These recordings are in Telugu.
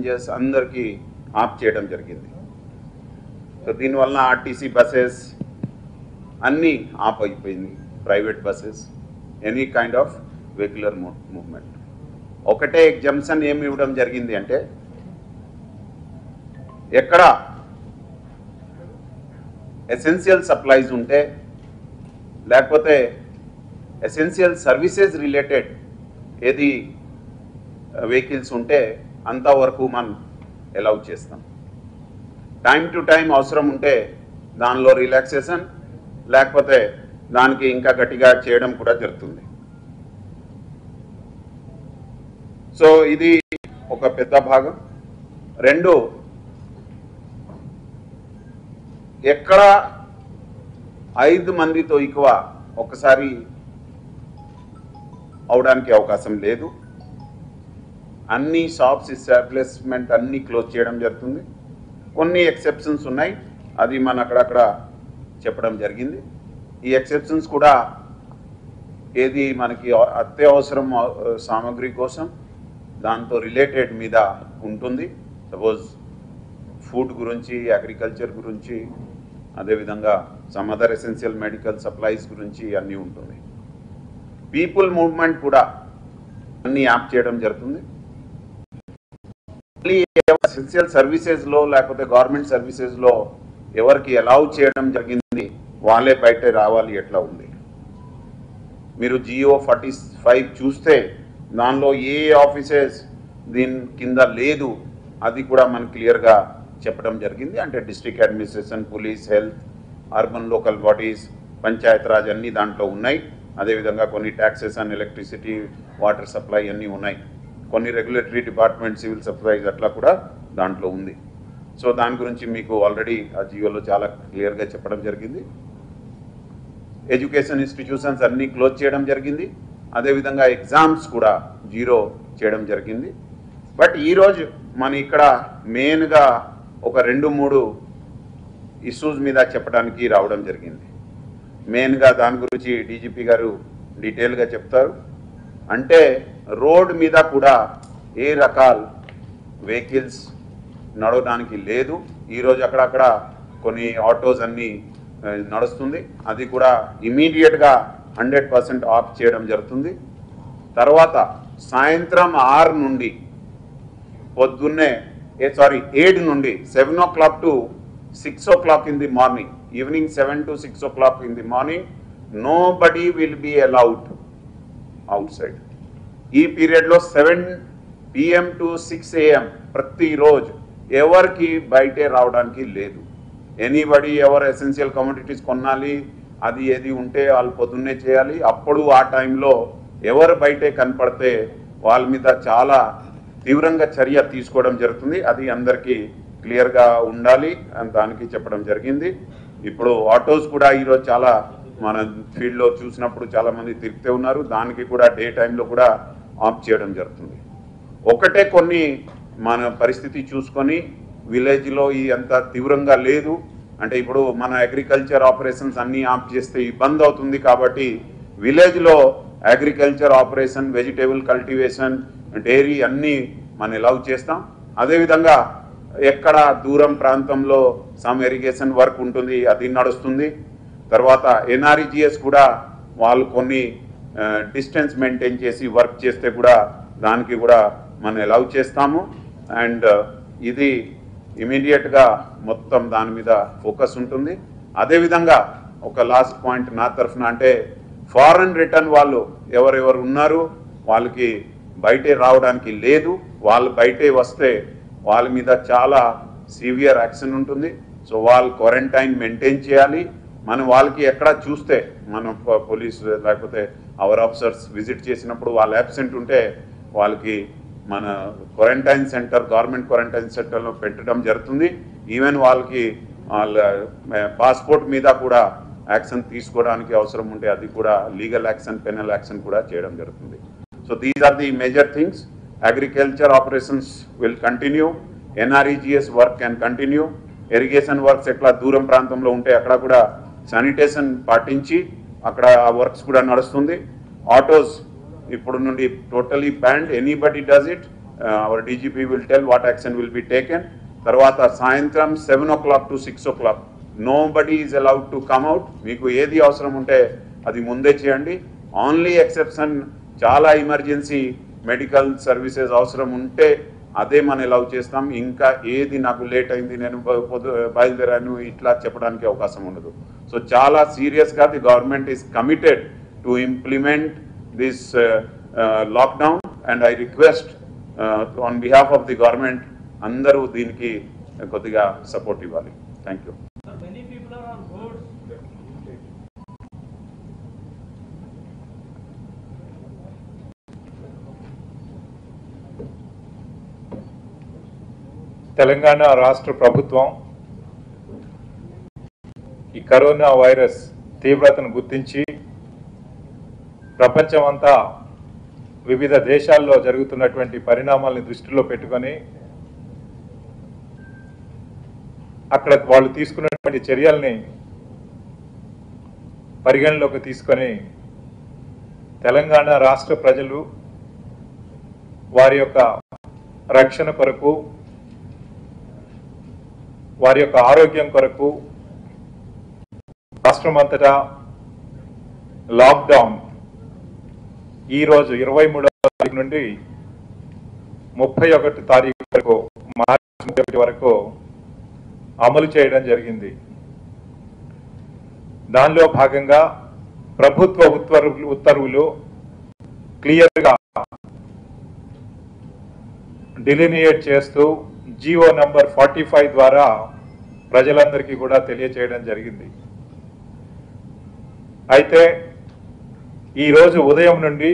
ప్యాసింజర్స్ అందరికీ ఆఫ్ చేయడం జరిగింది సో దీనివల్ల ఆర్టీసీ బస్సెస్ అన్నీ ఆఫ్ అయిపోయింది private buses any kind of vehicular movement ఒకటే ఎగ్జంప్షన్ ఏమి ఇవ్వడం జరిగింది అంటే ఎక్కడ ఎసెన్షియల్ సప్లైస్ ఉంటే లేకపోతే ఎసెన్షియల్ సర్వీసెస్ రిలేటెడ్ ఏది వెహికల్స్ ఉంటే అంతవరకు మనం అలౌ చేస్తాం టైం టు టైం అవసరం ఉంటే దానిలో రిలాక్సేషన్ లేకపోతే దానికి ఇంకా గట్టిగా చేయడం కూడా జరుగుతుంది సో ఇది ఒక పెద్ద భాగం రెండు ఎక్కడ ఐదు మందితో ఎక్కువ ఒకసారి అవడానికి అవకాశం లేదు అన్ని షాప్స్ ఎస్టాబ్లిష్మెంట్ అన్ని క్లోజ్ చేయడం జరుగుతుంది కొన్ని ఎక్సెప్షన్స్ ఉన్నాయి అది మన అక్కడక్కడ చెప్పడం జరిగింది ఈ ఎక్సెప్షన్స్ కూడా ఏది మనకి అత్యవసరం ఆ, సామాగ్రి కోసం దాంతో రిలేటెడ్ మీద ఉంటుంది సపోజ్ ఫుడ్ గురించి అగ్రికల్చర్ గురించి అదేవిధంగా some other essential medical supplies గురించి అన్నీ ఉంటుంది పీపుల్ మూవ్మెంట్ కూడా అన్ని యాప్ చేయడం జరుగుతుంది ఎసెన్షియల్ సర్వీసెస్లో లేకపోతే గవర్నమెంట్ సర్వీసెస్లో ఎవరికి అలౌ చేయడం జరిగింది వాళ్ళే బయట రావాలి ఎట్లా ఉంది మీరు జియో ఫార్టీ ఫైవ్ చూస్తే దానిలో ఏ ఆఫీసెస్ దీని కింద లేదు అది కూడా మనకు క్లియర్గా చెప్పడం జరిగింది అంటే district administration police health urban local bodies Panchayat Raj అన్నీ దాంట్లో ఉన్నాయి అదేవిధంగా కొన్ని taxes and electricity water supply అన్నీ ఉన్నాయి కొన్ని రెగ్యులేటరీ డిపార్ట్మెంట్ సివిల్ సప్లైస్ అట్లా కూడా దాంట్లో ఉంది సో దాని గురించి మీకు ఆల్రెడీ ఆ జియోలో చాలా క్లియర్గా చెప్పడం జరిగింది ఎడ్యుకేషన్ ఇన్స్టిట్యూషన్స్ అన్నీ క్లోజ్ చేయడం జరిగింది అదేవిధంగా ఎగ్జామ్స్ కూడా జీరో చేయడం జరిగింది బట్ ఈరోజు మన ఇక్కడ మెయిన్గా ఒక రెండు మూడు ఇష్యూస్ మీద చెప్పడానికి రావడం జరిగింది మెయిన్గా దాని గురించి డీజీపీ గారు డీటెయిల్గా చెప్తారు అంటే రోడ్ మీద కూడా ఏ రకాల వెహికల్స్ నడవడానికి లేదు ఈరోజు అక్కడక్కడ కొన్ని ఆటోస్ అన్నీ ఆ, నడుస్తుంది అది కూడా ఇమీడియట్గా హండ్రెడ్ పర్సెంట్ ఆఫ్ చేయడం జరుగుతుంది తర్వాత సాయంత్రం ఆరు నుండి పొద్దున్నే ఏ సారీ ఎయిట్ నుండి seven o'clock to six o'clock in the morning evening seven to six o'clock in the morning nobody will be allowed outside ఈ పీరియడ్లో seven PM to six AM ప్రతిరోజు ఎవరికి బయటే రావడానికి లేదు ఎనీబడి ఎవరు ఎసెన్షియల్ కమోడిటీస్ కొనాలి అది ఏది ఉంటే వాళ్ళు పొద్దున్నే చేయాలి అప్పుడు ఆ టైంలో ఎవరు బయటే కనపడితే వాళ్ళ మీద చాలా తీవ్రంగా చర్య తీసుకోవడం జరుగుతుంది అది అందరికీ క్లియర్గా ఉండాలి అని దానికి చెప్పడం జరిగింది ఇప్పుడు ఆటోస్ కూడా ఈరోజు చాలా మన ఫీల్డ్లో చూసినప్పుడు చాలా మంది తిరుగుతూ ఉన్నారు దానికి కూడా డే టైంలో కూడా ఆఫ్ చేయడం జరుగుతుంది ఒకటే కొన్ని మన పరిస్థితి చూసుకొని విలేజ్లో ఈ అంత తీవ్రంగా లేదు అంటే ఇప్పుడు మన అగ్రికల్చర్ ఆపరేషన్స్ అన్నీ ఆఫ్ చేస్తే ఇబ్బంది అవుతుంది కాబట్టి విలేజ్లో agriculture operation vegetable cultivation dairy అన్నీ మనం ఎలవ్ చేస్తాం అదేవిధంగా ఎక్కడ దూరం ప్రాంతంలో సమ్ ఇరిగేషన్ వర్క్ ఉంటుంది అది నడుస్తుంది తర్వాత ఎన్ఆర్ఈజిఎస్ కూడా వాళ్ళు కొన్ని డిస్టెన్స్ మెయింటైన్ చేసి వర్క్ చేస్తే కూడా దానికి కూడా మనం అలౌ చేస్తాము అండ్ ఇది ఇమీడియట్గా మొత్తం దాని మీద ఫోకస్ ఉంటుంది అదేవిధంగా ఒక లాస్ట్ పాయింట్ నా తరఫున అంటే ఫారెన్ రిటర్న్ వాళ్ళు ఎవరెవరు ఉన్నారు వాళ్ళకి బయటే రావడానికి లేదు వాళ్ళు బయటే వస్తే వాళ్ళ మీద చాలా సివియర్ యాక్షన్ ఉంటుంది సో వాళ్ళు క్వారంటైన్ మెయింటైన్ చేయాలి మనం వాళ్ళకి ఎక్కడ చూస్తే మనం ప- పోలీస్ లేకపోతే అవర్ ఆఫీసర్స్ విజిట్ చేసినప్పుడు వాళ్ళు అబ్సెంట్ ఉంటే వాళ్ళకి మన క్వారంటైన్ సెంటర్ గవర్నమెంట్ క్వారంటైన్ సెంటర్లో పెట్టడం జరుగుతుంది ఈవెన్ వాళ్ళకి వాళ్ళ పాస్పోర్ట్ మీద కూడా యాక్షన్ తీసుకోవడానికి అవసరం ఉంటే అది కూడా లీగల్ యాక్షన్ పెనల్ యాక్షన్ కూడా చేయడం జరుగుతుంది so these are the major things agriculture operations will continue NREGS work can continue irrigation works ఎట్లా దూరం ప్రాంతంలో ఉంటే అక్కడ కూడా శానిటేషన్ పాటించి అక్కడ ఆ వర్క్స్ కూడా నడుస్తుంది ఆటోస్ ఇప్పుడు నుండి totally banned anybody does it our DGP will tell what action will be taken తర్వాత సాయంత్రం seven o'clock to six o'clock nobody is allowed to come out మీకు ఏది అవసరం ఉంటే అది ముందే చేయండి ఓన్లీ ఎక్సెప్షన్ చాలా ఎమర్జెన్సీ మెడికల్ సర్వీసెస్ అవసరం ఉంటే అదే మనం అలౌ చేస్తాం ఇంకా ఏది నాకు లేట్ అయింది నేను బ- పొద్దు బయలుదేరాను ఇట్లా చెప్పడానికి అవకాశం ఉండదు సో చాలా సీరియస్గా the government is committed to implement this lockdown and I request on behalf of the government అందరూ దీనికి కొద్దిగా సపోర్ట్ ఇవ్వాలి thank you Sir, many people are on boards. Telangana రాష్ట్ర ప్రభుత్వం ఈ కరోనా వైరస్ తీవ్రతను గుర్తించి ప్రపంచమంతా వివిధ దేశాల్లో జరుగుతున్నటువంటి పరిణామాల్ని దృష్టిలో పెట్టుకొని అక్కడ వాళ్ళు తీసుకున్నటువంటి చర్యల్ని పరిగణలోకి తీసుకొని తెలంగాణ రాష్ట్ర ప్రజలు వారి యొక్క రక్షణ కొరకు వారి యొక్క ఆరోగ్యం కొరకు రాష్ట్రమంతటా లాక్డౌన్ ఈ రోజు ఇరవై మూడవ తారీఖు నుండి ముప్పై ఒకటి తారీఖు వరకు మార్చి ముప్పై ఒకటి వరకు అమలు చేయడం జరిగింది దానిలో భాగంగా ప్రభుత్వ ఉత్తర్వులు ఉత్తర్వులు క్లియర్గా డిలినియేట్ చేస్తూ జియో నంబర్ ఫార్టీ ఫైవ్ ద్వారా ప్రజలందరికీ కూడా తెలియచేయడం జరిగింది అయితే ఈరోజు ఉదయం నుండి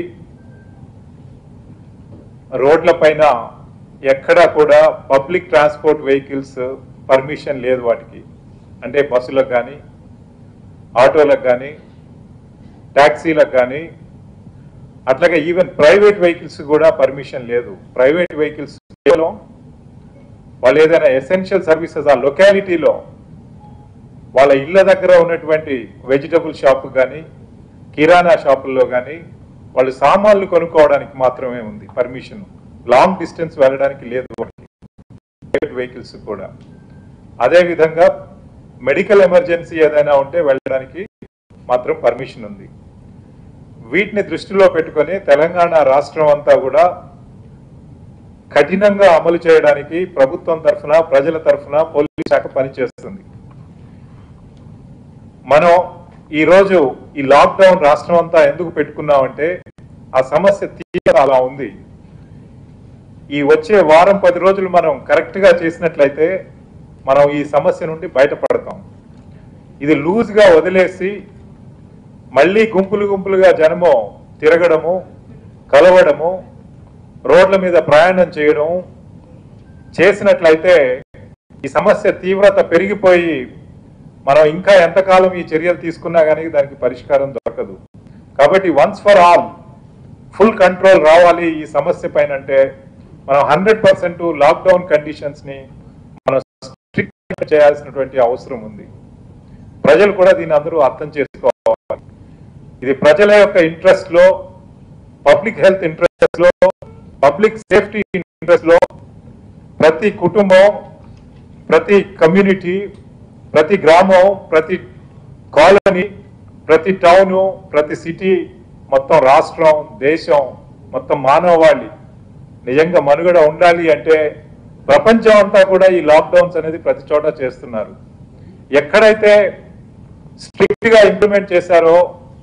రోడ్లపైన ఎక్కడా కూడా పబ్లిక్ ట్రాన్స్పోర్ట్ వెహికల్స్ పర్మిషన్ లేదు వాటికి అంటే బస్సులకు కానీ ఆటోలకు కానీ ట్యాక్సీలకు కానీ అట్లాగే ఈవెన్ ప్రైవేట్ వెహికల్స్ కూడా పర్మిషన్ లేదు ప్రైవేట్ వెహికల్స్ కేవలం వాళ్ళు ఏదైనా ఎసెన్షియల్ సర్వీసెస్ ఆ లొకాలిటీలో వాళ్ళ ఇళ్ళ దగ్గర ఉన్నటువంటి వెజిటబుల్ షాప్ కానీ కిరాణా షాపుల్లో కానీ వాళ్ళు సామాన్లు కొనుక్కోవడానికి మాత్రమే ఉంది పర్మిషన్ లాంగ్ డిస్టెన్స్ వెళ్ళడానికి లేదు వాళ్ళకి ప్రైవేట్ వెహికల్స్ కూడా అదేవిధంగా మెడికల్ ఎమర్జెన్సీ ఏదైనా ఉంటే వెళ్ళడానికి మాత్రం పర్మిషన్ ఉంది వీటిని దృష్టిలో పెట్టుకొని తెలంగాణ రాష్ట్రం అంతా కూడా కఠినంగా అమలు చేయడానికి ప్రభుత్వం తరఫున ప్రజల తరఫున పోలీస్ శాఖ పనిచేస్తుంది మనం ఈరోజు ఈ లాక్డౌన్ రాష్ట్రం అంతా ఎందుకు పెట్టుకున్నామంటే ఆ సమస్య తీవ్ర అలా ఉంది ఈ వచ్చే వారం పది రోజులు మనం కరెక్ట్ గా చేసినట్లయితే మనం ఈ సమస్య నుండి బయటపడతాం ఇది లూజ్ గా వదిలేసి మళ్ళీ గుంపులు గుంపులుగా జనము తిరగడము కలవడము రోడ్ల మీద ప్రయాణం చేయడం చేసినట్లయితే ఈ సమస్య తీవ్రత పెరిగిపోయి మనం ఇంకా ఎంతకాలం ఈ చర్యలు తీసుకున్నా కానీ దానికి పరిష్కారం దొరకదు కాబట్టి once for all full control రావాలి ఈ సమస్య పైన అంటే మనం హండ్రెడ్ పర్సెంట్ లాక్డౌన్ కండిషన్స్ ని మనం స్ట్రిక్ట్ చేయాల్సినటువంటి అవసరం ఉంది ప్రజలు కూడా దీన్ని అందరూ అర్థం చేసుకోవాలి ఇది ప్రజల యొక్క ఇంట్రెస్ట్ లో పబ్లిక్ హెల్త్ ఇంట్రెస్ట్ లో పబ్లిక్ సేఫ్టీ ఇంట్రెస్ట్ లో ప్రతి కుటుంబం ప్రతి కమ్యూనిటీ ప్రతి గ్రామం ప్రతి కాలనీ ప్రతి టౌను ప్రతి సిటీ మొత్తం రాష్ట్రం దేశం మొత్తం మానవాళి నిజంగా మనుగడ ఉండాలి అంటే ప్రపంచం అంతా కూడా ఈ లాక్డౌన్స్ అనేది ప్రతి చోట చేస్తున్నారు ఎక్కడైతే స్ట్రిక్ట్ గా ఇంప్లిమెంట్ చేశారో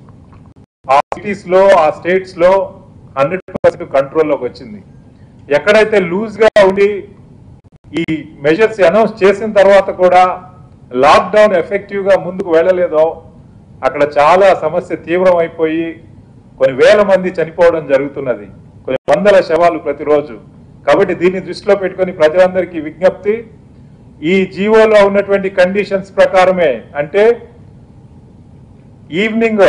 ఆ సిటీస్ లో ఆ స్టేట్స్ లో హండ్రెడ్ పర్సెంట్ కంట్రోల్లోకి వచ్చింది ఎక్కడైతే లూజ్ గా ఉండి ఈ మెజర్స్ అనౌన్స్ చేసిన తర్వాత కూడా లాక్డౌన్ ఎఫెక్టివ్ గా ముందుకు వెళ్ళలేదో అక్కడ చాలా సమస్య తీవ్రమైపోయి కొన్ని వేల మంది చనిపోవడం జరుగుతున్నది కొన్ని వందల శవాలు ప్రతిరోజు కాబట్టి దీన్ని దృష్టిలో పెట్టుకొని ప్రజలందరికీ విజ్ఞప్తి ఈ జీవోలో ఉన్నటువంటి కండిషన్స్ ప్రకారమే అంటే ఈవినింగ్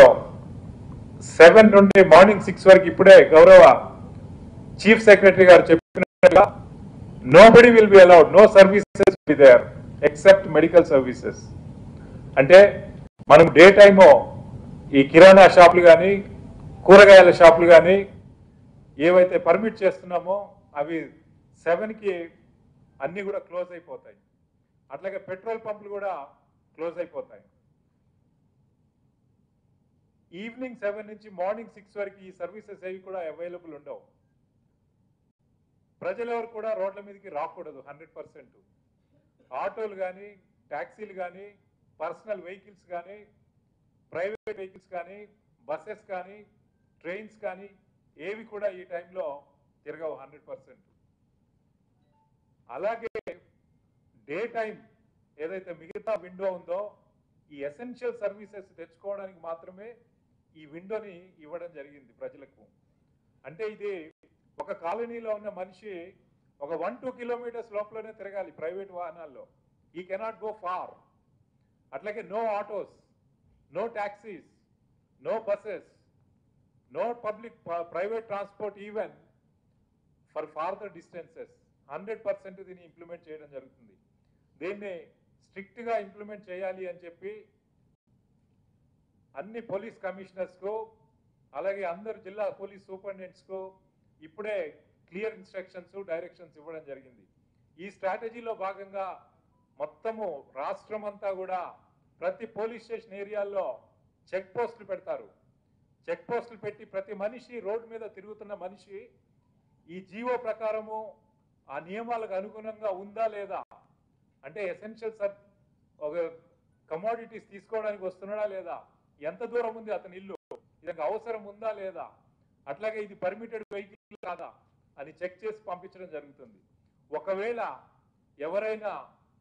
సెవెన్ నుండి మార్నింగ్ సిక్స్ వరకు ఇప్పుడే గౌరవ చీఫ్ సెక్రటరీ గారు చెప్పినట్టుగా nobody will be allowed no services be there except medical services అంటే మనం డే టైము ఈ కిరాణా షాపులు కానీ కూరగాయల షాపులు కానీ ఏవైతే పర్మిట్ చేస్తున్నామో అవి సెవెన్కి అన్నీ కూడా క్లోజ్ అయిపోతాయి అట్లాగే పెట్రోల్ పంపులు కూడా క్లోజ్ అయిపోతాయి ఈవినింగ్ సెవెన్ నుంచి మార్నింగ్ సిక్స్ వరకు ఈ సర్వీసెస్ ఏవి కూడా అవైలబుల్ ఉండవు ప్రజలెవరు కూడా రోడ్ల మీదకి రాకూడదు హండ్రెడ్ పర్సెంట్ ఆటోలు కానీ ట్యాక్సీలు కానీ పర్సనల్ వెహికల్స్ కానీ ప్రైవేట్ వెహికల్స్ కానీ బస్సెస్ కానీ ట్రైన్స్ కానీ ఏవి కూడా ఈ టైంలో తిరగవు హండ్రెడ్ పర్సెంట్ అలాగే డే టైం ఏదైతే మిగతా విండో ఉందో ఈ ఎసెన్షియల్ సర్వీసెస్ తెచ్చుకోవడానికి మాత్రమే ఈ విండోని ఇవ్వడం జరిగింది ప్రజలకు అంటే ఇది ఒక కాలనీలో ఉన్న మనిషి ఒక వన్ టూ కిలోమీటర్స్ లోపలనే తిరగాలి ప్రైవేట్ వాహనాల్లో ఈ కెనాట్ గో ఫార్ అట్లాగే no autos no taxis no buses no public private transport even for farther distances hundred percent దీన్ని ఇంప్లిమెంట్ చేయడం జరుగుతుంది దీన్ని స్ట్రిక్ట్ గా ఇంప్లిమెంట్ చేయాలి అని చెప్పి అన్ని పోలీస్ కమిషనర్స్ కు అలాగే అందరు జిల్లా పోలీస్ సూపరింటెండెంట్స్ కు ఇప్పుడే క్లియర్ ఇన్స్ట్రక్షన్స్ డైరెక్షన్స్ ఇవ్వడం జరిగింది ఈ స్ట్రాటజీలో భాగంగా మొత్తము రాష్ట్రం అంతా కూడా ప్రతి పోలీస్ స్టేషన్ ఏరియాల్లో చెక్ పోస్టులు పెడతారు చెక్ పోస్టులు పెట్టి ప్రతి మనిషి రోడ్డు మీద తిరుగుతున్న మనిషి ఈ జీవో ప్రకారము ఆ నియమాలకు అనుగుణంగా ఉందా లేదా అంటే ఎసెన్షియల్ సబ్ ఒక కమోడిటీస్ తీసుకోవడానికి వస్తున్నాడా లేదా ఎంత దూరం ఉంది అతని ఇల్లు ఇదొక అవసరం ఉందా లేదా అట్లాగే ఇది పర్మిటెడ్ వెహికల్ కాదా అని చెక్ చేసి పంపించడం జరుగుతుంది ఒకవేళ ఎవరైనా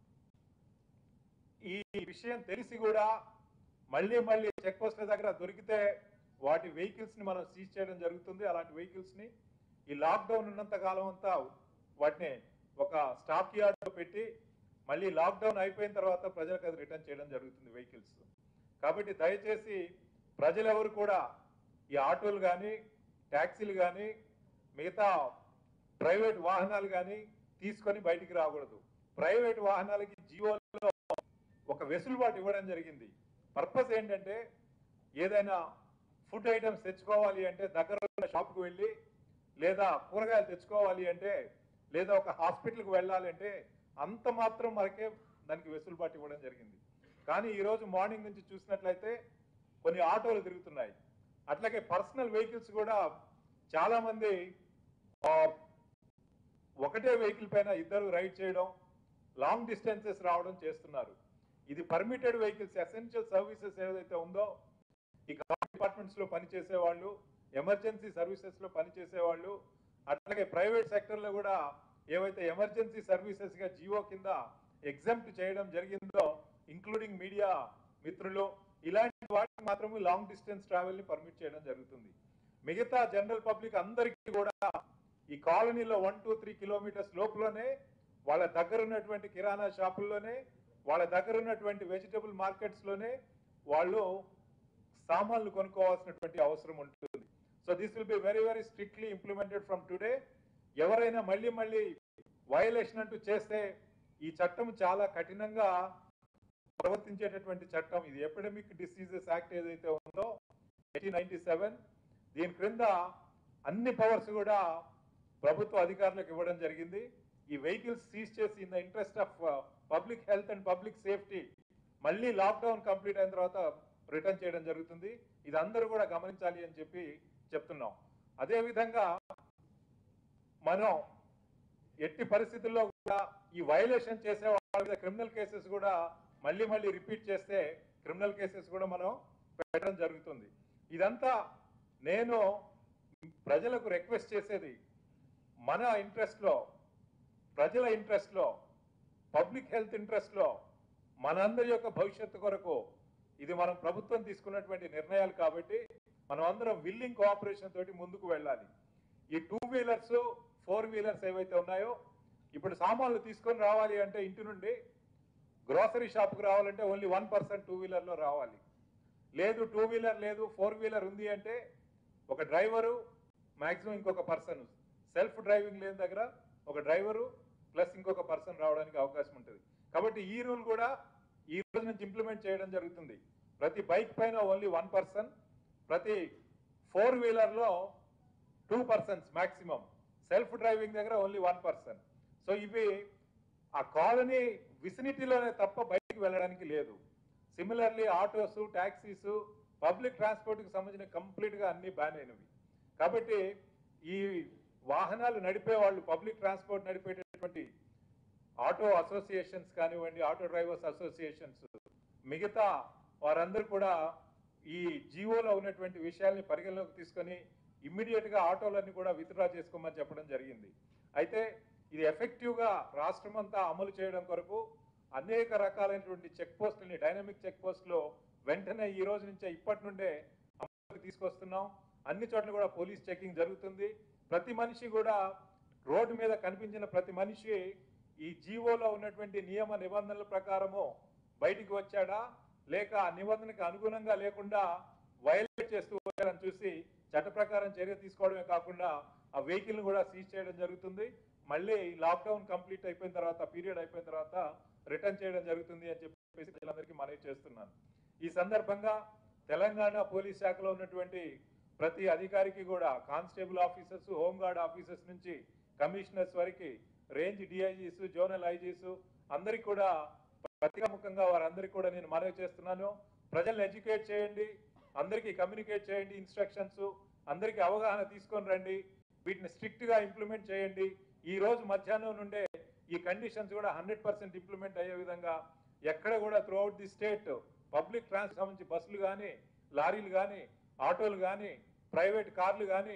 ఈ విషయం తెలిసి కూడా మళ్ళీ మళ్ళీ చెక్ పోస్ట్ల దగ్గర దొరికితే వాటి వెహికల్స్ ని మనం సీజ్ చేయడం జరుగుతుంది అలాంటి వెహికల్స్ ని ఈ లాక్డౌన్ ఉన్నంత కాలం అంతా వాటిని ఒక స్టాక్ యార్డ్ లో పెట్టి మళ్ళీ లాక్డౌన్ అయిపోయిన తర్వాత ప్రజలకు అది రిటర్న్ చేయడం జరుగుతుంది వెహికల్స్ కాబట్టి దయచేసి ప్రజలెవరు కూడా ఈ ఆటోలు కానీ ట్యాక్సీలు కానీ మిగతా ప్రైవేట్ వాహనాలు కానీ తీసుకొని బయటికి రాకూడదు ప్రైవేట్ వాహనాలకి జీవోలో ఒక వెసులుబాటు ఇవ్వడం జరిగింది పర్పస్ ఏంటంటే ఏదైనా ఫుడ్ ఐటమ్స్ తెచ్చుకోవాలి అంటే దగ్గర ఉన్న షాప్కి వెళ్ళి లేదా కూరగాయలు తెచ్చుకోవాలి అంటే లేదా ఒక హాస్పిటల్కి వెళ్ళాలి అంటే అంత మాత్రం మనకే దానికి వెసులుబాటు ఇవ్వడం జరిగింది కానీ ఈరోజు మార్నింగ్ నుంచి చూసినట్లయితే కొన్ని ఆటోలు తిరుగుతున్నాయి అట్లాగే పర్సనల్ వెహికల్స్ కూడా చాలా మంది ఆ, ఒకటే వెహికల్ పైన ఇద్దరు రైడ్ చేయడం లాంగ్ డిస్టెన్సెస్ రావడం చేస్తున్నారు ఇది పర్మిటెడ్ వెహికల్స్ ఎసెన్షియల్ సర్వీసెస్ ఏదైతే ఉందో ఈ డిపార్ట్మెంట్స్ లో పనిచేసే వాళ్ళు ఎమర్జెన్సీ సర్వీసెస్ లో పనిచేసే వాళ్ళు అట్లాగే ప్రైవేట్ సెక్టర్ లో కూడా ఏవైతే ఎమర్జెన్సీ సర్వీసెస్ గా జియో కింద ఎగ్జామ్ట్ చేయడం జరిగిందో ఇంక్లూడింగ్ మీడియా మిత్రులు ఇలాంటి వాటికి మాత్రమే లాంగ్ డిస్టెన్స్ ట్రావెల్ ని పర్మిట్ చేయడం జరుగుతుంది మిగతా జనరల్ పబ్లిక్ అందరికీ కూడా ఈ కాలనీలో వన్ టూ త్రీ కిలోమీటర్స్ లోపలనే వాళ్ళ దగ్గర ఉన్నటువంటి కిరాణా షాపుల్లోనే వాళ్ళ దగ్గర ఉన్నటువంటి వెజిటబుల్ మార్కెట్స్ లోనే వాళ్ళు సామాన్లు కొనుక్కోవాల్సినటువంటి అవసరం ఉంటుంది so this will be very very strictly implemented from today ఎవరైనా మళ్ళీ మళ్ళీ వయలేషన్ అంటూ చేస్తే ఈ చట్టం చాలా కఠినంగా ప్రవర్తించేటటువంటి చట్టం ఇది ఎపిడమిక్ డిసీజెస్ యాక్ట్ ఏదైతే ఉందో ఎయిటీన్ నైన్టీ సెవెన్ దీని క్రింద అన్ని పవర్స్ కూడా ప్రభుత్వ అధికారులకు ఇవ్వడం జరిగింది ఈ వెహికల్స్ సీజ్ చేసి in the interest of public health and public safety మళ్ళీ లాక్డౌన్ కంప్లీట్ అయిన తర్వాత రిటర్న్ చేయడం జరుగుతుంది ఇది అందరూ కూడా గమనించాలి అని చెప్పి చెప్తున్నాం అదే విధంగా మనం ఎట్టి పరిస్థితుల్లో కూడా ఈ వైలేషన్ చేసే వాళ్ళ మీద క్రిమినల్ కేసెస్ కూడా మళ్ళీ మళ్ళీ రిపీట్ చేస్తే క్రిమినల్ కేసెస్ కూడా మనం పెట్టడం జరుగుతుంది ఇదంతా నేను ప్రజలకు రిక్వెస్ట్ చేసేది మన ఇంట్రెస్ట్ లో ప్రజల ఇంట్రెస్ట్ లో పబ్లిక్ హెల్త్ ఇంట్రెస్ట్ లో మనందరి యొక్క భవిష్యత్తు కొరకు ఇది మనం ప్రభుత్వం తీసుకున్నటువంటి నిర్ణయాలు కాబట్టి మనం అందరం విల్లింగ్ కోఆపరేషన్ తోటి ముందుకు వెళ్ళాలి ఈ టూ వీలర్స్ ఫోర్ వీలర్స్ ఏవైతే ఉన్నాయో ఇప్పుడు సామాన్లు తీసుకొని రావాలి అంటే ఇంటి నుండి గ్రోసరీ షాప్కి రావాలంటే ఓన్లీ వన్ పర్సెంట్ టూ వీలర్లో రావాలి లేదు టూ వీలర్ లేదు ఫోర్ వీలర్ ఉంది అంటే ఒక డ్రైవరు మాక్సిమం ఇంకొక పర్సన్ సెల్ఫ్ డ్రైవింగ్ లేని దగ్గర ఒక డ్రైవరు ప్లస్ ఇంకొక పర్సన్ రావడానికి అవకాశం ఉంటుంది కాబట్టి ఈ రూల్ కూడా ఈ రోజు నుంచి ఇంప్లిమెంట్ చేయడం జరుగుతుంది ప్రతి బైక్ పైన ఓన్లీ వన్ పర్సన్ ప్రతి ఫోర్ వీలర్లో two persons maximum self driving దగ్గర ఓన్లీ వన్ పర్సన్ సో ఇవి ఆ కాలనీ విసినిటీలోనే తప్ప బయటికి వెళ్ళడానికి లేదు సిమిలర్లీ ఆటోస్ ట్యాక్సీస్ పబ్లిక్ ట్రాన్స్పోర్ట్కి సంబంధించిన కంప్లీట్గా అన్ని బ్యాన్ అయినవి కాబట్టి ఈ వాహనాలు నడిపే వాళ్ళు పబ్లిక్ ట్రాన్స్పోర్ట్ నడిపేటటువంటి ఆటో అసోసియేషన్స్ కానివ్వండి ఆటో డ్రైవర్స్ అసోసియేషన్స్ మిగతా వారందరూ కూడా ఈ జీవోలో ఉన్నటువంటి విషయాల్ని పరిగణలోకి తీసుకొని ఇమ్మీడియట్ గా ఆటోలన్నీ కూడా విత్డ్రా చేసుకోమని చెప్పడం జరిగింది అయితే ఇది ఎఫెక్టివ్ గా రాష్ట్రం అంతా అమలు చేయడం కొరకు అనేక రకాలైనటువంటి చెక్ పోస్టులని డైనమిక్ చెక్ పోస్టులు వెంటనే ఈ రోజు నుంచే ఇప్పటి నుండే అమలుకి తీసుకొస్తున్నాం అన్ని చోట్ల కూడా పోలీస్ చెకింగ్ జరుగుతుంది ప్రతి మనిషి కూడా రోడ్డు మీద కనిపించిన ప్రతి మనిషి ఈ జీవోలో ఉన్నటువంటి నియమ నిబంధనల ప్రకారము బయటికి వచ్చాడా లేక ఆ నిబంధనకు అనుగుణంగా లేకుండా వైలేట్ చేస్తూ వచ్చారని చూసి చట్ట ప్రకారం చర్య తీసుకోవడమే కాకుండా ఆ వెహికల్ ను కూడా సీజ్ చేయడం జరుగుతుంది మళ్ళీ లాక్డౌన్ కంప్లీట్ అయిపోయిన తర్వాత పీరియడ్ అయిపోయిన తర్వాత రిటర్న్ చేయడం జరుగుతుంది అని చెప్పేసి ప్రజలందరికీ మనవి చేస్తున్నాను ఈ సందర్భంగా తెలంగాణ పోలీస్ శాఖలో ఉన్నటువంటి ప్రతి అధికారికి కూడా కానిస్టేబుల్ ఆఫీసర్స్ హోంగార్డ్ ఆఫీసర్స్ నుంచి కమిషనర్స్ వరకు రేంజ్ డిఐజీస్ జోనల్ ఐజీస్ అందరికి కూడా ప్రతిముఖంగా వారందరికీ కూడా నేను మనవి చేస్తున్నాను ప్రజల్ని ఎడ్యుకేట్ చేయండి అందరికీ కమ్యూనికేట్ చేయండి ఇన్స్ట్రక్షన్స్ అందరికీ అవగాహన తీసుకొని రండి వీటిని స్ట్రిక్ట్ గా ఇంప్లిమెంట్ చేయండి ఈ రోజు మధ్యాహ్నం నుండే ఈ కండిషన్స్ కూడా హండ్రెడ్ పర్సెంట్ ఇంప్లిమెంట్ అయ్యే విధంగా ఎక్కడ కూడా throughout the state public trans సంబంధించి బస్సులు కానీ లారీలు కానీ ఆటోలు కానీ ప్రైవేట్ కార్లు కానీ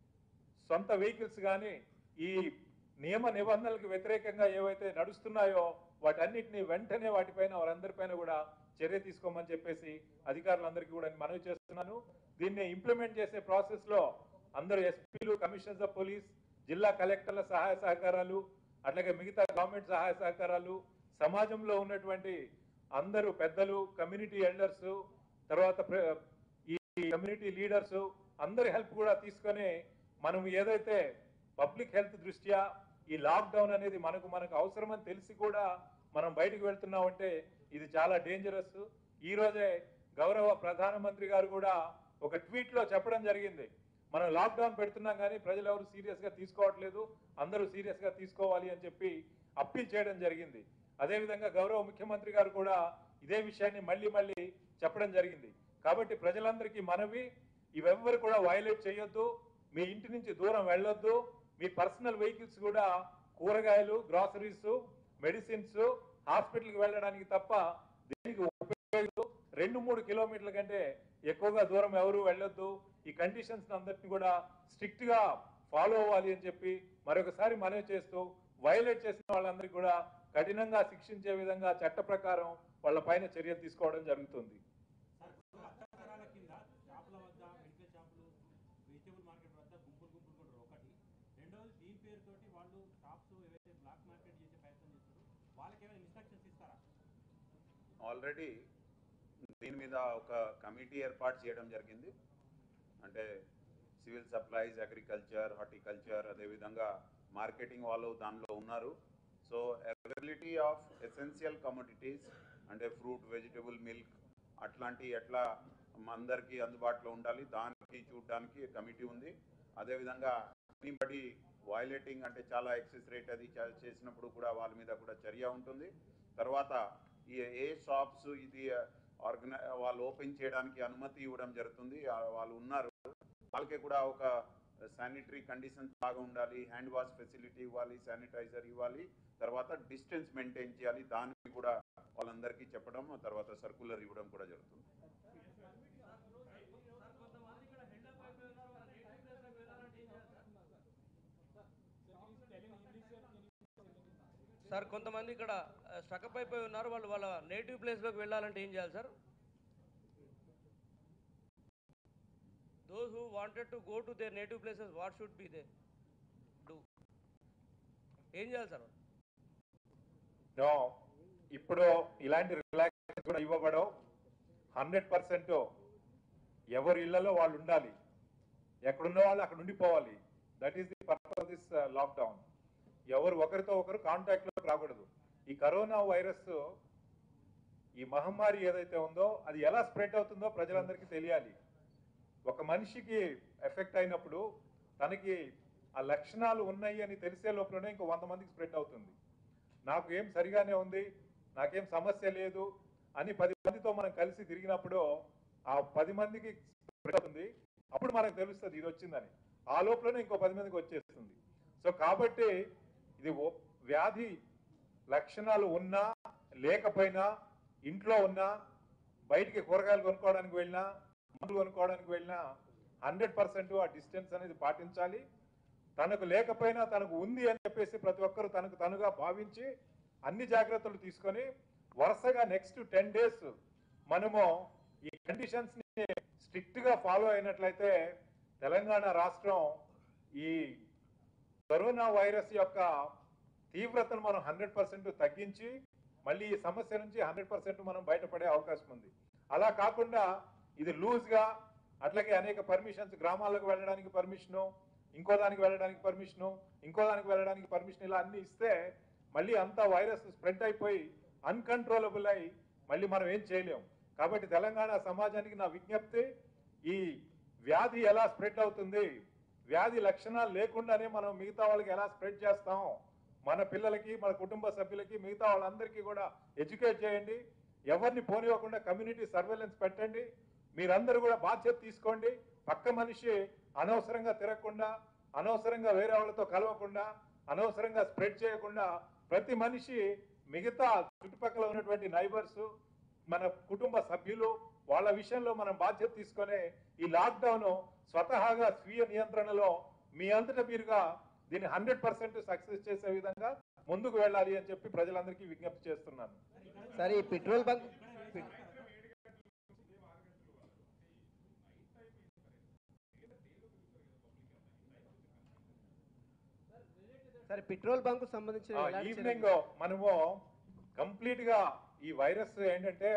సొంత వెహికల్స్ కానీ ఈ నియమ నిబంధనలకు వ్యతిరేకంగా ఏవైతే నడుస్తున్నాయో వాటన్నిటిని వెంటనే వాటిపైన వారందరిపైన కూడా చర్య తీసుకోమని చెప్పేసి అధికారులందరికీ కూడా నేను మనవి చేస్తున్నాను దీన్ని ఇంప్లిమెంట్ చేసే ప్రాసెస్ లో అందరూ ఎస్పీలు కమిషనర్స్ ఆఫ్ పోలీస్ జిల్లా కలెక్టర్ల సహాయ సహకారాలు అట్లాగే మిగతా గవర్నమెంట్ సహాయ సహకారాలు సమాజంలో ఉన్నటువంటి అందరూ పెద్దలు కమ్యూనిటీ ఎల్డర్స్ తర్వాత ప్ర- ఈ కమ్యూనిటీ లీడర్స్ అందరి హెల్ప్ కూడా తీసుకొని మనం ఏదైతే పబ్లిక్ హెల్త్ దృష్ట్యా ఈ లాక్డౌన్ అనేది మనకు మనకు అవసరమని తెలిసి కూడా మనం బయటకు వెళ్తున్నామంటే ఇది చాలా డేంజరస్ ఈ రోజే గౌరవ ప్రధానమంత్రి గారు కూడా ఒక ట్వీట్ లో చెప్పడం జరిగింది మనం లాక్డౌన్ పెడుతున్నాం కానీ ప్రజలు ఎవరు సీరియస్ గా తీసుకోవట్లేదు అందరూ సీరియస్ గా తీసుకోవాలి అని చెప్పి అప్పీల్ చేయడం జరిగింది అదేవిధంగా గౌరవ ముఖ్యమంత్రి గారు కూడా ఇదే విషయాన్ని మళ్ళీ మళ్ళీ చెప్పడం జరిగింది కాబట్టి ప్రజలందరికీ మనవి ఇవెవ్వరు కూడా వైలేట్ చేయొద్దు మీ ఇంటి నుంచి దూరం వెళ్ళొద్దు మీ పర్సనల్ వెహికల్స్ కూడా కూరగాయలు గ్రాసరీస్ మెడిసిన్స్ హాస్పిటల్కి వెళ్ళడానికి తప్ప దేనికి ఉపయోగం రెండు మూడు కిలోమీటర్ల కంటే ఎక్కువగా దూరం ఎవరు వెళ్ళొద్దు ఈ కండిషన్స్ అందరిని కూడా స్ట్రిక్ట్ గా ఫాలో అవ్వాలి అని చెప్పి మరొకసారి మనవి చేస్తూ వైలేట్ చేసిన వాళ్ళందరికీ కూడా కఠినంగా శిక్షించే విధంగా చట్ట ప్రకారం వాళ్ళ పైన చర్యలు తీసుకోవడం జరుగుతుంది సార్ అత్యాచారాల కింద షాపుల వద్ద మెడికల్ షాపులు వెజిటబుల్ మార్కెట్ వద్ద గుంపులు గుంపులు కూడా ఒకటి రెండవది దీని పేరుతోటి వాళ్ళు షాప్స్ ఏవైతే బ్లాక్ మార్కెట్ చేసే ప్రయత్నం చేస్తారు వాళ్ళకి ఏమైనా ఇన్స్ట్రక్షన్స్ ఇస్తారా ఆల్రెడీ దీని మీద ఒక కమిటీ ఏర్పాటు చేయడం జరిగింది అంటే సివిల్ సప్లైస్ అగ్రికల్చర్ హార్టికల్చర్ అదేవిధంగా మార్కెటింగ్ వాళ్ళు దానిలో ఉన్నారు so availability of essential commodities అంటే ఫ్రూట్ వెజిటబుల్ మిల్క్ అట్లాంటి ఎట్లా అందరికీ అందుబాటులో ఉండాలి దానికి చూడడానికి కమిటీ ఉంది అదేవిధంగా ఎనీబడి వయలేటింగ్ అంటే చాలా ఎక్సెస్ రేట్ అది చే- చేసినప్పుడు కూడా వాళ్ళ మీద కూడా చర్య ఉంటుంది తర్వాత ఈ ఏ షాప్స్ ఇది ఆర్గనై వాళ్ళు ఓపెన్ చేయడానికి అనుమతి ఇవ్వడం జరుగుతుంది ఆ వాళ్ళు ఉన్నారు వాళ్ళకి కూడా ఒక శానిటరీ కండిషన్స్ బాగా ఉండాలి హ్యాండ్ వాష్ ఫెసిలిటీ ఇవ్వాలి శానిటైజర్ ఇవ్వాలి తర్వాత డిస్టెన్స్ మెయింటైన్ చేయాలి దానికి కూడా వాళ్ళందరికీ చెప్పడం తర్వాత సర్కులర్ ఇవ్వడం కూడా జరుగుతుంది కొంతమంది ఇక్కడ హెల్డప్ అయిపోయినారు వాళ్ళ నేటివ్ ప్లేస్లోకి వెళ్ళాలంటే ఏం చేస్తారు సార్ కొంతమంది ఇక్కడ స్టకప్ అయిపోయి ఉన్నారు వాళ్ళు వాళ్ళ నేటివ్ ప్లేస్లోకి వెళ్ళాలంటే ఏం చేయాలి sir those who wanted to go to their native places what should be they do ఏం చేయాలి సార్ నో ఇప్పుడు ఇలాంటి రిలాక్స్ కూడా ఇవ్వబడవు హండ్రెడ్ పర్సెంట్ ఎవరి ఇళ్లలో వాళ్ళు ఉండాలి ఎక్కడున్న వాళ్ళు అక్కడ ఉండిపోవాలి that is the purpose this lockdown ఎవరు ఒకరితో ఒకరు కాంటాక్ట్ లో రాకూడదు ఈ కరోనా వైరస్ ఈ మహమ్మారి ఏదైతే ఉందో అది ఎలా స్ప్రెడ్ అవుతుందో ప్రజలందరికీ తెలియాలి ఒక మనిషికి ఎఫెక్ట్ అయినప్పుడు తనకి ఆ లక్షణాలు ఉన్నాయి అని తెలిసే లోపలనే ఇంకో వంద మందికి స్ప్రెడ్ అవుతుంది నాకు ఏం సరిగానే ఉంది నాకేం సమస్య లేదు అని పది మందితో మనం కలిసి తిరిగినప్పుడు ఆ పది మందికి స్ప్రెడ్ అవుతుంది అప్పుడు మనకు తెలుస్తుంది ఇది వచ్చిందని ఆ లోపలనే ఇంకో పది మందికి వచ్చేస్తుంది సో కాబట్టి ఇది ఓ- వ్యాధి లక్షణాలు ఉన్నా లేకపోయినా ఇంట్లో ఉన్నా బయటికి కూరగాయలు కొనుక్కోవడానికి వెళ్ళినా మందులు కొనుక్కోవడానికి వెళ్ళినా హండ్రెడ్ పర్సెంట్ ఆ డిస్టెన్స్ అనేది పాటించాలి తనకు లేకపోయినా తనకు ఉంది అని చెప్పేసి ప్రతి ఒక్కరు తనకు తనుగా భావించి అన్ని జాగ్రత్తలు తీసుకొని వరుసగా నెక్స్ట్ టెన్ డేస్ మనము ఈ కండిషన్స్ ని స్ట్రిక్ట్ గా ఫాలో అయినట్లయితే తెలంగాణ రాష్ట్రం ఈ కరోనా వైరస్ యొక్క తీవ్రతను మనం హండ్రెడ్ పర్సెంట్ తగ్గించి మళ్ళీ ఈ సమస్య నుంచి హండ్రెడ్ పర్సెంట్ మనం బయటపడే అవకాశం ఉంది అలా కాకుండా ఇది లూజ్ గా అట్లాగే అనేక పర్మిషన్స్ గ్రామాలకు వెళ్ళడానికి పర్మిషను ఇంకో దానికి వెళ్ళడానికి పర్మిషను ఇంకో దానికి వెళ్ళడానికి పర్మిషన్ ఇలా అన్ని ఇస్తే మళ్ళీ అంతా వైరస్ స్ప్రెడ్ అయిపోయి అన్కంట్రోలబుల్ అయి మళ్ళీ మనం ఏం చేయలేం కాబట్టి తెలంగాణ సమాజానికి నా విజ్ఞప్తి ఈ వ్యాధి ఎలా స్ప్రెడ్ అవుతుంది వ్యాధి లక్షణాలు లేకుండానే మనం మిగతా వాళ్ళకి ఎలా స్ప్రెడ్ చేస్తాం మన పిల్లలకి మన కుటుంబ సభ్యులకి మిగతా వాళ్ళందరికీ కూడా ఎడ్యుకేట్ చేయండి ఎవరిని పోనివ్వకుండా కమ్యూనిటీ సర్వేలెన్స్ పెట్టండి మీరందరూ కూడా బాధ్యత తీసుకోండి పక్క మనిషి అనవసరంగా తిరగకుండా అనవసరంగా వేరే వాళ్ళతో కలవకుండా అనవసరంగా స్ప్రెడ్ చేయకుండా ప్రతి మనిషి మిగతా చుట్టుపక్కల ఉన్నటువంటి నైబర్స్ మన కుటుంబ సభ్యులు వాళ్ళ విషయంలో మనం బాధ్యత తీసుకొని ఈ లాక్డౌన్ స్వతహాగా స్వీయ నియంత్రణలో మీ అంతటా మీరుగా దీన్ని హండ్రెడ్ పర్సెంట్ సక్సెస్ చేసే విధంగా ముందుకు వెళ్ళాలి అని చెప్పి ప్రజలందరికీ విజ్ఞప్తి చేస్తున్నాను సార్ ఈ పెట్రోల్ బంక్ పె- సార్ పెట్రోల్ బంక్ సంబంధించిన ఆ, ఎలాంటి ఈవినింగ్ చర్యలు? మనము కంప్లీట్ గా ఈ వైరస్ ఏంటంటే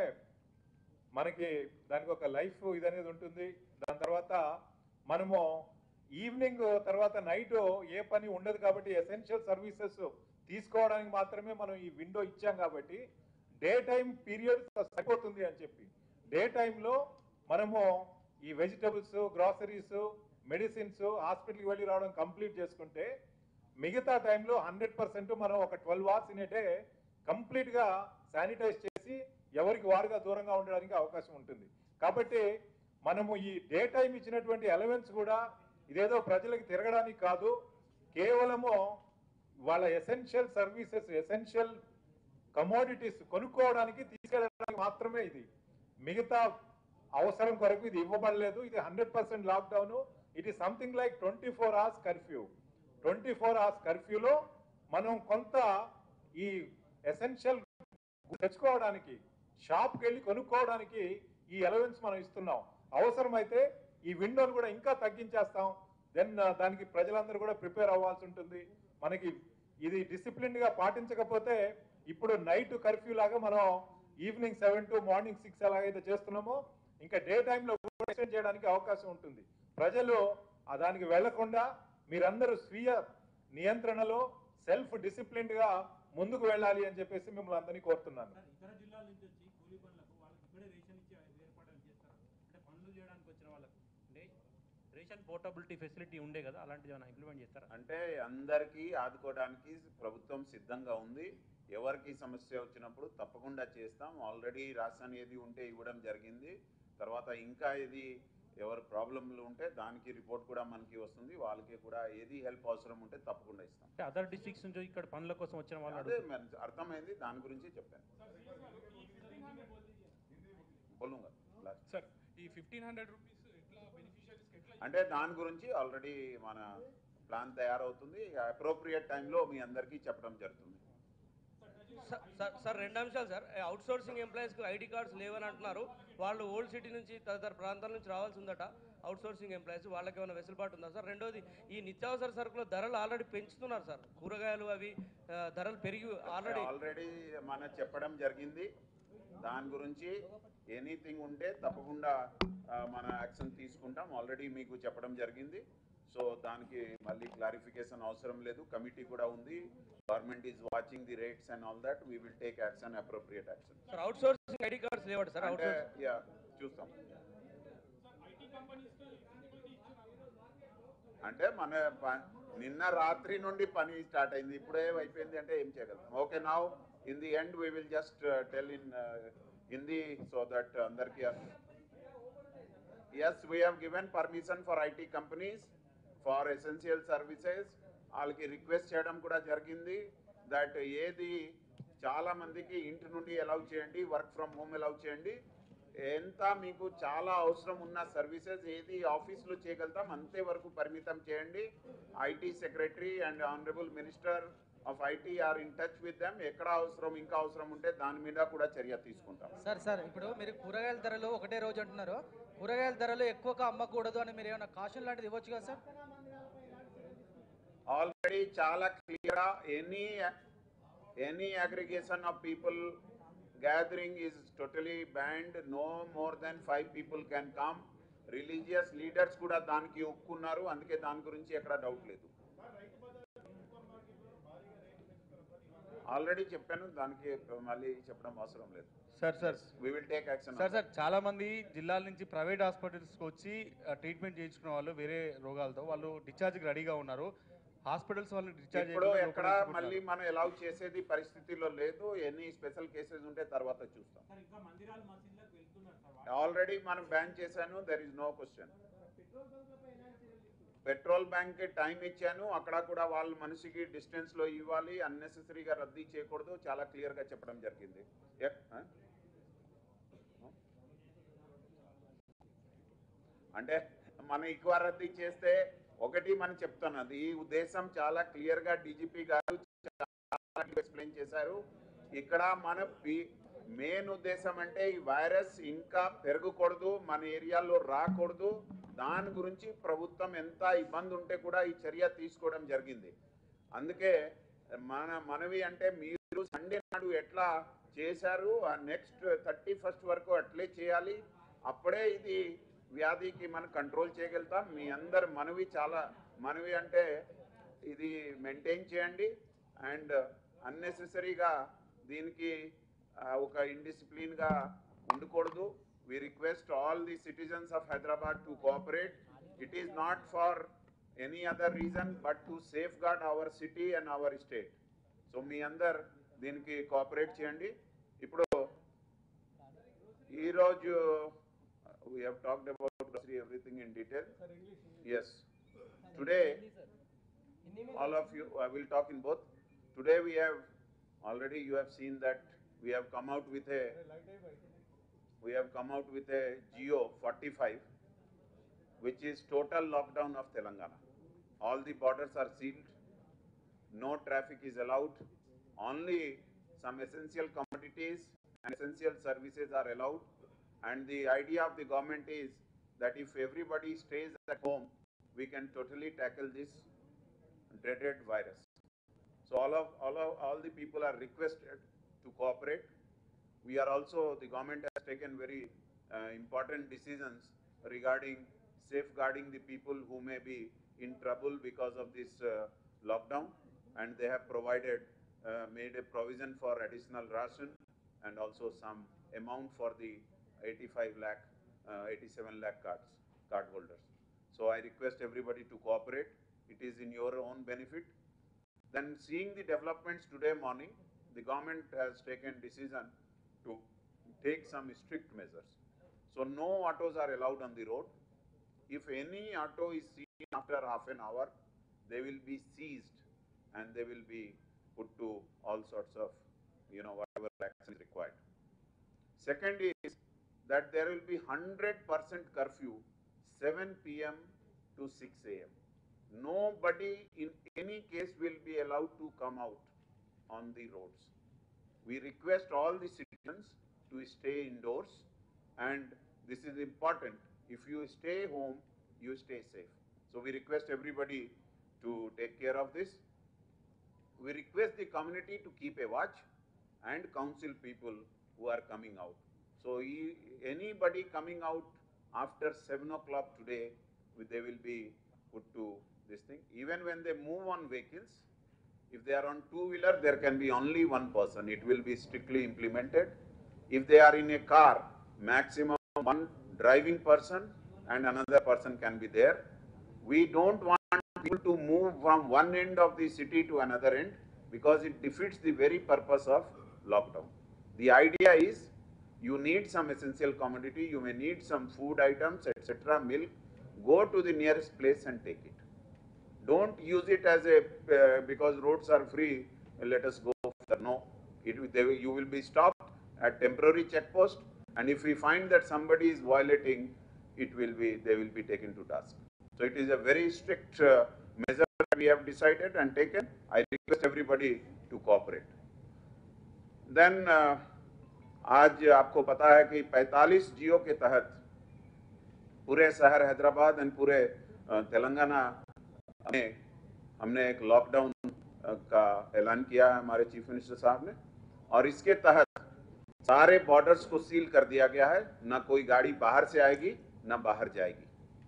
మనకి దానికి ఒక లైఫ్ ఇది అనేది ఉంటుంది దాని తర్వాత మనము ఈవినింగ్ తర్వాత నైట్ ఏ పని ఉండదు కాబట్టి ఎసెన్షియల్ సర్వీసెస్ తీసుకోవడానికి మాత్రమే మనం ఈ విండో ఇచ్చాం కాబట్టి డే టైం పీరియడ్ సరిపోతుంది అని చెప్పి డే టైంలో మనము ఈ వెజిటబుల్స్ గ్రాసరీస్ మెడిసిన్స్ హాస్పిటల్కి వెళ్ళి రావడం కంప్లీట్ చేసుకుంటే మిగతా టైంలో హండ్రెడ్ పర్సెంట్ మనం ఒక twelve hours in day complete గా శానిటైజ్ చేసి ఎవరికి వారుగా దూరంగా ఉండడానికి అవకాశం ఉంటుంది కాబట్టి మనము ఈ డే టైం ఇచ్చినటువంటి ఎలవెన్స్ కూడా ఇదేదో ప్రజలకు తిరగడానికి కాదు కేవలము వాళ్ళ ఎసెన్షియల్ సర్వీసెస్ ఎసెన్షియల్ కమోడిటీస్ కొనుక్కోవడానికి తీసుకెళ్ళడానికి మాత్రమే ఇది మిగతా అవసరం కొరకు ఇది ఇవ్వబడలేదు ఇది hundred percent lockdown it is something like twenty four hours curfew twenty four hours కర్ఫ్యూలో మనం కొంత ఈ ఎసెన్షియల్ తెచ్చుకోవడానికి షాప్కి వెళ్ళి కొనుక్కోవడానికి ఈ అలవెన్స్ మనం ఇస్తున్నాం అవసరమైతే ఈ విండోను కూడా ఇంకా తగ్గించేస్తాం దెన్ దానికి ప్రజలందరూ కూడా ప్రిపేర్ అవ్వాల్సి ఉంటుంది మనకి ఇది డిసిప్లిన్ గా పాటించకపోతే ఇప్పుడు నైట్ కర్ఫ్యూ లాగా మనం evening seven to morning six ఎలాగైతే చేస్తున్నామో ఇంకా డే టైంలో కూడా ఎక్స్టెండ్ చేయడానికి అవకాశం ఉంటుంది ప్రజలు ఆ దానికి వెళ్లకుండా మీరందరూ స్వీయ నియంత్రణలో సెల్ఫ్ డిసిప్లిన్డ్ గా ముందుకు వెళ్ళాలి అని చెప్పేసి మిమ్మల్ని అందరినీ కోరుతున్నాను సార్ ఇతర జిల్లాల నుంచి వచ్చి కూలీ పనులకు వాళ్ళకి ఇక్కడే రేషన్ ఇచ్చి ఏర్పాట్లు చేస్తారు అంటే పనులు చేయడానికి వచ్చిన వాళ్ళకు అంటే రేషన్ పోర్టబిలిటీ ఫెసిలిటీ ఉండే కదా అలాంటిది ఏమైనా ఇంప్లిమెంట్ చేస్తారా అంటే అందరికీ ఆదుకోవడానికి ప్రభుత్వం సిద్ధంగా ఉంది ఎవరికి సమస్య వచ్చినప్పుడు తప్పకుండా చేస్తాం ఆల్రెడీ రాషన్ ఏది ఉంటే ఇవ్వడం జరిగింది తర్వాత ఇంకా ఇది ఎవరు ప్రాబ్లంలు ఉంటే దానికి రిపోర్ట్ కూడా మనకి వస్తుంది వాళ్ళకి కూడా ఏది హెల్ప్ అవసరం ఉంటే తప్పకుండా ఇస్తాం అంటే అదర్ డిస్ట్రిక్ట్స్ నుంచి ఇక్కడ పనుల కోసం వచ్చిన వాళ్ళు అదే మరి అర్థమైంది దాని గురించి చెప్పాను బోలుంగా లాస్ట్ సార్ ఈ ఫిఫ్టీన్ హండ్రెడ్ రూపీస్ ఎట్లా బెనిఫిషియరీస్కి ఎట్లా అంటే దాని గురించి ఆల్రెడీ మన ప్లాన్ తయారవుతుంది అప్రోప్రియేట్ టైంలో మీ అందరికీ చెప్పడం జరుగుతుంది సార్- సార్ సార్ రెండు అంశాలు సార్ అవుట్ సోర్సింగ్ ఎంప్లాయీస్కి ఐడి కార్డ్స్ లేవని అంటున్నారు వాళ్ళు ఓల్డ్ సిటీ నుంచి తదితర ప్రాంతాల నుంచి రావాల్సి ఉందట అవుట్ సోర్సింగ్ ఎంప్లాయీస్ వాళ్ళకి ఏమైనా వెసులుబాటు ఉందా సార్ రెండోది ఈ నిత్యావసర సరుకుల ధరలు ఆల్రెడీ పెంచుతున్నారు సార్ కూరగాయలు అవి ఆ, ధరలు పెరిగి ఆల్రెడీ ఆల్రెడీ మన చెప్పడం జరిగింది దాని గురించి ఎనీథింగ్ ఉంటే తప్పకుండా ఆ, మన యాక్షన్ తీసుకుంటాం ఆల్రెడీ మీకు చెప్పడం జరిగింది సో దానికి మళ్ళీ క్లారిఫికేషన్ అవసరం లేదు కమిటీ కూడా ఉంది government is watching the rates and all that we will take action appropriate action sir out sourcing ID cards లేవట సార్ అవుట్ అంటే సోర్సింగ్ యా చూస్తాం అంటే మన ప- నిన్న రాత్రి నుండి పని స్టార్ట్ అయింది ఇప్పుడే అయిపోయింది అంటే ఏం చేయగలం okay now in the end we will just tell in Hindi so that అందరికీ as we have given permission for IT companies for essential services వాళ్ళకి రిక్వెస్ట్ చేయడం కూడా జరిగింది దట్ ఏది చాలా మందికి ఇంటి నుండి అలౌ చేయండి వర్క్ ఫ్రమ్ హోమ్ అలౌ చేయండి ఎంత మీకు చాలా అవసరం ఉన్న సర్వీసెస్ ఏది ఆఫీస్లో చేయగలుగుతాం అంతే వరకు పరిమితం చేయండి IT secretary and honourable minister of IT are in touch with them ఎక్కడ అవసరం ఇంకా అవసరం ఉంటే దాని మీద కూడా చర్య తీసుకుంటాం సార్ సార్ ఇప్పుడు మీరు కూరగాయల ధరలు ఒకటే రోజు అంటున్నారు కూరగాయల ధరలు ఎక్కువగా అమ్మకూడదు అని మీరు ఏమైనా కాషన్ లాంటిది ఇవ్వచ్చు కదా సార్ ఆల్రెడీ చాలా clear any any aggregation of people gathering is totally banned no more than five people can come religious leaders కూడా దానికి ఒప్పుకున్నారు అందుకే దాని గురించి ఎక్కడ డౌట్ లేదు ఆల్రెడీ చెప్పాను దానికి మళ్ళీ చెప్పడం అవసరం లేదు sir sir we will take action sir sir చాలా మంది జిల్లాల నుంచి ప్రైవేట్ హాస్పిటల్స్కి వచ్చి ట్రీట్మెంట్ చేయించుకున్న వాళ్ళు వేరే రోగాలతో వాళ్ళు డిశ్చార్జ్కి రెడీగా ఉన్నారు హాస్పిటల్స్ వాళ్ళు డిశ్చార్జ్ ఇప్పుడు ఎక్కడ మళ్ళీ మనం ఎలా చేసేది పరిస్థితిలో లేదు ఎన్ని స్పెషల్ కేసెస్ ఉంటే తర్వాత చూస్తాం సార్ ఇంకా మందిరాలు మసీదులకు వెళ్తున్నారు సార్ వాళ్ళు. ఆల్రెడీ మనం బ్యాన్ చేశాను there is no question petrol bank కి టైం ఇచ్చాను అక్కడ కూడా వాళ్ళ మనిషికి డిస్టెన్స్ లో ఇవ్వాలి అన్నెసెసరీగా రద్దీ చేయకూడదు చాలా క్లియర్ గా చెప్పడం జరిగింది ఎక్- ఆ? అంటే మనం ఎక్కువ రద్దీ చేస్తే ఒకటి మనం చెప్తున్నది ఈ ఉద్దేశం చాలా క్లియర్ గా డీజీపీ గారు ఎక్స్ప్లెయిన్ చేశారు ఇక్కడ మన మెయిన్ ఉద్దేశం అంటే ఈ వైరస్ ఇంకా పెరగకూడదు మన ఏరియాలో రాకూడదు దాని గురించి ప్రభుత్వం ఎంత ఇబ్బంది ఉంటే కూడా ఈ చర్య తీసుకోవడం జరిగింది అందుకే మన మనవి అంటే మీరు సండే నాడు ఎట్లా చేశారు ఆ నెక్స్ట్ థర్టీ ఫస్ట్ వరకు అట్లే చేయాలి అప్పుడే ఇది వ్యాధికి మనం కంట్రోల్ చేయగలుగుతాం మీ అందరు మనవి చాలా మనవి అంటే ఇది మెయింటైన్ చేయండి అండ్ అన్నెసెసరీగా దీనికి ఆ, ఒక ఇండిసిప్లిన్గా ఉండకూడదు we request all the citizens of Hyderabad to cooperate it is not for any other reason but to safeguard our city and our state so మీ అందరు దీనికి కోఆపరేట్ చేయండి ఇప్పుడు ఈరోజు we have talked about everything in detail as today all of you, I will talk in both. Today we have, already you have seen that we have come out with a, we have come out with a Geo 45, which is total lockdown of Telangana. All the borders are sealed, no traffic is allowed, only some essential commodities and essential services are allowed. And the idea of the government is that if everybody stays at home, we can totally tackle this dreaded virus. So all of, all of, all the people are requested to cooperate. We are also, the government has taken very uh, important decisions regarding safeguarding the people who may be in trouble because of this uh, lockdown. And they have provided, uh, made a provision for additional ration and also some amount for the 85 lakh, uh, 87 lakh cards, card holders. So I request everybody to cooperate. It is in your own benefit. Then seeing the developments today morning, the government has taken decision to take some strict measures. So no autos are allowed on the road. If any auto is seen after half an hour, they will be seized and they will be put to all sorts of, you know, whatever action is required. Second is that there will be hundred percent curfew, seven PM to six AM. Nobody in any case will be allowed to come out on the roads. We request all the citizens to stay indoors and this is important. If you stay home, you stay safe. So we request everybody to take care of this. We request the community to keep a watch and counsel people who are coming out. So e- anybody coming out after seven o'clock today, they will be put to this thing. Even when they move on vehicles, if they are on two-wheeler, there can be only one person. It will be strictly implemented. If they are in a car, maximum one driving person and another person can be there. We don't want people to move from one end of the city to another end because it defeats the very purpose of lockdown. The idea is you need some essential commodity, you may need some food items, etc., milk, go to the nearest place and take it. Don't use it as a, uh, because roads are free, let us go. further. No, it, will- they, will- you will be stopped at temporary checkpost and if we find that somebody is violating, it will be, they will be taken to task. So it is a very strict uh, measure that we have decided and taken. I request everybody to cooperate. Then uh, आज आपको पता है कि 45 जियो के तहत पूरे शहर हैदराबाद एंड पूरे अ, तेलंगाना में हमने एक लॉकडाउन अ, का ऐलान किया है हमारे चीफ मिनिस्टर साहब ने और इसके तहत सारे बॉर्डर्स को सील कर दिया गया है ना कोई गाड़ी बाहर से आएगी ना बाहर जाएगी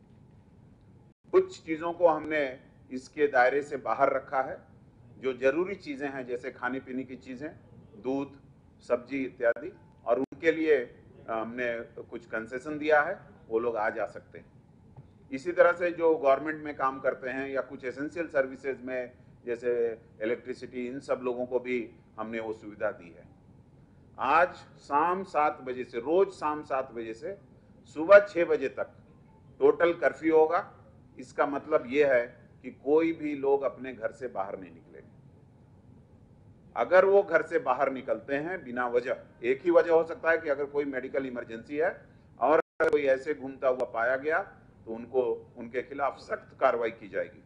कुछ चीजों को हमने इसके दायरे से बाहर रखा है जो जरूरी चीजें हैं जैसे खाने पीने की चीजें दूध सब्जी इत्यादि और उनके लिए अ, हमने कुछ कंसेशन दिया है वो लोग आ जा सकते हैं इसी तरह से जो गवर्नमेंट में काम करते हैं या कुछ एसेंशियल सर्विसेज में जैसे इलेक्ट्रिसिटी इन सब लोगों को भी हमने वो सुविधा दी है आज शाम सात बजे से रोज शाम सात बजे से सुबह छः बजे तक टोटल कर्फ्यू होगा इसका मतलब ये है कि कोई भी लोग अपने घर से बाहर नहीं निकलेंगे अगर वो घर से बाहर निकलते हैं बिना वजह एक ही वजह हो सकता है कि अगर कोई मेडिकल इमरजेंसी है और अगर कोई ऐसे घूमता हुआ पाया गया तो उनको उनके खिलाफ सख्त कार्रवाई की जाएगी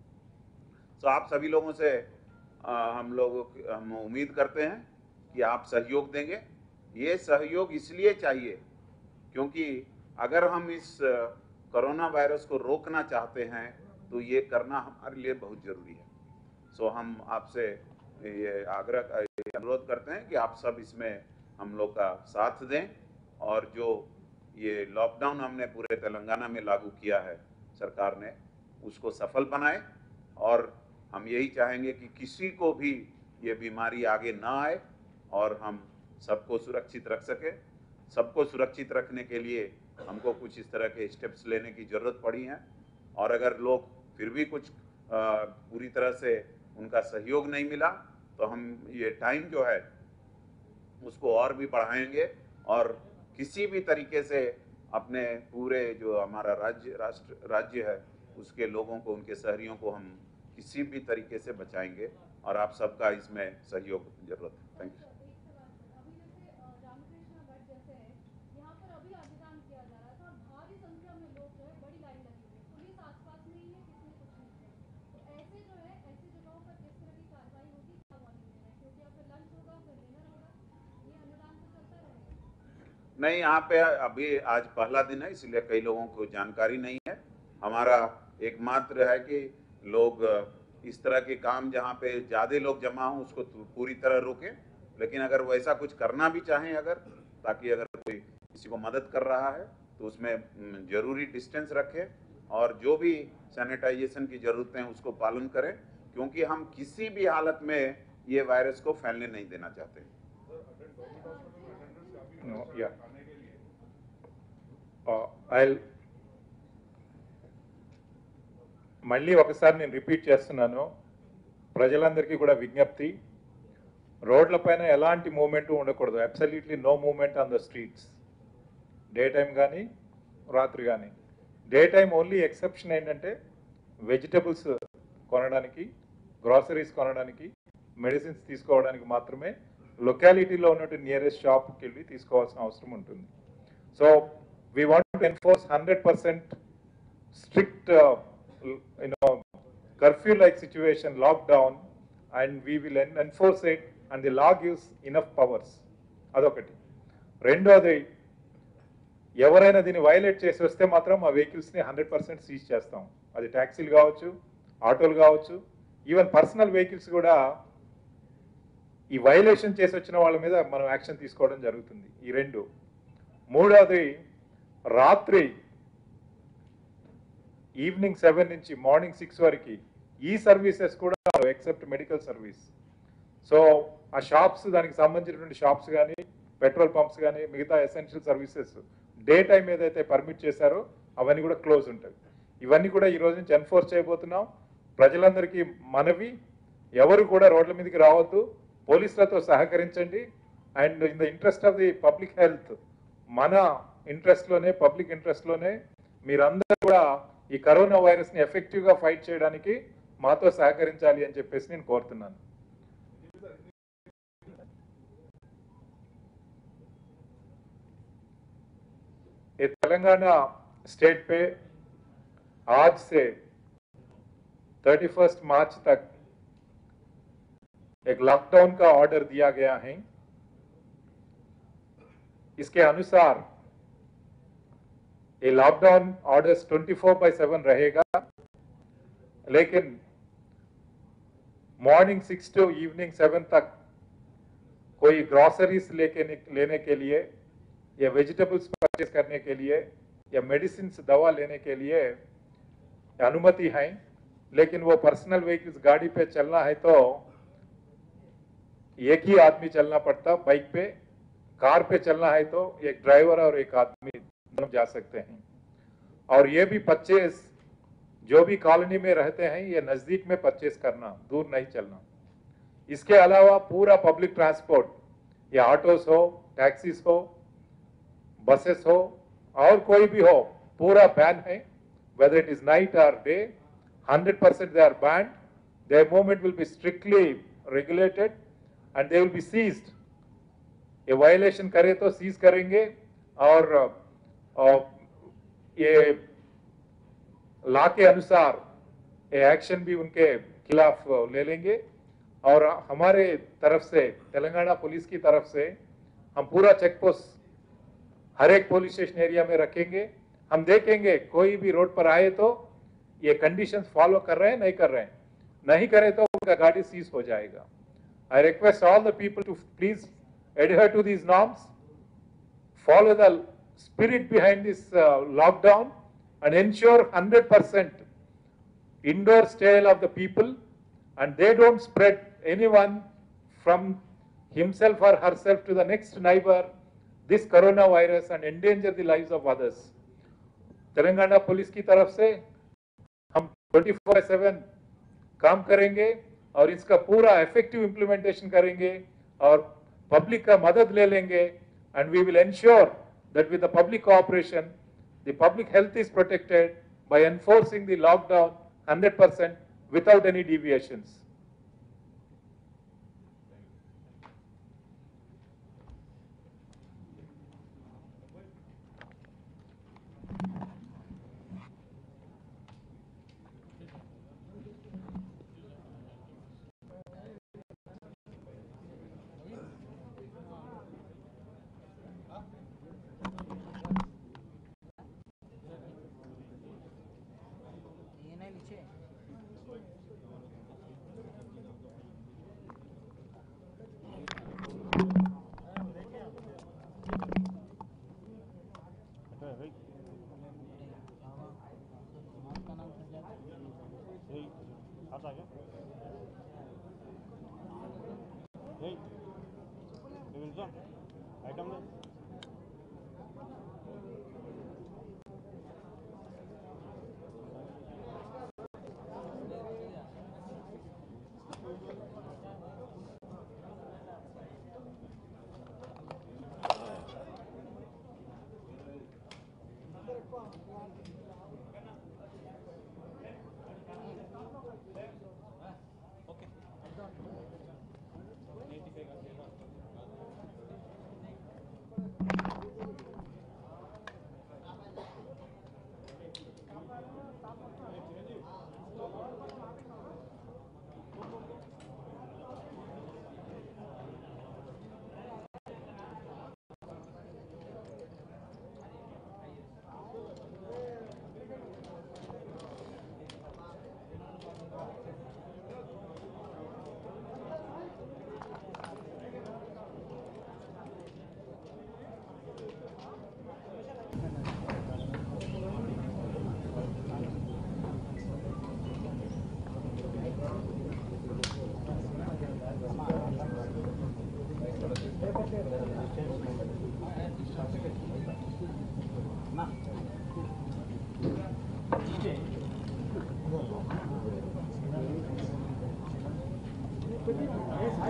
तो आप सभी लोगों से आ, हम लोग हम उम्मीद करते हैं कि आप सहयोग देंगे ये सहयोग इसलिए चाहिए क्योंकि अगर हम इस अ, कोरोना वायरस को रोकना चाहते हैं तो ये करना हमारे लिए बहुत जरूरी है सो हम आपसे ये आग्रह ये अनुरोध करते हैं कि आप सब इसमें हम लोग का साथ दें और जो ये लॉकडाउन हमने पूरे तेलंगाना में लागू किया है सरकार ने उसको सफल बनाए और हम यही चाहेंगे कि किसी को भी ये बीमारी आगे ना आए और हम सबको सुरक्षित रख सके सबको सुरक्षित रखने के लिए हमको कुछ इस तरह के स्टेप्स लेने की ज़रूरत पड़ी है और अगर लोग फिर भी कुछ अ, पूरी तरह से उनका सहयोग नहीं मिला तो हम ये टाइम जो है उसको और भी बढ़ाएंगे और किसी भी तरीके से अपने पूरे जो हमारा राज्य राष्ट्र राज्य है उसके लोगों को उनके शहरियों को हम किसी भी तरीके से बचाएंगे और आप सबका इसमें सहयोग जरूरत है थैंक यू अभी जैसे अ, रामकृष्ण गढ़ जैसे है यहाँ पर अभी आवेदन किया जा रहा था भारी संख्या में लोग जो है बड़ी लाइन लगी हुई है पुलिस आसपास में ही है किसी ने कुछ नहीं किया तो ऐसे जो है ऐसी जगहों पर किस तरह की कार्रवाई होगी क्या वार्निंग दे रहे हैं क्योंकि अब फिर लंच होगा फिर डिनर होगा ये अनुदान तो चलता रहेगा नहीं यहाँ पे अभी आज पहला दिन है इसलिए कई लोगों को जानकारी नहीं है हमारा एकमात्र है कि लोग अ, इस तरह के काम जहाँ पे ज़्यादा लोग जमा हों उसको तो पूरी तरह रोकें लेकिन अगर वैसा कुछ करना भी चाहें अगर ताकि अगर कोई किसी को मदद कर रहा है तो उसमें हम्म, जरूरी डिस्टेंस रखें और जो भी सैनिटाइजेशन की ज़रूरतें हैं उसको पालन करें क्योंकि हम किसी भी हालत में ये वायरस को फैलने नहीं देना चाहते No, yeah. Uh, I'll మళ్ళీ ఒకసారి నేను రిపీట్ చేస్తున్నాను ప్రజలందరికీ కూడా విజ్ఞప్తి రోడ్లపైన ఎలాంటి మూమెంట్ ఉండకూడదు absolutely no moment on the streets day time కానీ రాత్రి కానీ డే టైం ఓన్లీ ఎక్సెప్షన్ ఏంటంటే వెజిటబుల్స్ కొనడానికి గ్రాసరీస్ కొనడానికి మెడిసిన్స్ తీసుకోవడానికి మాత్రమే లొకాలిటీలో ఉన్నటువంటి నియరెస్ట్ షాప్కి వెళ్ళి తీసుకోవాల్సిన అవసరం ఉంటుంది so we want to enforce hundred percent strict you know curfew like situation lockdown and we will enforce it and the law gives enough powers అదొకటి రెండోది ఎవరైనా దీన్ని వైలేట్ చేసి వస్తే మాత్రం ఆ వెహికల్స్ని హండ్రెడ్ పర్సెంట్ సీజ్ చేస్తాం అది ట్యాక్సీలు కావచ్చు ఆటోలు కావచ్చు ఈవెన్ పర్సనల్ వెహికల్స్ కూడా ఈ వైలేషన్ చేసి వచ్చిన వాళ్ళ మీద మనం యాక్షన్ తీసుకోవడం జరుగుతుంది ఈ రెండు మూడవది రాత్రి ఈవినింగ్ సెవెన్ నుంచి మార్నింగ్ సిక్స్ వరకు ఈ సర్వీసెస్ కూడా ఎక్సెప్ట్ మెడికల్ సర్వీస్ సో ఆ షాప్స్ దానికి సంబంధించినటువంటి షాప్స్ కానీ పెట్రోల్ పంప్స్ కానీ మిగతా ఎసెన్షియల్ సర్వీసెస్ డే టైం ఏదైతే పర్మిట్ చేశారో అవన్నీ కూడా క్లోజ్ ఉంటాయి ఇవన్నీ కూడా ఈ రోజు నుంచి ఎన్ఫోర్స్ చేయబోతున్నాం ప్రజలందరికీ మనవి ఎవరు కూడా రోడ్ల మీదకి రావద్దు పోలీసులతో సహకరించండి and in the interest of the public health మన ఇంట్రెస్ట్లోనే పబ్లిక్ ఇంట్రెస్ట్లోనే మీరందరూ కూడా ఈ కరోనా వైరస్ని ఎఫెక్టివ్గా ఫైట్ చేయడానికి మాతో సహకరించాలి అని చెప్పేసి నేను కోరుతున్నాను ये तेलंगाना स्टेट पे आज से 31 मार्च तक एक लॉकडाउन का ऑर्डर दिया गया है इसके अनुसार ये लॉकडाउन ऑर्डर्स 24 बाय 7 रहेगा लेकिन morning six to evening seven तक कोई ग्रॉसरीज लेके निक- लेने के लिए या वेजिटेबल्स परचेज करने के लिए या मेडिसिन दवा लेने के लिए अनुमति है लेकिन वो पर्सनल व्हीकल्स गाड़ी पे चलना है तो एक ही आदमी चलना पड़ता बाइक पे कार पे चलना है तो एक ड्राइवर और एक आदमी दोनों जा सकते हैं और ये भी परचेज जो भी कॉलोनी में रहते हैं ये नजदीक में परचेज करना दूर नहीं चलना इसके अलावा पूरा पब्लिक ट्रांसपोर्ट या ऑटोस हो टैक्सीज हो बसेस हो और कोई भी हो पूरा बैन है whether it is night or day 100% they are banned their movement will be strictly regulated and they will be seized ये वायलेशन करे तो सीज करेंगे और, और ये लॉ के अनुसार ये एक्शन भी उनके खिलाफ ले लेंगे और हमारे तरफ से तेलंगाना पुलिस की तरफ से हम पूरा चेक पोस्ट हर एक पुलिस स्टेशन एरिया में रखेंगे हम देखेंगे कोई भी रोड पर आए तो ये कंडीशंस फॉलो कर रहे हैं नहीं कर रहे हैं नहीं करे तो उनका गाड़ी सीज हो जाएगा I request all the people to please adhere to these norms follow the spirit behind this uh, lockdown and ensure 100% indoor stay of the people and they don't spread anyone from himself or herself to the next neighbor this coronavirus and endanger the lives of others. Telangana police की तरफ से हम 24 सेवन काम करेंगे और इसका पूरा इफेक्टिव इम्प्लीमेंटेशन करेंगे और पब्लिक का मदद ले लेंगे and we will ensure that with the public cooperation the public health is protected by enforcing the lockdown 100% without any deviations.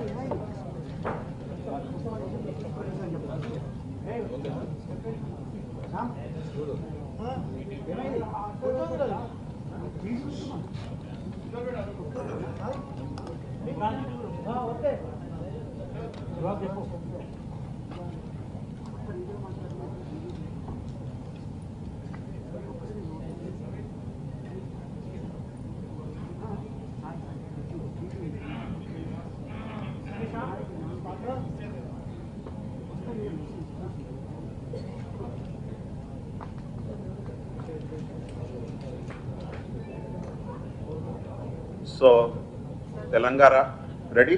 So Telangana ready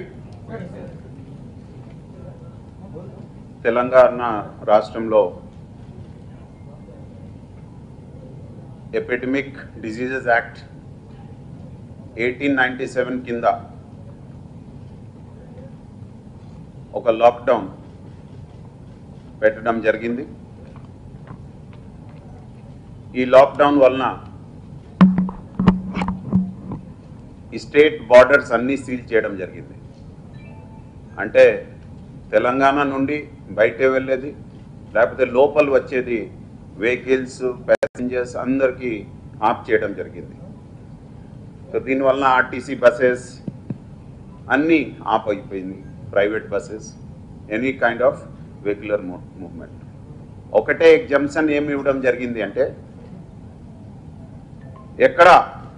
Telangana రాష్ట్రంలో epidemic diseases act eighteen ninety seven కింద ఒక లాక్డౌన్ పెట్టడం జరిగింది ఈ లాక్డౌన్ వలన ఈ స్టేట్ బార్డర్స్ అన్నీ సీల్ చేయడం జరిగింది అంటే తెలంగాణ నుండి బయట వెళ్ళేది లేకపోతే లోపల వచ్చేది వెహికల్స్ ప్యాసింజర్స్ అందరికీ ఆఫ్ చేయడం జరిగింది సో దీనివల్ల ఆర్టీసీ బస్సెస్ అన్నీ ఆఫ్ అయిపోయింది private buses any kind of vehicular movement ఒకటే ఎగ్జంప్షన్ ఏమి ఇవ్వడం జరిగింది అంటే ఎక్కడ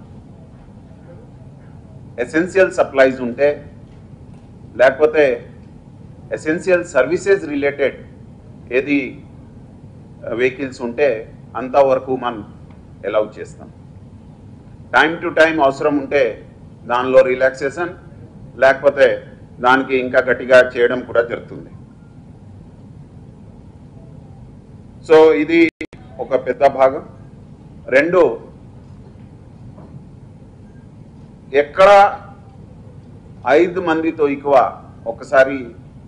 ఎసెన్షియల్ సప్లైస్ ఉంటే లేకపోతే ఎసెన్షియల్ సర్వీసెస్ రిలేటెడ్ ఏది వెహికల్స్ ఉంటే అంతవరకు మనం అలౌ చేస్తాం టైం టు టైం అవసరం ఉంటే దానిలో రిలాక్సేషన్ లేకపోతే దానికి ఇంకా గట్టిగా చేయడం కూడా జరుగుతుంది సో ఇది ఒక పెద్ద భాగం రెండు ఎక్కడ ఐదు మందితో ఎక్కువ ఒకసారి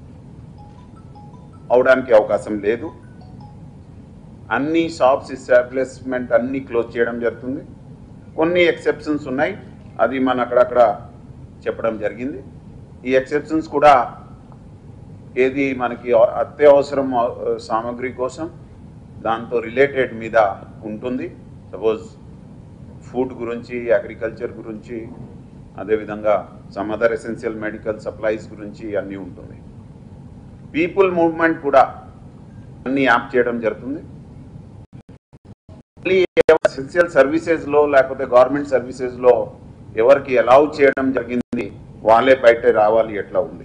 అవడానికి అవకాశం లేదు అన్ని షాప్స్ ఎస్టాబ్లిష్మెంట్ అన్ని క్లోజ్ చేయడం జరుగుతుంది కొన్ని ఎక్సెప్షన్స్ ఉన్నాయి అది మన అక్కడక్కడ చెప్పడం జరిగింది ఈ ఎక్సెప్షన్స్ కూడా ఏది మనకి అత్యవసరం ఆ, సామాగ్రి కోసం దాంతో రిలేటెడ్ మీద ఉంటుంది సపోజ్ ఫుడ్ గురించి అగ్రికల్చర్ గురించి అదేవిధంగా some other essential medical supplies గురించి అన్నీ ఉంటుంది పీపుల్ మూవ్మెంట్ కూడా అన్ని యాప్ చేయడం జరుగుతుంది ఎసెన్షియల్ సర్వీసెస్లో లేకపోతే గవర్నమెంట్ సర్వీసెస్లో ఎవరికి అలౌ చేయడం జరిగింది వాళ్ళే బయట రావాలి ఎట్లా ఉంది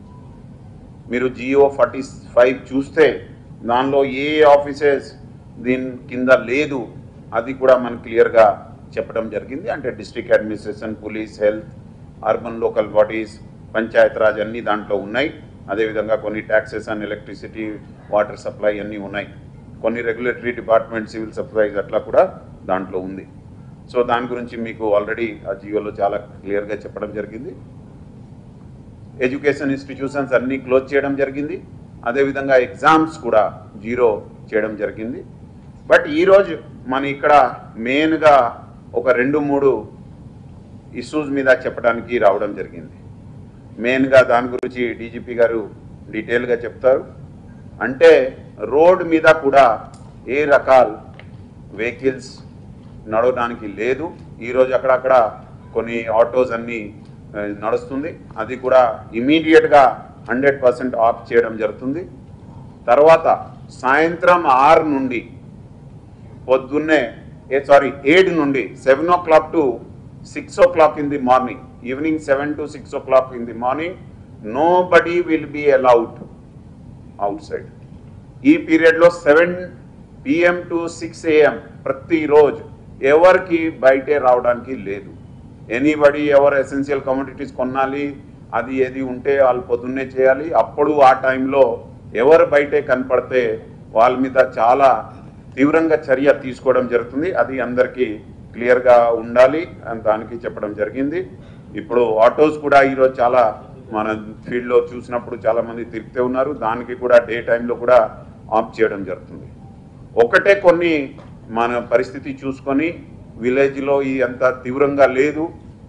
మీరు జియో ఫార్టీ ఫైవ్ చూస్తే దానిలో ఏ ఆఫీసెస్ దీని కింద లేదు అది కూడా మనకు క్లియర్గా చెప్పడం జరిగింది అంటే district administration police health urban local bodies Panchayat Raj అన్నీ దాంట్లో ఉన్నాయి అదేవిధంగా కొన్ని taxes and electricity water supply అన్నీ ఉన్నాయి కొన్ని రెగ్యులేటరీ డిపార్ట్మెంట్ సివిల్ సప్లైస్ అట్లా కూడా దాంట్లో ఉంది సో దాని గురించి మీకు ఆల్రెడీ ఆ జియోలో చాలా క్లియర్గా చెప్పడం జరిగింది ఎడ్యుకేషన్ ఇన్స్టిట్యూషన్స్ అన్నీ క్లోజ్ చేయడం జరిగింది అదేవిధంగా ఎగ్జామ్స్ కూడా జీరో చేయడం జరిగింది బట్ ఈరోజు మన ఇక్కడ మెయిన్గా ఒక రెండు మూడు ఇష్యూస్ మీద చెప్పడానికి రావడం జరిగింది మెయిన్గా దాని గురించి డీజీపీ గారు డీటెయిల్గా చెప్తారు అంటే రోడ్ మీద కూడా ఏ రకాల వెహికల్స్ నడవడానికి లేదు ఈరోజు అక్కడక్కడ కొన్ని ఆటోస్ అన్నీ ఆ, నడుస్తుంది అది కూడా ఇమీడియట్గా హండ్రెడ్ పర్సెంట్ ఆఫ్ చేయడం జరుగుతుంది తర్వాత సాయంత్రం ఆరు నుండి పొద్దున్నే ఏ సారీ ఎయిట్ నుండి seven o'clock to six o'clock in the morning evening seven to six o'clock in the morning nobody will be allowed outside ఈ పీరియడ్లో seven PM to six AM ప్రతిరోజు ఎవరికి బయటే రావడానికి లేదు ఎనీబడి ఎవరు ఎసెన్షియల్ కమోడిటీస్ కొనాలి అది ఏది ఉంటే వాళ్ళు పొద్దున్నే చేయాలి అప్పుడు ఆ టైంలో ఎవరు బయటే కనపడితే వాళ్ళ మీద చాలా తీవ్రంగా చర్య తీసుకోవడం జరుగుతుంది అది అందరికీ క్లియర్గా ఉండాలి అని దానికి చెప్పడం జరిగింది ఇప్పుడు ఆటోస్ కూడా ఈరోజు చాలా మన ఫీల్డ్లో చూసినప్పుడు చాలా మంది తిరుగుతూ ఉన్నారు దానికి కూడా డే టైంలో కూడా ఆఫ్ చేయడం జరుగుతుంది ఒకటే కొన్ని మన పరిస్థితి చూసుకొని విలేజ్లో ఈ అంత తీవ్రంగా లేదు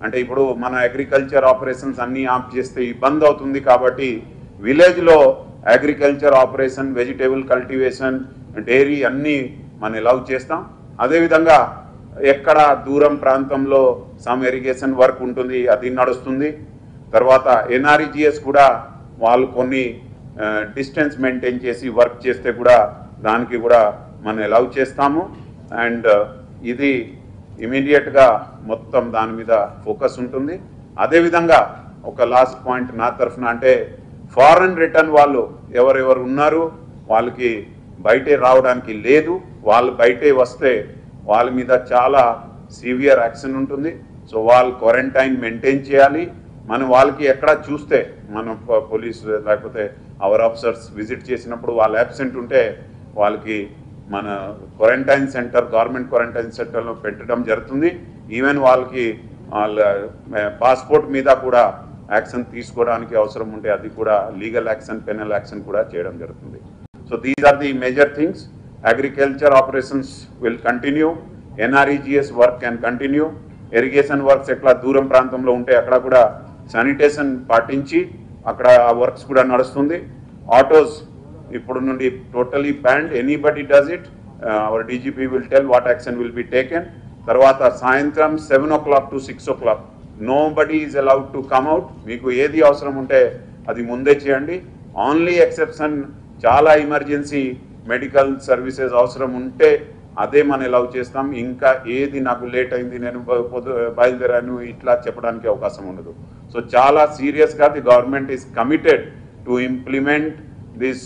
అంటే ఇప్పుడు మన అగ్రికల్చర్ ఆపరేషన్స్ అన్నీ ఆఫ్ చేస్తే ఇబ్బంది అవుతుంది కాబట్టి విలేజ్లో agriculture operation vegetable cultivation dairy అన్నీ మనం ఎలవ్ చేస్తాం అదేవిధంగా ఎక్కడ దూరం ప్రాంతంలో సమ్ ఇరిగేషన్ వర్క్ ఉంటుంది అది నడుస్తుంది తర్వాత ఎన్ఆర్ఈజిఎస్ కూడా వాళ్ళు కొన్ని డిస్టెన్స్ మెయింటైన్ చేసి వర్క్ చేస్తే కూడా దానికి కూడా మనం ఎలవ్ చేస్తాము అండ్ ఇది ఇమీడియట్గా మొత్తం దాని మీద ఫోకస్ ఉంటుంది అదేవిధంగా ఒక లాస్ట్ పాయింట్ నా తరఫున అంటే ఫారెన్ రిటర్న్ వాళ్ళు ఎవరెవరు ఉన్నారు వాళ్ళకి బయటే రావడానికి లేదు వాళ్ళు బయటే వస్తే వాళ్ళ మీద చాలా సివియర్ యాక్షన్ ఉంటుంది సో వాళ్ళు క్వారంటైన్ మెయింటైన్ చేయాలి మనం వాళ్ళకి ఎక్కడ చూస్తే మనం ప- పోలీస్ లేకపోతే అవర్ ఆఫీసర్స్ విజిట్ చేసినప్పుడు వాళ్ళు అబ్సెంట్ ఉంటే వాళ్ళకి మన క్వారంటైన్ సెంటర్ గవర్నమెంట్ క్వారంటైన్ సెంటర్లో పెట్టడం జరుగుతుంది ఈవెన్ వాళ్ళకి వాళ్ళ పాస్పోర్ట్ మీద కూడా యాక్షన్ తీసుకోవడానికి అవసరం ఉంటే అది కూడా లీగల్ యాక్షన్ పెనల్ యాక్షన్ కూడా చేయడం జరుగుతుంది so these are the major things agriculture operations will continue NREGS work can continue irrigation works ఎట్లా దూరం ప్రాంతంలో ఉంటే అక్కడ కూడా శానిటేషన్ పాటించి అక్కడ ఆ వర్క్స్ కూడా నడుస్తుంది ఆటోస్ ఇప్పుడు నుండి totally banned anybody does it our DGP will tell what action will be taken తర్వాత సాయంత్రం seven o'clock to six o'clock nobody is allowed to come out మీకు ఏది అవసరం ఉంటే అది ముందే చేయండి ఓన్లీ ఎక్సెప్షన్ చాలా ఎమర్జెన్సీ మెడికల్ సర్వీసెస్ అవసరం ఉంటే అదే మనం అలౌ చేస్తాం ఇంకా ఏది నాకు లేట్ అయింది నేను బ- పొద్దు బయలుదేరాను ఇట్లా చెప్పడానికి అవకాశం ఉండదు సో చాలా సీరియస్గా the government is committed to implement this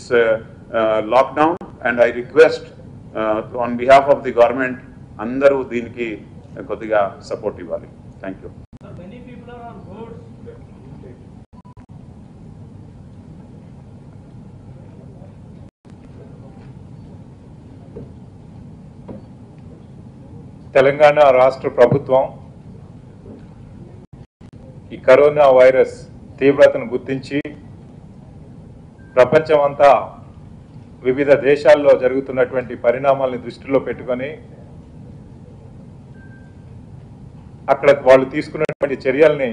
lockdown and I request on behalf of the government అందరూ దీనికి కొద్దిగా సపోర్ట్ ఇవ్వాలి thank you Many people are on roads. Telangana రాష్ట్ర ప్రభుత్వం ఈ కరోనా వైరస్ తీవ్రతను గుర్తించి ప్రపంచమంతా వివిధ దేశాల్లో జరుగుతున్నటువంటి పరిణామాలను దృష్టిలో పెట్టుకొని అక్కడ వాళ్ళు తీసుకున్నటువంటి చర్యల్ని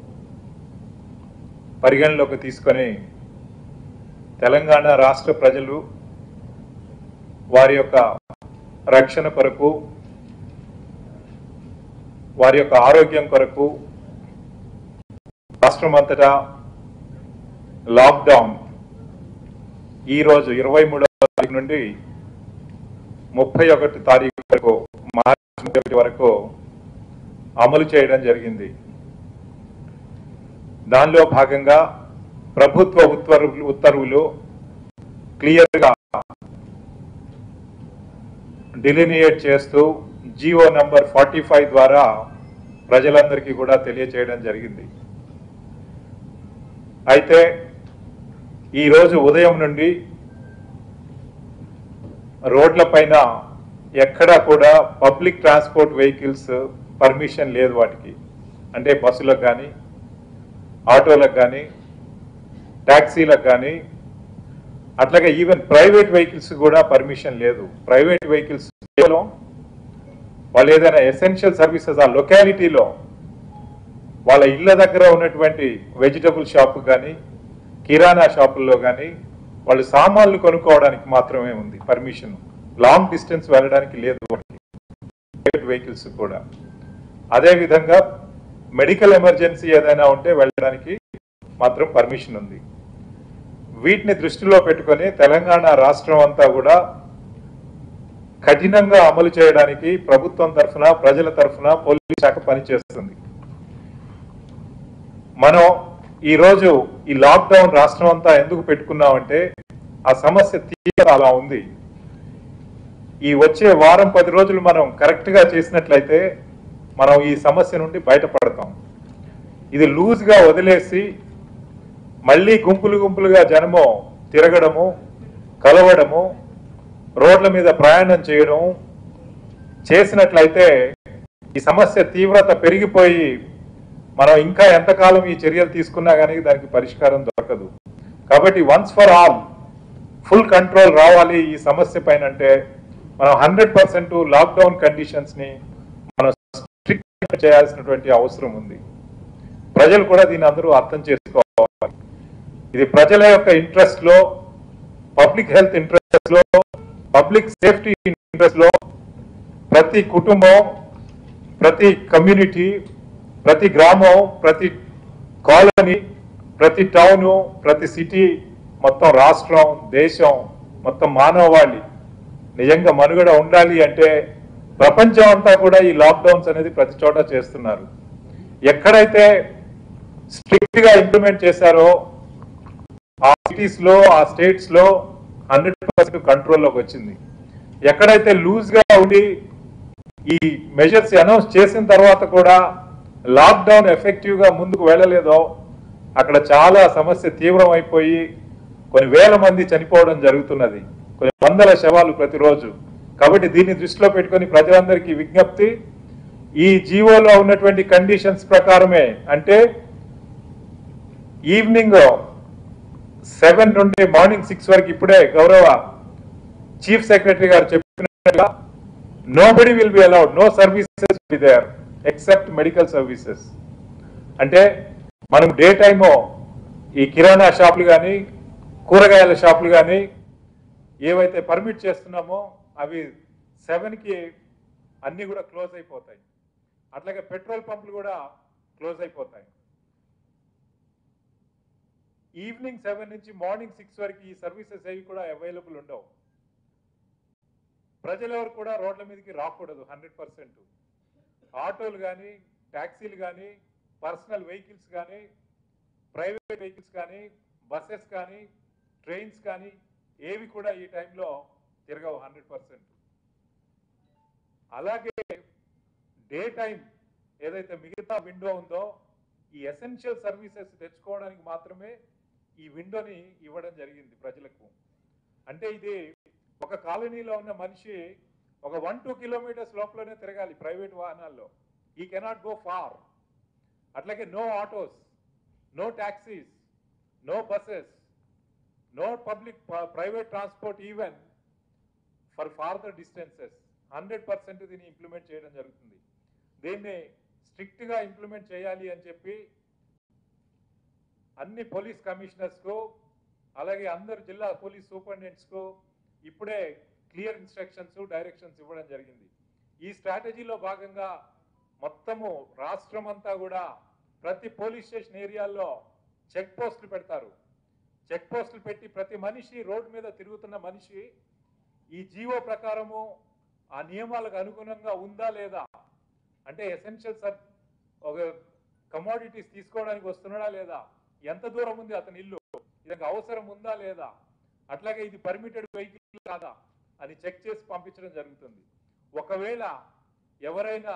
పరిగణలోకి తీసుకొని తెలంగాణ రాష్ట్ర ప్రజలు వారి యొక్క రక్షణ కొరకు వారి యొక్క ఆరోగ్యం కొరకు రాష్ట్రం అంతటా లాక్డౌన్ ఈ రోజు ఇరవై మూడవ తారీఖు నుండి ముప్పై ఒకటి తారీఖు వరకు మార్చి ముప్పై ఒకటి వరకు అమలు చేయడం జరిగింది దానిలో భాగంగా ప్రభుత్వ ఉత్తర్వులు ఉత్తర్వులు క్లియర్గా డిలినియేట్ చేస్తూ జియో నంబర్ ఫార్టీ ఫైవ్ ద్వారా ప్రజలందరికీ కూడా తెలియచేయడం జరిగింది అయితే ఈరోజు ఉదయం నుండి రోడ్లపైన ఎక్కడా కూడా పబ్లిక్ ట్రాన్స్పోర్ట్ వెహికల్స్ పర్మిషన్ లేదు వాటికి అంటే బస్సులకు కానీ ఆటోలకు కానీ ట్యాక్సీలకు కానీ అట్లాగే ఈవెన్ ప్రైవేట్ వెహికల్స్ కూడా పర్మిషన్ లేదు ప్రైవేట్ వెహికల్స్ కేవలం వాళ్ళు ఏదైనా ఎసెన్షియల్ సర్వీసెస్ ఆ లొకాలిటీలో వాళ్ళ ఇళ్ళ దగ్గర ఉన్నటువంటి వెజిటబుల్ షాప్ కానీ కిరాణా షాపుల్లో కానీ వాళ్ళు సామాన్లు కొనుక్కోవడానికి మాత్రమే ఉంది పర్మిషన్ లాంగ్ డిస్టెన్స్ వెళ్ళడానికి లేదు వాళ్ళకి ప్రైవేట్ వెహికల్స్ కూడా అదేవిధంగా మెడికల్ ఎమర్జెన్సీ ఏదైనా ఉంటే వెళ్ళడానికి మాత్రం పర్మిషన్ ఉంది వీటిని దృష్టిలో పెట్టుకొని తెలంగాణ రాష్ట్రం అంతా కూడా కఠినంగా అమలు చేయడానికి ప్రభుత్వం తరఫున ప్రజల తరఫున పోలీస్ శాఖ పనిచేస్తుంది మనం ఈరోజు ఈ లాక్డౌన్ రాష్ట్రం అంతా ఎందుకు పెట్టుకున్నామంటే ఆ సమస్య తీవ్ర అలా ఉంది ఈ వచ్చే వారం పది రోజులు మనం కరెక్ట్ గా చేసినట్లయితే మనం ఈ సమస్య నుండి బయటపడతాం ఇది లూజ్ గా వదిలేసి మళ్ళీ గుంపులు గుంపులుగా జనము తిరగడము కలవడము రోడ్ల మీద ప్రయాణం చేయడం చేసినట్లయితే ఈ సమస్య తీవ్రత పెరిగిపోయి మనం ఇంకా ఎంతకాలం ఈ చర్యలు తీసుకున్నా కానీ దానికి పరిష్కారం దొరకదు కాబట్టి once for all full control రావాలి ఈ సమస్య పైన అంటే మనం హండ్రెడ్ పర్సెంట్ లాక్డౌన్ కండిషన్స్ ని మనం స్ట్రిక్ట్ చేయాల్సినటువంటి అవసరం ఉంది ప్రజలు కూడా దీన్ని అందరూ అర్థం చేసుకోవాలి ఇది ప్రజల యొక్క ఇంట్రెస్ట్ లో పబ్లిక్ హెల్త్ ఇంట్రెస్ట్ లో పబ్లిక్ సేఫ్టీ ఇంట్రెస్ట్ లో ప్రతి కుటుంబం ప్రతి కమ్యూనిటీ ప్రతి గ్రామం ప్రతి కాలనీ ప్రతి టౌను ప్రతి సిటీ మొత్తం రాష్ట్రం దేశం మొత్తం మానవాళి నిజంగా మనుగడ ఉండాలి అంటే ప్రపంచం అంతా కూడా ఈ లాక్డౌన్స్ అనేది ప్రతి చోట చేస్తున్నారు ఎక్కడైతే స్ట్రిక్ట్ గా ఇంప్లిమెంట్ చేశారో ఆ సిటీస్ లో ఆ స్టేట్స్ లో హండ్రెడ్ పర్సెంట్ కంట్రోల్లోకి వచ్చింది ఎక్కడైతే లూజ్ గా ఉండి ఈ మెజర్స్ అనౌన్స్ చేసిన తర్వాత కూడా లాక్డౌన్ ఎఫెక్టివ్ గా ముందుకు వెళ్ళలేదో అక్కడ చాలా సమస్య తీవ్రం అయిపోయి కొన్ని వేల మంది చనిపోవడం జరుగుతున్నది కొన్ని వందల శవాలు ప్రతిరోజు కాబట్టి దీన్ని దృష్టిలో పెట్టుకొని ప్రజలందరికీ విజ్ఞప్తి ఈ జీవోలో ఉన్నటువంటి కండిషన్స్ ప్రకారమే అంటే ఈవినింగ్ సెవెన్ నుండి మార్నింగ్ సిక్స్ వరకు ఇప్పుడే గౌరవ చీఫ్ సెక్రటరీ గారు చెప్పినట్టుగా nobody will be allowed no services be there except medical services అంటే మనం డే టైము ఈ కిరాణా షాపులు కానీ కూరగాయల షాపులు కానీ ఏవైతే పర్మిట్ చేస్తున్నామో అవి సెవెన్కి అన్నీ కూడా క్లోజ్ అయిపోతాయి అట్లాగే పెట్రోల్ పంపులు కూడా క్లోజ్ అయిపోతాయి ఈవినింగ్ సెవెన్ నుంచి మార్నింగ్ సిక్స్ వరకు ఈ సర్వీసెస్ ఏవి కూడా అవైలబుల్ ఉండవు ప్రజలెవరు కూడా రోడ్ల మీదకి రాకూడదు హండ్రెడ్ పర్సెంట్ ఆటోలు కానీ ట్యాక్సీలు కానీ పర్సనల్ వెహికల్స్ కానీ ప్రైవేట్ వెహికల్స్ కానీ బస్సెస్ కానీ ట్రైన్స్ కానీ ఏవి కూడా ఈ టైంలో తిరగవు హండ్రెడ్ పర్సెంట్ అలాగే డే టైం ఏదైతే మిగతా విండో ఉందో ఈ ఎసెన్షియల్ సర్వీసెస్ తెచ్చుకోవడానికి మాత్రమే ఈ విండోని ఇవ్వడం జరిగింది ప్రజలకు అంటే ఇది ఒక కాలనీలో ఉన్న మనిషి ఒక వన్ టూ కిలోమీటర్స్ లోపలనే తిరగాలి ప్రైవేట్ వాహనాల్లో ఈ కెనాట్ గో ఫార్ అట్లాగే no autos no taxis no buses no public private transport even for farther distances hundred percent దీన్ని ఇంప్లిమెంట్ చేయడం జరుగుతుంది దీన్ని స్ట్రిక్ట్ గా ఇంప్లిమెంట్ చేయాలి అని చెప్పి అన్ని పోలీస్ కమిషనర్స్ కు అలాగే అందరు జిల్లా పోలీస్ సూపరింటెండెంట్స్ కు ఇప్పుడే క్లియర్ ఇన్స్ట్రక్షన్స్ డైరెక్షన్స్ ఇవ్వడం జరిగింది ఈ స్ట్రాటజీలో భాగంగా మొత్తము రాష్ట్రం అంతా కూడా ప్రతి పోలీస్ స్టేషన్ ఏరియాల్లో చెక్ పోస్టులు పెడతారు చెక్ పోస్టులు పెట్టి ప్రతి మనిషి రోడ్డు మీద తిరుగుతున్న మనిషి ఈ జీవో ప్రకారము ఆ నియమాలకు అనుగుణంగా ఉందా లేదా అంటే ఎసెన్షియల్ సర్ ఒక కమోడిటీస్ తీసుకోవడానికి వస్తున్నాడా లేదా ఎంత దూరం ఉంది అతని ఇల్లు ఇదొక అవసరం ఉందా లేదా అట్లాగే ఇది పర్మిటెడ్ వెహికల్ కాదా అని చెక్ చేసి పంపించడం జరుగుతుంది ఒకవేళ ఎవరైనా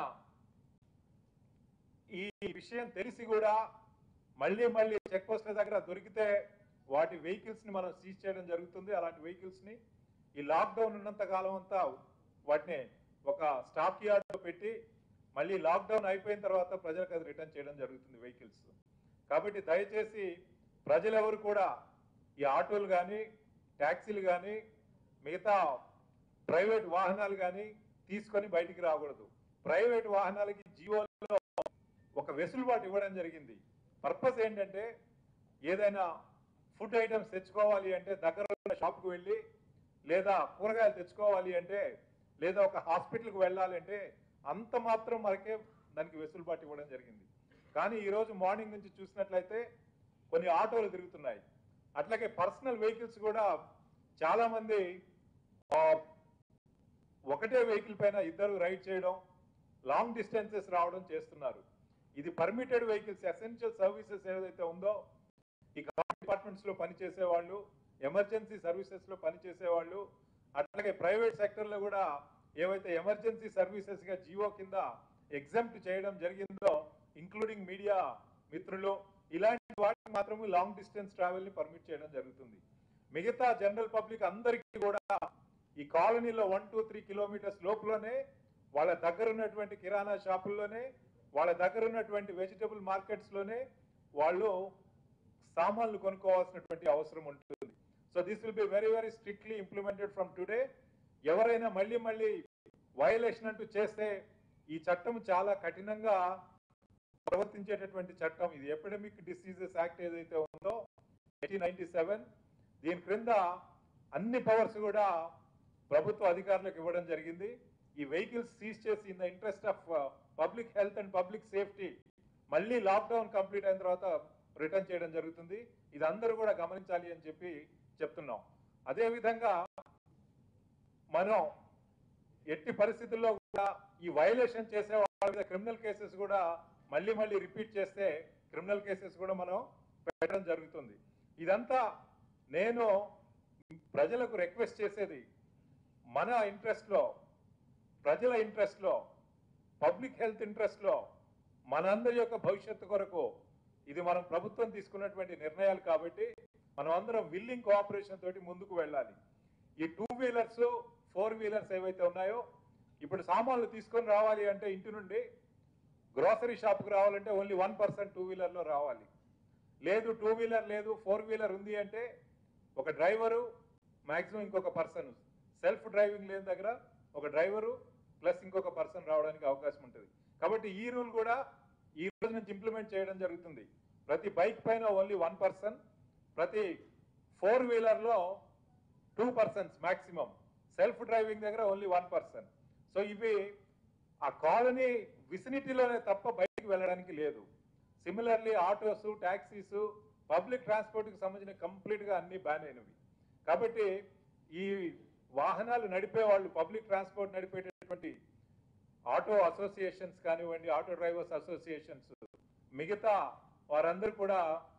ఈ విషయం తెలిసి కూడా మళ్ళీ మళ్ళీ చెక్ పోస్ట్ల దగ్గర దొరికితే వాటి వెహికల్స్ ని మనం సీజ్ చేయడం జరుగుతుంది అలాంటి వెహికల్స్ ని ఈ లాక్డౌన్ ఉన్నంత కాలం అంతా వాటిని ఒక స్టాక్ యార్డ్ లో పెట్టి మళ్ళీ లాక్డౌన్ అయిపోయిన తర్వాత ప్రజలకు అది రిటర్న్ చేయడం జరుగుతుంది వెహికల్స్ కాబట్టి దయచేసి ప్రజలెవరు కూడా ఈ ఆటోలు కానీ ట్యాక్సీలు కానీ మిగతా ప్రైవేట్ వాహనాలు కానీ తీసుకొని బయటికి రాకూడదు ప్రైవేట్ వాహనాలకి జియోలో ఒక వెసులుబాటు ఇవ్వడం జరిగింది పర్పస్ ఏంటంటే ఏదైనా ఫుడ్ ఐటమ్స్ తెచ్చుకోవాలి అంటే దగ్గర ఉన్న షాప్కి వెళ్ళి లేదా కూరగాయలు తెచ్చుకోవాలి అంటే లేదా ఒక హాస్పిటల్కి వెళ్ళాలి అంటే అంత మాత్రం మనకే దానికి వెసులుబాటు ఇవ్వడం జరిగింది కానీ ఈరోజు మార్నింగ్ నుంచి చూసినట్లయితే కొన్ని ఆటోలు తిరుగుతున్నాయి అట్లాగే పర్సనల్ వెహికల్స్ కూడా చాలా మంది ఆ, ఒకటే వెహికల్ పైన ఇద్దరు రైడ్ చేయడం లాంగ్ డిస్టెన్సెస్ రావడం చేస్తున్నారు ఇది పర్మిటెడ్ వెహికల్స్ ఎసెన్షియల్ సర్వీసెస్ ఏదైతే ఉందో ఈ డిపార్ట్మెంట్స్ లో పనిచేసే వాళ్ళు ఎమర్జెన్సీ సర్వీసెస్ లో పనిచేసే వాళ్ళు అట్లాగే ప్రైవేట్ సెక్టర్ లో కూడా ఏవైతే ఎమర్జెన్సీ సర్వీసెస్ గా జియో కింద ఎగ్జామ్ట్ చేయడం జరిగిందో ఇంక్లూడింగ్ మీడియా మిత్రులు ఇలాంటి వాటికి మాత్రమే లాంగ్ డిస్టెన్స్ ట్రావెల్ ని పర్మిట్ చేయడం జరుగుతుంది మిగతా జనరల్ పబ్లిక్ అందరికీ కూడా ఈ కాలనీలో వన్ టూ త్రీ కిలోమీటర్స్ లోపలనే వాళ్ళ దగ్గర ఉన్నటువంటి కిరాణా షాపుల్లోనే వాళ్ళ దగ్గర ఉన్నటువంటి వెజిటబుల్ మార్కెట్స్ లోనే వాళ్ళు సామాన్లు కొనుక్కోవాల్సినటువంటి అవసరం ఉంటుంది so this will be very very strictly implemented from today ఎవరైనా మళ్ళీ మళ్ళీ వయలేషన్ అంటూ చేస్తే ఈ చట్టం చాలా కఠినంగా ప్రవర్తించేటటువంటి చట్టం ఇది ఎపిడమిక్ డిసీజెస్ యాక్ట్ ఏదైతే ఉందో ఎయిటీన్ నైన్టీ సెవెన్ దీని క్రింద అన్ని పవర్స్ కూడా ప్రభుత్వ అధికారులకు ఇవ్వడం జరిగింది ఈ వెహికల్స్ సీజ్ చేసి in the interest of public health and public safety మళ్ళీ లాక్డౌన్ కంప్లీట్ అయిన తర్వాత రిటర్న్ చేయడం జరుగుతుంది ఇది అందరూ కూడా గమనించాలి అని చెప్పి చెప్తున్నాం అదే విధంగా మనం ఎట్టి పరిస్థితుల్లో కూడా ఈ వైలేషన్ చేసే వాళ్ళ మీద క్రిమినల్ కేసెస్ కూడా మళ్ళీ మళ్ళీ రిపీట్ చేస్తే క్రిమినల్ కేసెస్ కూడా మనం పెట్టడం జరుగుతుంది ఇదంతా నేను ప్రజలకు రిక్వెస్ట్ చేసేది మన ఇంట్రెస్ట్లో ప్రజల ఇంట్రెస్ట్లో పబ్లిక్ హెల్త్ ఇంట్రెస్ట్లో మనందరి యొక్క భవిష్యత్తు కొరకు ఇది మనం ప్రభుత్వం తీసుకున్నటువంటి నిర్ణయాలు కాబట్టి మనం అందరం విల్లింగ్ కోఆపరేషన్ తోటి ముందుకు వెళ్ళాలి ఈ టూ వీలర్స్ ఫోర్ వీలర్స్ ఏవైతే ఉన్నాయో ఇప్పుడు సామాన్లు తీసుకొని రావాలి అంటే ఇంటి నుండి గ్రోసరీ షాప్కి రావాలంటే ఓన్లీ వన్ పర్సెంట్ టూ వీలర్లో రావాలి లేదు టూ వీలర్ లేదు ఫోర్ వీలర్ ఉంది అంటే ఒక డ్రైవరు మాక్సిమం ఇంకొక పర్సన్ సెల్ఫ్ డ్రైవింగ్ లేని దగ్గర ఒక డ్రైవరు ప్లస్ ఇంకొక పర్సన్ రావడానికి అవకాశం ఉంటుంది కాబట్టి ఈ రూల్ కూడా ఈ రోజు నుంచి ఇంప్లిమెంట్ చేయడం జరుగుతుంది ప్రతి బైక్ పైన ఓన్లీ వన్ పర్సన్ ప్రతి ఫోర్ వీలర్లో two persons maximum self driving దగ్గర ఓన్లీ వన్ పర్సన్ సో ఇవి ఆ కాలనీ విసినిటీలోనే తప్ప బయటికి వెళ్ళడానికి లేదు సిమిలర్లీ ఆటోస్ ట్యాక్సీస్ పబ్లిక్ ట్రాన్స్పోర్ట్కి సంబంధించిన కంప్లీట్గా అన్ని బ్యాన్ అయినవి కాబట్టి ఈ వాహనాలు నడిపే వాళ్ళు పబ్లిక్ ట్రాన్స్పోర్ట్ నడిపేటటువంటి ఆటో అసోసియేషన్స్ కానివ్వండి ఆటో డ్రైవర్స్ అసోసియేషన్స్ మిగతా వారందరూ కూడా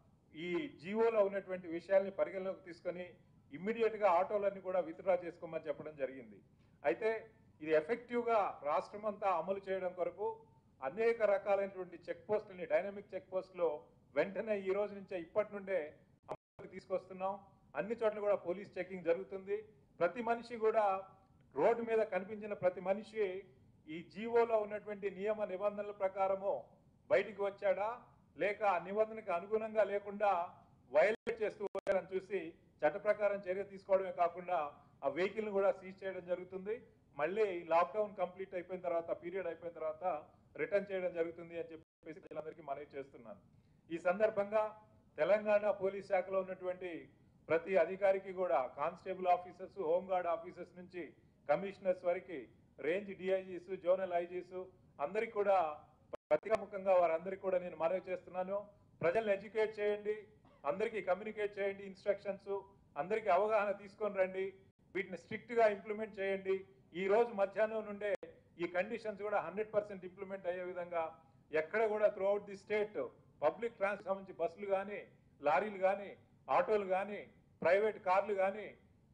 ఈ జీవోలో ఉన్నటువంటి విషయాల్ని పరిగణలోకి తీసుకొని ఇమ్మీడియట్ గా ఆటోలన్నీ కూడా విత్డ్రా చేసుకోమని చెప్పడం జరిగింది అయితే ఇది ఎఫెక్టివ్ గా రాష్ట్రం అంతా అమలు చేయడం కొరకు అనేక రకాలైనటువంటి చెక్ పోస్టులని డైనమిక్ చెక్ పోస్టులో వెంటనే ఈ రోజు నుంచే ఇప్పటి నుండే అమలుకి తీసుకొస్తున్నాం అన్ని చోట్ల కూడా పోలీస్ చెకింగ్ జరుగుతుంది ప్రతి మనిషి కూడా రోడ్డు మీద కనిపించిన ప్రతి మనిషి ఈ జీవోలో ఉన్నటువంటి నియమ నిబంధనల ప్రకారము బయటికి వచ్చాడా లేక ఆ నిబంధనకు అనుగుణంగా లేకుండా వైలేట్ చేస్తూ వచ్చారని చూసి చట్ట ప్రకారం చర్య తీసుకోవడమే కాకుండా ఆ వెహికల్ కూడా సీజ్ చేయడం జరుగుతుంది మళ్ళీ లాక్డౌన్ కంప్లీట్ అయిపోయిన తర్వాత పీరియడ్ అయిపోయిన తర్వాత రిటర్న్ చేయడం జరుగుతుంది అని చెప్పేసి ప్రజలందరికీ మనవి చేస్తున్నాను ఈ సందర్భంగా తెలంగాణ పోలీస్ శాఖలో ఉన్నటువంటి ప్రతి అధికారికి కూడా కానిస్టేబుల్ ఆఫీసర్స్ హోంగార్డ్ ఆఫీసర్స్ నుంచి కమిషనర్స్ వరకు రేంజ్ డిఐజీస్ జోనల్ ఐజీస్ అందరికి కూడా ప్రతిముఖంగా వారందరికీ కూడా నేను మనవి చేస్తున్నాను ప్రజల్ని ఎడ్యుకేట్ చేయండి అందరికీ కమ్యూనికేట్ చేయండి ఇన్స్ట్రక్షన్స్ అందరికీ అవగాహన తీసుకొని రండి వీటిని స్ట్రిక్ట్ గా ఇంప్లిమెంట్ చేయండి ఈ రోజు మధ్యాహ్నం నుండే ఈ కండిషన్స్ కూడా హండ్రెడ్ పర్సెంట్ ఇంప్లిమెంట్ అయ్యే విధంగా ఎక్కడ కూడా throughout the state public trans సంబంధించి బస్సులు కానీ లారీలు కానీ ఆటోలు కానీ ప్రైవేట్ కార్లు కానీ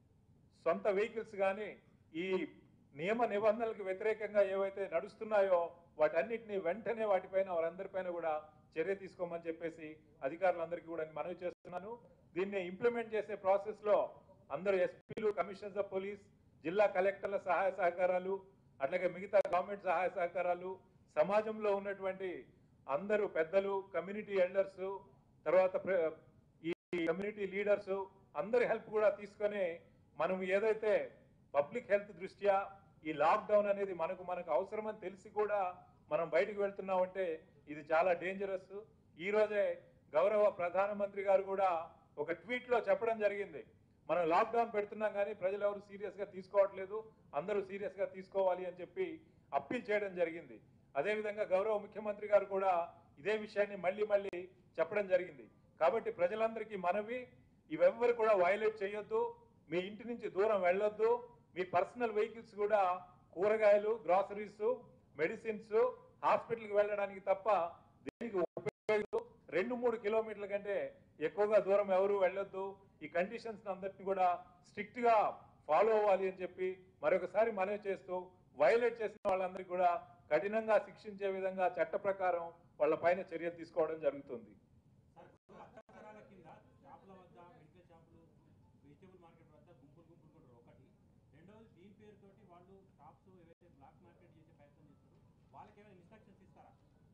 సొంత వెహికల్స్ కానీ ఈ నియమ నిబంధనలకు వ్యతిరేకంగా ఏవైతే నడుస్తున్నాయో వాటన్నిటిని వెంటనే వాటిపైన వారందరిపైన కూడా చర్య తీసుకోమని చెప్పేసి అధికారులందరికీ కూడా నేను మనవి చేస్తున్నాను దీన్ని ఇంప్లిమెంట్ చేసే ప్రాసెస్ లో అందరూ ఎస్పీలు కమిషనర్స్ ఆఫ్ పోలీస్ జిల్లా కలెక్టర్ల సహాయ సహకారాలు అట్లాగే మిగతా గవర్నమెంట్ సహాయ సహకారాలు సమాజంలో ఉన్నటువంటి అందరూ పెద్దలు కమ్యూనిటీ ఎల్డర్స్ తర్వాత ప్ర- ఈ కమ్యూనిటీ లీడర్స్ అందరి హెల్ప్ కూడా తీసుకొని మనం ఏదైతే పబ్లిక్ హెల్త్ దృష్ట్యా ఈ లాక్డౌన్ అనేది మనకు మనకు అవసరమని తెలిసి కూడా మనం బయటకు వెళ్తున్నామంటే ఇది చాలా డేంజరస్ ఈ రోజే గౌరవ ప్రధానమంత్రి గారు కూడా ఒక ట్వీట్ లో చెప్పడం జరిగింది మనం లాక్డౌన్ పెడుతున్నాం కానీ ప్రజలు ఎవరు సీరియస్ గా తీసుకోవట్లేదు అందరూ సీరియస్ గా తీసుకోవాలి అని చెప్పి అప్పీల్ చేయడం జరిగింది అదేవిధంగా గౌరవ ముఖ్యమంత్రి గారు కూడా ఇదే విషయాన్ని మళ్ళీ మళ్ళీ చెప్పడం జరిగింది కాబట్టి ప్రజలందరికీ మనవి ఇవెవ్వరు కూడా వైలేట్ చేయొద్దు మీ ఇంటి నుంచి దూరం వెళ్ళొద్దు మీ పర్సనల్ వెహికల్స్ కూడా కూరగాయలు గ్రాసరీస్ మెడిసిన్స్ హాస్పిటల్కి వెళ్ళడానికి తప్ప దేనికి ఉపయోగం రెండు మూడు కిలోమీటర్ల కంటే ఎక్కువగా దూరం ఎవరు వెళ్ళొద్దు ఈ కండిషన్స్ అందరిని కూడా స్ట్రిక్ట్ గా ఫాలో అవ్వాలి అని చెప్పి మరొకసారి మనవి చేస్తూ వైలేట్ చేసిన వాళ్ళందరికీ కూడా కఠినంగా శిక్షించే విధంగా చట్ట ప్రకారం వాళ్ళ పైన చర్యలు తీసుకోవడం జరుగుతుంది సార్ అత్యాచారాల కింద షాపుల వద్ద మెడికల్ షాపులు వెజిటేబుల్ మార్కెట్ వద్ద గుంపులు గుంపులు కూడా ఒకటి రెండవది దీని పేరుతోటి వాళ్ళు షాప్స్ ఏవైతే బ్లాక్ మార్కెట్ చేసే ప్రయత్నం చేస్తారు వాళ్ళకి ఏమైనా ఇన్స్ట్రక్షన్స్ ఇస్తారా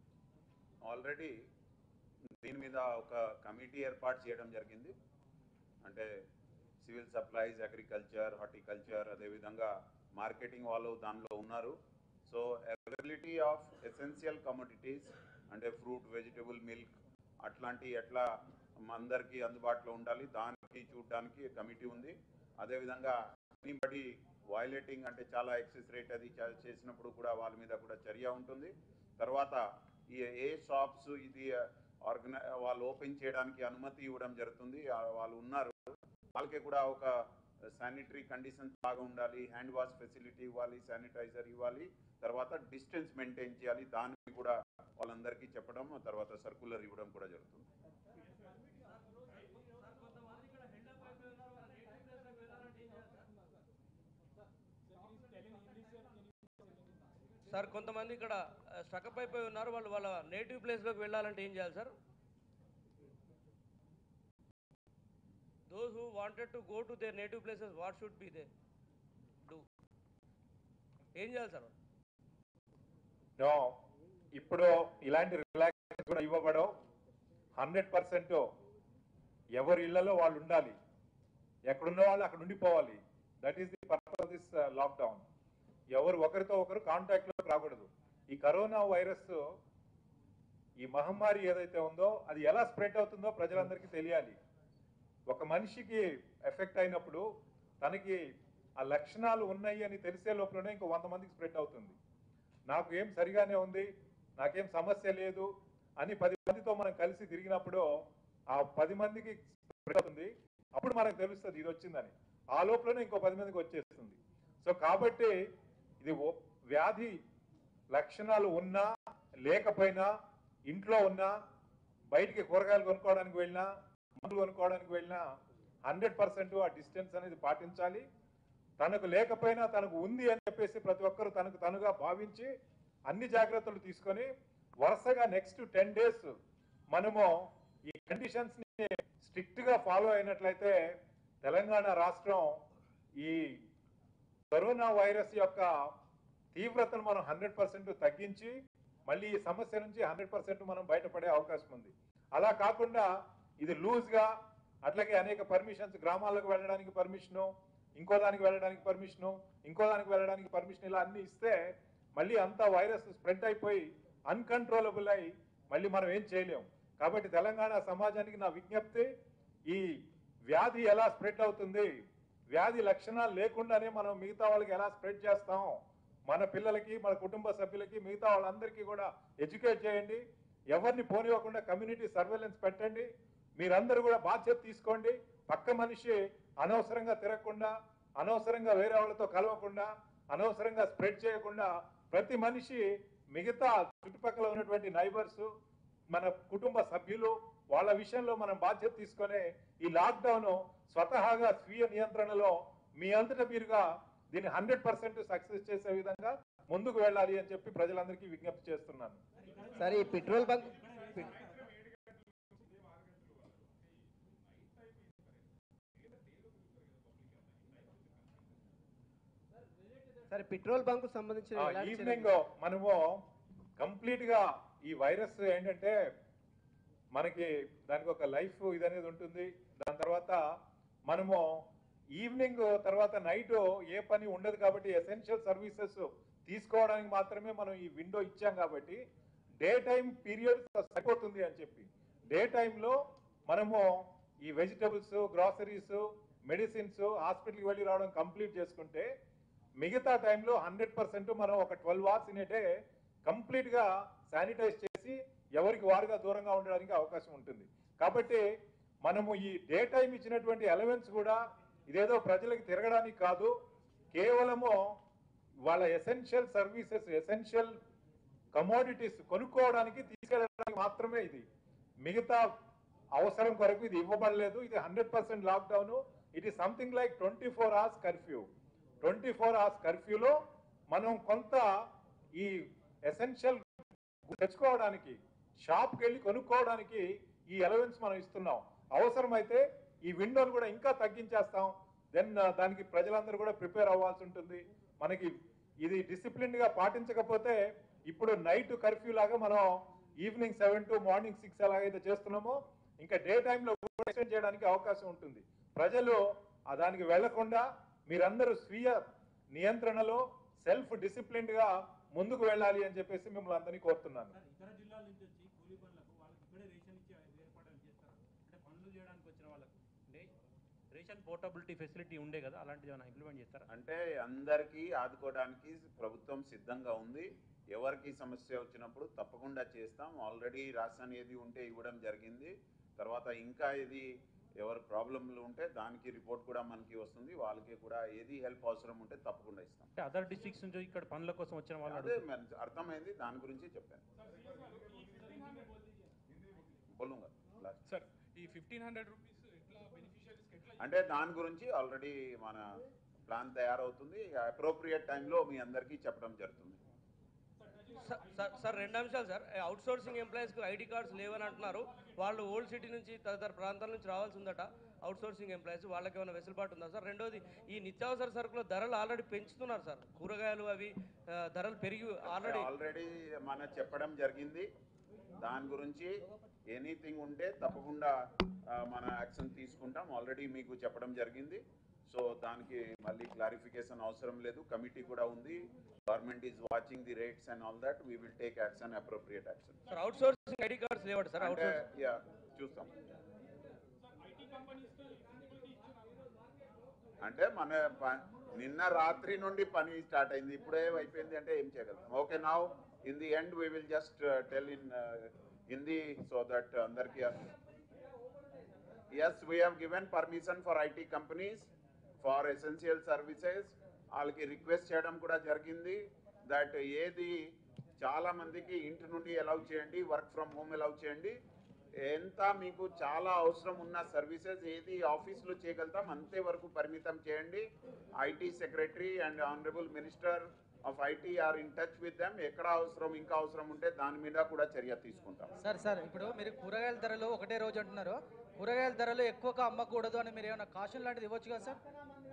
ఆల్రెడీ దీని మీద ఒక కమిటీ ఏర్పాటు చేయడం జరిగింది అంటే సివిల్ సప్లైస్ అగ్రికల్చర్ హార్టికల్చర్ అదేవిధంగా మార్కెటింగ్ వాళ్ళు దానిలో ఉన్నారు so so availability of essential commodities అంటే ఫ్రూట్ వెజిటబుల్ మిల్క్ అట్లాంటి ఎట్లా అందరికీ అందుబాటులో ఉండాలి దానికి చూడడానికి కమిటీ ఉంది అదేవిధంగా ఎనీబడి వయలేటింగ్ అంటే చాలా ఎక్సెస్ రేట్ అది చే- చేసినప్పుడు కూడా వాళ్ళ మీద కూడా చర్య ఉంటుంది తర్వాత ఈ ఏ షాప్స్ ఇది ఆర్గనై వాళ్ళు ఓపెన్ చేయడానికి అనుమతి ఇవ్వడం జరుగుతుంది ఆ వాళ్ళు ఉన్నారు వాళ్ళకి కూడా ఒక శానిటరీ కండిషన్స్ బాగా ఉండాలి హ్యాండ్ వాష్ ఫెసిలిటీ ఇవ్వాలి శానిటైజర్ ఇవ్వాలి తర్వాత డిస్టెన్స్ మెయింటైన్ చేయాలి దాన్ని కూడా వాళ్ళందరికీ చెప్పడం తర్వాత సర్కులర్ ఇవ్వడం కూడా జరుగుతుంది సార్ కొంతమంది ఇక్కడ స్టకప్ అయిపోయి ఉన్నారు వాళ్ళు వాళ్ళ నేటివ్ ప్లేస్లోకి వెళ్ళాలంటే ఏం చేయాలి sir those who wanted to go to their native places what should be they do ఏం చేయాలి సార్ వాళ్ళు? నో ఇప్పుడు ఇలాంటి రిలాక్సేషన్ కూడా ఇవ్వబడవు హండ్రెడ్ పర్సెంట్ ఎవరి ఇళ్లలో వాళ్ళు ఉండాలి ఎక్కడున్న వాళ్ళు అక్కడ ఉండిపోవాలి that is the purpose of this lockdown ఎవరు ఒకరితో ఒకరు కాంటాక్ట్ లో రాకూడదు ఈ కరోనా వైరస్ ఈ మహమ్మారి ఏదైతే ఉందో అది ఎలా స్ప్రెడ్ అవుతుందో ప్రజలందరికీ తెలియాలి ఒక మనిషికి ఎఫెక్ట్ అయినప్పుడు తనకి ఆ లక్షణాలు ఉన్నాయి అని తెలిసే లోపలనే ఇంకో వంద మందికి స్ప్రెడ్ అవుతుంది నాకు ఏం సరిగానే ఉంది నాకేం సమస్య లేదు అని పది మందితో మనం కలిసి తిరిగినప్పుడు ఆ పది మందికి spread అవుతుంది అప్పుడు మనకు తెలుస్తుంది ఇది వచ్చిందని ఆ లోపలనే ఇంకో పది మందికి వచ్చేస్తుంది సో కాబట్టి ఇది ఓ- వ్యాధి లక్షణాలు ఉన్నా లేకపోయినా ఇంట్లో ఉన్నా బయటికి కూరగాయలు కొనుక్కోవడానికి వెళ్ళినా మందులు కొనుక్కోవడానికి వెళ్ళినా హండ్రెడ్ పర్సెంట్ ఆ డిస్టెన్స్ అనేది పాటించాలి తనకు లేకపోయినా తనకు ఉంది అని చెప్పేసి ప్రతి ఒక్కరు తనకు తనుగా భావించి అన్ని జాగ్రత్తలు తీసుకొని వరుసగా నెక్స్ట్ టెన్ డేస్ మనము ఈ కండిషన్స్ ని స్ట్రిక్ట్ గా ఫాలో అయినట్లయితే తెలంగాణ రాష్ట్రం ఈ కరోనా వైరస్ యొక్క తీవ్రతను మనం హండ్రెడ్ పర్సెంట్ తగ్గించి మళ్ళీ ఈ సమస్య నుంచి హండ్రెడ్ పర్సెంట్ మనం బయటపడే అవకాశం ఉంది అలా కాకుండా ఇది లూజ్ గా అట్లాగే అనేక పర్మిషన్స్ గ్రామాలకు వెళ్ళడానికి పర్మిషను ఇంకో దానికి వెళ్ళడానికి పర్మిషను ఇంకో దానికి వెళ్ళడానికి పర్మిషన్ ఇలా అన్ని ఇస్తే మళ్ళీ అంతా వైరస్ స్ప్రెడ్ అయిపోయి అన్కంట్రోలబుల్ అయి మళ్ళీ మనం ఏం చేయలేం కాబట్టి తెలంగాణ సమాజానికి నా విజ్ఞప్తి ఈ వ్యాధి ఎలా స్ప్రెడ్ అవుతుంది వ్యాధి లక్షణాలు లేకుండానే మనం మిగతా వాళ్ళకి ఎలా స్ప్రెడ్ చేస్తాం మన పిల్లలకి మన కుటుంబ సభ్యులకి మిగతా వాళ్ళందరికీ కూడా ఎడ్యుకేట్ చేయండి ఎవరిని పోనివ్వకుండా కమ్యూనిటీ సర్వేలెన్స్ పెట్టండి మీరందరూ కూడా బాధ్యత తీసుకోండి పక్క మనిషి అనవసరంగా తిరగకుండా అనవసరంగా వేరే వాళ్ళతో కలవకుండా అనవసరంగా స్ప్రెడ్ చేయకుండా ప్రతి మనిషి మిగతా చుట్టుపక్కల ఉన్నటువంటి నైబర్స్ మన కుటుంబ సభ్యులు వాళ్ళ విషయంలో మనం బాధ్యత తీసుకొని ఈ లాక్డౌన్ స్వతహాగా స్వీయ నియంత్రణలో మీ అంతటా మీరుగా దీన్ని హండ్రెడ్ పర్సెంట్ సక్సెస్ చేసే విధంగా ముందుకు వెళ్ళాలి అని చెప్పి ప్రజలందరికీ విజ్ఞప్తి చేస్తున్నాను సార్ ఈ పెట్రోల్ బంక్ పె- సరే పెట్రోల్ బంక్ సంబంధించిన ఆ, ఎలాంటి ఈవినింగ్ చర్యలు- మనము కంప్లీట్ గా ఈ వైరస్ ఏంటంటే మనకి దానికి ఒక లైఫ్ ఇది అనేది ఉంటుంది దాని తర్వాత మనము ఈవినింగ్ తర్వాత నైట్ ఏ పని ఉండదు కాబట్టి ఎసెన్షియల్ సర్వీసెస్ తీసుకోవడానికి మాత్రమే మనం ఈ విండో ఇచ్చాం కాబట్టి డే టైం పీరియడ్ సరిపోతుంది అని చెప్పి డే టైంలో మనము ఈ వెజిటబుల్స్ గ్రాసరీస్ మెడిసిన్స్ హాస్పిటల్కి వెళ్ళి రావడం కంప్లీట్ చేసుకుంటే మిగతా టైంలో హండ్రెడ్ పర్సెంట్ మనం ఒక twelve hours in day complete గా శానిటైజ్ చేసి ఎవరికి వారుగా దూరంగా ఉండడానికి అవకాశం ఉంటుంది కాబట్టి మనము ఈ డే టైం ఇచ్చినటువంటి ఎలవెన్స్ కూడా ఇదేదో ప్రజలకు తిరగడానికి కాదు కేవలము వాళ్ళ ఎసెన్షియల్ సర్వీసెస్ ఎసెన్షియల్ కమోడిటీస్ కొనుక్కోవడానికి తీసుకెళ్ళడానికి మాత్రమే ఇది మిగతా అవసరం కొరకు ఇది ఇవ్వబడలేదు ఇది hundred percent lockdown it is something like twenty four hours curfew twenty four hours కర్ఫ్యూలో మనం కొంత ఈ ఎసెన్షియల్ తెచ్చుకోవడానికి షాప్కి వెళ్ళి కొనుక్కోవడానికి ఈ అలవెన్స్ మనం ఇస్తున్నాం అవసరమైతే ఈ విండోను కూడా ఇంకా తగ్గించేస్తాం దెన్ దానికి ప్రజలందరూ కూడా ప్రిపేర్ అవ్వాల్సి ఉంటుంది మనకి ఇది డిసిప్లిన్ గా పాటించకపోతే ఇప్పుడు నైట్ కర్ఫ్యూ లాగా మనం evening seven to morning six ఎలాగైతే చేస్తున్నామో ఇంకా డే టైంలో కూడా ఎక్స్టెండ్ చేయడానికి అవకాశం ఉంటుంది ప్రజలు ఆ దానికి వెళ్లకుండా మీరందరూ స్వీయ నియంత్రణలో సెల్ఫ్ డిసిప్లిన్డ్ గా ముందుకు వెళ్ళాలి అని చెప్పేసి మిమ్మల్ని అందరినీ కోరుతున్నాను సార్ ఇతర జిల్లాల నుంచి వచ్చి కూలీ పనులకు వాళ్ళకి ఇక్కడే రేషన్ ఇచ్చి ఏర్పాట్లు చేస్తారు అంటే పనులు చేయడానికి వచ్చిన వాళ్ళకు అంటే రేషన్ పోర్టబిలిటీ ఫెసిలిటీ ఉండే కదా అలాంటిది ఏమైనా ఇంప్లిమెంట్ చేస్తారా అంటే అందరికీ ఆదుకోవడానికి ప్రభుత్వం సిద్ధంగా ఉంది ఎవరికి సమస్య వచ్చినప్పుడు తప్పకుండా చేస్తాం ఆల్రెడీ రాష్ట్రాన్ని ఏది ఉంటే ఇవ్వడం జరిగింది తర్వాత ఇంకా ఇది ఎవరు ప్రాబ్లంలు ఉంటే దానికి రిపోర్ట్ కూడా మనకి వస్తుంది వాళ్ళకి కూడా ఏది హెల్ప్ అవసరం ఉంటే తప్పకుండా ఇస్తాం అంటే అదర్ డిస్ట్రిక్ట్స్ నుంచి ఇక్కడ పనుల కోసం వచ్చిన వాళ్ళు అదే మరి అర్థమైంది దాని గురించి చెప్పాను బోలుంగా లాస్ట్ సార్ ఈ ఫిఫ్టీన్ హండ్రెడ్ రూపీస్ ఎట్లా బెనిఫిషియరీస్కి ఎట్లా అంటే దాని గురించి ఆల్రెడీ మన ప్లాన్ తయారవుతుంది అప్రోప్రియేట్ టైంలో మీ అందరికీ చెప్పడం జరుగుతుంది సార్- సార్ సార్ రెండు అంశాలు సార్ అవుట్ సోర్సింగ్ ఎంప్లాయీస్కి ఐడి కార్డ్స్ లేవని అంటున్నారు వాళ్ళు ఓల్డ్ సిటీ నుంచి తదితర ప్రాంతాల నుంచి రావాల్సి ఉందట అవుట్ సోర్సింగ్ ఎంప్లాయీస్ వాళ్ళకి ఏమైనా వెసులుబాటు ఉందా సార్ రెండోది ఈ నిత్యావసర సరుకుల ధరలు ఆల్రెడీ పెంచుతున్నారు సార్ కూరగాయలు అవి ఆ, ధరలు పెరిగి ఆల్రెడీ ఆల్రెడీ మన చెప్పడం జరిగింది దాని గురించి ఎనీథింగ్ ఉంటే తప్పకుండా ఆ, మన యాక్షన్ తీసుకుంటాం ఆల్రెడీ మీకు చెప్పడం జరిగింది సో దానికి మళ్ళీ క్లారిఫికేషన్ అవసరం లేదు కమిటీ కూడా ఉంది government is watching the rates and all that we will take action appropriate action sir out sourcing ID cards లేవట సార్ అవుట్ అంటే సోర్సింగ్ యా చూస్తాం ఐటీ కంపెనీస్కి ఫిజిబిలిటీ ఇచ్చారు అంటే మన ప- నిన్న రాత్రి నుండి పని స్టార్ట్ అయింది ఇప్పుడే అయిపోయింది అంటే ఏం చేయగలం okay now in the end we will just tell in Hindi so that అందరికీ as we have given permission for IT companies for essential services వాళ్ళకి రిక్వెస్ట్ చేయడం కూడా జరిగింది దట్ ఏది చాలా మందికి ఇంటి నుండి అలౌ చేయండి వర్క్ ఫ్రమ్ హోమ్ అలౌ చేయండి ఎంత మీకు చాలా అవసరం ఉన్న సర్వీసెస్ ఏది ఆఫీస్లో చేయగలుగుతాం అంతే వరకు పరిమితం చేయండి IT secretary and honourable minister of IT are in touch with them ఎక్కడ అవసరం ఇంకా అవసరం ఉంటే దాని మీద కూడా చర్య తీసుకుంటాం సార్ సార్ ఇప్పుడు మీరు కూరగాయల ధరలు ఒకటే రోజు అంటున్నారు కూరగాయల ధరలు ఎక్కువగా అమ్మకూడదు అని మీరు ఏమైనా కాషన్ లాంటిది ఇవ్వచ్చు కదా సార్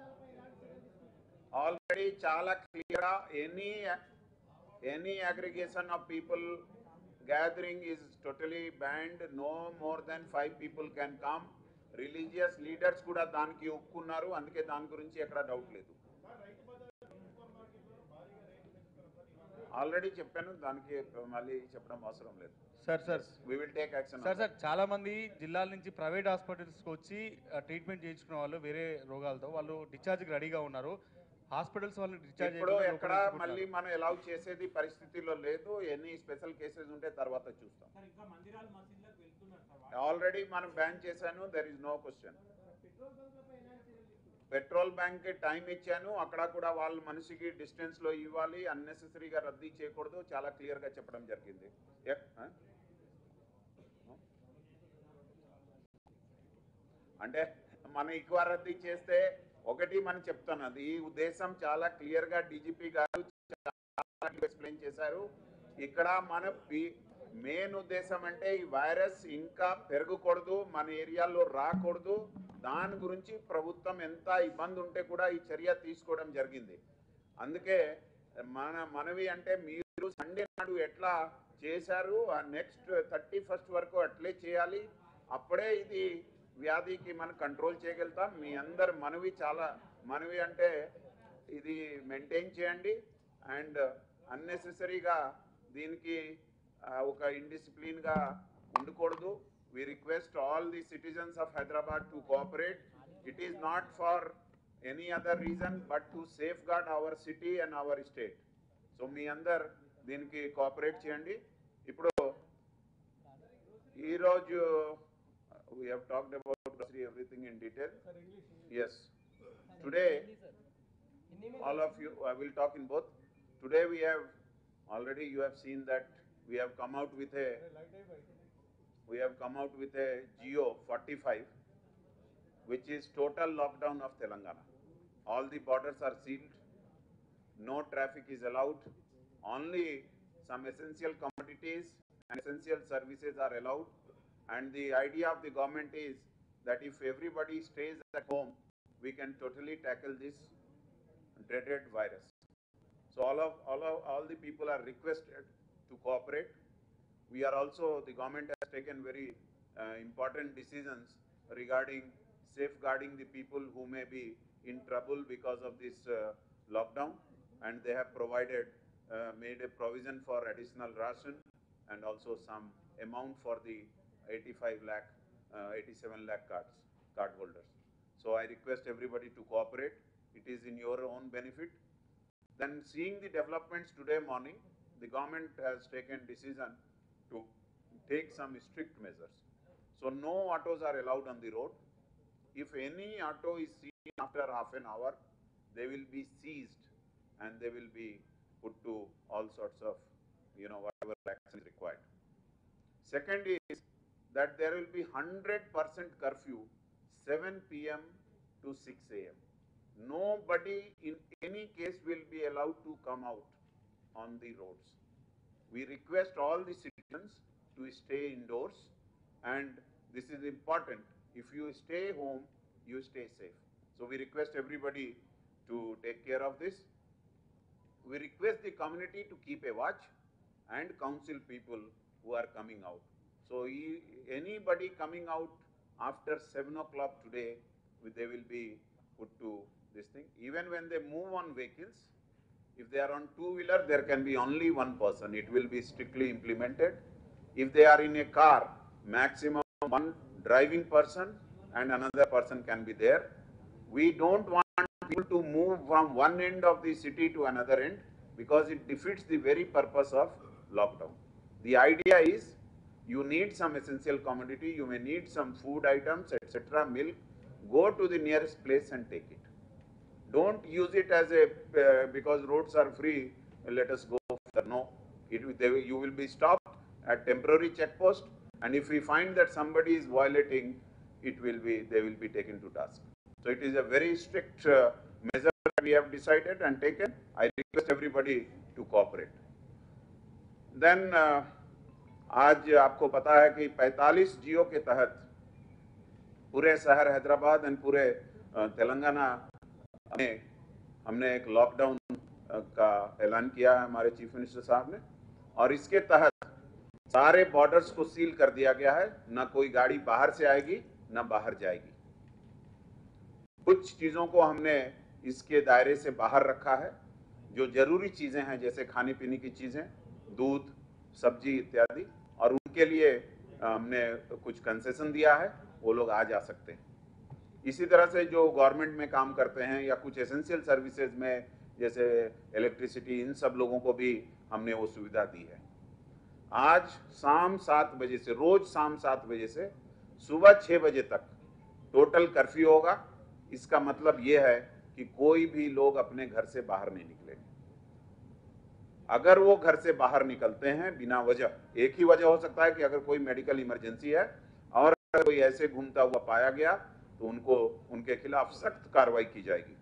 ఆల్రెడీ చాలా clear any any aggregation of people gathering is totally banned no more than five people can come religious leaders కూడా దానికి ఒప్పుకున్నారు అందుకే దాని గురించి ఎక్కడ డౌట్ లేదు ఆల్రెడీ చెప్పాను దానికి మళ్ళీ చెప్పడం అవసరం లేదు sir sir we will take action sir sir చాలా మంది జిల్లాల నుంచి ప్రైవేట్ హాస్పిటల్స్కి వచ్చి ట్రీట్మెంట్ చేయించుకున్న వాళ్ళు వేరే రోగాలతో వాళ్ళు డిశ్చార్జ్కి రెడీగా ఉన్నారు హాస్పిటల్స్ వాళ్ళు డిశ్చార్జ్ ఇప్పుడు ఎక్కడ మళ్ళీ మనం ఎలౌ చేసేది పరిస్థితిలో లేదు ఎన్ని స్పెషల్ కేసెస్ ఉంటే తర్వాత చూస్తాం సార్ ఇంకా మందిరాలు మసీదులకు వెళ్తున్నారు సార్ ఆల్రెడీ మనం బ్యాన్ చేశాను there is no question petrol bank కి టైం ఇచ్చాను అక్కడ కూడా వాళ్ళు మనిషికి డిస్టెన్స్ లో ఇవ్వాలి అన్నెసెసరీగా రద్దీ చేయకూడదు చాలా క్లియర్ గా చెప్పడం జరిగింది ఎక్- ఆ? అంటే మనం ఎక్కువ రద్దీ చేస్తే ఒకటి మనం చెప్తున్నది ఈ ఉద్దేశం చాలా క్లియర్ గా డీజీపీ గారు ఎక్స్ప్లెయిన్ చేశారు ఇక్కడ మన మెయిన్ ఉద్దేశం అంటే ఈ వైరస్ ఇంకా పెరగకూడదు మన ఏరియాలో రాకూడదు దాని గురించి ప్రభుత్వం ఎంత ఇబ్బంది ఉంటే కూడా ఈ చర్య తీసుకోవడం జరిగింది అందుకే మన మనవి అంటే మీరు సండే నాడు ఎట్లా చేశారు ఆ నెక్స్ట్ థర్టీ ఫస్ట్ వరకు అట్లే చేయాలి అప్పుడే ఇది వ్యాధికి మనం కంట్రోల్ చేయగలుగుతాం మీ అందరు మనవి చాలా మనవి అంటే ఇది మెయింటైన్ చేయండి అండ్ అన్నెసెసరీగా దీనికి ఆ, ఒక ఇండిసిప్లిన్గా ఉండకూడదు we request all the citizens of Hyderabad to cooperate it is not for any other reason but to safeguard our city and our state so మీ అందరు దీనికి కోఆపరేట్ చేయండి ఇప్పుడు ఈరోజు we have talked about everything in detail as today all of you, I will talk in both. Today we have, already you have seen that we have come out with a, we have come out with a Geo 45, which is total lockdown of Telangana. All the borders are sealed, no traffic is allowed, only some essential commodities and essential services are allowed. And the idea of the government is that if everybody stays at home, we can totally tackle this dreaded virus. So all of, all of, all the people are requested to cooperate. We are also, the government has taken very uh, important decisions regarding safeguarding the people who may be in trouble because of this uh, lockdown. And they have provided uh, made a provision for additional ration and also some amount for the 85 lakh, uh, 87 lakh cards, card holders. So I request everybody to cooperate. It is in your own benefit. Then seeing the developments today morning, the government has taken decision to take some strict measures. So no autos are allowed on the road. If any auto is seen after half an hour, they will be seized and they will be put to all sorts of, you know, whatever action is required. Second is that there will be hundred percent curfew, seven PM to six AM. Nobody in any case will be allowed to come out on the roads. We request all the citizens to stay indoors and this is important. If you stay home, you stay safe. So we request everybody to take care of this. We request the community to keep a watch and counsel people who are coming out. So e- anybody coming out after seven o'clock today, they will be put to this thing. Even when they move on vehicles, if they are on two-wheeler, there can be only one person. It will be strictly implemented. If they are in a car, maximum one driving person and another person can be there. We don't want people to move from one end of the city to another end because it defeats the very purpose of lockdown. The idea is you need some essential commodity, you may need some food items, etc., milk, go to the nearest place and take it. Don't use it as a, uh, because roads are free, let us go. further. No, it, will- they, will- you will be stopped at temporary checkpost and if we find that somebody is violating, it will be, they will be taken to task. So it is a very strict uh, measure that we have decided and taken. I request everybody to cooperate. Then uh, आज आपको पता है कि 45 जियो के तहत पूरे शहर हैदराबाद एंड पूरे अ, तेलंगाना में हमने एक लॉकडाउन अ, का ऐलान किया है हमारे चीफ मिनिस्टर साहब ने और इसके तहत सारे बॉर्डर्स को सील कर दिया गया है ना कोई गाड़ी बाहर से आएगी ना बाहर जाएगी कुछ चीजों को हमने इसके दायरे से बाहर रखा है जो जरूरी चीजें हैं जैसे खाने पीने की चीजें दूध सब्जी इत्यादि और उनके लिए अ, हमने कुछ कंसेशन दिया है वो लोग आ जा सकते हैं इसी तरह से जो गवर्नमेंट में काम करते हैं या कुछ एसेंशियल सर्विसेज में जैसे इलेक्ट्रिसिटी इन सब लोगों को भी हमने वो सुविधा दी है आज शाम सात बजे से रोज शाम सात बजे से सुबह छह बजे तक टोटल कर्फ्यू होगा इसका मतलब ये है कि कोई भी लोग अपने घर से बाहर नहीं निकलेंगे अगर वो घर से बाहर निकलते हैं बिना वजह एक ही वजह हो सकता है कि अगर कोई मेडिकल इमरजेंसी है और अगर कोई ऐसे घूमता हुआ पाया गया तो उनको उनके खिलाफ सख्त कार्रवाई की जाएगी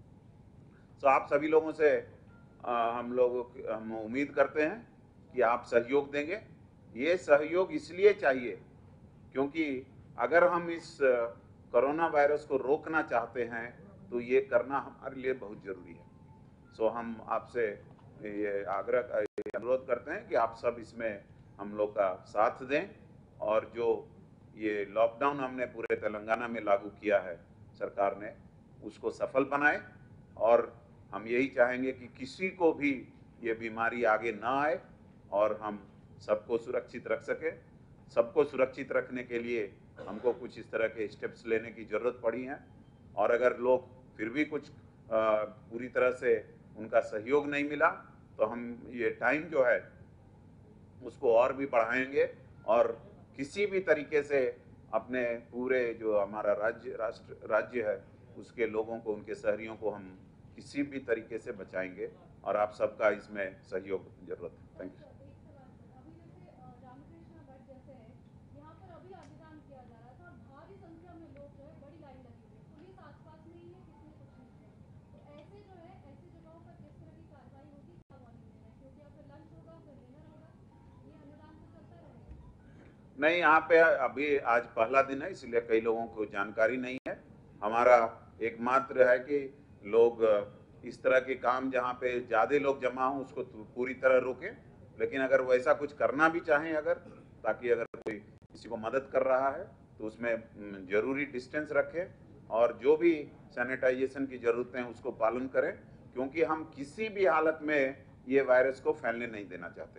तो आप सभी लोगों से अ, हम लोग हम उम्मीद करते हैं कि आप सहयोग देंगे ये सहयोग इसलिए चाहिए क्योंकि अगर हम इस अ, कोरोना वायरस को रोकना चाहते हैं तो ये करना हमारे लिए बहुत जरूरी है सो हम आपसे ये आग्रह ये अनुरोध करते हैं कि आप सब इसमें हम लोग का साथ दें और जो ये लॉकडाउन हमने पूरे तेलंगाना में लागू किया है सरकार ने उसको सफल बनाए और हम यही चाहेंगे कि किसी को भी ये बीमारी आगे ना आए और हम सबको सुरक्षित रख सके सबको सुरक्षित रखने के लिए हमको कुछ इस तरह के स्टेप्स लेने की ज़रूरत पड़ी है और अगर लोग फिर भी कुछ अ, पूरी तरह से उनका सहयोग नहीं मिला तो हम ये टाइम जो है उसको और भी बढ़ाएंगे और किसी भी तरीके से अपने पूरे जो हमारा राज्य राष्ट्र राज्य है उसके लोगों को उनके शहरियों को हम किसी भी तरीके से बचाएंगे और आप सबका इसमें सहयोग जरूरत है थैंक यू एक सवाल सर अभी जैसे अ, रामकृष्ण गढ़ जैसे है यहाँ पर अभी आवेदन किया जा रहा था और भारी संख्या में लोग जो है बड़ी लाइन लगी हुई है पुलिस आसपास में ही है किसी ने कुछ नहीं किया तो ऐसे जो है ऐसी जगहों पर किस तरह की कार्रवाई होगी क्या वार्निंग दे रहे हैं क्योंकि अब फिर लंच होगा फिर डिनर होगा ये अनुदान तो चलता रहेगा नहीं यहाँ पे अभी आज पहला दिन है इसलिए कई लोगों को जानकारी नहीं है हमारा एकमात्र है कि लोग अ, इस तरह के काम जहाँ पे ज़्यादा लोग जमा हों उसको तो पूरी तरह रोकें लेकिन अगर वैसा कुछ करना भी चाहें अगर ताकि अगर कोई किसी को मदद कर रहा है तो उसमें म, जरूरी डिस्टेंस रखें और जो भी सैनिटाइजेशन की ज़रूरतें हैं उसको पालन करें क्योंकि हम किसी भी हालत में ये वायरस को फैलने नहीं देना चाहते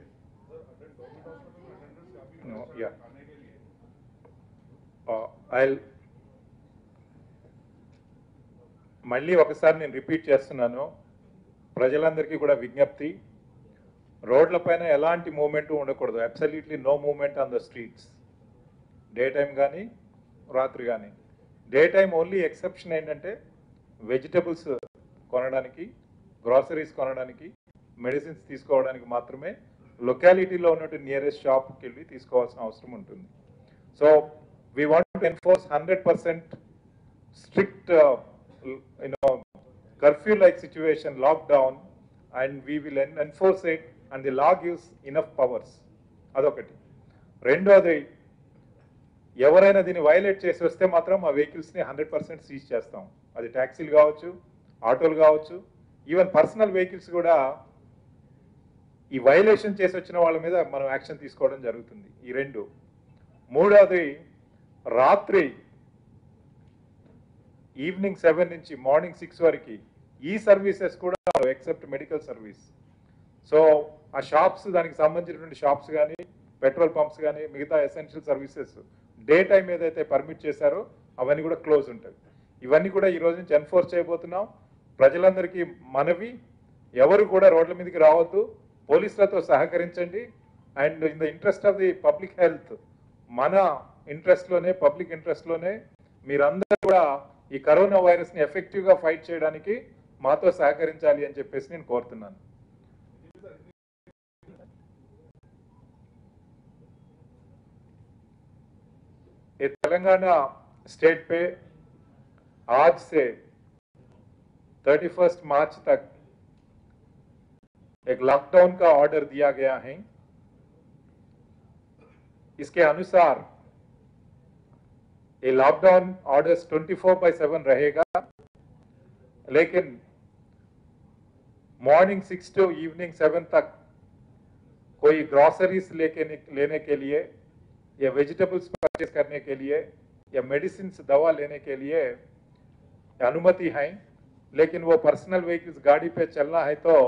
No, yeah. Uh, I'll మళ్ళీ ఒకసారి నేను రిపీట్ చేస్తున్నాను ప్రజలందరికీ కూడా విజ్ఞప్తి రోడ్లపైన ఎలాంటి మూమెంట్ ఉండకూడదు absolutely no moment on the streets day time కానీ రాత్రి కానీ డే టైం ఓన్లీ ఎక్సెప్షన్ ఏంటంటే వెజిటబుల్స్ కొనడానికి గ్రాసరీస్ కొనడానికి మెడిసిన్స్ తీసుకోవడానికి మాత్రమే లొకాలిటీలో ఉన్నటువంటి నియరెస్ట్ షాప్కి వెళ్ళి తీసుకోవాల్సిన అవసరం ఉంటుంది so we want to enforce hundred percent strict you know curfew like situation lockdown and we will enforce it and the law gives enough powers అదొకటి రెండోది ఎవరైనా దీన్ని వైలేట్ చేసి వస్తే మాత్రం ఆ వెహికల్స్ని హండ్రెడ్ పర్సెంట్ సీజ్ చేస్తాం అది ట్యాక్సీలు కావచ్చు ఆటోలు కావచ్చు ఈవెన్ పర్సనల్ వెహికల్స్ కూడా ఈ వైలేషన్ చేసి వచ్చిన వాళ్ళ మీద మనం యాక్షన్ తీసుకోవడం జరుగుతుంది ఈ రెండు మూడవది రాత్రి ఈవినింగ్ సెవెన్ నుంచి మార్నింగ్ సిక్స్ వరకు ఈ సర్వీసెస్ కూడా ఎక్సెప్ట్ మెడికల్ సర్వీస్ సో ఆ షాప్స్ దానికి సంబంధించినటువంటి షాప్స్ కానీ పెట్రోల్ పంప్స్ కానీ మిగతా ఎసెన్షియల్ సర్వీసెస్ డే టైం ఏదైతే పర్మిట్ చేశారో అవన్నీ కూడా క్లోజ్ ఉంటాయి ఇవన్నీ కూడా ఈ రోజు నుంచి ఎన్ఫోర్స్ చేయబోతున్నాం ప్రజలందరికీ మనవి ఎవరు కూడా రోడ్ల మీదకి రావద్దు పోలీసులతో సహకరించండి and in the interest of the public health మన ఇంట్రెస్ట్లోనే పబ్లిక్ ఇంట్రెస్ట్లోనే మీరందరూ కూడా ఈ కరోనా వైరస్ని ఎఫెక్టివ్గా ఫైట్ చేయడానికి మాతో సహకరించాలి అని చెప్పేసి నేను కోరుతున్నాను ये तेलंगाना स्टेट पे आज से 31 मार्च तक एक लॉकडाउन का ऑर्डर दिया गया है इसके अनुसार ये लॉकडाउन ऑर्डर्स 24 बाय 7 रहेगा लेकिन morning six to evening seven तक कोई ग्रॉसरीज लेके निक- लेने के लिए या वेजिटेबल्स परचेज करने के लिए या मेडिसिन दवा लेने के लिए अनुमति है लेकिन वो पर्सनल व्हीकल्स गाड़ी पे चलना है तो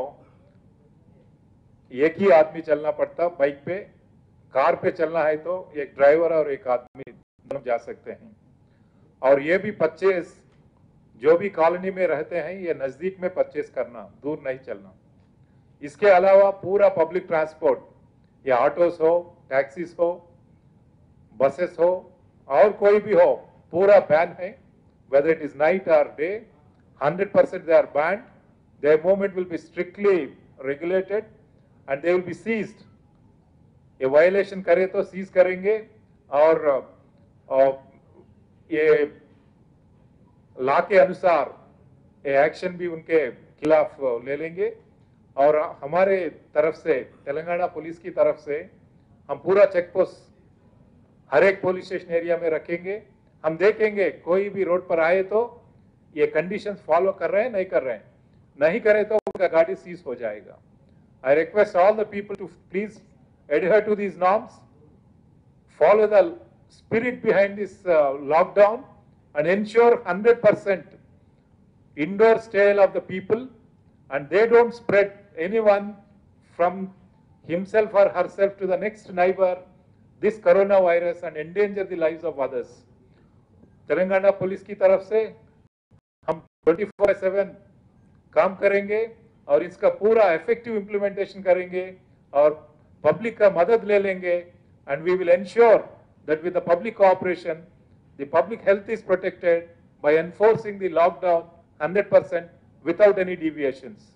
एक ही आदमी चलना पड़ता बाइक पे कार पे चलना है तो एक ड्राइवर और एक आदमी दोनों जा सकते हैं और ये भी परचेज जो भी कॉलोनी में रहते हैं ये नजदीक में परचेज करना दूर नहीं चलना इसके अलावा पूरा पब्लिक ट्रांसपोर्ट या ऑटोस हो टैक्सीज हो बसेस हो और कोई भी हो पूरा बैन है whether it is night or day 100% they are banned their movement will be strictly regulated and they will be seized ये वायलेशन करे तो सीज करेंगे और, और ये लॉ के अनुसार ये एक्शन भी उनके खिलाफ ले लेंगे और हमारे तरफ से तेलंगाना पुलिस की तरफ से हम पूरा चेक पोस्ट हर एक पुलिस स्टेशन एरिया में रखेंगे हम देखेंगे कोई भी रोड पर आए तो ये कंडीशंस फॉलो कर रहे हैं नहीं कर रहे हैं नहीं करे तो उनका गाड़ी सीज हो जाएगा I request all the people to please adhere to these norms follow the spirit behind this uh, lockdown and ensure 100% indoor stay of the people and they don't spread anyone from himself or herself to the next neighbor this coronavirus and endanger the lives of others. Telangana police की तरफ से हम 24 सेवन काम करेंगे और इसका पूरा इफेक्टिव इम्प्लीमेंटेशन करेंगे और पब्लिक का मदद ले लेंगे and we will ensure that with the public cooperation the public health is protected by enforcing the lockdown 100% without any deviations.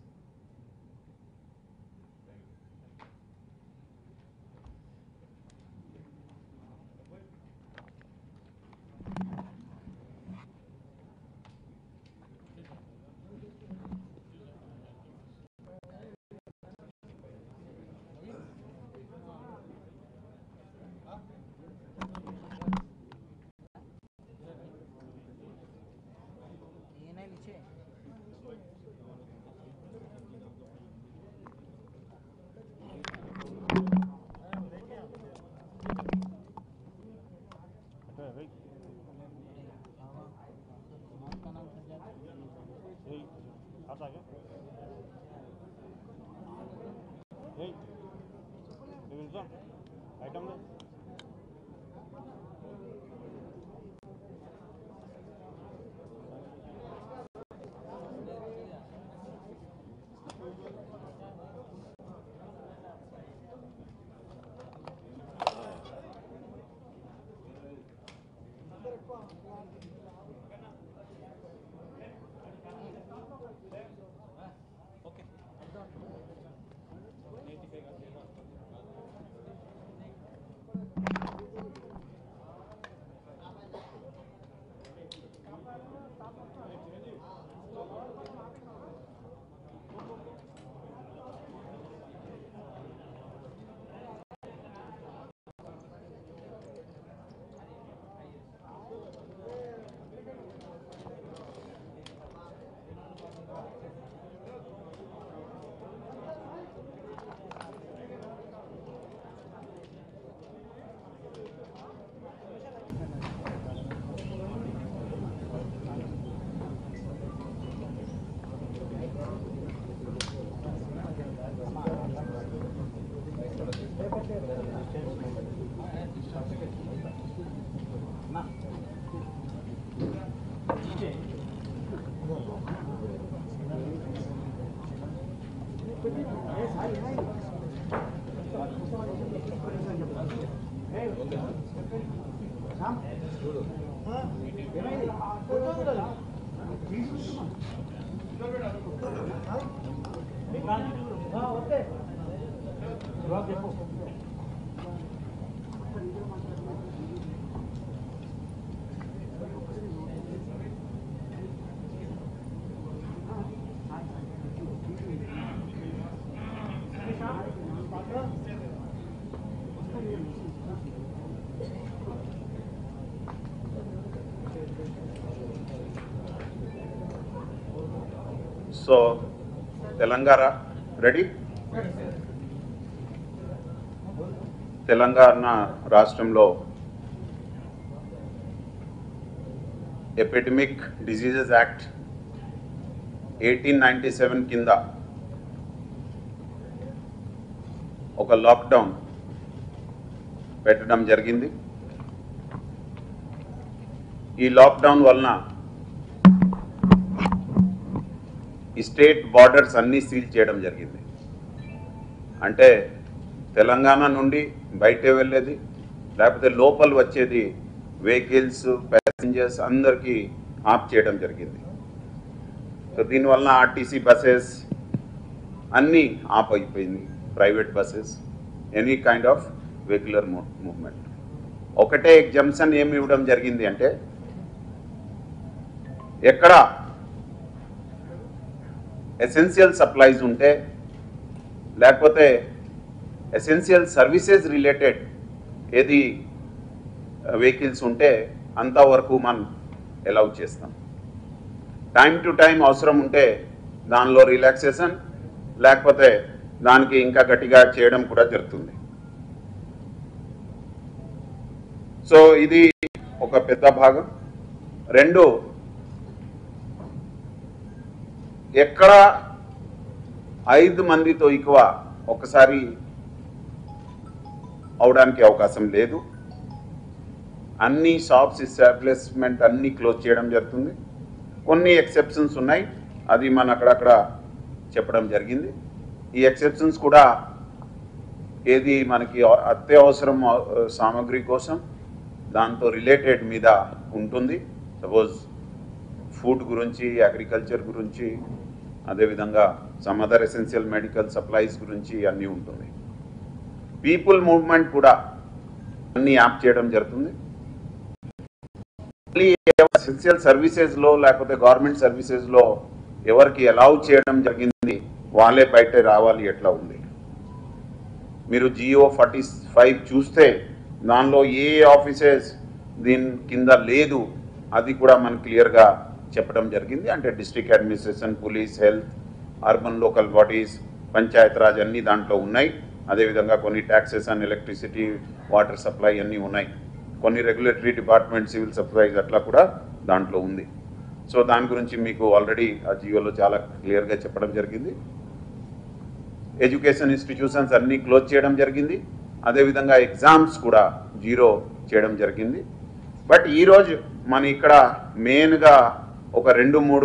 आता क्या సో తెలంగాణ రెడీ తెలంగాణ రాష్ట్రంలో epidemic diseases act eighteen ninety seven కింద ఒక లాక్డౌన్ పెట్టడం జరిగింది ఈ లాక్డౌన్ వలన ఈ స్టేట్ బార్డర్స్ అన్నీ సీల్ చేయడం జరిగింది అంటే తెలంగాణ నుండి బయట వెళ్ళేది లేకపోతే లోపల వచ్చేది వెహికల్స్ ప్యాసింజర్స్ అందరికీ ఆఫ్ చేయడం జరిగింది సో దీనివలన ఆర్టీసీ బస్సెస్ అన్నీ ఆఫ్ అయిపోయింది private buses any kind of vehicular movement ఒకటే ఎగ్జంప్షన్ ఏమి ఇవ్వడం జరిగింది అంటే ఎక్కడ ఎసెన్షియల్ సప్లైస్ ఉంటే లేకపోతే ఎసెన్షియల్ సర్వీసెస్ రిలేటెడ్ ఏది వెహికల్స్ ఉంటే అంతవరకు మనం అలౌ చేస్తాం టైం టు టైం అవసరం ఉంటే దానిలో రిలాక్సేషన్ లేకపోతే దానికి ఇంకా గట్టిగా చేయడం కూడా జరుగుతుంది సో ఇది ఒక పెద్ద భాగం రెండు ఎక్కడ ఐదు మందితో ఎక్కువ ఒకసారి అవడానికి అవకాశం లేదు అన్ని షాప్స్ ఎస్టాబ్లిష్మెంట్ అన్ని క్లోజ్ చేయడం జరుగుతుంది కొన్ని ఎక్సెప్షన్స్ ఉన్నాయి అది మన అక్కడక్కడ చెప్పడం జరిగింది ఈ ఎక్సెప్షన్స్ కూడా ఏది మనకి అత్యవసరం ఆ, సామాగ్రి కోసం దాంతో రిలేటెడ్ మీద ఉంటుంది సపోజ్ ఫుడ్ గురించి అగ్రికల్చర్ గురించి అదేవిధంగా some other essential medical supplies గురించి అన్నీ ఉంటుంది పీపుల్ మూవ్మెంట్ కూడా అన్ని యాప్ చేయడం జరుగుతుంది ఎసెన్షియల్ సర్వీసెస్లో లేకపోతే గవర్నమెంట్ సర్వీసెస్లో ఎవరికి అలౌ చేయడం జరిగింది వాళ్ళే బయట రావాలి ఎట్లా ఉంది మీరు జియో ఫార్టీ ఫైవ్ చూస్తే దానిలో ఏ ఆఫీసెస్ దీని కింద లేదు అది కూడా మనకు క్లియర్గా చెప్పడం జరిగింది అంటే district administration police health urban local bodies Panchayat Raj అన్నీ దాంట్లో ఉన్నాయి అదేవిధంగా కొన్ని taxes and electricity water supply అన్నీ ఉన్నాయి కొన్ని రెగ్యులేటరీ డిపార్ట్మెంట్ సివిల్ సప్లైస్ అట్లా కూడా దాంట్లో ఉంది సో దాని గురించి మీకు ఆల్రెడీ ఆ జియోలో చాలా క్లియర్గా చెప్పడం జరిగింది ఎడ్యుకేషన్ ఇన్స్టిట్యూషన్స్ అన్నీ క్లోజ్ చేయడం జరిగింది అదేవిధంగా ఎగ్జామ్స్ కూడా జీరో చేయడం జరిగింది బట్ ఈరోజు మన ఇక్కడ మెయిన్గా ఒక రెండు మూడు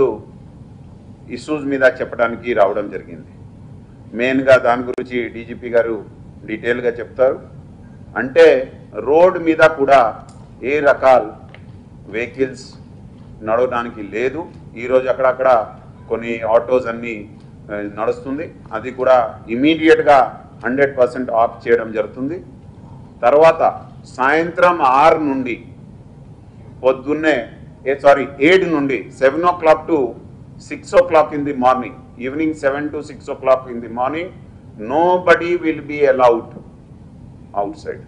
ఇష్యూస్ మీద చెప్పడానికి రావడం జరిగింది మెయిన్గా దాని గురించి డీజీపీ గారు డీటెయిల్గా చెప్తారు అంటే రోడ్ మీద కూడా ఏ రకాల వెహికల్స్ నడవడానికి లేదు ఈరోజు అక్కడక్కడ కొన్ని ఆటోస్ అన్నీ ఆ, నడుస్తుంది అది కూడా ఇమీడియట్గా హండ్రెడ్ పర్సెంట్ ఆఫ్ చేయడం జరుగుతుంది తర్వాత సాయంత్రం ఆరు నుండి పొద్దున్నే ఏ సారీ ఎయిట్ నుండి seven o'clock to six o'clock in the morning evening seven to six o'clock in the morning nobody will be allowed outside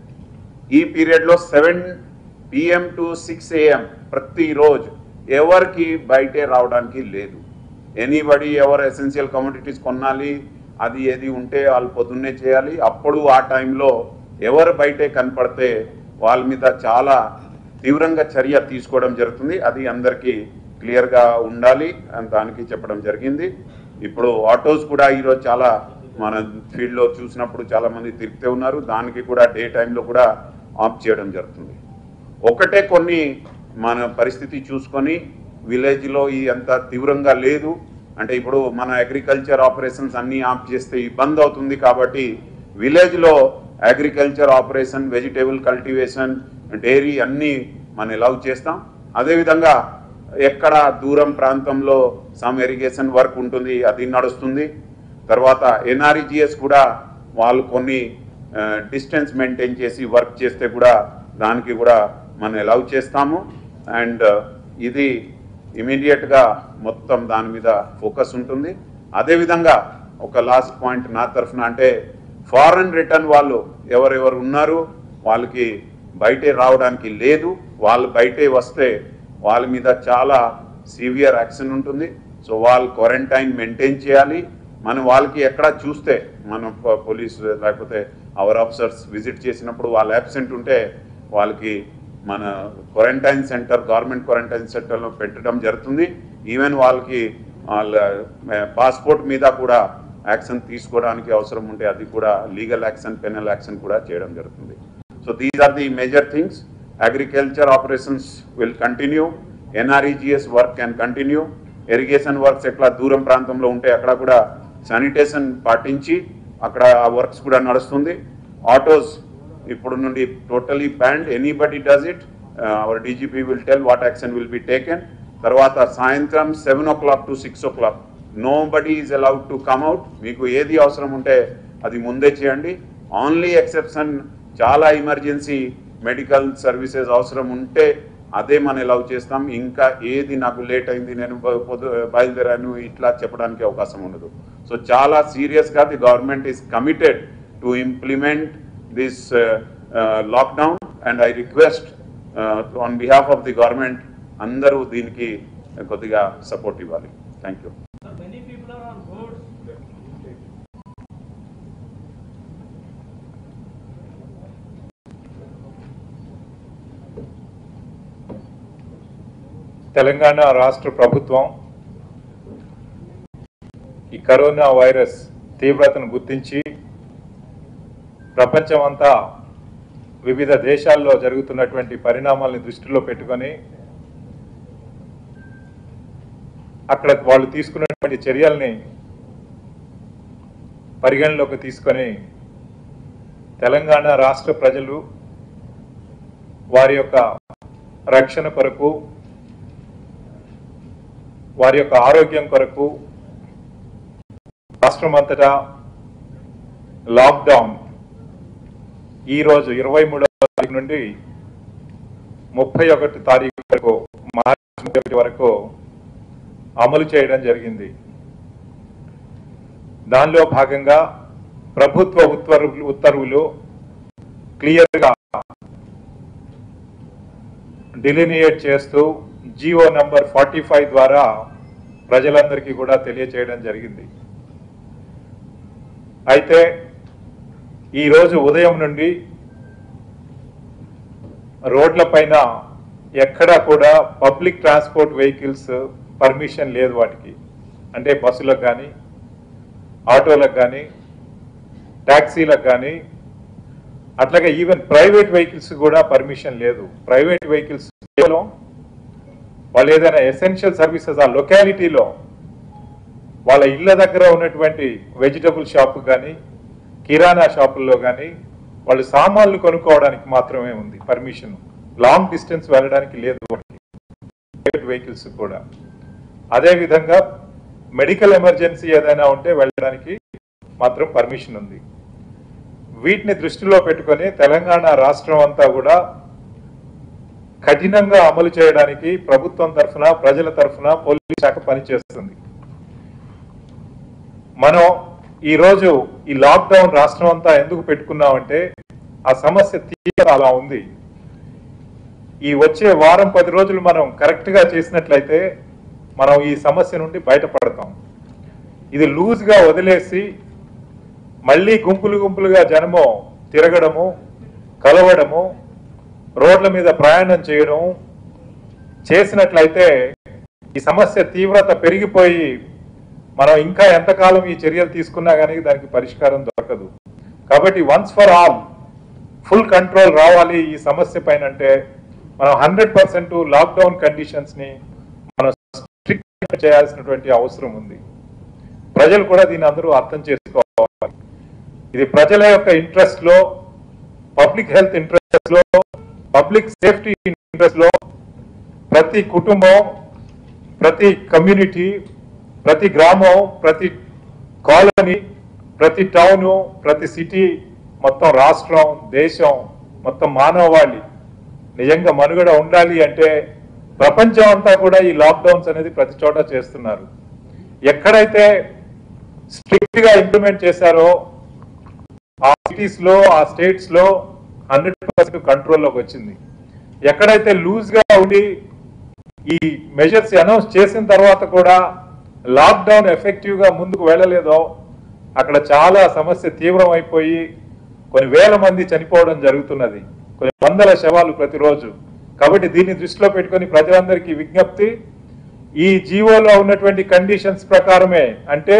ఈ పీరియడ్లో seven PM to six AM ప్రతిరోజు ఎవరికి బయటే రావడానికి లేదు ఎనీబడి ఎవరు ఎసెన్షియల్ కమోడిటీస్ కొనాలి అది ఏది ఉంటే వాళ్ళు పొద్దున్నే చేయాలి అప్పుడు ఆ టైంలో ఎవరు బయటే కనపడితే వాళ్ళ మీద చాలా తీవ్రంగా చర్య తీసుకోవడం జరుగుతుంది అది అందరికీ క్లియర్గా ఉండాలి అని దానికి చెప్పడం జరిగింది ఇప్పుడు ఆటోస్ కూడా ఈరోజు చాలా మన ఫీల్డ్లో చూసినప్పుడు చాలా మంది తిరుగుతూ ఉన్నారు దానికి కూడా డే టైంలో కూడా ఆఫ్ చేయడం జరుగుతుంది ఒకటే కొన్ని మన పరిస్థితి చూసుకొని విలేజ్లో ఈ అంత తీవ్రంగా లేదు అంటే ఇప్పుడు మన అగ్రికల్చర్ ఆపరేషన్స్ అన్నీ ఆఫ్ చేస్తే ఇబ్బంది అవుతుంది కాబట్టి విలేజ్లో agriculture operation vegetable cultivation dairy అన్నీ మనం ఎలవ్ చేస్తాం అదేవిధంగా ఎక్కడ దూరం ప్రాంతంలో సమ్ ఇరిగేషన్ వర్క్ ఉంటుంది అది నడుస్తుంది తర్వాత ఎన్ఆర్ఈజిఎస్ కూడా వాళ్ళు కొన్ని డిస్టెన్స్ మెయింటైన్ చేసి వర్క్ చేస్తే కూడా దానికి కూడా మనం ఎలవ్ చేస్తాము అండ్ ఇది ఇమీడియట్గా మొత్తం దాని మీద ఫోకస్ ఉంటుంది అదేవిధంగా ఒక లాస్ట్ పాయింట్ నా తరఫున అంటే ఫారెన్ రిటర్న్ వాళ్ళు ఎవరెవరు ఉన్నారు వాళ్ళకి బయటే రావడానికి లేదు వాళ్ళు బయటే వస్తే వాళ్ళ మీద చాలా సివియర్ యాక్షన్ ఉంటుంది సో వాళ్ళు క్వారంటైన్ మెయింటైన్ చేయాలి మనం వాళ్ళకి ఎక్కడ చూస్తే మనం ప- పోలీస్ లేకపోతే అవర్ ఆఫీసర్స్ విజిట్ చేసినప్పుడు వాళ్ళు అబ్సెంట్ ఉంటే వాళ్ళకి మన క్వారంటైన్ సెంటర్ గవర్నమెంట్ క్వారంటైన్ సెంటర్లో పెట్టడం జరుగుతుంది ఈవెన్ వాళ్ళకి వాళ్ళ పాస్పోర్ట్ మీద కూడా యాక్షన్ తీసుకోవడానికి అవసరం ఉంటే అది కూడా లీగల్ యాక్షన్ పెనల్ యాక్షన్ కూడా చేయడం జరుగుతుంది so these are the major things agriculture operations will continue NREGS work can continue irrigation works ఎట్లా దూరం ప్రాంతంలో ఉంటే అక్కడ కూడా శానిటేషన్ పాటించి అక్కడ ఆ వర్క్స్ కూడా నడుస్తుంది ఆటోస్ ఇప్పుడు నుండి totally banned anybody does it our DGP will tell what action will be taken తర్వాత సాయంత్రం seven o'clock to six o'clock nobody is allowed to come out మీకు ఏది అవసరం ఉంటే అది ముందే చేయండి ఓన్లీ ఎక్సెప్షన్ చాలా ఎమర్జెన్సీ మెడికల్ సర్వీసెస్ అవసరం ఉంటే అదే మనం ఎలవ్ చేస్తాం ఇంకా ఏది నాకు లేట్ అయింది నేను బ- పొద్దు బయలుదేరాను ఇట్లా చెప్పడానికి అవకాశం ఉండదు సో చాలా సీరియస్గా the government is committed to implement this lockdown and I request on behalf of the government అందరూ దీనికి కొద్దిగా సపోర్ట్ ఇవ్వాలి thank you Sir, many people are on roads. Telangana రాష్ట్ర ప్రభుత్వం ఈ కరోనా వైరస్ తీవ్రతను గుర్తించి ప్రపంచమంతా వివిధ దేశాల్లో జరుగుతున్నటువంటి పరిణామాలను దృష్టిలో పెట్టుకొని అక్కడ వాళ్ళు తీసుకున్నటువంటి చర్యల్ని పరిగణలోకి తీసుకొని తెలంగాణ రాష్ట్ర ప్రజలు వారి యొక్క రక్షణ కొరకు వారి యొక్క ఆరోగ్యం కొరకు రాష్ట్రమంతటా లాక్డౌన్ ఈరోజు ఇరవై మూడవ తారీఖు నుండి ముప్పై ఒకటి తారీఖు వరకు మార్చి ముప్పై ఒకటి వరకు అమలు చేయడం జరిగింది దానిలో భాగంగా ప్రభుత్వ ఉత్తర్వులు ఉత్తర్వులు క్లియర్గా డిలినియేట్ చేస్తూ జియో నంబర్ ఫార్టీ ఫైవ్ ద్వారా ప్రజలందరికీ కూడా తెలియచేయడం జరిగింది అయితే ఈరోజు ఉదయం నుండి రోడ్లపైన ఎక్కడా కూడా పబ్లిక్ ట్రాన్స్పోర్ట్ వెహికల్స్ పర్మిషన్ లేదు వాటికి అంటే బస్సులకు కానీ ఆటోలకు కానీ ట్యాక్సీలకు కానీ అట్లాగే ఈవెన్ ప్రైవేట్ వెహికల్స్ కూడా పర్మిషన్ లేదు ప్రైవేట్ వెహికల్స్ కేవలం వాళ్ళు ఏదైనా ఎసెన్షియల్ సర్వీసెస్ ఆ లొకాలిటీలో వాళ్ళ ఇళ్ళ దగ్గర ఉన్నటువంటి వెజిటబుల్ షాప్ కానీ కిరాణా షాపుల్లో కానీ వాళ్ళు సామాన్లు కొనుక్కోవడానికి మాత్రమే ఉంది పర్మిషన్ లాంగ్ డిస్టెన్స్ వెళ్ళడానికి లేదు వాళ్ళకి ప్రైవేట్ వెహికల్స్ కూడా అదేవిధంగా మెడికల్ ఎమర్జెన్సీ ఏదైనా ఉంటే వెళ్ళడానికి మాత్రం పర్మిషన్ ఉంది వీటిని దృష్టిలో పెట్టుకొని తెలంగాణ రాష్ట్రం అంతా కూడా కఠినంగా అమలు చేయడానికి ప్రభుత్వం తరఫున ప్రజల తరఫున పోలీస్ శాఖ పనిచేస్తుంది మనం ఈ రోజు ఈ లాక్డౌన్ రాష్ట్రం అంతా ఎందుకు పెట్టుకున్నామంటే ఆ సమస్య తీవ్ర అలా ఉంది ఈ వచ్చే వారం పది రోజులు మనం కరెక్ట్ గా చేసినట్లయితే మనం ఈ సమస్య నుండి బయటపడతాం ఇది లూజ్ గా వదిలేసి మళ్ళీ గుంపులు గుంపులుగా జనము తిరగడము కలవడము రోడ్ల మీద ప్రయాణం చేయడం చేసినట్లయితే ఈ సమస్య తీవ్రత పెరిగిపోయి మనం ఇంకా ఎంతకాలం ఈ చర్యలు తీసుకున్నా కానీ దానికి పరిష్కారం దొరకదు కాబట్టి once for all full control రావాలి ఈ సమస్య పైన అంటే మనం హండ్రెడ్ పర్సెంట్ లాక్డౌన్ కండిషన్స్ ని మనం స్ట్రిక్ట్ చేయాల్సినటువంటి అవసరం ఉంది ప్రజలు కూడా దీన్ని అందరూ అర్థం చేసుకోవాలి ఇది ప్రజల యొక్క ఇంట్రెస్ట్ లో పబ్లిక్ హెల్త్ ఇంట్రెస్ట్ లో పబ్లిక్ సేఫ్టీ ఇంట్రెస్ట్ లో ప్రతి కుటుంబం ప్రతి కమ్యూనిటీ ప్రతి గ్రామం ప్రతి కాలనీ ప్రతి టౌన్ ప్రతి సిటీ మొత్తం రాష్ట్రం దేశం మొత్తం మానవాళి నిజంగా మనుగడ ఉండాలి అంటే ప్రపంచం అంతా కూడా ఈ లాక్డౌన్స్ అనేది ప్రతి చోట చేస్తున్నారు ఎక్కడైతే స్ట్రిక్ట్ గా ఇంప్లిమెంట్ చేశారో ఆ సిటీస్ లో ఆ స్టేట్స్ లో హండ్రెడ్ పర్సెంట్ కంట్రోల్లోకి వచ్చింది ఎక్కడైతే లూజ్ గా ఉండి ఈ మెజర్స్ అనౌన్స్ చేసిన తర్వాత కూడా లాక్డౌన్ ఎఫెక్టివ్ గా ముందుకు వెళ్ళలేదో అక్కడ చాలా సమస్య తీవ్రం అయిపోయి కొన్ని వేల మంది చనిపోవడం జరుగుతున్నది కొన్ని వందల శవాలు ప్రతిరోజు కాబట్టి దీన్ని దృష్టిలో పెట్టుకొని ప్రజలందరికీ విజ్ఞప్తి ఈ జీవోలో ఉన్నటువంటి కండిషన్స్ ప్రకారమే అంటే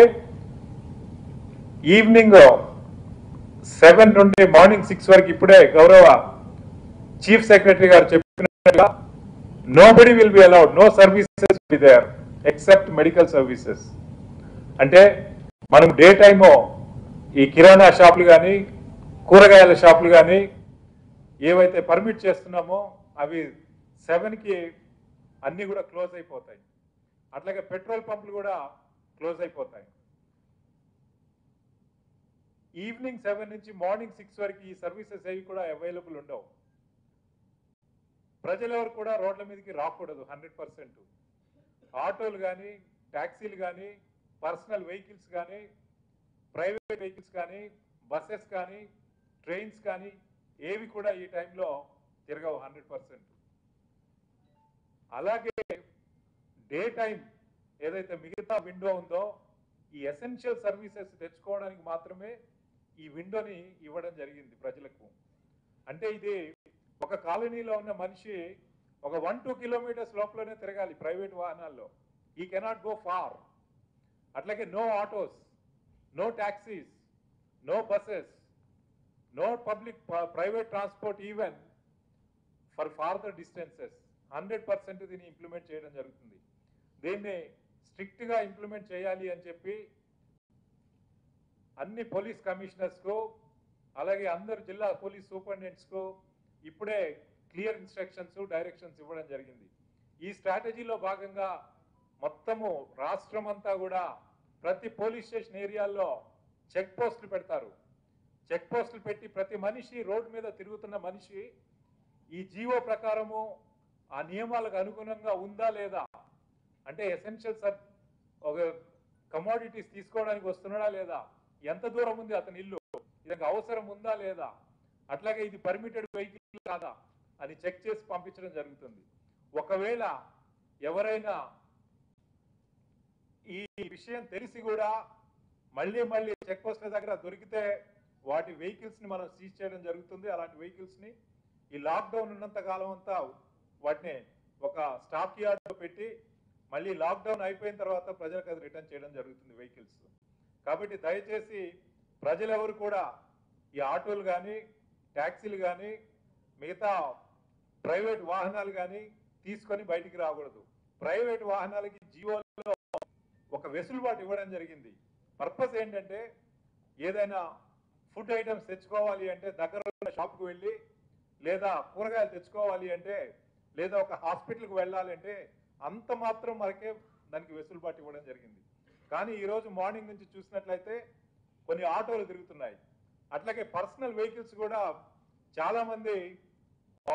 ఈవినింగ్ సెవెన్ నుండి మార్నింగ్ సిక్స్ వరకు ఇప్పుడే గౌరవ చీఫ్ సెక్రటరీ గారు చెప్పినట్లుగా nobody will be allowed no services be there except medical services అంటే మనం డే టైము ఈ కిరాణా షాపులు కానీ కూరగాయల షాపులు కానీ ఏవైతే పర్మిట్ చేస్తున్నామో అవి సెవెన్కి అన్నీ కూడా క్లోజ్ అయిపోతాయి అట్లాగే పెట్రోల్ పంపులు కూడా క్లోజ్ అయిపోతాయి ఈవినింగ్ సెవెన్ నుంచి మార్నింగ్ సిక్స్ వరకు ఈ సర్వీసెస్ ఏవి కూడా అవైలబుల్ ఉండవు ప్రజలెవరు కూడా రోడ్ల మీదకి రాకూడదు హండ్రెడ్ పర్సెంట్ ఆటోలు కానీ ట్యాక్సీలు కానీ పర్సనల్ వెహికల్స్ కానీ ప్రైవేట్ వెహికల్స్ కానీ బస్సెస్ కానీ ట్రైన్స్ కానీ ఏవి కూడా ఈ టైంలో తిరగవు హండ్రెడ్ పర్సెంట్ అలాగే డే టైం ఏదైతే మిగతా విండో ఉందో ఈ ఎసెన్షియల్ సర్వీసెస్ తెచ్చుకోవడానికి మాత్రమే ఈ విండోని ఇవ్వడం జరిగింది ప్రజలకు అంటే ఇది ఒక కాలనీలో ఉన్న మనిషి ఒక వన్ టూ కిలోమీటర్స్ లోపలనే తిరగాలి ప్రైవేట్ వాహనాల్లో ఈ కెనాట్ గో ఫార్ అట్లాగే no autos no taxis no buses no public private transport even for farther distances hundred percent దీన్ని ఇంప్లిమెంట్ చేయడం జరుగుతుంది దీన్ని స్ట్రిక్ట్ గా ఇంప్లిమెంట్ చేయాలి అని చెప్పి అన్ని పోలీస్ కమిషనర్స్ కు అలాగే అందరు జిల్లా పోలీస్ సూపరింటెండెంట్స్ కు ఇప్పుడే క్లియర్ ఇన్స్ట్రక్షన్స్ డైరెక్షన్స్ ఇవ్వడం జరిగింది ఈ స్ట్రాటజీలో భాగంగా మొత్తము రాష్ట్రం అంతా కూడా ప్రతి పోలీస్ స్టేషన్ ఏరియాల్లో చెక్ పోస్టులు పెడతారు చెక్ పోస్టులు పెట్టి ప్రతి మనిషి రోడ్డు మీద తిరుగుతున్న మనిషి ఈ జీవో ప్రకారము ఆ నియమాలకు అనుగుణంగా ఉందా లేదా అంటే ఎసెన్షియల్ సర్ ఒక కమోడిటీస్ తీసుకోవడానికి వస్తున్నాడా లేదా ఎంత దూరం ఉంది అతని ఇల్లు ఇదొక అవసరం ఉందా లేదా అట్లాగే ఇది పర్మిటెడ్ వెహికల్ కాదా అని చెక్ చేసి పంపించడం జరుగుతుంది ఒకవేళ ఎవరైనా ఈ విషయం తెలిసి కూడా మళ్ళీ మళ్ళీ చెక్ పోస్ట్ల దగ్గర దొరికితే వాటి వెహికల్స్ ని మనం సీజ్ చేయడం జరుగుతుంది అలాంటి వెహికల్స్ ని ఈ లాక్డౌన్ ఉన్నంత కాలం అంతా వాటిని ఒక స్టాక్ యార్డ్ లో పెట్టి మళ్ళీ లాక్డౌన్ అయిపోయిన తర్వాత ప్రజలకు అది రిటర్న్ చేయడం జరుగుతుంది వెహికల్స్ కాబట్టి దయచేసి ప్రజలెవరు కూడా ఈ ఆటోలు కానీ ట్యాక్సీలు కానీ మిగతా ప్రైవేట్ వాహనాలు కానీ తీసుకొని బయటికి రాకూడదు ప్రైవేట్ వాహనాలకి జియోలో ఒక వెసులుబాటు ఇవ్వడం జరిగింది పర్పస్ ఏంటంటే ఏదైనా ఫుడ్ ఐటమ్స్ తెచ్చుకోవాలి అంటే దగ్గర ఉన్న షాప్కి వెళ్ళి లేదా కూరగాయలు తెచ్చుకోవాలి అంటే లేదా ఒక హాస్పిటల్కి వెళ్ళాలంటే అంత మాత్రం మనకే దానికి వెసులుబాటు ఇవ్వడం జరిగింది కానీ ఈరోజు మార్నింగ్ నుంచి చూసినట్లయితే కొన్ని ఆటోలు తిరుగుతున్నాయి అట్లాగే పర్సనల్ వెహికల్స్ కూడా చాలా మంది ఆ,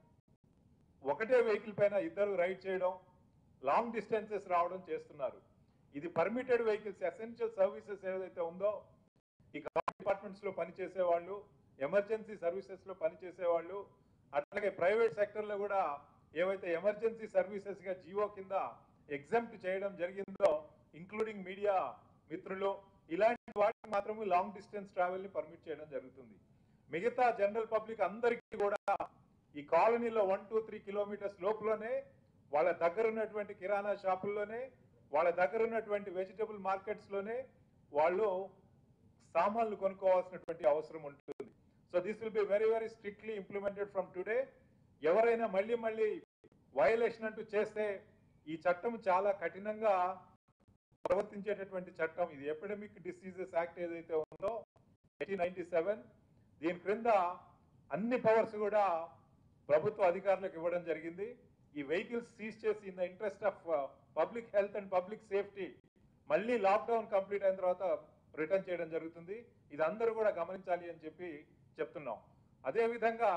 ఒకటే వెహికల్ పైన ఇద్దరు రైడ్ చేయడం లాంగ్ డిస్టెన్సెస్ రావడం చేస్తున్నారు ఇది పర్మిటెడ్ వెహికల్స్ ఎసెన్షియల్ సర్వీసెస్ ఏదైతే ఉందో ఈ డిపార్ట్మెంట్స్ లో పనిచేసే వాళ్ళు ఎమర్జెన్సీ సర్వీసెస్ లో పనిచేసే వాళ్ళు అట్లాగే ప్రైవేట్ సెక్టర్ లో కూడా ఏవైతే ఎమర్జెన్సీ సర్వీసెస్ గా జియో కింద ఎగ్జామ్ట్ చేయడం జరిగిందో ఇంక్లూడింగ్ మీడియా మిత్రులు ఇలాంటి వాటికి మాత్రమే లాంగ్ డిస్టెన్స్ ట్రావెల్ ని పర్మిట్ చేయడం జరుగుతుంది మిగతా జనరల్ పబ్లిక్ అందరికీ కూడా ఈ కాలనీలో వన్ టూ త్రీ కిలోమీటర్స్ లోపలనే వాళ్ళ దగ్గర ఉన్నటువంటి కిరాణా షాపుల్లోనే వాళ్ళ దగ్గర ఉన్నటువంటి వెజిటబుల్ మార్కెట్స్ లోనే వాళ్ళు సామాన్లు కొనుక్కోవాల్సినటువంటి అవసరం ఉంటుంది so this will be very very strictly implemented from today ఎవరైనా మళ్ళీ మళ్ళీ వయలేషన్ అంటూ చేస్తే ఈ చట్టం చాలా కఠినంగా ప్రవర్తించేటటువంటి చట్టం ఇది ఎపిడమిక్ డిసీజెస్ యాక్ట్ ఏదైతే ఉందో ఎయిటీన్ నైన్టీ సెవెన్ దీని క్రింద అన్ని పవర్స్ కూడా ప్రభుత్వ అధికారులకు ఇవ్వడం జరిగింది ఈ వెహికల్స్ సీజ్ చేసి in the interest of public health and public safety మళ్ళీ లాక్డౌన్ కంప్లీట్ అయిన తర్వాత రిటర్న్ చేయడం జరుగుతుంది ఇది అందరూ కూడా గమనించాలి అని చెప్పి చెప్తున్నాం అదే విధంగా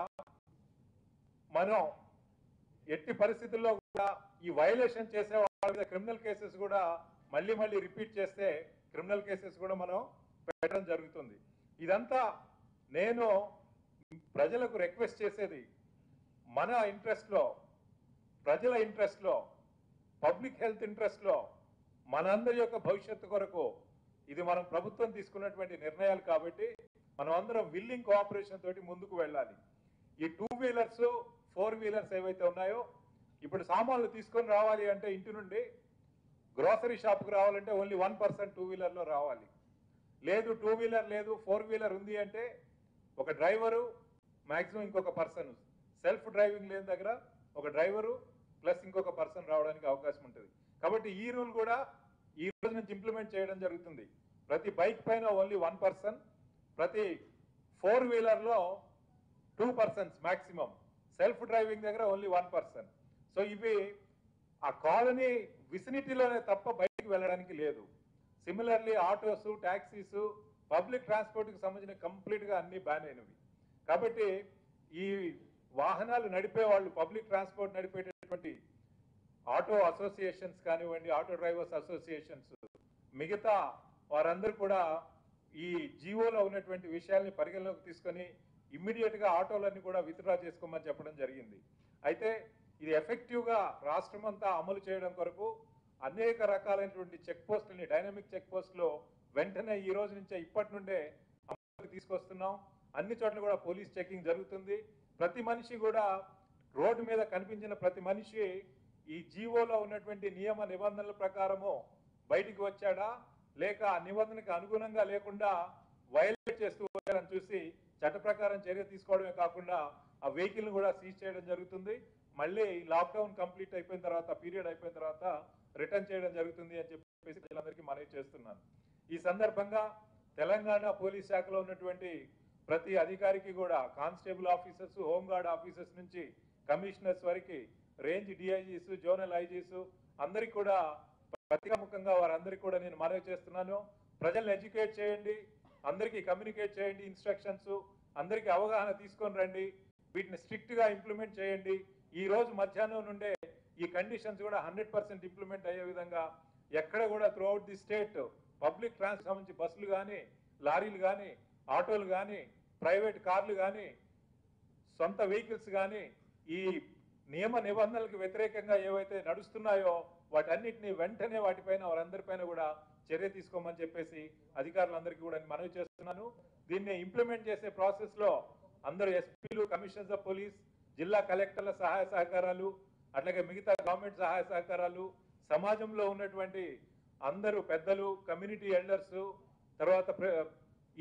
మనం ఎట్టి పరిస్థితుల్లో కూడా ఈ వైలేషన్ చేసే వాళ్ళ మీద క్రిమినల్ కేసెస్ కూడా మళ్ళీ మళ్ళీ రిపీట్ చేస్తే క్రిమినల్ కేసెస్ కూడా మనం పెట్టడం జరుగుతుంది ఇదంతా నేను ప్రజలకు రిక్వెస్ట్ చేసేది మన ఇంట్రెస్ట్ లో ప్రజల ఇంట్రెస్ట్ లో పబ్లిక్ హెల్త్ ఇంట్రెస్ట్ లో మనందరి యొక్క భవిష్యత్తు కొరకు ఇది మనం ప్రభుత్వం తీసుకున్నటువంటి నిర్ణయాలు కాబట్టి మనం అందరం విల్లింగ్ కోఆపరేషన్ తోటి ముందుకు వెళ్ళాలి ఈ టూ వీలర్స్ ఫోర్ వీలర్స్ ఏవైతే ఉన్నాయో ఇప్పుడు సామాన్లు తీసుకొని రావాలి అంటే ఇంటి నుండి గ్రోసరీ షాప్కి రావాలంటే ఓన్లీ వన్ పర్సెంట్ టూ వీలర్లో రావాలి లేదు టూ వీలర్ లేదు ఫోర్ వీలర్ ఉంది అంటే ఒక డ్రైవరు మాక్సిమం ఇంకొక పర్సన్ సెల్ఫ్ డ్రైవింగ్ లేని దగ్గర ఒక డ్రైవరు ప్లస్ ఇంకొక పర్సన్ రావడానికి అవకాశం ఉంటుంది కాబట్టి ఈ రూల్ కూడా ఈ రోజు నుంచి ఇంప్లిమెంట్ చేయడం జరుగుతుంది ప్రతి బైక్ పైన ఓన్లీ వన్ పర్సన్ ప్రతి ఫోర్ వీలర్లో two persons maximum self driving దగ్గర ఓన్లీ వన్ పర్సన్ సో ఇవి ఆ కాలనీ విసినిటీలోనే తప్ప బయటికి వెళ్ళడానికి లేదు సిమిలర్లీ ఆటోస్ ట్యాక్సీస్ పబ్లిక్ ట్రాన్స్పోర్ట్కి సంబంధించిన కంప్లీట్గా అన్ని బ్యాన్ అయినవి కాబట్టి ఈ వాహనాలు నడిపే వాళ్ళు పబ్లిక్ ట్రాన్స్పోర్ట్ నడిపేటటువంటి ఆటో అసోసియేషన్స్ కానివ్వండి ఆటో డ్రైవర్స్ అసోసియేషన్స్ మిగతా వారందరూ కూడా ఈ జీవోలో ఉన్నటువంటి విషయాల్ని పరిగణలోకి తీసుకొని ఇమ్మీడియట్ గా ఆటోలన్నీ కూడా విత్డ్రా చేసుకోమని చెప్పడం జరిగింది అయితే ఇది ఎఫెక్టివ్ గా రాష్ట్రం అంతా అమలు చేయడం కొరకు అనేక రకాలైనటువంటి చెక్ పోస్టులని డైనమిక్ చెక్ పోస్టులు వెంటనే ఈ రోజు నుంచే ఇప్పటి నుండే అమలుకి తీసుకొస్తున్నాం అన్ని చోట్ల కూడా పోలీస్ చెకింగ్ జరుగుతుంది ప్రతి మనిషి కూడా రోడ్డు మీద కనిపించిన ప్రతి మనిషి ఈ జీవోలో ఉన్నటువంటి నియమ నిబంధనల ప్రకారము బయటికి వచ్చాడా లేక ఆ నిబంధనకు అనుగుణంగా లేకుండా వైలేట్ చేస్తూ వచ్చారని చూసి చట్ట ప్రకారం చర్య తీసుకోవడమే కాకుండా ఆ వెహికల్ కూడా సీజ్ చేయడం జరుగుతుంది మళ్ళీ లాక్డౌన్ కంప్లీట్ అయిపోయిన తర్వాత పీరియడ్ అయిపోయిన తర్వాత రిటర్న్ చేయడం జరుగుతుంది అని చెప్పేసి ప్రజలందరికీ మనవి చేస్తున్నాను ఈ సందర్భంగా తెలంగాణ పోలీస్ శాఖలో ఉన్నటువంటి ప్రతి అధికారికి కూడా కానిస్టేబుల్ ఆఫీసర్స్ హోంగార్డ్ ఆఫీసర్స్ నుంచి కమిషనర్స్ వరకు రేంజ్ డిఐజీస్ జోనల్ ఐజీస్ అందరికి కూడా ప్రతిముఖంగా వారందరికీ కూడా నేను మనవి చేస్తున్నాను ప్రజల్ని ఎడ్యుకేట్ చేయండి అందరికీ కమ్యూనికేట్ చేయండి ఇన్స్ట్రక్షన్స్ అందరికీ అవగాహన తీసుకొని రండి వీటిని స్ట్రిక్ట్ గా ఇంప్లిమెంట్ చేయండి ఈ రోజు మధ్యాహ్నం నుండే ఈ కండిషన్స్ కూడా హండ్రెడ్ పర్సెంట్ ఇంప్లిమెంట్ అయ్యే విధంగా ఎక్కడ కూడా throughout the state public trans సంబంధించి బస్సులు కానీ లారీలు కానీ ఆటోలు కానీ ప్రైవేట్ కార్లు కానీ సొంత వెహికల్స్ కానీ ఈ నియమ నిబంధనలకు వ్యతిరేకంగా ఏవైతే నడుస్తున్నాయో వాటన్నిటిని వెంటనే వాటిపైన వారందరిపైన కూడా చర్య తీసుకోమని చెప్పేసి అధికారులందరికీ కూడా నేను మనవి చేస్తున్నాను దీన్ని ఇంప్లిమెంట్ చేసే ప్రాసెస్ లో అందరూ ఎస్పీలు కమిషనర్స్ ఆఫ్ పోలీస్ జిల్లా కలెక్టర్ల సహాయ సహకారాలు అట్లాగే మిగతా గవర్నమెంట్ సహాయ సహకారాలు సమాజంలో ఉన్నటువంటి అందరూ పెద్దలు కమ్యూనిటీ ఎల్డర్స్ తర్వాత ప్ర-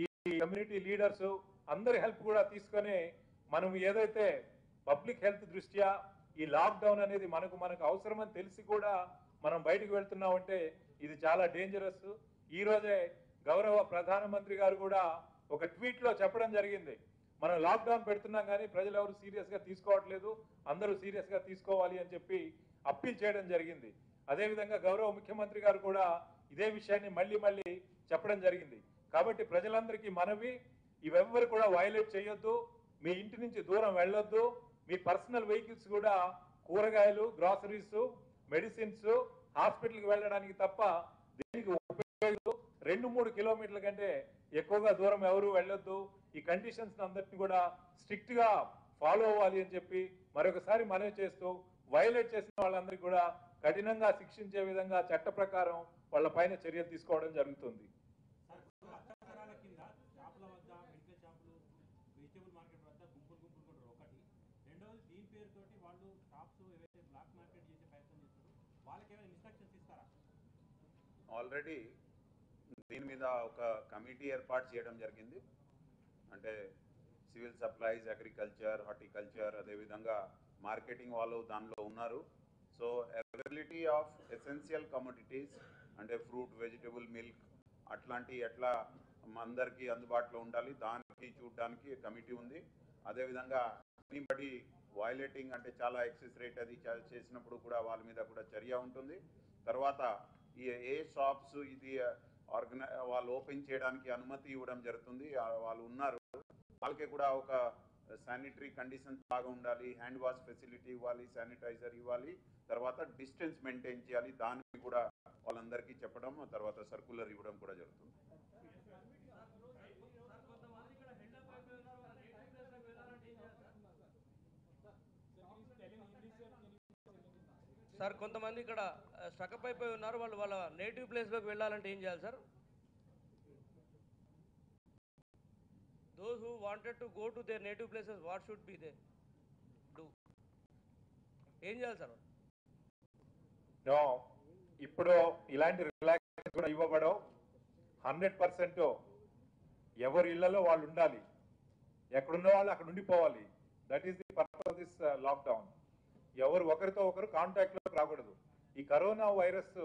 కమ్యూనిటీ లీడర్స్ అందరి హెల్ప్ కూడా తీసుకొని మనం ఏదైతే పబ్లిక్ హెల్త్ దృష్ట్యా ఈ లాక్డౌన్ అనేది మనకు మనకు అవసరమని తెలిసి కూడా మనం బయటకు వెళ్తున్నామంటే ఇది చాలా డేంజరస్ ఈ రోజే గౌరవ ప్రధానమంత్రి గారు కూడా ఒక ట్వీట్ లో చెప్పడం జరిగింది మనం లాక్డౌన్ పెడుతున్నాం కానీ ప్రజలు ఎవరు సీరియస్ గా తీసుకోవట్లేదు అందరూ సీరియస్ గా తీసుకోవాలి అని చెప్పి అప్పీల్ చేయడం జరిగింది అదేవిధంగా గౌరవ ముఖ్యమంత్రి గారు కూడా ఇదే విషయాన్ని మళ్ళీ మళ్ళీ చెప్పడం జరిగింది కాబట్టి ప్రజలందరికీ మనవి ఇవెవ్వరు కూడా వైలేట్ చేయొద్దు మీ ఇంటి నుంచి దూరం వెళ్ళొద్దు మీ పర్సనల్ వెహికల్స్ కూడా కూరగాయలు గ్రాసరీస్ మెడిసిన్స్ హాస్పిటల్కి వెళ్ళడానికి తప్ప దేనికి ఉపయోగం రెండు మూడు కిలోమీటర్ల కంటే ఎక్కువగా దూరం ఎవరు వెళ్ళొద్దు ఈ కండిషన్స్ అందరిని కూడా స్ట్రిక్ట్ గా ఫాలో అవ్వాలి అని చెప్పి మరొకసారి మనవి చేస్తూ వైలేట్ చేసిన వాళ్ళందరికీ కూడా కఠినంగా శిక్షించే విధంగా చట్ట ప్రకారం వాళ్ళ పైన చర్యలు తీసుకోవడం జరుగుతుంది సార్ ఇప్పుడు అత్యాచారాల కింద షాపుల వద్ద మెడికల్ షాపులు వెజిటేబుల్ మార్కెట్ వద్ద గుంపులు గుంపులు కూడా ఒకటి రెండవది దీని పేరుతోటి వాళ్ళు షాప్స్ ఏవైతే బ్లాక్ మార్కెట్ చేసే ప్రయత్నం చేస్తారు వాళ్ళకి ఏమైనా ఇన్స్ట్రక్షన్స్ ఇస్తారా ఆల్రెడీ దీని మీద ఒక కమిటీ ఏర్పాటు చేయడం జరిగింది అంటే సివిల్ సప్లైస్ అగ్రికల్చర్ హార్టికల్చర్ అదేవిధంగా మార్కెటింగ్ వాళ్ళు దానిలో ఉన్నారు so availability of essential commodities అంటే ఫ్రూట్ వెజిటబుల్ మిల్క్ అట్లాంటి ఎట్లా అందరికీ అందుబాటులో ఉండాలి దానికి చూడడానికి కమిటీ ఉంది అదేవిధంగా ఎనీబడి వైలేటింగ్ అంటే చాలా ఎక్సెస్ రేట్ అది చే- చేసినప్పుడు కూడా వాళ్ళ మీద కూడా చర్య ఉంటుంది తర్వాత ఈ ఏ షాప్స్ ఇది ఆర్గనై వాళ్ళు ఓపెన్ చేయడానికి అనుమతి ఇవ్వడం జరుగుతుంది ఆ వాళ్ళు ఉన్నారు వాళ్ళకి కూడా ఒక శానిటరీ కండిషన్స్ బాగా ఉండాలి హ్యాండ్ వాష్ ఫెసిలిటీ ఇవ్వాలి శానిటైజర్ ఇవ్వాలి తర్వాత డిస్టెన్స్ మెయింటైన్ చేయాలి దానికి కూడా వాళ్ళందరికీ చెప్పడం తర్వాత సర్కులర్ ఇవ్వడం కూడా జరుగుతుంది సార్ కొంతమంది ఇక్కడ స్టకప్ అయిపోయి ఉన్నారు వాళ్ళు వాళ్ళ నేటివ్ ప్లేస్లోకి వెళ్ళాలంటే ఏం చేయాలి sir those who wanted to go to their native places what should be they do ఏం చేయాలి సార్ నో ఇప్పుడు ఇలాంటి రిలాక్స్ కూడా ఇవ్వబడవు హండ్రెడ్ పర్సెంట్ ఎవరి ఇళ్లలో వాళ్ళు ఉండాలి ఎక్కడున్న వాళ్ళు అక్కడ ఉండిపోవాలి that is the purpose this lockdown ఎవరు ఒకరితో ఒకరు కాంటాక్ట్ లోకి రాకూడదు ఈ కరోనా వైరస్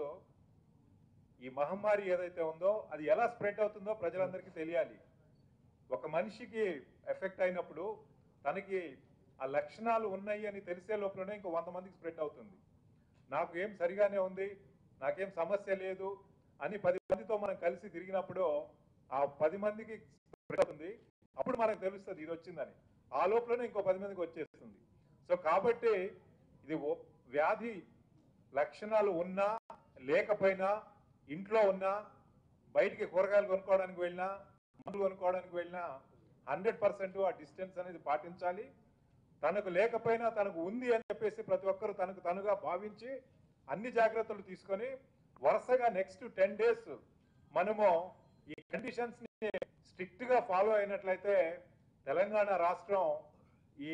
ఈ మహమ్మారి ఏదైతే ఉందో అది ఎలా స్ప్రెడ్ అవుతుందో ప్రజలందరికీ తెలియాలి ఒక మనిషికి ఎఫెక్ట్ అయినప్పుడు తనకి ఆ లక్షణాలు ఉన్నాయి అని తెలిసే లోపలనే ఇంకో వంద మందికి స్ప్రెడ్ అవుతుంది నాకు ఏం సరిగానే ఉంది నాకేం సమస్య లేదు అని పది మందితో మనం కలిసి తిరిగినప్పుడు ఆ పది మందికి spread అవుతుంది అప్పుడు మనకు తెలుస్తుంది ఇది వచ్చిందని ఆ లోపలనే ఇంకో పది మందికి వచ్చేస్తుంది సో కాబట్టి ఇది ఓ- వ్యాధి లక్షణాలు ఉన్నా లేకపోయినా ఇంట్లో ఉన్నా బయటికి కూరగాయలు కొనుక్కోవడానికి వెళ్ళినా మందులు కొనుక్కోవడానికి వెళ్ళినా హండ్రెడ్ పర్సెంట్ ఆ డిస్టెన్స్ అనేది పాటించాలి తనకు లేకపోయినా తనకు ఉంది అని చెప్పేసి ప్రతి ఒక్కరు తనకు తనుగా భావించి అన్ని జాగ్రత్తలు తీసుకొని వరుసగా నెక్స్ట్ టెన్ డేస్ మనము ఈ కండిషన్స్ ని స్ట్రిక్ట్ గా ఫాలో అయినట్లయితే తెలంగాణ రాష్ట్రం ఈ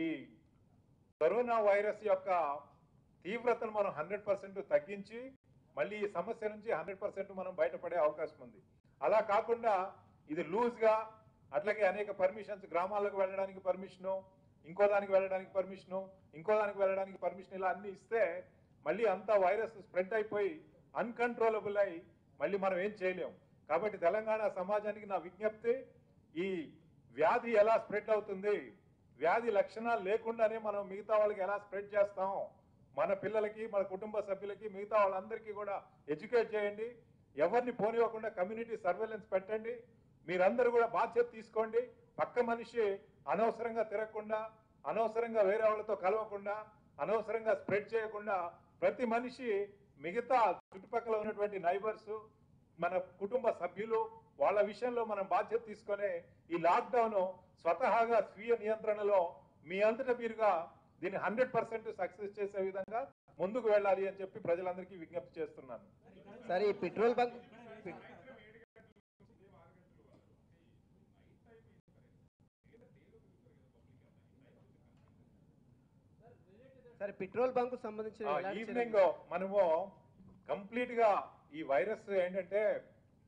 కరోనా వైరస్ యొక్క తీవ్రతను మనం హండ్రెడ్ పర్సెంట్ తగ్గించి మళ్ళీ ఈ సమస్య నుంచి హండ్రెడ్ పర్సెంట్ మనం బయటపడే అవకాశం ఉంది అలా కాకుండా ఇది లూజ్ గా అట్లాగే అనేక పర్మిషన్స్ గ్రామాలకు వెళ్ళడానికి పర్మిషను ఇంకో దానికి వెళ్ళడానికి పర్మిషను ఇంకో దానికి వెళ్ళడానికి పర్మిషన్ ఇలా అన్ని ఇస్తే మళ్ళీ అంతా వైరస్ స్ప్రెడ్ అయిపోయి అన్కంట్రోలబుల్ అయి మళ్ళీ మనం ఏం చేయలేం కాబట్టి తెలంగాణ సమాజానికి నా విజ్ఞప్తి ఈ వ్యాధి ఎలా స్ప్రెడ్ అవుతుంది వ్యాధి లక్షణాలు లేకుండానే మనం మిగతా వాళ్ళకి ఎలా స్ప్రెడ్ చేస్తాం మన పిల్లలకి మన కుటుంబ సభ్యులకి మిగతా వాళ్ళందరికీ కూడా ఎడ్యుకేట్ చేయండి ఎవరిని పోనివ్వకుండా కమ్యూనిటీ సర్వేలెన్స్ పెట్టండి మీరందరూ కూడా బాధ్యత తీసుకోండి పక్క మనిషి అనవసరంగా తిరగకుండా అనవసరంగా వేరే వాళ్ళతో కలవకుండా అనవసరంగా స్ప్రెడ్ చేయకుండా ప్రతి మనిషి మిగతా చుట్టుపక్కల ఉన్నటువంటి నైబర్స్ మన కుటుంబ సభ్యులు వాళ్ళ విషయంలో మనం బాధ్యత తీసుకొని ఈ లాక్డౌన్ స్వతహాగా స్వీయ నియంత్రణలో మీ అంతటా మీరుగా దీన్ని హండ్రెడ్ పర్సెంట్ సక్సెస్ చేసే విధంగా ముందుకు వెళ్ళాలి అని చెప్పి ప్రజలందరికీ విజ్ఞప్తి చేస్తున్నాను సరే ఈ పెట్రోల్ బంక్ పె- సరే పెట్రోల్ బంక్ సంబంధించిన ఆ, ఎలాంటి ఈవినింగ్ చర్యలు- మనము కంప్లీట్ గా ఈ వైరస్ ఏంటంటే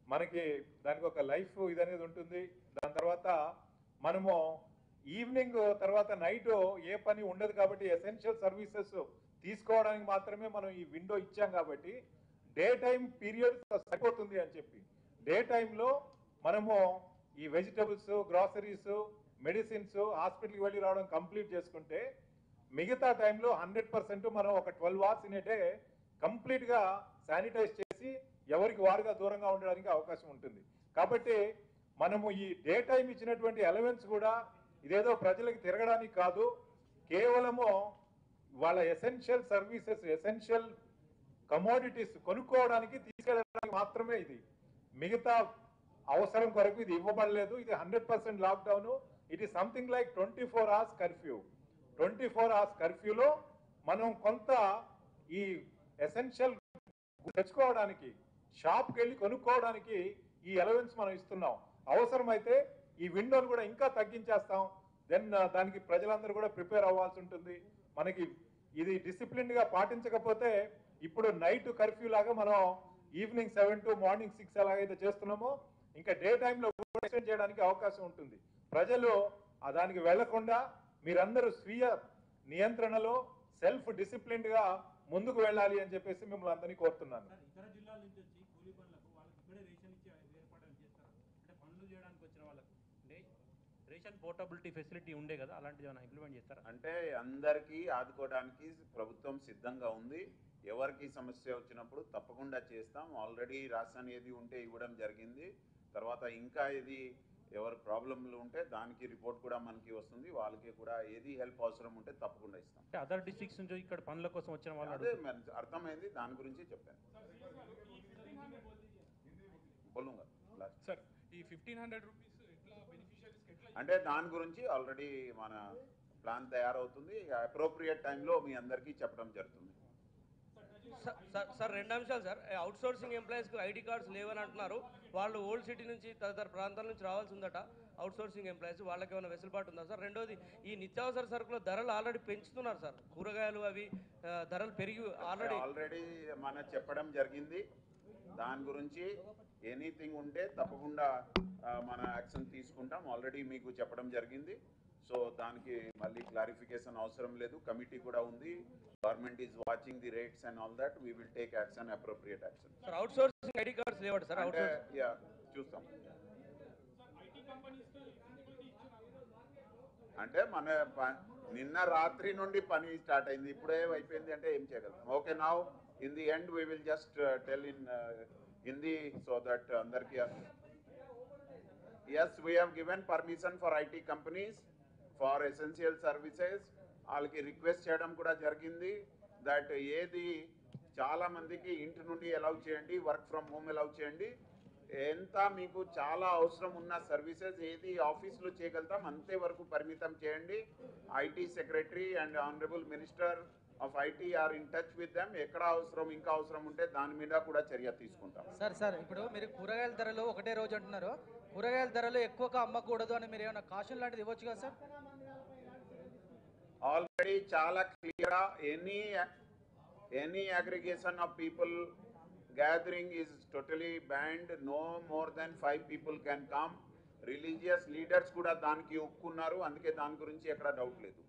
మనకి దానికి ఒక లైఫ్ ఇది అనేది ఉంటుంది దాని తర్వాత మనము ఈవినింగ్ తర్వాత నైట్ ఏ పని ఉండదు కాబట్టి ఎసెన్షియల్ సర్వీసెస్ తీసుకోవడానికి మాత్రమే మనం ఈ విండో ఇచ్చాం కాబట్టి డే టైం పీరియడ్ సరిపోతుంది అని చెప్పి డే టైంలో మనము ఈ వెజిటబుల్స్ గ్రాసరీస్ మెడిసిన్స్ హాస్పిటల్కి వెళ్ళి రావడం కంప్లీట్ చేసుకుంటే మిగతా టైంలో హండ్రెడ్ పర్సెంట్ మనం ఒక twelve hours in a day కంప్లీట్గా శానిటైజ్ చేసి ఎవరికి వారుగా దూరంగా ఉండడానికి అవకాశం ఉంటుంది కాబట్టి మనము ఈ డే టైం ఇచ్చినటువంటి ఎలవెన్స్ కూడా ఇదేదో ప్రజలకు తిరగడానికి కాదు కేవలము వాళ్ళ ఎసెన్షియల్ సర్వీసెస్ ఎసెన్షియల్ కమోడిటీస్ కొనుక్కోవడానికి తీసుకెళ్ళడానికి మాత్రమే ఇది మిగతా అవసరం కొరకు ఇది ఇవ్వబడలేదు ఇది hundred percent lockdown it is something like twenty four hours curfew twenty four hours కర్ఫ్యూలో మనం కొంత ఈ ఎసెన్షియల్ తెచ్చుకోవడానికి షాప్కి వెళ్ళి కొనుక్కోవడానికి ఈ అలవెన్స్ మనం ఇస్తున్నాం అవసరమైతే ఈ విండోను కూడా ఇంకా తగ్గించేస్తాం దెన్ దానికి ప్రజలందరూ కూడా ప్రిపేర్ అవ్వాల్సి ఉంటుంది మనకి ఇది డిసిప్లిన్ గా పాటించకపోతే ఇప్పుడు నైట్ కర్ఫ్యూ లాగా మనం evening seven to morning six ఎలాగైతే చేస్తున్నామో ఇంకా డే టైంలో కూడా ఎక్స్టెండ్ చేయడానికి అవకాశం ఉంటుంది ప్రజలు ఆ దానికి వెళ్లకుండా మీరందరూ స్వీయ నియంత్రణలో సెల్ఫ్ డిసిప్లిన్డ్ గా ముందుకు వెళ్ళాలి అని చెప్పేసి మిమ్మల్ని అందరినీ కోరుతున్నాను సార్ ఇతర జిల్లాల నుంచి వచ్చి కూలీ పనులకు వాళ్ళకి ఇక్కడే రేషన్ ఇచ్చే ఏర్పాట్లు చేస్తారు అంటే పనులు చేయడానికి వచ్చిన వాళ్ళకు అంటే రేషన్ పోర్టబిలిటీ ఫెసిలిటీ ఉండే కదా అలాంటిది ఏమైనా ఇంప్లిమెంట్ చేస్తారా అంటే అందరికీ ఆదుకోవడానికి ప్రభుత్వం సిద్ధంగా ఉంది ఎవరికి సమస్య వచ్చినప్పుడు తప్పకుండా చేస్తాం ఆల్రెడీ రాషన్ ఏది ఉంటే ఇవ్వడం జరిగింది తర్వాత ఇంకా ఏది ఎవరు ప్రాబ్లంలు ఉంటే దానికి రిపోర్ట్ కూడా మనకి వస్తుంది వాళ్ళకి కూడా ఏది హెల్ప్ అవసరం ఉంటే తప్పకుండా ఇస్తాం అంటే అదర్ డిస్ట్రిక్ట్స్ నుంచి ఇక్కడ పనుల కోసం వచ్చిన వాళ్ళు అదే మరి అర్థమైంది దాని గురించి చెప్పాను బోలుంగా లాస్ట్ సార్ ఈ ఫిఫ్టీన్ హండ్రెడ్ రూపీస్ ఎట్లా బెనిఫిషియరీస్కి ఎట్లా అంటే దాని గురించి ఆల్రెడీ మన ప్లాన్ తయారవుతుంది అప్రోప్రియేట్ టైంలో మీ అందరికీ చెప్పడం జరుగుతుంది సార్- సార్ సార్ రెండు అంశాలు సార్ అవుట్ సోర్సింగ్ ఎంప్లాయీస్కి ఐడి కార్డ్స్ లేవని అంటున్నారు వాళ్ళు ఓల్డ్ సిటీ నుంచి తదితర ప్రాంతాల నుంచి రావాల్సి ఉందట అవుట్ సోర్సింగ్ ఎంప్లాయీస్ వాళ్ళకి ఏమైనా వెసులుబాటు ఉందా సార్ రెండోది ఈ నిత్యావసర సరుకుల ధరలు ఆల్రెడీ పెంచుతున్నారు సార్ కూరగాయలు అవి ఆ, ధరలు పెరిగి ఆల్రెడీ ఆల్రెడీ మన చెప్పడం జరిగింది దాని గురించి ఎనీథింగ్ ఉంటే తప్పకుండా ఆ, మన యాక్షన్ తీసుకుంటాం ఆల్రెడీ మీకు చెప్పడం జరిగింది సో దానికి మళ్ళీ క్లారిఫికేషన్ అవసరం లేదు కమిటీ కూడా ఉంది government is watching the rates and all that we will take action appropriate action sir out sourcing ID cards లేవట సార్ అవుట్ అంటే సోర్సింగ్ యా చూస్తాం ఐటీ కంపెనీస్కి ఎలిజిబిలిటీ ఇచ్చిన అంటే మన ప- నిన్న రాత్రి నుండి పని స్టార్ట్ అయింది ఇప్పుడే అయిపోయింది అంటే ఏం చేయగలుగుతాం okay now in the end we will just tell in Hindi so that అందరికి as we have given permission for IT companies for essential services వాళ్ళకి రిక్వెస్ట్ చేయడం కూడా జరిగింది దట్ ఏది చాలా మందికి ఇంటి నుండి అలౌ చేయండి వర్క్ ఫ్రమ్ హోమ్ అలౌ చేయండి ఎంత మీకు చాలా అవసరం ఉన్న సర్వీసెస్ ఏది ఆఫీస్లో చేయగలుగుతాం అంతే వరకు పరిమితం చేయండి IT secretary and honourable minister of IT are in touch with them ఎక్కడ అవసరం ఇంకా అవసరం ఉంటే దాని మీద కూడా చర్య తీసుకుంటాం సార్ సార్ ఇప్పుడు మీరు కూరగాయల ధరలు ఒకటే రోజు అంటున్నారు కూరగాయల ధరలు ఎక్కువగా అమ్మకూడదు అని మీరు ఏమైనా కాషన్ లాంటిది ఇవ్వచ్చు కదా సార్ ఆల్రెడీ చాలా clear any any aggregation of people gathering is totally banned no more than five people can come religious leaders కూడా దానికి ఒప్పుకున్నారు అందుకే దాని గురించి ఎక్కడ డౌట్ లేదు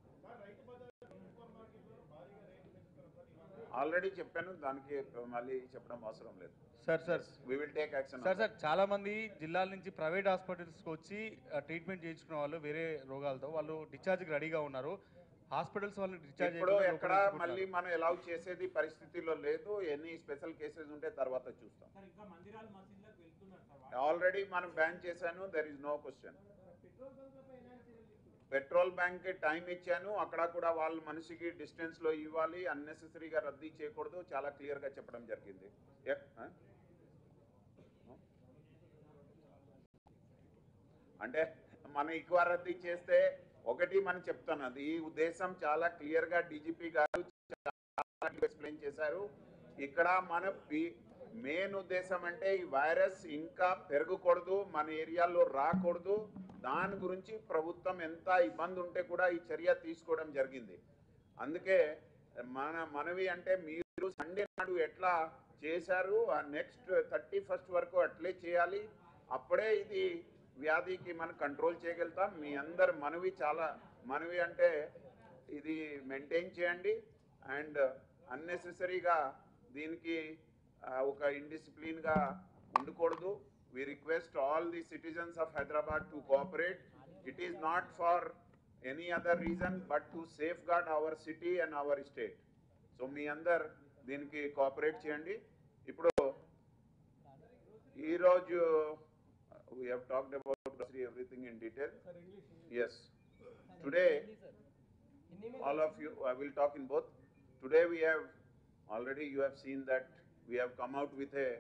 ఆల్రెడీ చెప్పాను దానికి మళ్ళీ చెప్పడం అవసరం లేదు sir sir we will take action sir sir చాలా మంది జిల్లాల నుంచి ప్రైవేట్ హాస్పిటల్స్కి వచ్చి ఆ, ట్రీట్మెంట్ చేయించుకున్న వాళ్ళు వేరే రోగాలతో వాళ్ళు డిశ్చార్జ్కి రెడీగా ఉన్నారు హాస్పిటల్స్ వాళ్ళు డిశ్చార్జ్ ఇప్పుడు ఎక్కడ మళ్ళీ మనం ఎలౌ చేసేది పరిస్థితిలో లేదు ఎన్ని స్పెషల్ కేసెస్ ఉంటే తర్వాత చూస్తాం సార్ ఇంకా మందిరాలు మసీదులకు వెళ్తున్నారు సార్ ఆల్రెడీ మనం బ్యాన్ చేశాను there is no question petrol bunk time ఇచ్చాను అక్కడ కూడా వాళ్ళ మనిషికి డిస్టెన్స్ లో ఇవ్వాలి అన్నెసెసరీగా రద్దీ చేయకూడదు చాలా క్లియర్ గా చెప్పడం జరిగింది ఏ- ఆ? అంటే మనం ఎక్కువ రద్దీ చేస్తే ఒకటి మనం చెప్తున్నది ఈ ఉద్దేశం చాలా క్లియర్ గా డీజీపీ గారు ఎక్స్ప్లెయిన్ చేశారు ఇక్కడ మన మెయిన్ ఉద్దేశం అంటే ఈ వైరస్ ఇంకా పెరగకూడదు మన ఏరియాలో రాకూడదు దాని గురించి ప్రభుత్వం ఎంత ఇబ్బంది ఉంటే కూడా ఈ చర్య తీసుకోవడం జరిగింది అందుకే మన మనవి అంటే మీరు సండే నాడు ఎట్లా చేశారు ఆ నెక్స్ట్ థర్టీ ఫస్ట్ వరకు అట్లే చేయాలి అప్పుడే ఇది వ్యాధికి మనం కంట్రోల్ చేయగలుగుతాం మీ అందరు మనవి చాలా మనవి అంటే ఇది మెయింటైన్ చేయండి అండ్ అన్నెసెసరీగా దీనికి ఆ, ఒక ఇండిసిప్లిన్గా ఉండకూడదు we request all the citizens of Hyderabad to cooperate it is not for any other reason but to safeguard our city and our state so మీ అందరు దీనికి కోఆపరేట్ చేయండి ఇప్పుడు ఈరోజు we have talked about everything in detail as today all of you, I will talk in both. Today we have, already you have seen that we have come out with a,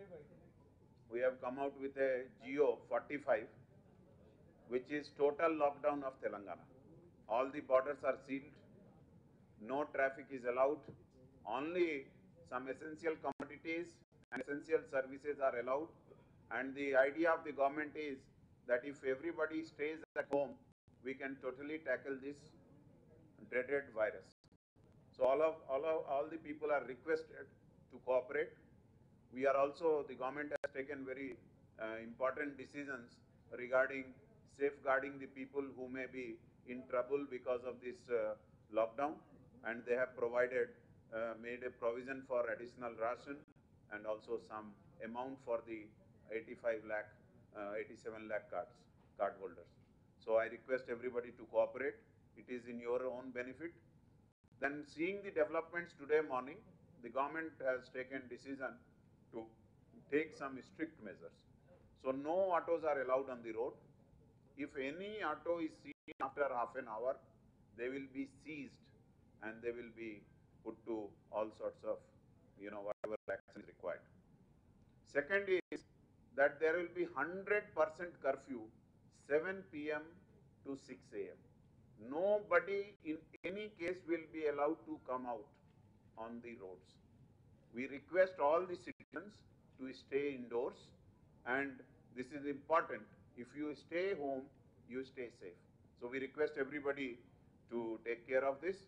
we have come out with a Geo 45, which is total lockdown of Telangana. All the borders are sealed, no traffic is allowed, only some essential commodities and essential services are allowed. And the idea of the government is that if everybody stays at home, we can totally tackle this dreaded virus. So all of, all of, all the people are requested to cooperate. We are also, the government has taken very uh, important decisions regarding safeguarding the people who may be in trouble because of this uh, lockdown. And they have provided, uh, made a provision for additional ration and also some amount for the 85 lakh, uh, 87 lakh cards, card holders. So I request everybody to cooperate. It is in your own benefit. Then seeing the developments today morning, the government has taken decision to take some strict measures. So no autos are allowed on the road. If any auto is seen after half an hour, they will be seized and they will be put to all sorts of, you know, whatever action is required. Second is that there will be hundred percent curfew, seven PM to six AM. Nobody in any case will be allowed to come out on the roads. We request all the citizens to stay indoors and this is important. If you stay home, you stay safe. So we request everybody to take care of this.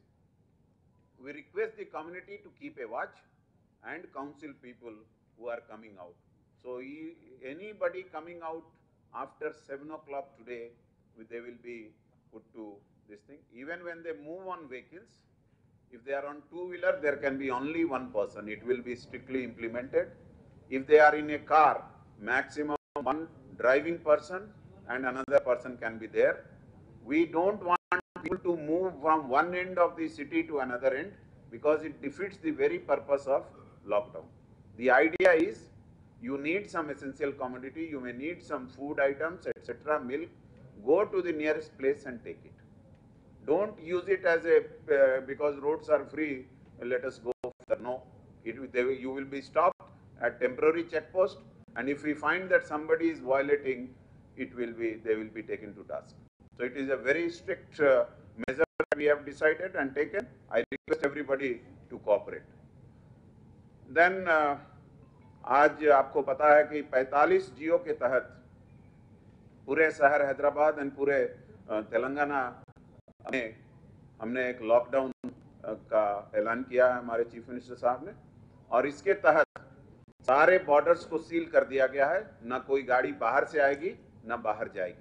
We request the community to keep a watch and counsel people who are coming out. So e- anybody coming out after seven o'clock today, they will be put to this thing. Even when they move on vehicles, if they are on two-wheeler, there can be only one person. It will be strictly implemented. If they are in a car, maximum one driving person and another person can be there. We don't want people to move from one end of the city to another end because it defeats the very purpose of lockdown. The idea is you need some essential commodity, you may need some food items, etc., milk, go to the nearest place and take it. Don't use it as a, uh, because roads are free, let us go further. No, it, will- they will- you will be stopped at temporary checkpost and if we find that somebody is violating, it will be, they will be taken to task. So it is a very strict uh, measure that we have decided and taken. I request everybody to cooperate. Then uh, आज आपको पता है कि 45 जियो के तहत पूरे शहर हैदराबाद एंड पूरे अ, तेलंगाना में हमने एक लॉकडाउन अ, का ऐलान किया है हमारे चीफ मिनिस्टर साहब ने और इसके तहत सारे बॉर्डर्स को सील कर दिया गया है ना कोई गाड़ी बाहर से आएगी ना बाहर जाएगी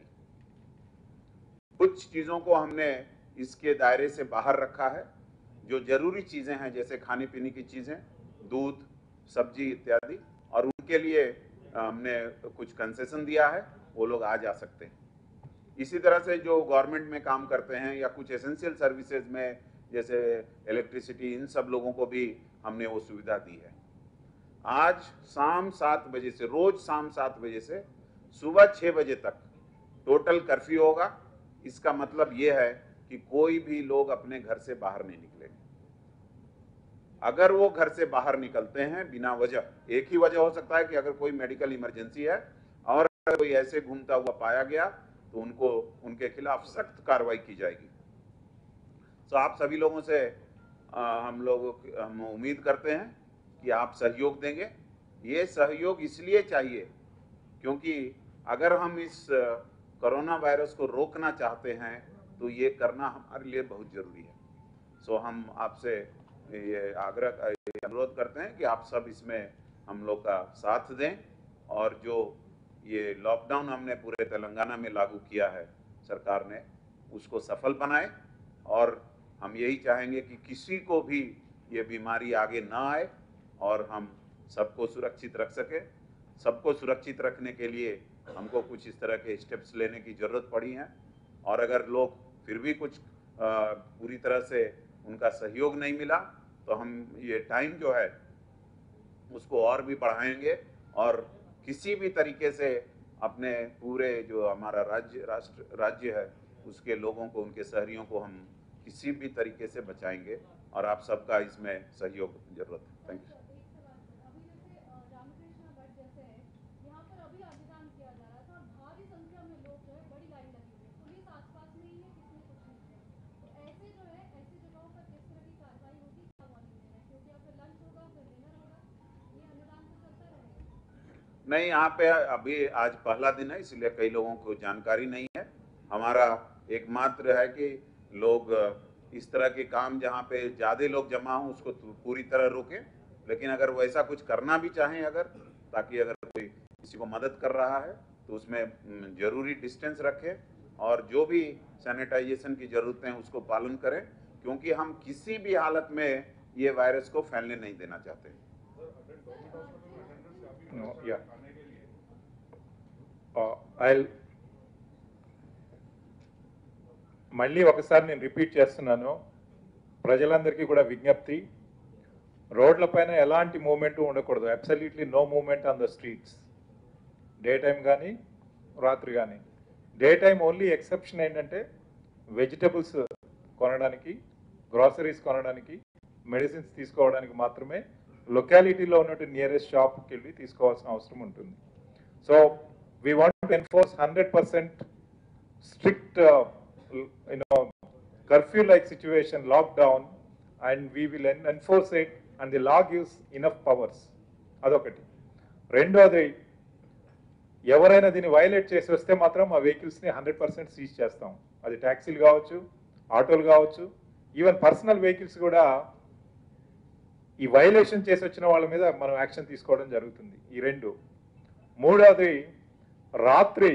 कुछ चीजों को हमने इसके दायरे से बाहर रखा है जो जरूरी चीजें हैं जैसे खाने पीने की चीजें दूध सब्जी इत्यादि और उनके लिए अ, हमने कुछ कंसेशन दिया है वो लोग आ जा सकते हैं इसी तरह से जो गवर्नमेंट में काम करते हैं या कुछ एसेंशियल सर्विसेज में जैसे इलेक्ट्रिसिटी इन सब लोगों को भी हमने वो सुविधा दी है आज शाम सात बजे से रोज शाम सात बजे से सुबह छः बजे तक टोटल कर्फ्यू होगा इसका मतलब ये है कि कोई भी लोग अपने घर से बाहर नहीं निकलेंगे अगर वो घर से बाहर निकलते हैं बिना वजह एक ही वजह हो सकता है कि अगर कोई मेडिकल इमरजेंसी है और अगर कोई ऐसे घूमता हुआ पाया गया तो उनको उनके खिलाफ सख्त कार्रवाई की जाएगी तो आप सभी लोगों से अ, हम लोग हम उम्मीद करते हैं कि आप सहयोग देंगे ये सहयोग इसलिए चाहिए क्योंकि अगर हम इस अ, कोरोना वायरस को रोकना चाहते हैं तो ये करना हमारे लिए बहुत जरूरी है सो हम आपसे ये आग्रह ये अनुरोध करते हैं कि आप सब इसमें हम लोग का साथ दें और जो ये लॉकडाउन हमने पूरे तेलंगाना में लागू किया है सरकार ने उसको सफल बनाए और हम यही चाहेंगे कि किसी को भी ये बीमारी आगे ना आए और हम सबको सुरक्षित रख सके सबको सुरक्षित रखने के लिए हमको कुछ इस तरह के स्टेप्स लेने की ज़रूरत पड़ी है और अगर लोग फिर भी कुछ अ, पूरी तरह से उनका सहयोग नहीं मिला तो हम ये टाइम जो है उसको और भी बढ़ाएंगे और किसी भी तरीके से अपने पूरे जो हमारा राज्य राष्ट्र राज्य है उसके लोगों को उनके शहरियों को हम किसी भी तरीके से बचाएंगे और आप सबका इसमें सहयोग जरूरत है थैंक यू एक सवाल सर अभी जैसे अ, रामकृष्ण मठ जैसे है यहाँ पर अभी आवेदन किया जा रहा था भारी संख्या में लोग जो है बड़ी लाइन लगी हुई है पुलिस आसपास में ही है किसने कुछ नहीं किया तो ऐसे जो है ऐसी जगहों पर किस तरह की कार्रवाई होगी क्या वार्निंग दे रहे हैं क्योंकि अब फिर लंच होगा फिर डिनर होगा ये अनुदान तो चलता रहेगा नहीं यहाँ पे अभी आज पहला दिन है इसलिए कई लोगों को जानकारी नहीं है हमारा एकमात्र है कि लोग अ, इस तरह के काम जहाँ पे ज़्यादा लोग जमा हों उसको तो पूरी तरह रोकें लेकिन अगर वैसा कुछ करना भी चाहें अगर ताकि अगर कोई किसी को मदद कर रहा है तो उसमें हम्म, जरूरी डिस्टेंस रखें और जो भी सैनिटाइजेशन की ज़रूरतें हैं उसको पालन करें क्योंकि हम किसी भी हालत में ये वायरस को फैलने नहीं देना चाहते No, yeah. Uh, I'll మళ్ళీ ఒకసారి నేను రిపీట్ చేస్తున్నాను ప్రజలందరికీ కూడా విజ్ఞప్తి రోడ్లపైన ఎలాంటి మూమెంట్ ఉండకూడదు absolutely no moment on the streets day time కానీ రాత్రి కానీ డే టైం ఓన్లీ ఎక్సెప్షన్ ఏంటంటే వెజిటబుల్స్ కొనడానికి గ్రాసరీస్ కొనడానికి మెడిసిన్స్ తీసుకోవడానికి మాత్రమే లొకాలిటీలో ఉన్నట్టు నియరెస్ట్ షాప్కి వెళ్ళి తీసుకోవాల్సిన అవసరం ఉంటుంది so we want enforce hundred percent strict you know curfew like situation lockdown and we will enforce it and the law gives enough powers అదొకటి రెండోది ఎవరైనా దీన్ని వైలేట్ చేసి వస్తే మాత్రం ఆ వెహికల్స్ని హండ్రెడ్ పర్సెంట్ సీజ్ చేస్తాం అది ట్యాక్సీలు కావచ్చు ఆటోలు కావచ్చు ఈవెన్ పర్సనల్ వెహికల్స్ కూడా ఈ వైలేషన్ చేసి వచ్చిన వాళ్ళ మీద మనం యాక్షన్ తీసుకోవడం జరుగుతుంది ఈ రెండు మూడవది రాత్రి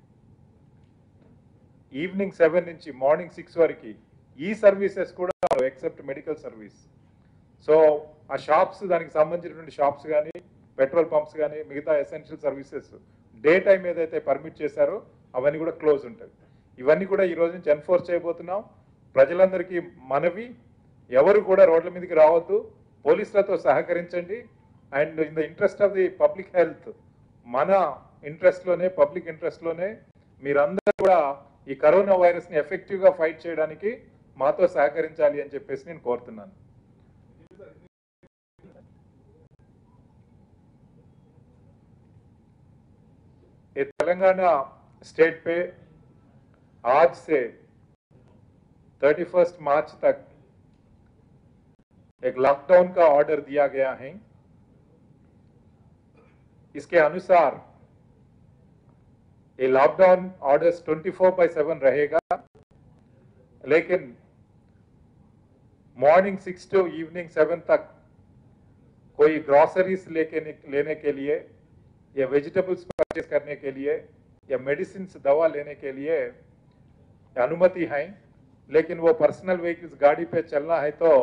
ఈవినింగ్ సెవెన్ నుంచి మార్నింగ్ సిక్స్ వరకు ఈ సర్వీసెస్ కూడా ఎక్సెప్ట్ మెడికల్ సర్వీస్ సో ఆ షాప్స్ దానికి సంబంధించినటువంటి షాప్స్ కానీ పెట్రోల్ పంప్స్ కానీ మిగతా ఎసెన్షియల్ సర్వీసెస్ డే టైం ఏదైతే పర్మిట్ చేశారో అవన్నీ కూడా క్లోజ్ ఉంటాయి ఇవన్నీ కూడా ఈ రోజు నుంచి ఎన్ఫోర్స్ చేయబోతున్నాం ప్రజలందరికీ మనవి ఎవరు కూడా రోడ్ల మీదకి రావద్దు పోలీసులతో సహకరించండి and in the interest of the public health మన ఇంట్రెస్ట్లోనే పబ్లిక్ ఇంట్రెస్ట్లోనే మీరందరూ కూడా ఈ కరోనా వైరస్ని ఎఫెక్టివ్గా ఫైట్ చేయడానికి మాతో సహకరించాలి అని చెప్పేసి నేను కోరుతున్నాను ये तेलंगाना स्टेट पे आज से 31 मार्च तक एक लॉकडाउन का ऑर्डर दिया गया है इसके अनुसार ये लॉकडाउन ऑर्डर्स 24 बाय 7 रहेगा लेकिन morning six to evening seven तक कोई ग्रॉसरीज लेके निक- लेने के लिए या वेजिटेबल्स परचेज करने के लिए या मेडिसिन दवा लेने के लिए अनुमति है लेकिन वो पर्सनल व्हीकल्स गाड़ी पे चलना है तो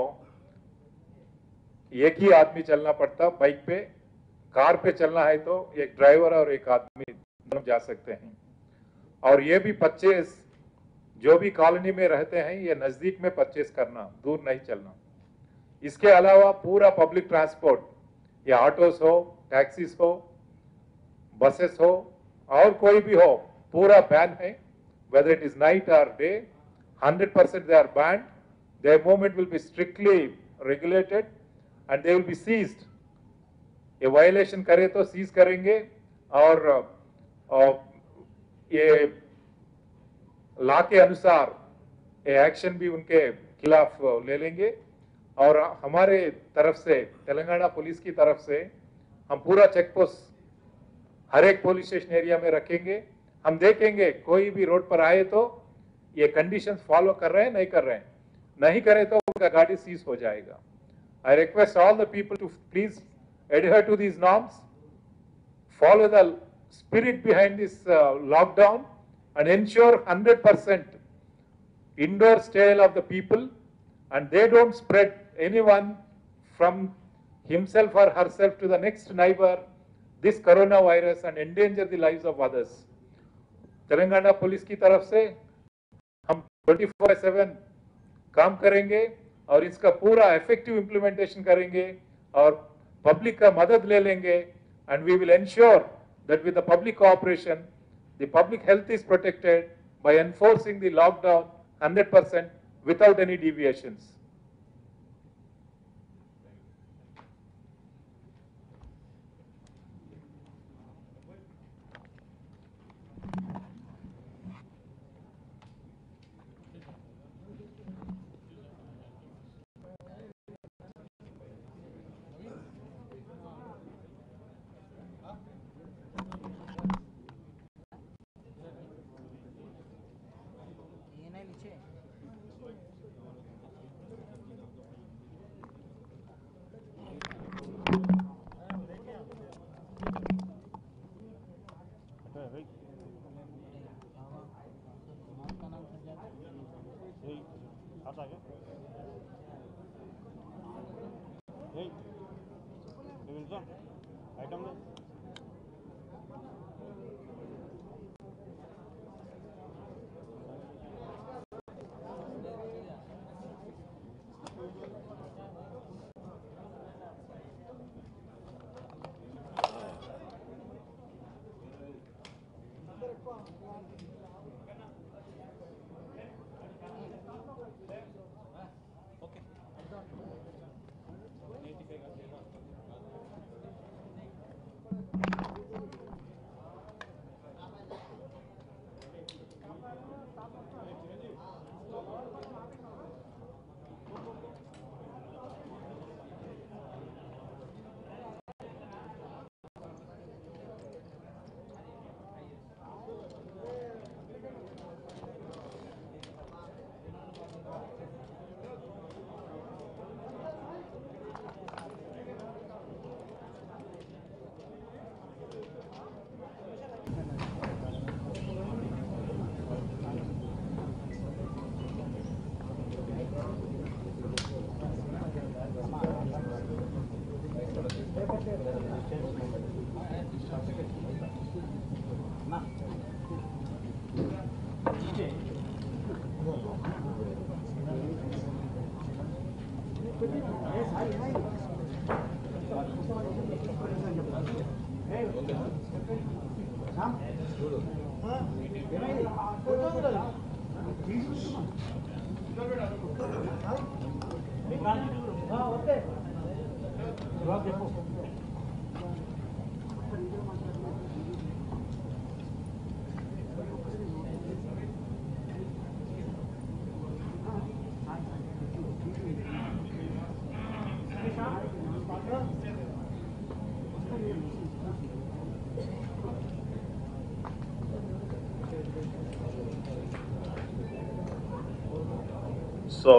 एक ही आदमी चलना पड़ता बाइक पे कार पे चलना है तो एक ड्राइवर और एक आदमी दोनों जा सकते हैं और ये भी परचेज जो भी कॉलोनी में रहते हैं ये नजदीक में परचेज करना दूर नहीं चलना इसके अलावा पूरा पब्लिक ट्रांसपोर्ट या ऑटोस हो टैक्सीज हो बसेस हो और कोई भी हो पूरा बैन है whether it is night or day 100% they are banned their movement will be strictly regulated and they will be seized ये वायलेशन करे तो सीज करेंगे और अ, ये लॉ के अनुसार ये एक्शन भी उनके खिलाफ ले लेंगे और हमारे तरफ से तेलंगाना पुलिस की तरफ से हम पूरा चेक पोस्ट हर एक पुलिस स्टेशन एरिया में रखेंगे हम देखेंगे कोई भी रोड पर आए तो ये कंडीशंस फॉलो कर रहे हैं नहीं कर रहे हैं नहीं करे तो उनका गाड़ी सीज हो जाएगा I request all the people to please adhere to these norms, follow the spirit behind this uh, lockdown, and ensure 100% indoor stay of the people, and they don't spread anyone from himself or herself to the next neighbor this coronavirus and endanger the lives of others. Telangana police की तरफ से हम 24 सेवन काम करेंगे और इसका पूरा इफेक्टिव इम्प्लीमेंटेशन करेंगे और पब्लिक का मदद ले लेंगे and we will ensure that with the public cooperation the public health is protected by enforcing the lockdown 100% without any deviations. So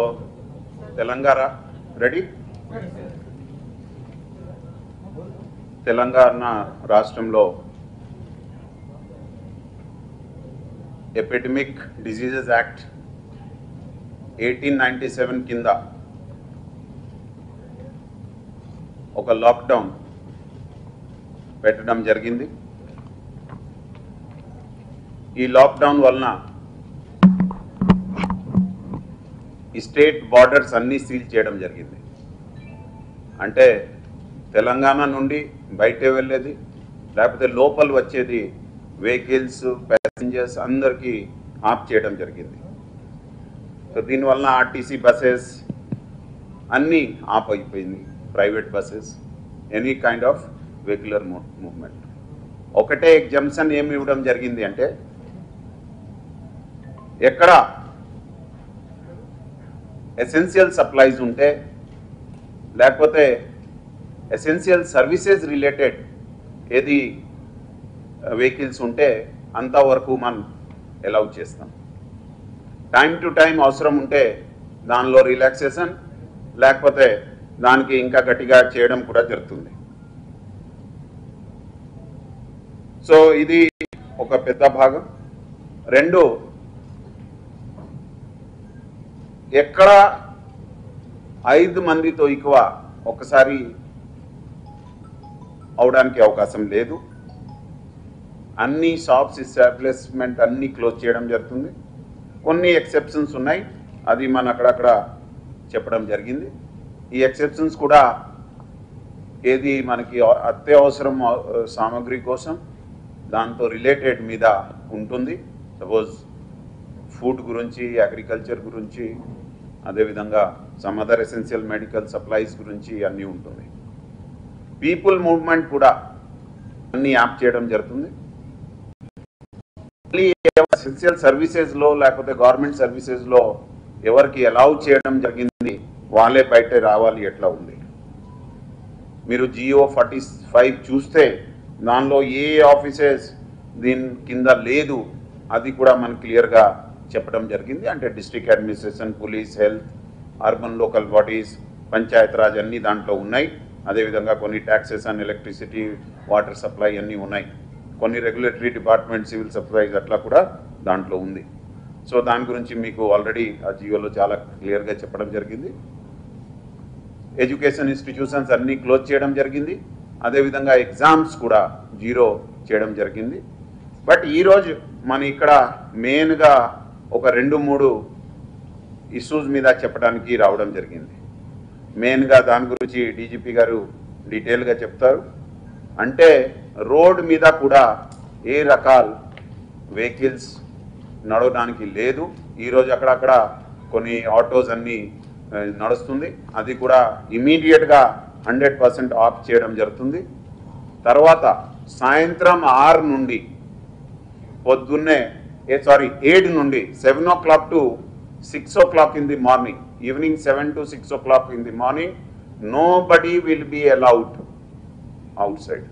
Telangana ready Telangana రాష్ట్రంలో epidemic diseases act eighteen ninety seven కింద ఒక లాక్డౌన్ పెట్టడం జరిగింది ఈ లాక్డౌన్ వలన ఈ స్టేట్ బార్డర్స్ అన్నీ సీల్ చేయడం జరిగింది అంటే తెలంగాణ నుండి బయట వెళ్ళేది లేకపోతే లోపల వచ్చేది వెహికల్స్ ప్యాసింజర్స్ అందరికీ ఆఫ్ చేయడం జరిగింది సో దీనివలన ఆర్టీసీ బస్సెస్ అన్నీ ఆఫ్ అయిపోయింది private buses any kind of vehicular movement ఒకటే ఎగ్జంప్షన్ ఏమి ఇవ్వడం జరిగింది అంటే ఎక్కడ ఎసెన్షియల్ సప్లైస్ ఉంటే లేకపోతే ఎసెన్షియల్ సర్వీసెస్ రిలేటెడ్ ఏది వెహికల్స్ ఉంటే అంతవరకు మనం అలౌ చేస్తాం టైం టు టైం అవసరం ఉంటే దానిలో రిలాక్సేషన్ లేకపోతే దానికి ఇంకా గట్టిగా చేయడం కూడా జరుగుతుంది సో ఇది ఒక పెద్ద భాగం రెండు ఎక్కడ ఐదు మందితో ఎక్కువ ఒకసారి అవడానికి అవకాశం లేదు అన్ని షాప్స్ ఎస్టాబ్లిష్మెంట్ అన్ని క్లోజ్ చేయడం జరుగుతుంది కొన్ని ఎక్సెప్షన్స్ ఉన్నాయి అది మన అక్కడక్కడ చెప్పడం జరిగింది ఈ ఎక్సెప్షన్స్ కూడా ఏది మనకి అత్యవసరం ఆ, సామాగ్రి కోసం దాంతో రిలేటెడ్ మీద ఉంటుంది సపోజ్ ఫుడ్ గురించి అగ్రికల్చర్ గురించి అదేవిధంగా some other essential medical supplies గురించి అన్నీ ఉంటుంది పీపుల్ మూవ్మెంట్ కూడా అన్ని యాప్ చేయడం జరుగుతుంది ఎసెన్షియల్ సర్వీసెస్లో లేకపోతే గవర్నమెంట్ సర్వీసెస్లో ఎవరికి అలౌ చేయడం జరిగింది వాళ్ళే బయట రావాలి ఎట్లా ఉంది మీరు జియో ఫార్టీ ఫైవ్ చూస్తే దానిలో ఏ ఆఫీసెస్ దీని కింద లేదు అది కూడా మనకు క్లియర్గా చెప్పడం జరిగింది అంటే district administration police health urban local bodies Panchayat Raj అన్నీ దాంట్లో ఉన్నాయి అదేవిధంగా కొన్ని taxes and electricity water supply అన్నీ ఉన్నాయి కొన్ని రెగ్యులేటరీ డిపార్ట్మెంట్ సివిల్ సప్లైస్ అట్లా కూడా దాంట్లో ఉంది సో దాని గురించి మీకు ఆల్రెడీ ఆ జియోలో చాలా క్లియర్గా చెప్పడం జరిగింది ఎడ్యుకేషన్ ఇన్స్టిట్యూషన్స్ అన్నీ క్లోజ్ చేయడం జరిగింది అదేవిధంగా ఎగ్జామ్స్ కూడా జీరో చేయడం జరిగింది బట్ ఈరోజు మన ఇక్కడ మెయిన్గా ఒక రెండు మూడు ఇష్యూస్ మీద చెప్పడానికి రావడం జరిగింది మెయిన్గా దాని గురించి డీజీపీ గారు డీటెయిల్గా చెప్తారు అంటే రోడ్ మీద కూడా ఏ రకాల వెహికల్స్ నడవడానికి లేదు ఈరోజు అక్కడక్కడ కొన్ని ఆటోస్ అన్నీ ఆ, నడుస్తుంది అది కూడా ఇమీడియట్గా హండ్రెడ్ పర్సెంట్ ఆఫ్ చేయడం జరుగుతుంది తర్వాత సాయంత్రం ఆరు నుండి పొద్దున్నే ఏ సారీ ఎయిట్ నుండి seven o'clock to six o'clock in the morning evening seven to six o'clock in the morning nobody will be allowed outside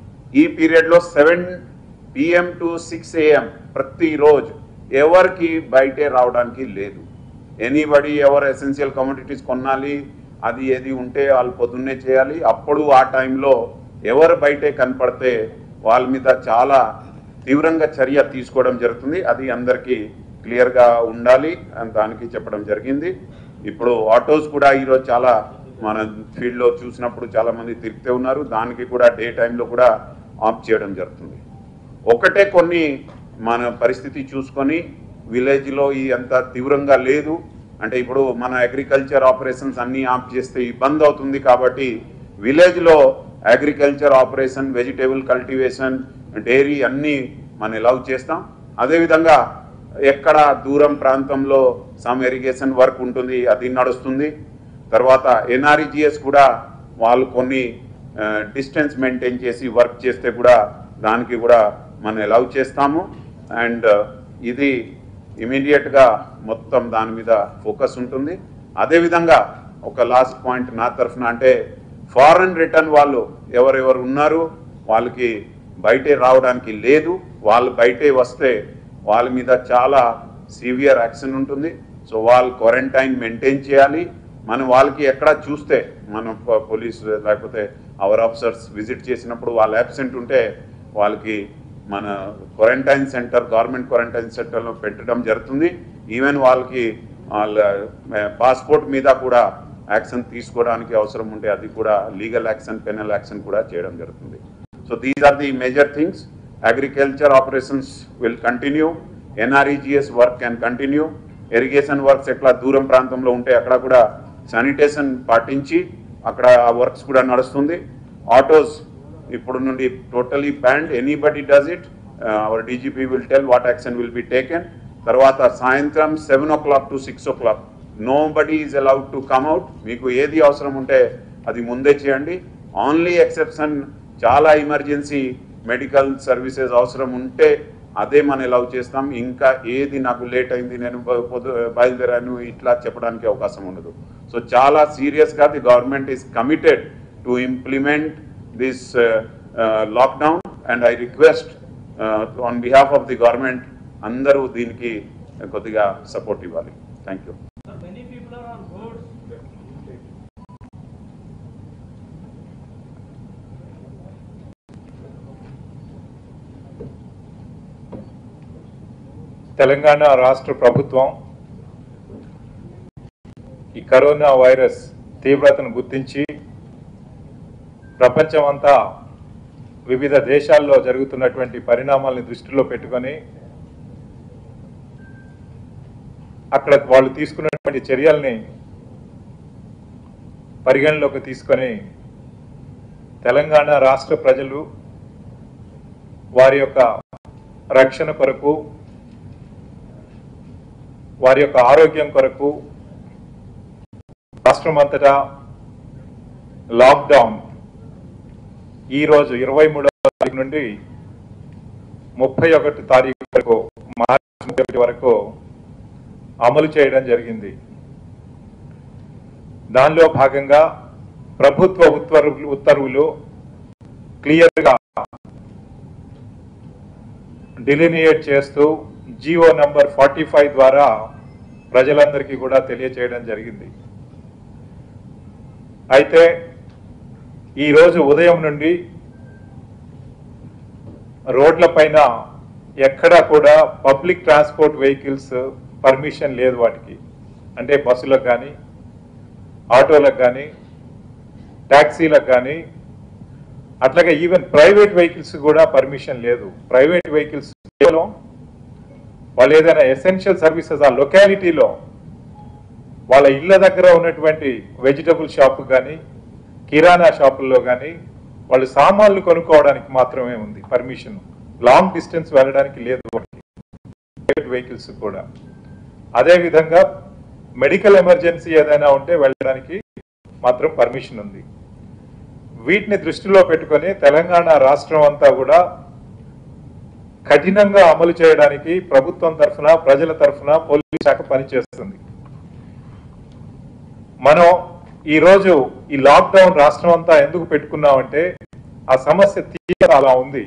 ఈ పీరియడ్లో seven PM to six AM ప్రతిరోజు ఎవరికి బయటే రావడానికి లేదు ఎనీబడి ఎవరు ఎసెన్షియల్ కమోడిటీస్ కొనాలి అది ఏది ఉంటే వాళ్ళు పొద్దున్నే చేయాలి అప్పుడు ఆ టైంలో ఎవరు బయటే కనపడితే వాళ్ళ మీద చాలా తీవ్రంగా చర్య తీసుకోవడం జరుగుతుంది అది అందరికీ క్లియర్గా ఉండాలి అని దానికి చెప్పడం జరిగింది ఇప్పుడు ఆటోస్ కూడా ఈరోజు చాలా మన ఫీల్డ్లో చూసినప్పుడు చాలా మంది తిరుగుతూ ఉన్నారు దానికి కూడా డే టైంలో కూడా ఆఫ్ చేయడం జరుగుతుంది ఒకటే కొన్ని మన పరిస్థితి చూసుకొని విలేజ్లో ఈ అంత తీవ్రంగా లేదు అంటే ఇప్పుడు మన అగ్రికల్చర్ ఆపరేషన్స్ అన్నీ ఆఫ్ చేస్తే ఇబ్బంది అవుతుంది కాబట్టి విలేజ్లో agriculture operation vegetable cultivation dairy అన్నీ మనం ఎలవ్ చేస్తాం అదేవిధంగా ఎక్కడ దూరం ప్రాంతంలో సమ్ ఇరిగేషన్ వర్క్ ఉంటుంది అది నడుస్తుంది తర్వాత ఎన్ఆర్ఈజిఎస్ కూడా వాళ్ళు కొన్ని డిస్టెన్స్ మెయింటైన్ చేసి వర్క్ చేస్తే కూడా దానికి కూడా మనం అలౌ చేస్తాము అండ్ ఇది ఇమీడియట్గా మొత్తం దాని మీద ఫోకస్ ఉంటుంది అదేవిధంగా ఒక లాస్ట్ పాయింట్ నా తరఫున అంటే ఫారెన్ రిటర్న్ వాళ్ళు ఎవరెవరు ఉన్నారు వాళ్ళకి బయటే రావడానికి లేదు వాళ్ళు బయటే వస్తే వాళ్ళ మీద చాలా సివియర్ యాక్షన్ ఉంటుంది సో వాళ్ళు క్వారంటైన్ మెయింటైన్ చేయాలి మనం వాళ్ళకి ఎక్కడ చూస్తే మనం ప- పోలీస్ లేకపోతే అవర్ ఆఫీసర్స్ విజిట్ చేసినప్పుడు వాళ్ళు అబ్సెంట్ ఉంటే వాళ్ళకి మన క్వారంటైన్ సెంటర్ గవర్నమెంట్ క్వారంటైన్ సెంటర్లో పెట్టడం జరుగుతుంది ఈవెన్ వాళ్ళకి వాళ్ళ పాస్పోర్ట్ మీద కూడా యాక్షన్ తీసుకోవడానికి అవసరం ఉంటే అది కూడా లీగల్ యాక్షన్ పెనల్ యాక్షన్ కూడా చేయడం జరుగుతుంది so these are the major things agriculture operations will continue NREGS work can continue irrigation works ఎట్లా దూరం ప్రాంతంలో ఉంటే అక్కడ కూడా శానిటేషన్ పాటించి అక్కడ ఆ వర్క్స్ కూడా నడుస్తుంది ఆటోస్ ఇప్పుడు నుండి totally banned anybody does it our DGP will tell what action will be taken తర్వాత సాయంత్రం seven o'clock to six o'clock nobody is allowed to come out మీకు ఏది అవసరం ఉంటే అది ముందే చేయండి ఓన్లీ ఎక్సెప్షన్ చాలా ఎమర్జెన్సీ మెడికల్ సర్వీసెస్ అవసరం ఉంటే అదే మనం అలౌ చేస్తాం ఇంకా ఏది నాకు లేట్ అయింది నేను బ- పొద్దు బయలుదేరాను ఇట్లా చెప్పడానికి అవకాశం ఉండదు సో చాలా సీరియస్గా the government is committed to implement this lockdown and I request on behalf of the government అందరూ దీనికి కొద్దిగా సపోర్ట్ ఇవ్వాలి thank you Many people are on roads. Telangana రాష్ట్ర ప్రభుత్వం ఈ కరోనా వైరస్ తీవ్రతను గుర్తించి ప్రపంచమంతా వివిధ దేశాల్లో జరుగుతున్నటువంటి పరిణామాల్ని దృష్టిలో పెట్టుకొని అక్కడ వాళ్ళు తీసుకున్నటువంటి చర్యల్ని పరిగణలోకి తీసుకొని తెలంగాణ రాష్ట్ర ప్రజలు వారి యొక్క రక్షణ కొరకు వారి యొక్క ఆరోగ్యం కొరకు రాష్ట్రమంతటా లాక్డౌన్ ఈరోజు ఇరవై మూడవ తారీఖు నుండి ముప్పై ఒకటి తారీఖు వరకు మార్చి ముప్పై ఒకటి వరకు అమలు చేయడం జరిగింది దానిలో భాగంగా ప్రభుత్వ ఉత్తర్వులు ఉత్తర్వులు క్లియర్గా డిలినియేట్ చేస్తూ జియో నంబర్ ఫార్టీ ఫైవ్ ద్వారా ప్రజలందరికీ కూడా తెలియచేయడం జరిగింది అయితే ఈరోజు ఉదయం నుండి రోడ్లపైన ఎక్కడా కూడా పబ్లిక్ ట్రాన్స్పోర్ట్ వెహికల్స్ పర్మిషన్ లేదు వాటికి అంటే బస్సులకు కానీ ఆటోలకు కానీ ట్యాక్సీలకు కానీ అట్లాగే ఈవెన్ ప్రైవేట్ వెహికల్స్ కూడా పర్మిషన్ లేదు ప్రైవేట్ వెహికల్స్ కేవలం వాళ్ళు ఏదైనా ఎసెన్షియల్ సర్వీసెస్ ఆ లొకాలిటీలో వాళ్ళ ఇళ్ళ దగ్గర ఉన్నటువంటి వెజిటబుల్ షాప్ కానీ కిరాణా షాపుల్లో కానీ వాళ్ళు సామాన్లు కొనుక్కోవడానికి మాత్రమే ఉంది పర్మిషన్ లాంగ్ డిస్టెన్స్ వెళ్ళడానికి లేదు వాళ్ళకి ప్రైవేట్ వెహికల్స్ కూడా అదేవిధంగా మెడికల్ ఎమర్జెన్సీ ఏదైనా ఉంటే వెళ్ళడానికి మాత్రం పర్మిషన్ ఉంది వీటిని దృష్టిలో పెట్టుకొని తెలంగాణ రాష్ట్రం అంతా కూడా కఠినంగా అమలు చేయడానికి ప్రభుత్వం తరఫున ప్రజల తరఫున పోలీస్ శాఖ పనిచేస్తుంది మనం ఈరోజు ఈ లాక్డౌన్ రాష్ట్రం అంతా ఎందుకు పెట్టుకున్నామంటే ఆ సమస్య తీవ్ర అలా ఉంది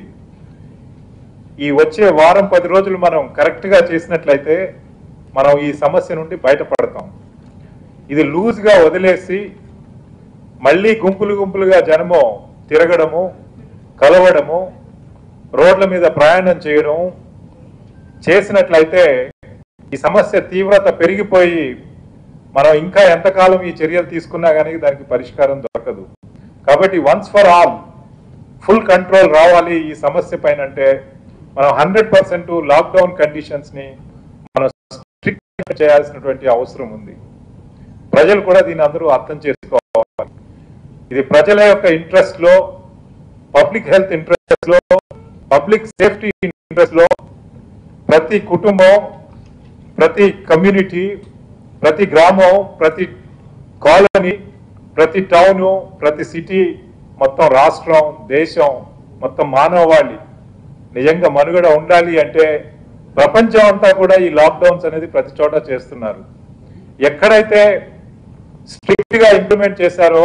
ఈ వచ్చే వారం పది రోజులు మనం కరెక్ట్ గా చేసినట్లయితే మనం ఈ సమస్య నుండి బయటపడతాం ఇది లూజ్ గా వదిలేసి మళ్ళీ గుంపులు గుంపులుగా జనము తిరగడము కలవడము రోడ్ల మీద ప్రయాణం చేయడం చేసినట్లయితే ఈ సమస్య తీవ్రత పెరిగిపోయి మనం ఇంకా ఎంతకాలం ఈ చర్యలు తీసుకున్నా కానీ దానికి పరిష్కారం దొరకదు కాబట్టి once for all full control రావాలి ఈ సమస్య పైన అంటే మనం హండ్రెడ్ పర్సెంట్ లాక్డౌన్ కండిషన్స్ ని మనం స్ట్రిక్ట్ చేయాల్సినటువంటి అవసరం ఉంది ప్రజలు కూడా దీన్ని అందరూ అర్థం చేసుకోవాలి ఇది ప్రజల యొక్క ఇంట్రెస్ట్ లో పబ్లిక్ హెల్త్ ఇంట్రెస్ట్ లో పబ్లిక్ సేఫ్టీ ఇంట్రెస్ట్ లో ప్రతి కుటుంబం ప్రతి కమ్యూనిటీ ప్రతి గ్రామం ప్రతి కాలనీ ప్రతి టౌన్ ప్రతి సిటీ మొత్తం రాష్ట్రం దేశం మొత్తం మానవాళి నిజంగా మనుగడ ఉండాలి అంటే ప్రపంచం అంతా కూడా ఈ లాక్డౌన్స్ అనేది ప్రతి చోట చేస్తున్నారు ఎక్కడైతే స్ట్రిక్ట్ గా ఇంప్లిమెంట్ చేశారో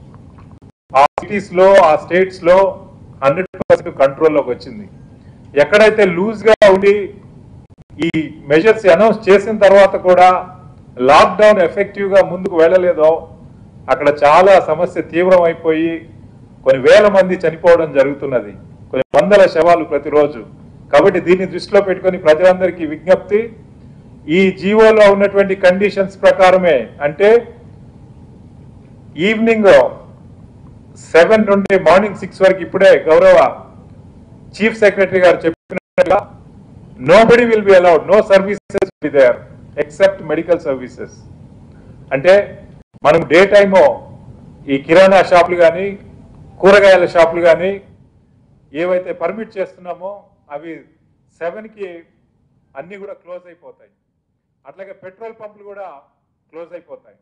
ఆ సిటీస్ లో ఆ స్టేట్స్ లో హండ్రెడ్ పర్సెంట్ కంట్రోల్లోకి వచ్చింది ఎక్కడైతే లూజ్ గా ఉండి ఈ మెజర్స్ అనౌన్స్ చేసిన తర్వాత కూడా లాక్డౌన్ ఎఫెక్టివ్ గా ముందుకు వెళ్ళలేదో అక్కడ చాలా సమస్య తీవ్రమైపోయి కొన్ని వేల మంది చనిపోవడం జరుగుతున్నది కొన్ని వందల శవాలు ప్రతిరోజు కాబట్టి దీన్ని దృష్టిలో పెట్టుకొని ప్రజలందరికీ విజ్ఞప్తి ఈ జీవోలో ఉన్నటువంటి కండిషన్స్ ప్రకారమే అంటే ఈవినింగ్ సెవెన్ నుండి మార్నింగ్ సిక్స్ వరకు ఇప్పుడే గౌరవ చీఫ్ సెక్రటరీ గారు చెప్పినట్టుగా nobody will be allowed no services be there except medical services అంటే మనం డే టైము ఈ కిరాణా షాపులు కానీ కూరగాయల షాపులు కానీ ఏవైతే పర్మిట్ చేస్తున్నామో అవి సెవెన్కి అన్నీ కూడా క్లోజ్ అయిపోతాయి అట్లాగే పెట్రోల్ పంపులు కూడా క్లోజ్ అయిపోతాయి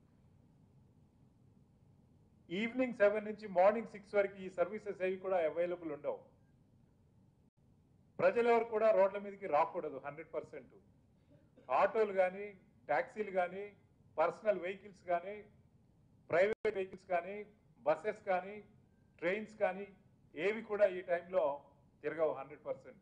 ఈవినింగ్ సెవెన్ నుంచి మార్నింగ్ సిక్స్ వరకు ఈ సర్వీసెస్ ఏవి కూడా అవైలబుల్ ఉండవు ప్రజలు ఎవరు కూడా రోడ్ల మీదకి రాకూడదు హండ్రెడ్ పర్సెంట్ ఆటోలు కానీ ట్యాక్సీలు కానీ పర్సనల్ వెహికల్స్ కానీ ప్రైవేట్ వెహికల్స్ కానీ బస్సెస్ కానీ ట్రైన్స్ కానీ ఏవి కూడా ఈ టైంలో తిరగవు హండ్రెడ్ పర్సెంట్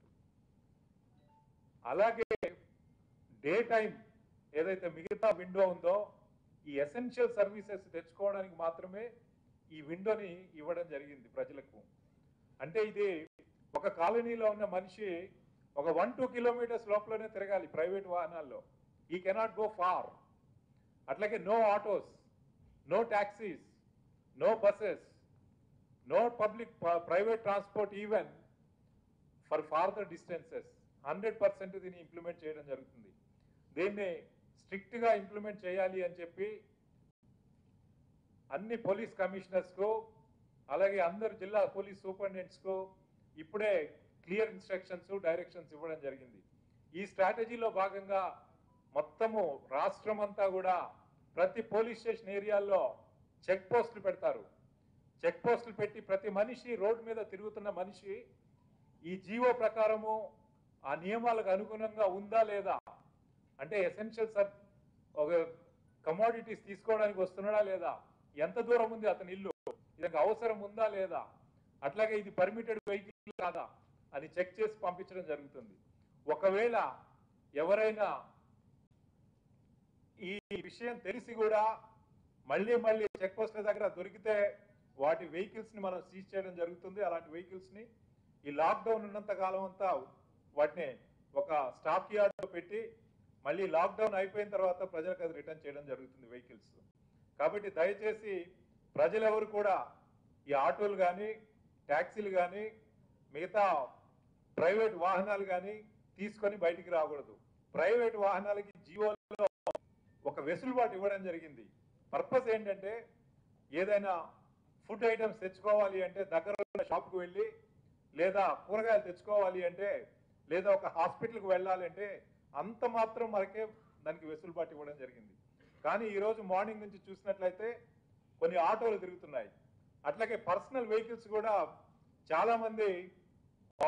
అలాగే డే టైం ఏదైతే మిగతా విండో ఉందో ఈ ఎసెన్షియల్ సర్వీసెస్ తెచ్చుకోవడానికి మాత్రమే ఈ విండోని ఇవ్వడం జరిగింది ప్రజలకు అంటే ఇది ఒక కాలనీలో ఉన్న మనిషి ఒక వన్ టూ కిలోమీటర్స్ లోపలనే తిరగాలి ప్రైవేట్ వాహనాల్లో ఈ కెనాట్ గో ఫార్ అట్లాగే no autos no taxis no buses no public private transport even for farther distances hundred percent దీన్ని ఇంప్లిమెంట్ చేయడం జరుగుతుంది దీన్ని స్ట్రిక్ట్గా ఇంప్లిమెంట్ చేయాలి అని చెప్పి అన్ని పోలీస్ కమిషనర్స్కు అలాగే అందరు జిల్లా పోలీస్ సూపరింటెండెంట్స్కు ఇప్పుడే క్లియర్ ఇన్స్ట్రక్షన్స్ డైరెక్షన్స్ ఇవ్వడం జరిగింది ఈ స్ట్రాటజీలో భాగంగా మొత్తము రాష్ట్రం అంతా కూడా ప్రతి పోలీస్ స్టేషన్ ఏరియాల్లో చెక్ పోస్టులు పెడతారు చెక్ పోస్టులు పెట్టి ప్రతి మనిషి రోడ్డు మీద తిరుగుతున్న మనిషి ఈ జీవో ప్రకారము ఆ నియమాలకు అనుగుణంగా ఉందా లేదా అంటే ఎసెన్షియల్ సబ్ ఒక కమోడిటీస్ తీసుకోవడానికి వస్తున్నాడా లేదా ఎంత దూరం ఉంది అతని ఇల్లు ఇదొక అవసరం ఉందా లేదా అట్లాగే ఇది పర్మిటెడ్ వెహికల్ కాదా అని చెక్ చేసి పంపించడం జరుగుతుంది ఒకవేళ ఎవరైనా ఈ విషయం తెలిసి కూడా మళ్ళీ మళ్ళీ చెక్ పోస్ట్ల దగ్గర దొరికితే వాటి వెహికల్స్ ని మనం సీజ్ చేయడం జరుగుతుంది అలాంటి వెహికల్స్ ని ఈ లాక్డౌన్ ఉన్నంత కాలం అంతా వాటిని ఒక స్టాక్ యార్డ్ లో పెట్టి మళ్ళీ లాక్డౌన్ అయిపోయిన తర్వాత ప్రజలకు అది రిటర్న్ చేయడం జరుగుతుంది వెహికల్స్ కాబట్టి దయచేసి ప్రజలెవరు కూడా ఈ ఆటోలు కానీ ట్యాక్సీలు కానీ మిగతా ప్రైవేట్ వాహనాలు కానీ తీసుకొని బయటికి రాకూడదు ప్రైవేట్ వాహనాలకి జియోలో ఒక వెసులుబాటు ఇవ్వడం జరిగింది పర్పస్ ఏంటంటే ఏదైనా ఫుడ్ ఐటమ్స్ తెచ్చుకోవాలి అంటే దగ్గర ఉన్న షాప్కి వెళ్ళి లేదా కూరగాయలు తెచ్చుకోవాలి అంటే లేదా ఒక హాస్పిటల్కి వెళ్ళాలి అంటే అంత మాత్రం మనకే దానికి వెసులుబాటు ఇవ్వడం జరిగింది కానీ ఈరోజు మార్నింగ్ నుంచి చూసినట్లయితే కొన్ని ఆటోలు తిరుగుతున్నాయి అట్లాగే పర్సనల్ వెహికల్స్ కూడా చాలా మంది ఆ,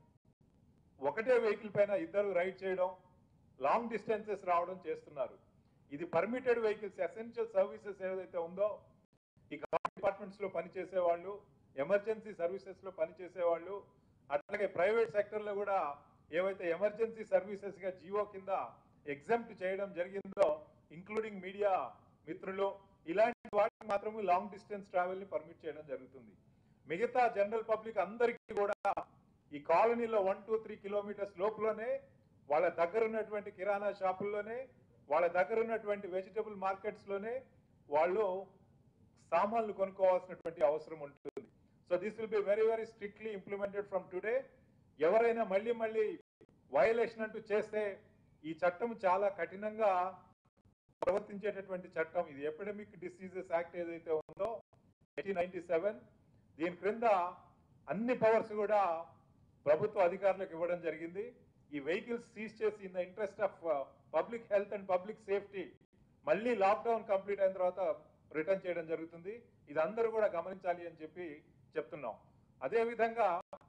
ఒకటే వెహికల్ పైన ఇద్దరు రైడ్ చేయడం లాంగ్ డిస్టెన్సెస్ రావడం చేస్తున్నారు ఇది పర్మిటెడ్ వెహికల్స్ ఎసెన్షియల్ సర్వీసెస్ ఏదైతే ఉందో ఈ డిపార్ట్మెంట్స్ లో పనిచేసే వాళ్ళు ఎమర్జెన్సీ సర్వీసెస్ లో పనిచేసే వాళ్ళు అట్లాగే ప్రైవేట్ సెక్టర్ లో కూడా ఏవైతే ఎమర్జెన్సీ సర్వీసెస్ గా జియో కింద ఎగ్జామ్ట్ చేయడం జరిగిందో ఇంక్లూడింగ్ మీడియా మిత్రులు ఇలాంటి వాటికి మాత్రమే లాంగ్ డిస్టెన్స్ ట్రావెల్ ని పర్మిట్ చేయడం జరుగుతుంది మిగతా జనరల్ పబ్లిక్ అందరికీ కూడా ఈ కాలనీలో వన్ టూ త్రీ కిలోమీటర్స్ లోపలనే వాళ్ళ దగ్గర ఉన్నటువంటి కిరాణా షాపుల్లోనే వాళ్ళ దగ్గర ఉన్నటువంటి వెజిటబుల్ మార్కెట్స్ లోనే వాళ్ళు సామాన్లు కొనుక్కోవాల్సినటువంటి అవసరం ఉంటుంది so this will be very very strictly implemented from today ఎవరైనా మళ్ళీ మళ్ళీ వయలేషన్ అంటూ చేస్తే ఈ చట్టం చాలా కఠినంగా ప్రవర్తించేటటువంటి చట్టం ఇది ఎపిడమిక్ డిసీజెస్ యాక్ట్ ఏదైతే ఉందో ఎయిటీన్ నైన్టీ సెవెన్ దీని క్రింద అన్ని పవర్స్ కూడా ప్రభుత్వ అధికారులకు ఇవ్వడం జరిగింది ఈ వెహికల్స్ సీజ్ చేసి in the interest of public health and public safety మళ్ళీ లాక్డౌన్ కంప్లీట్ అయిన తర్వాత రిటర్న్ చేయడం జరుగుతుంది ఇది అందరూ కూడా గమనించాలి అని చెప్పి చెప్తున్నాం అదే విధంగా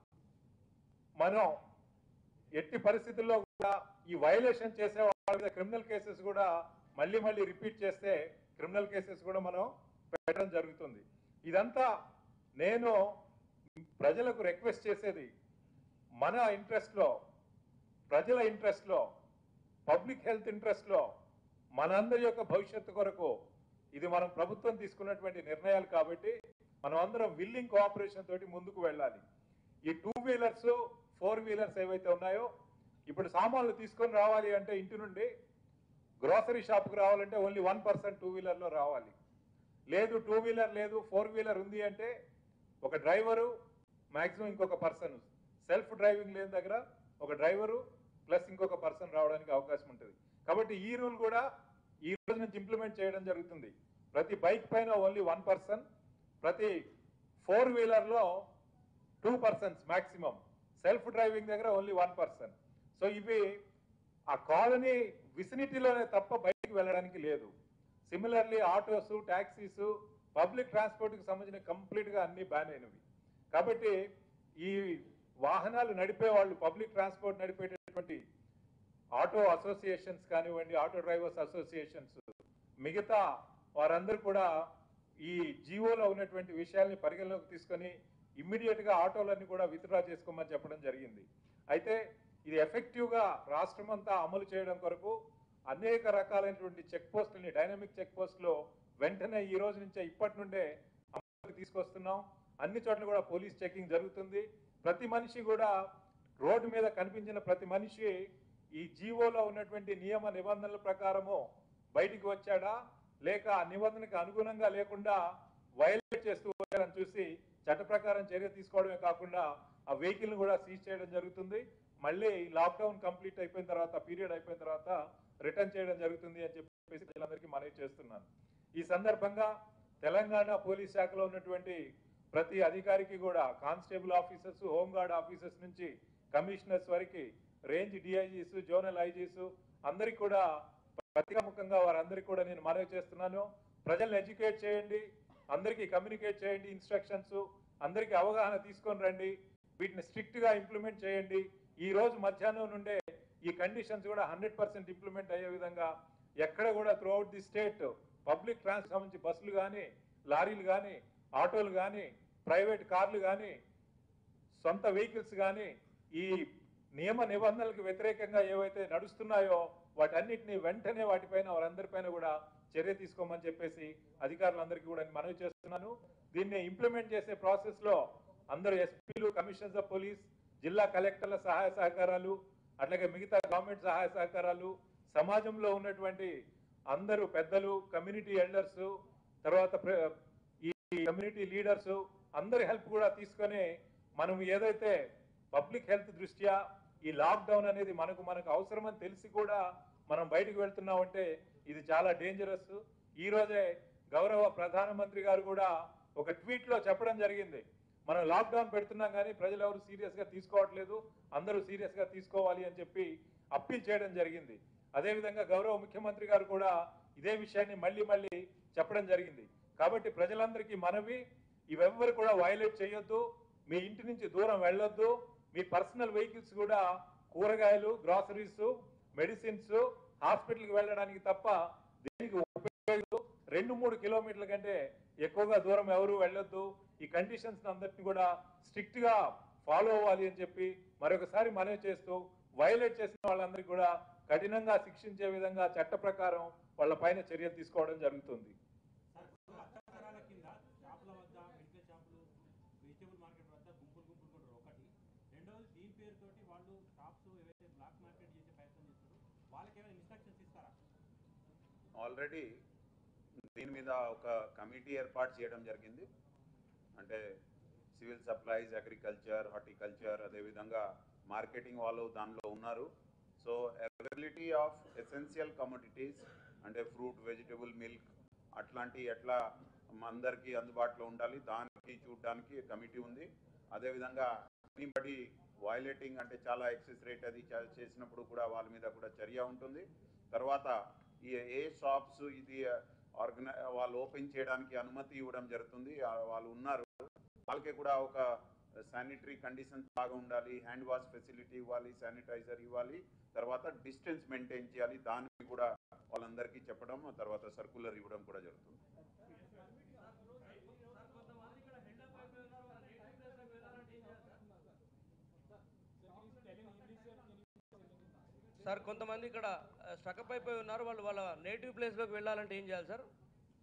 మనం ఎట్టి పరిస్థితుల్లో కూడా ఈ వైలేషన్ చేసే వాళ్ళ మీద క్రిమినల్ కేసెస్ కూడా మళ్ళీ మళ్ళీ రిపీట్ చేస్తే క్రిమినల్ కేసెస్ కూడా మనం పెట్టడం జరుగుతుంది ఇదంతా నేను ప్రజలకు రిక్వెస్ట్ చేసేది మన ఇంట్రెస్ట్ లో ప్రజల ఇంట్రెస్ట్ లో పబ్లిక్ హెల్త్ ఇంట్రెస్ట్ లో మనందరి యొక్క భవిష్యత్తు కొరకు ఇది మనం ప్రభుత్వం తీసుకున్నటువంటి నిర్ణయాలు కాబట్టి మనం అందరం విల్లింగ్ కోఆపరేషన్ తోటి ముందుకు వెళ్ళాలి ఈ టూ వీలర్స్ ఫోర్ వీలర్స్ ఏవైతే ఉన్నాయో ఇప్పుడు సామాన్లు తీసుకొని రావాలి అంటే ఇంటి నుండి గ్రోసరీ షాప్కి రావాలంటే ఓన్లీ వన్ పర్సెంట్ టూ వీలర్లో రావాలి లేదు టూ వీలర్ లేదు ఫోర్ వీలర్ ఉంది అంటే ఒక డ్రైవరు మాక్సిమం ఇంకొక పర్సన్ సెల్ఫ్ డ్రైవింగ్ లేని దగ్గర ఒక డ్రైవరు ప్లస్ ఇంకొక పర్సన్ రావడానికి అవకాశం ఉంటుంది కాబట్టి ఈ రూల్ కూడా ఈ రోజు నుంచి ఇంప్లిమెంట్ చేయడం జరుగుతుంది ప్రతి బైక్ పైన ఓన్లీ వన్ పర్సన్ ప్రతి ఫోర్ వీలర్లో two persons maximum self driving దగ్గర ఓన్లీ వన్ పర్సన్ సో ఇవి ఆ కాలనీ విసినిటీలోనే తప్ప బయటికి వెళ్ళడానికి లేదు సిమిలర్లీ ఆటోస్ ట్యాక్సీస్ పబ్లిక్ ట్రాన్స్పోర్ట్కి సంబంధించిన కంప్లీట్గా అన్ని బ్యాన్ అయినవి కాబట్టి ఈ వాహనాలు నడిపే వాళ్ళు పబ్లిక్ ట్రాన్స్పోర్ట్ నడిపేటటువంటి ఆటో అసోసియేషన్స్ కానివ్వండి ఆటో డ్రైవర్స్ అసోసియేషన్స్ మిగతా వారందరూ కూడా ఈ జీవోలో ఉన్నటువంటి విషయాల్ని పరిగణలోకి తీసుకొని ఇమ్మీడియట్ గా ఆటోలన్నీ కూడా విత్డ్రా చేసుకోమని చెప్పడం జరిగింది అయితే ఇది ఎఫెక్టివ్ గా రాష్ట్రం అంతా అమలు చేయడం కొరకు అనేక రకాలైనటువంటి చెక్ పోస్టులని డైనమిక్ చెక్ పోస్టులు వెంటనే ఈ రోజు నుంచే ఇప్పటి నుండే అమలుకి తీసుకొస్తున్నాం అన్ని చోట్ల కూడా పోలీస్ చెకింగ్ జరుగుతుంది ప్రతి మనిషి కూడా రోడ్డు మీద కనిపించిన ప్రతి మనిషి ఈ జీవోలో ఉన్నటువంటి నియమ నిబంధనల ప్రకారము బయటికి వచ్చాడా లేక ఆ నిబంధనకు అనుగుణంగా లేకుండా వైలేట్ చేస్తూ వచ్చారని చూసి చట్ట ప్రకారం చర్య తీసుకోవడమే కాకుండా ఆ వెహికల్ కూడా సీజ్ చేయడం జరుగుతుంది మళ్ళీ లాక్డౌన్ కంప్లీట్ అయిపోయిన తర్వాత పీరియడ్ అయిపోయిన తర్వాత రిటర్న్ చేయడం జరుగుతుంది అని చెప్పేసి ప్రజలందరికీ మనవి చేస్తున్నాను ఈ సందర్భంగా తెలంగాణ పోలీస్ శాఖలో ఉన్నటువంటి ప్రతి అధికారికి కూడా కానిస్టేబుల్ ఆఫీసర్స్ హోంగార్డ్ ఆఫీసర్స్ నుంచి కమిషనర్స్ వరకు రేంజ్ డిఐజీస్ జోనల్ ఐజీస్ అందరికి కూడా ప్రతిముఖంగా వారందరికీ కూడా నేను మనవి చేస్తున్నాను ప్రజల్ని ఎడ్యుకేట్ చేయండి అందరికీ కమ్యూనికేట్ చేయండి ఇన్స్ట్రక్షన్స్ అందరికీ అవగాహన తీసుకొని రండి వీటిని స్ట్రిక్ట్ గా ఇంప్లిమెంట్ చేయండి ఈ రోజు మధ్యాహ్నం నుండే ఈ కండిషన్స్ కూడా హండ్రెడ్ పర్సెంట్ ఇంప్లిమెంట్ అయ్యే విధంగా ఎక్కడ కూడా throughout the state public trans సంబంధించి బస్సులు కానీ లారీలు కానీ ఆటోలు కానీ ప్రైవేట్ కార్లు కానీ సొంత వెహికల్స్ కానీ ఈ నియమ నిబంధనలకు వ్యతిరేకంగా ఏవైతే నడుస్తున్నాయో వాటన్నిటిని వెంటనే వాటిపైన వారందరిపైన కూడా చర్య తీసుకోమని చెప్పేసి అధికారులందరికీ కూడా నేను మనవి చేస్తున్నాను దీన్ని ఇంప్లిమెంట్ చేసే ప్రాసెస్ లో అందరూ ఎస్పీలు కమిషనర్స్ ఆఫ్ పోలీస్ జిల్లా కలెక్టర్ల సహాయ సహకారాలు అట్లాగే మిగతా గవర్నమెంట్ సహాయ సహకారాలు సమాజంలో ఉన్నటువంటి అందరూ పెద్దలు కమ్యూనిటీ ఎల్డర్స్ తర్వాత ప్ర- ఈ కమ్యూనిటీ లీడర్స్ అందరి హెల్ప్ కూడా తీసుకొని మనం ఏదైతే పబ్లిక్ హెల్త్ దృష్ట్యా ఈ లాక్డౌన్ అనేది మనకు మనకు అవసరమని తెలిసి కూడా మనం బయటకు వెళ్తున్నామంటే ఇది చాలా డేంజరస్ ఈ రోజే గౌరవ ప్రధానమంత్రి గారు కూడా ఒక ట్వీట్ లో చెప్పడం జరిగింది మనం లాక్డౌన్ పెడుతున్నాం కానీ ప్రజలు ఎవరు సీరియస్ గా తీసుకోవట్లేదు అందరూ సీరియస్ గా తీసుకోవాలి అని చెప్పి అప్పీల్ చేయడం జరిగింది అదేవిధంగా గౌరవ ముఖ్యమంత్రి గారు కూడా ఇదే విషయాన్ని మళ్ళీ మళ్ళీ చెప్పడం జరిగింది కాబట్టి ప్రజలందరికీ మనవి ఇవెవ్వరు కూడా వైలేట్ చేయొద్దు మీ ఇంటి నుంచి దూరం వెళ్ళొద్దు మీ పర్సనల్ వెహికల్స్ కూడా కూరగాయలు గ్రాసరీస్ మెడిసిన్స్ హాస్పిటల్కి వెళ్ళడానికి తప్ప దీనికి ఉపయోగం రెండు మూడు కిలోమీటర్ల కంటే ఎక్కువగా దూరం ఎవరు వెళ్ళొద్దు ఈ కండిషన్స్ అందరినీ కూడా స్ట్రిక్ట్ గా ఫాలో అవ్వాలి అని చెప్పి మరొకసారి మనవి చేస్తూ వైలేట్ చేసిన వాళ్ళందరికీ కూడా కఠినంగా శిక్షించే విధంగా చట్ట ప్రకారం వాళ్ళ పైన చర్యలు తీసుకోవడం జరుగుతుంది సార్ ఇప్పుడు అత్యాచారాల కింద షాపుల వద్ద మెడికల్ షాపులు వెజిటేబుల్ మార్కెట్ వద్ద గుంపులు గుంపులు కూడా ఒకటి రెండవది దీని పేరుతోటి వాళ్ళు షాప్స్ ఏవైతే బ్లాక్ మార్కెట్ చేసే ప్రయత్నం చేస్తారు వాళ్ళకి ఏమైనా ఇన్స్ట్రక్షన్స్ ఇస్తారా ఆల్రెడీ దీని మీద ఒక కమిటీ ఏర్పాటు చేయడం జరిగింది అంటే సివిల్ సప్లైస్ అగ్రికల్చర్ హార్టికల్చర్ అదేవిధంగా మార్కెటింగ్ వాళ్ళు దానిలో ఉన్నారు so availability of essential commodities అంటే ఫ్రూట్ వెజిటబుల్ మిల్క్ అట్లాంటి ఎట్లా అందరికీ అందుబాటులో ఉండాలి దానికి చూడడానికి కమిటీ ఉంది అదేవిధంగా ఎనీబడి వైలేటింగ్ అంటే చాలా ఎక్సెస్ రేట్ అది చే- చేసినప్పుడు కూడా వాళ్ళ మీద కూడా చర్య ఉంటుంది తర్వాత ఈ ఏ షాప్స్ ఇది ఆర్గనై వాళ్ళు ఓపెన్ చేయడానికి అనుమతి ఇవ్వడం జరుగుతుంది ఆ వాళ్ళు ఉన్నారు వాళ్ళకి కూడా ఒక శానిటరీ కండిషన్స్ బాగా ఉండాలి హ్యాండ్ వాష్ ఫెసిలిటీ ఇవ్వాలి శానిటైజర్ ఇవ్వాలి తర్వాత డిస్టెన్స్ మెయింటైన్ చేయాలి దానికి కూడా వాళ్ళందరికీ చెప్పడం తర్వాత సర్కులర్ ఇవ్వడం కూడా జరుగుతుంది సార్ కొంతమంది ఇక్కడ స్ట్రకప్ అయిపోయి ఉన్నారు వాళ్ళు వాళ్ళ నేటివ్ ప్లేస్లోకి వెళ్ళాలంటే ఏం చేయాలి sir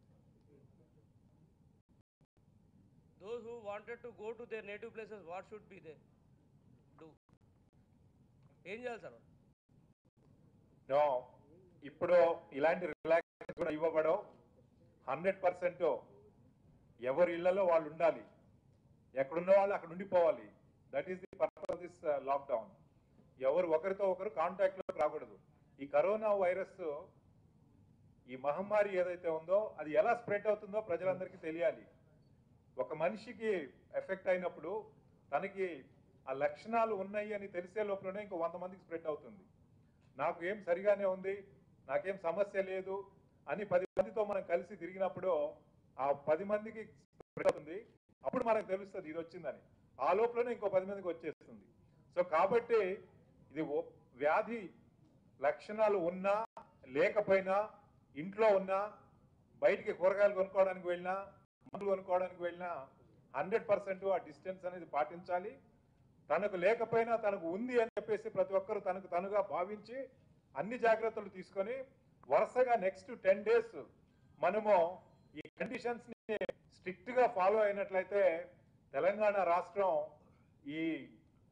those who wanted to go to their native places what should be they do ఏం చేయాలి సార్ నో ఇప్పుడు ఇలాంటి రిలాక్స్ కూడా ఇవ్వబడవు హండ్రెడ్ పర్సెంట్ ఎవరి ఇళ్లలో వాళ్ళు ఉండాలి ఎక్కడున్న వాళ్ళు అక్కడ ఉండిపోవాలి that is the purpose of this lockdown ఎవరు ఒకరితో ఒకరు కాంటాక్ట్ లోకి రాకూడదు ఈ కరోనా వైరస్ ఈ మహమ్మారి ఏదైతే ఉందో అది ఎలా స్ప్రెడ్ అవుతుందో ప్రజలందరికీ తెలియాలి ఒక మనిషికి ఎఫెక్ట్ అయినప్పుడు తనకి ఆ లక్షణాలు ఉన్నాయి అని తెలిసే లోపలనే ఇంకో వంద మందికి స్ప్రెడ్ అవుతుంది నాకు ఏం సరిగానే ఉంది నాకేం సమస్య లేదు అని పది మందితో మనం కలిసి తిరిగినప్పుడు ఆ పది మందికి spread అవుతుంది అప్పుడు మనకు తెలుస్తుంది ఇది వచ్చిందని ఆ లోపలనే ఇంకో పది మందికి వచ్చేస్తుంది సో కాబట్టి ఇది ఓ- వ్యాధి లక్షణాలు ఉన్నా లేకపోయినా ఇంట్లో ఉన్నా బయటికి కూరగాయలు కొనుక్కోవడానికి వెళ్ళినా మందులు కొనుక్కోవడానికి వెళ్ళినా హండ్రెడ్ పర్సెంట్ ఆ డిస్టెన్స్ అనేది పాటించాలి తనకు లేకపోయినా తనకు ఉంది అని చెప్పేసి ప్రతి ఒక్కరు తనకు తనుగా భావించి అన్ని జాగ్రత్తలు తీసుకొని వరుసగా నెక్స్ట్ టెన్ డేస్ మనము ఈ కండిషన్స్ ని స్ట్రిక్ట్ గా ఫాలో అయినట్లయితే తెలంగాణ రాష్ట్రం ఈ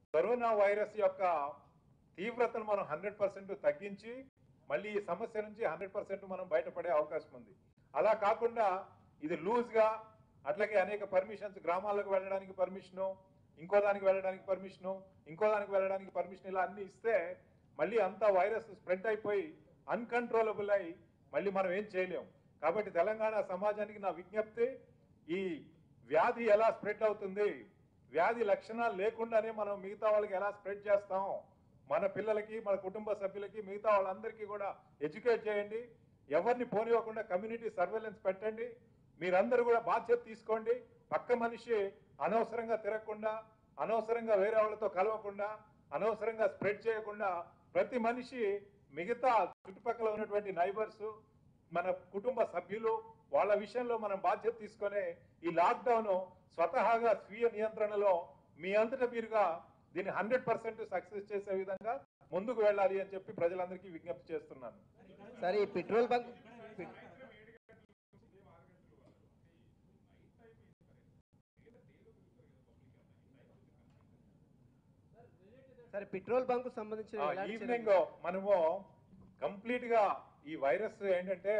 కరోనా వైరస్ యొక్క తీవ్రతను మనం హండ్రెడ్ పర్సెంట్ తగ్గించి మళ్ళీ ఈ సమస్య నుంచి హండ్రెడ్ పర్సెంట్ మనం బయటపడే అవకాశం ఉంది అలా కాకుండా ఇది లూజ్ గా అట్లాగే అనేక పర్మిషన్స్ గ్రామాలకు వెళ్ళడానికి పర్మిషను ఇంకో దానికి వెళ్ళడానికి పర్మిషను ఇంకో దానికి వెళ్ళడానికి పర్మిషన్ ఇలా అన్ని ఇస్తే మళ్ళీ అంతా వైరస్ స్ప్రెడ్ అయిపోయి అన్కంట్రోలబుల్ అయి మళ్ళీ మనం ఏం చేయలేం కాబట్టి తెలంగాణ సమాజానికి నా విజ్ఞప్తి ఈ వ్యాధి ఎలా స్ప్రెడ్ అవుతుంది వ్యాధి లక్షణాలు లేకుండానే మనం మిగతా వాళ్ళకి ఎలా స్ప్రెడ్ చేస్తాం మన పిల్లలకి మన కుటుంబ సభ్యులకి మిగతా వాళ్ళందరికీ కూడా ఎడ్యుకేట్ చేయండి ఎవరిని పోనివ్వకుండా కమ్యూనిటీ సర్వేలెన్స్ పెట్టండి మీరందరూ కూడా బాధ్యత తీసుకోండి పక్క మనిషి అనవసరంగా తిరగకుండా అనవసరంగా వేరే వాళ్ళతో కలవకుండా అనవసరంగా స్ప్రెడ్ చేయకుండా ప్రతి మనిషి మిగతా చుట్టుపక్కల ఉన్నటువంటి నైబర్స్ మన కుటుంబ సభ్యులు వాళ్ళ విషయంలో మనం బాధ్యత తీసుకొని ఈ లాక్డౌన్ స్వతహాగా స్వీయ నియంత్రణలో మీ అంతటా మీరుగా దీన్ని హండ్రెడ్ పర్సెంట్ సక్సెస్ చేసే విధంగా ముందుకు వెళ్ళాలి అని చెప్పి ప్రజలందరికీ విజ్ఞప్తి చేస్తున్నాను సార్ ఈ పెట్రోల్ బంక్ పె- సార్ పెట్రోల్ బంక్ సంబంధించిన ఎలాంటి ఈవినింగ్ మనము కంప్లీట్ గా ఈ వైరస్ ఏంటంటే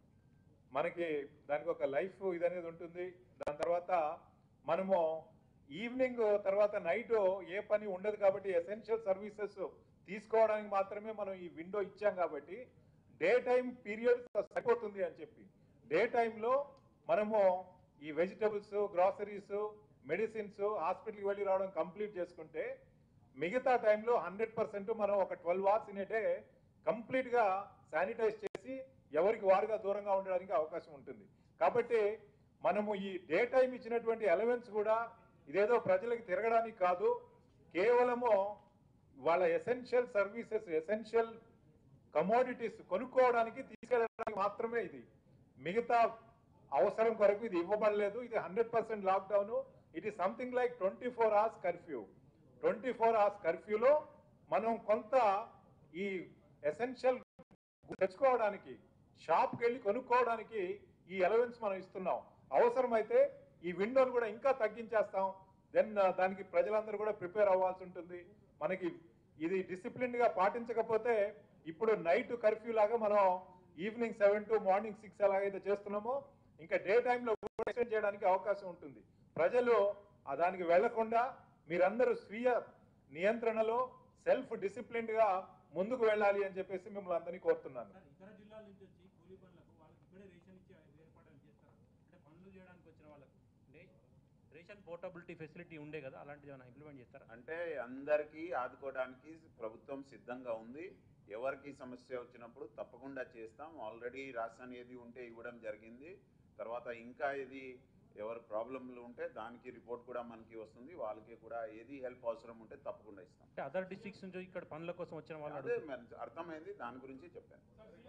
మనకి దానికి ఒక లైఫ్ ఇది అనేది ఉంటుంది దాని తర్వాత మనము ఈవినింగ్ తర్వాత నైట్ ఏ పని ఉండదు కాబట్టి ఎసెన్షియల్ సర్వీసెస్ తీసుకోవడానికి మాత్రమే మనం ఈ విండో ఇచ్చాం కాబట్టి డే టైం పీరియడ్ సరిపోతుంది అని చెప్పి డే టైంలో మనము ఈ వెజిటబుల్స్ గ్రాసరీస్ మెడిసిన్స్ హాస్పిటల్కి వెళ్ళి రావడం కంప్లీట్ చేసుకుంటే మిగతా టైంలో హండ్రెడ్ పర్సెంట్ మనం ఒక twelve hours in day complete గా శానిటైజ్ చేసి ఎవరికి వారుగా దూరంగా ఉండడానికి అవకాశం ఉంటుంది కాబట్టి మనము ఈ డే టైం ఇచ్చినటువంటి ఎలవెన్స్ కూడా ఇదేదో ప్రజలకు తిరగడానికి కాదు కేవలము వాళ్ళ ఎసెన్షియల్ సర్వీసెస్ ఎసెన్షియల్ కమోడిటీస్ కొనుక్కోవడానికి తీసుకెళ్ళడానికి మాత్రమే ఇది మిగతా అవసరం కొరకు ఇది ఇవ్వబడలేదు ఇది hundred percent lockdown it is something like twenty four hours curfew twenty four hours కర్ఫ్యూలో మనం కొంత ఈ ఎసెన్షియల్ తెచ్చుకోవడానికి షాప్కి వెళ్ళి కొనుక్కోవడానికి ఈ అలవెన్స్ మనం ఇస్తున్నాం అవసరమైతే ఈ విండోను కూడా ఇంకా తగ్గించేస్తాం దెన్ దానికి ప్రజలందరూ కూడా ప్రిపేర్ అవ్వాల్సి ఉంటుంది మనకి ఇది డిసిప్లిన్ గా పాటించకపోతే ఇప్పుడు నైట్ కర్ఫ్యూ లాగా మనం evening seven to morning six ఎలాగైతే చేస్తున్నామో ఇంకా డే టైంలో కూడా ఎక్స్టెండ్ చేయడానికి అవకాశం ఉంటుంది ప్రజలు ఆ దానికి వెళ్లకుండా మీరందరూ స్వీయ నియంత్రణలో సెల్ఫ్ డిసిప్లిన్డ్ గా ముందుకు వెళ్ళాలి అని చెప్పేసి మిమ్మల్ని అందరినీ కోరుతున్నాను సార్ ఇతర జిల్లాల నుంచి వచ్చి కూలీ పనులకు వాళ్ళకి ఇక్కడే రేషన్ ఇచ్చి ఏర్పాటు చేస్తారు అంటే పనులు చేయడానికి వచ్చిన వాళ్ళకు అంటే రేషన్ పోర్టబిలిటీ ఫెసిలిటీ ఉండే కదా అలాంటిది ఏమైనా ఇంప్లిమెంట్ చేస్తారా అంటే అందరికీ ఆదుకోవడానికి ప్రభుత్వం సిద్ధంగా ఉంది ఎవరికి సమస్య వచ్చినప్పుడు తప్పకుండా చేస్తాం ఆల్రెడీ రాషన్ ఏది ఉంటే ఇవ్వడం జరిగింది తర్వాత ఇంకా ఏది ఎవరు ప్రాబ్లంలు ఉంటే దానికి రిపోర్ట్ కూడా మనకి వస్తుంది వాళ్ళకి కూడా ఏది హెల్ప్ అవసరం ఉంటే తప్పకుండా ఇస్తాం అంటే అదర్ డిస్ట్రిక్ట్స్ నుంచి ఇక్కడ పనుల కోసం వచ్చిన వాళ్ళు అదే మరి అర్థమైంది దాని గురించి చెప్పాను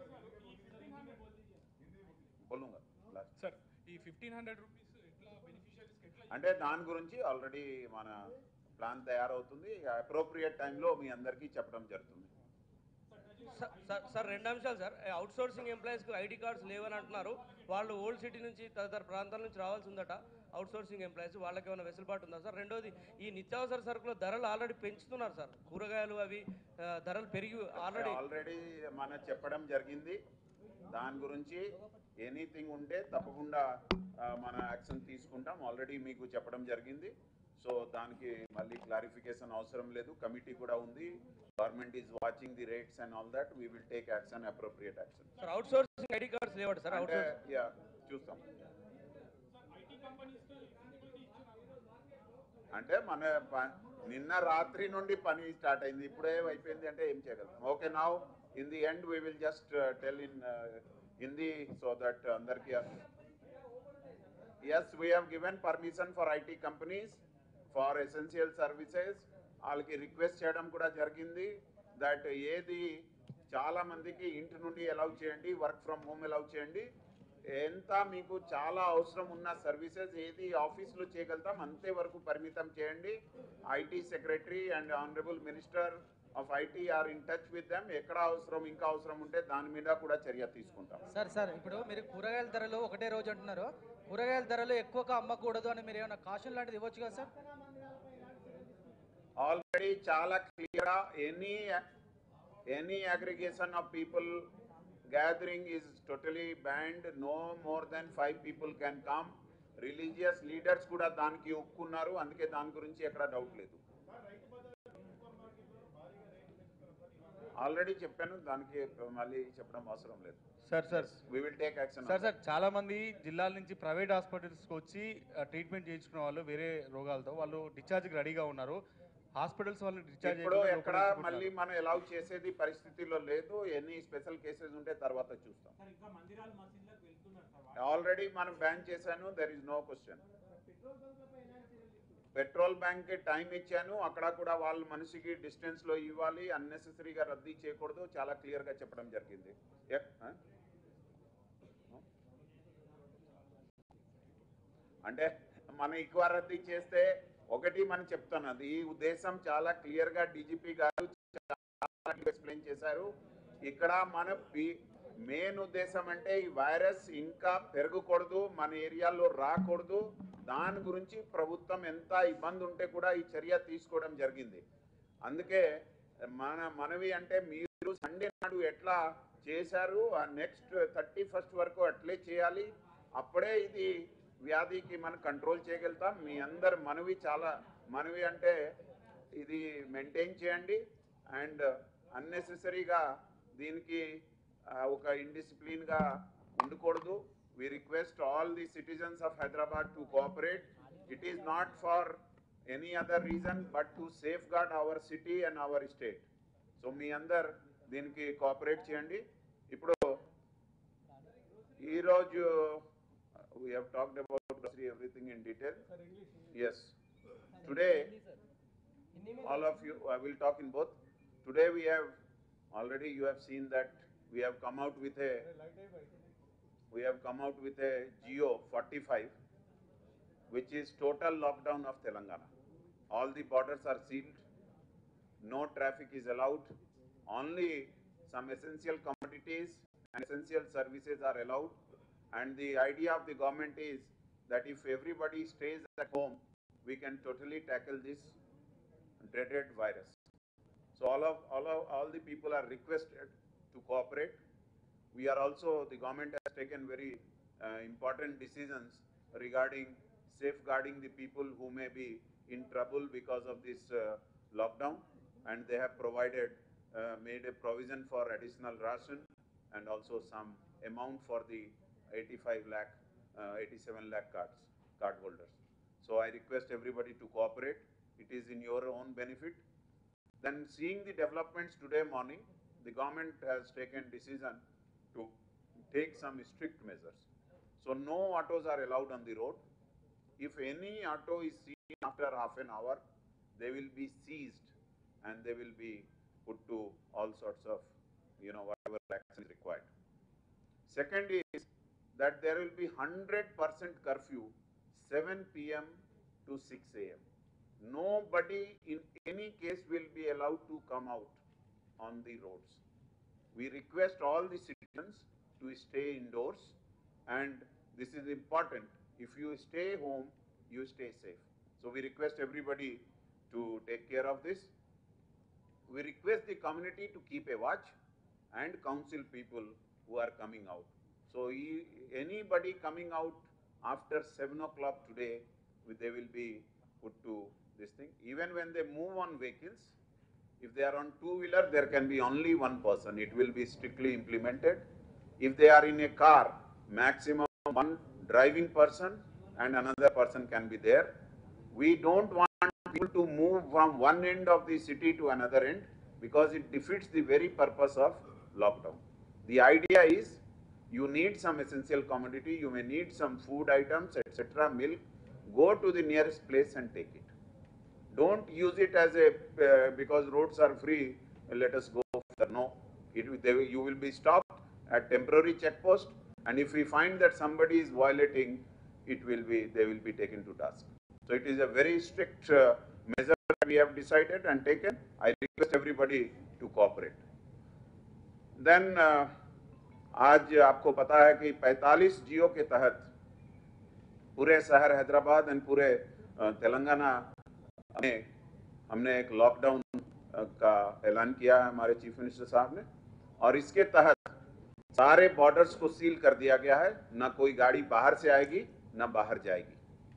బోలుంగా లాస్ట్ సార్ ఈ ఫిఫ్టీన్ హండ్రెడ్ రూపీస్ ఎట్లా బెనిఫిషియరీస్కి ఎట్లా అంటే దాని గురించి ఆల్రెడీ మన ప్లాన్ తయారవుతుంది అప్రోప్రియేట్ టైంలో మీ అందరికీ చెప్పడం జరుగుతుంది సార్- సార్ సార్ రెండు అంశాలు సార్ అవుట్ సోర్సింగ్ ఎంప్లాయీస్కి ఐడి కార్డ్స్ లేవని అంటున్నారు వాళ్ళు ఓల్డ్ సిటీ నుంచి తదితర ప్రాంతాల నుంచి రావాల్సి ఉందట అవుట్ సోర్సింగ్ ఎంప్లాయీస్ వాళ్ళకి ఏమైనా వెసులుబాటు ఉందా సార్ రెండోది ఈ నిత్యావసర సరుకుల ధరలు ఆల్రెడీ పెంచుతున్నారు సార్ కూరగాయలు అవి ఆ, ధరలు పెరిగి ఆల్రెడీ ఆల్రెడీ మన చెప్పడం జరిగింది దాని గురించి ఎనీథింగ్ ఉంటే తప్పకుండా ఆ, మన యాక్షన్ తీసుకుంటాం ఆల్రెడీ మీకు చెప్పడం జరిగింది సో దానికి మళ్ళీ క్లారిఫికేషన్ అవసరం లేదు కమిటీ కూడా ఉంది government is watching the rates and all that we will take action appropriate action sir out sourcing ID cards లేవట సార్ అవుట్ అంటే సోర్సింగ్ యా చూస్తాం ఐటీ కంపెనీస్కి ఫిజిబిలిటీ ఇచ్చున్నారు అంటే మన ప- నిన్న రాత్రి నుండి పని స్టార్ట్ అయింది ఇప్పుడే అయిపోయింది అంటే ఏం చేయగలం okay now in the end we will just tell in Hindi so that అందరికీ as we have given permission for IT companies for essential services వాళ్ళకి రిక్వెస్ట్ చేయడం కూడా జరిగింది దట్ ఏది చాలా మందికి ఇంటి నుండి అలౌ చేయండి వర్క్ ఫ్రమ్ హోమ్ అలౌ చేయండి ఎంత మీకు చాలా అవసరం ఉన్న సర్వీసెస్ ఏది ఆఫీస్లో చేయగలుగుతాం అంతే వరకు పరిమితం చేయండి IT secretary and honourable minister of IT are in touch with them ఎక్కడ అవసరం ఇంకా అవసరం ఉంటే దాని మీద కూడా చర్య తీసుకుంటాం సార్ సార్ ఇప్పుడు మీరు కూరగాయల ధరలు ఒకటే రోజు అంటున్నారు కూరగాయల ధరలు ఎక్కువగా అమ్మకూడదు అని మీరు ఏమైనా కాషన్ లాంటిది ఇవ్వచ్చు కదా సార్ ఆల్రెడీ ఆల్రెడీ చాలా clear any any aggregation of people gathering is totally banned no more than five people can come religious leaders కూడా దానికి ఒప్పుకున్నారు అందుకే దాని గురించి ఎక్కడ డౌట్ లేదు ఆల్రెడీ చెప్పాను దానికి మళ్ళీ చెప్పడం అవసరం లేదు sir sir we will take action sir sir చాలా మంది జిల్లాల నుంచి ప్రైవేట్ హాస్పిటల్స్కి వచ్చి ఆ, ట్రీట్మెంట్ చేయించుకున్న వాళ్ళు వేరే రోగాలతో వాళ్ళు డిశ్చార్జ్కి రెడీగా ఉన్నారు హాస్పిటల్స్ వాళ్ళు డిశ్చార్జ్ ఇప్పుడు ఎక్కడ మళ్ళీ మనం ఎలా చేసేది పరిస్థితిలో లేదు ఎన్ని స్పెషల్ కేసెస్ ఉంటే తర్వాత చూస్తాం సార్ ఇంకా మందిరాలు మసీదులకు వెళ్తున్నారు సార్ ఆల్రెడీ మనం బ్యాన్ చేశాను there is no question petrol bank కి టైం ఇచ్చాను అక్కడ కూడా వాళ్ళ మనిషికి డిస్టెన్స్ లో ఇవ్వాలి అన్నెసెసరీగా రద్దీ చేయకూడదు చాలా క్లియర్ గా చెప్పడం జరిగింది ఎ- ఆ? అంటే మనం ఎక్కువ రద్దీ చేస్తే ఒకటి మనం చెప్తున్నది ఈ ఉద్దేశం చాలా క్లియర్ గా డీజీపీ గారు ఎక్స్ప్లెయిన్ చేశారు ఇక్కడ మన మెయిన్ ఉద్దేశం అంటే ఈ వైరస్ ఇంకా పెరగకూడదు మన ఏరియాలో రాకూడదు దాని గురించి ప్రభుత్వం ఎంత ఇబ్బంది ఉంటే కూడా ఈ చర్య తీసుకోవడం జరిగింది అందుకే మన మనవి అంటే మీరు సండే నాడు ఎట్లా చేశారు ఆ నెక్స్ట్ థర్టీ ఫస్ట్ వరకు అట్లే చేయాలి అప్పుడే ఇది వ్యాధికి మనం కంట్రోల్ చేయగలుగుతాం మీ అందరు మనవి చాలా మనవి అంటే ఇది మెయింటైన్ చేయండి అండ్ అన్నెసెసరీగా దీనికి ఆ, ఒక ఇండిసిప్లిన్గా ఉండకూడదు we request all the citizens of Hyderabad to cooperate it is not for any other reason but to safeguard our city and our state so మీ అందరు దీనికి కోఆపరేట్ చేయండి ఇప్పుడు ఈరోజు we have talked about everything in detail as today all of you, I will talk in both. Today we have, already you have seen that we have come out with a, we have come out with a Geo 45, which is total lockdown of Telangana. All the borders are sealed, no traffic is allowed, only some essential commodities and essential services are allowed. And the idea of the government is that if everybody stays at home, we can totally tackle this dreaded virus. So all of, all of, all the people are requested to cooperate. We are also, the government has taken very uh, important decisions regarding safeguarding the people who may be in trouble because of this uh, lockdown. And they have provided, uh, made a provision for additional ration and also some amount for the 85 lakh, uh, 87 lakh cards, card holders. So I request everybody to cooperate. It is in your own benefit. Then seeing the developments today morning, the government has taken decision to take some strict measures. So no autos are allowed on the road. If any auto is seen after half an hour, they will be seized and they will be put to all sorts of, you know, whatever action is required. Second is that there will be hundred percent curfew, seven PM to six AM. Nobody in any case will be allowed to come out on the roads. We request all the citizens to stay indoors and this is important. If you stay home, you stay safe. So we request everybody to take care of this. We request the community to keep a watch and counsel people who are coming out. So e- anybody coming out after seven o'clock today, they will be put to this thing. Even when they move on vehicles, if they are on two-wheeler, there can be only one person. It will be strictly implemented. If they are in a car, maximum one driving person and another person can be there. We don't want people to move from one end of the city to another end because it defeats the very purpose of lockdown. The idea is you need some essential commodity, you may need some food items, etc., milk, go to the nearest place and take it. Don't use it as a, uh, because roads are free, let us go further. No, it, will- they, will- you will be stopped at temporary checkpost and if we find that somebody is violating, it will be, they will be taken to task. So it is a very strict uh, measure that we have decided and taken. I request everybody to cooperate. Then uh, आज आपको पता है कि 45 जियो के तहत पूरे शहर हैदराबाद एंड पूरे अ, तेलंगाना में हमने एक लॉकडाउन अ, का ऐलान किया है हमारे चीफ मिनिस्टर साहब ने और इसके तहत सारे बॉर्डर्स को सील कर दिया गया है ना कोई गाड़ी बाहर से आएगी ना बाहर जाएगी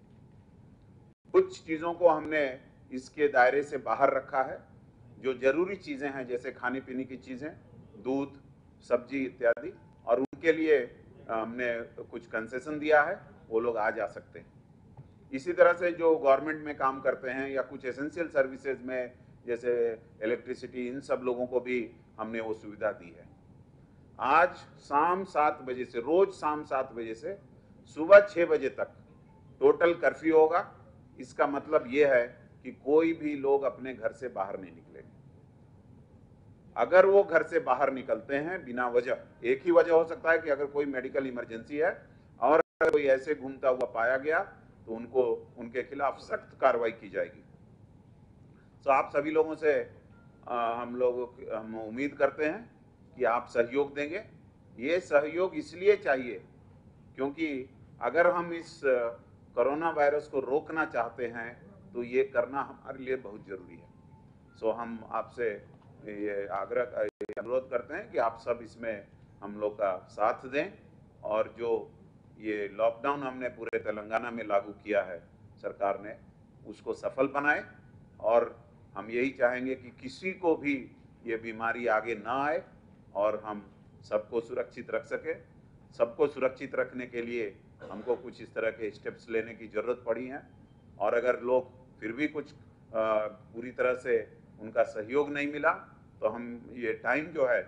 कुछ चीज़ों को हमने इसके दायरे से बाहर रखा है जो जरूरी चीज़ें हैं जैसे खाने पीने की चीज़ें दूध सब्जी इत्यादि और उनके लिए अ, हमने कुछ कंसेशन दिया है वो लोग आ जा सकते हैं इसी तरह से जो गवर्नमेंट में काम करते हैं या कुछ एसेंशियल सर्विसेज में जैसे इलेक्ट्रिसिटी इन सब लोगों को भी हमने वो सुविधा दी है आज शाम सात बजे से रोज शाम सात बजे से सुबह छः बजे तक टोटल कर्फ्यू होगा इसका मतलब ये है कि कोई भी लोग अपने घर से बाहर नहीं निकलेंगे अगर वो घर से बाहर निकलते हैं बिना वजह एक ही वजह हो सकता है कि अगर कोई मेडिकल इमरजेंसी है और अगर कोई ऐसे घूमता हुआ पाया गया तो उनको उनके खिलाफ सख्त कार्रवाई की जाएगी तो आप सभी लोगों से आ, हम लोग हम उम्मीद करते हैं कि आप सहयोग देंगे ये सहयोग इसलिए चाहिए क्योंकि अगर हम इस अ, कोरोना वायरस को रोकना चाहते हैं तो ये करना हमारे लिए बहुत ज़रूरी है सो हम आपसे ये आग्रह ये अनुरोध करते हैं कि आप सब इसमें हम लोग का साथ दें और जो ये लॉकडाउन हमने पूरे तेलंगाना में लागू किया है सरकार ने उसको सफल बनाए और हम यही चाहेंगे कि किसी को भी ये बीमारी आगे ना आए और हम सबको सुरक्षित रख सके सबको सुरक्षित रखने के लिए हमको कुछ इस तरह के स्टेप्स लेने की ज़रूरत पड़ी है और अगर लोग फिर भी कुछ अ, पूरी तरह से उनका सहयोग नहीं मिला तो हम ये टाइम जो है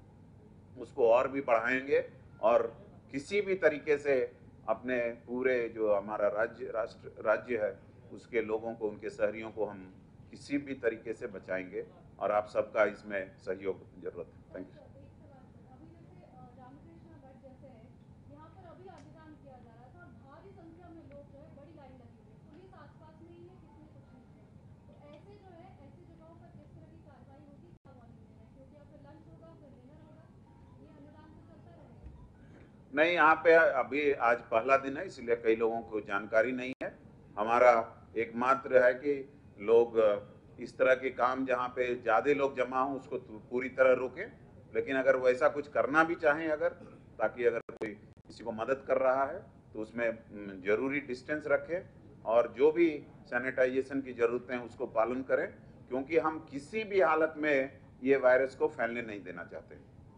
उसको और भी बढ़ाएंगे और किसी भी तरीके से अपने पूरे जो हमारा राज्य राष्ट्र राज्य है उसके लोगों को उनके शहरियों को हम किसी भी तरीके से बचाएंगे और आप सबका इसमें सहयोग जरूरत है थैंक यू अभी जैसे अ, रामकृष्ण भट्ट जैसे है यहाँ पर अभी आवेदन किया जा रहा था भारी संख्या में लोग जो है बड़ी लाइन लगी हुई है पुलिस आसपास में ही है किसी ने कुछ नहीं किया तो ऐसे जो है ऐसी जगहों पर किस तरह की कार्रवाई होगी क्या वार्निंग दे रहे हैं क्योंकि अब फिर लंच होगा फिर डिनर होगा ये अनुदान तो चलता रहेगा नहीं यहाँ पे अभी आज पहला दिन है इसलिए कई लोगों को जानकारी नहीं है हमारा एकमात्र है कि लोग इस तरह के काम जहाँ पे ज़्यादा लोग जमा हों उसको तो पूरी तरह रोकें लेकिन अगर वैसा कुछ करना भी चाहें अगर ताकि अगर कोई किसी को मदद कर रहा है तो उसमें हम्म, जरूरी डिस्टेंस रखें और जो भी सैनिटाइजेशन की ज़रूरतें हैं उसको पालन करें क्योंकि हम किसी भी हालत में ये वायरस को फैलने नहीं देना चाहते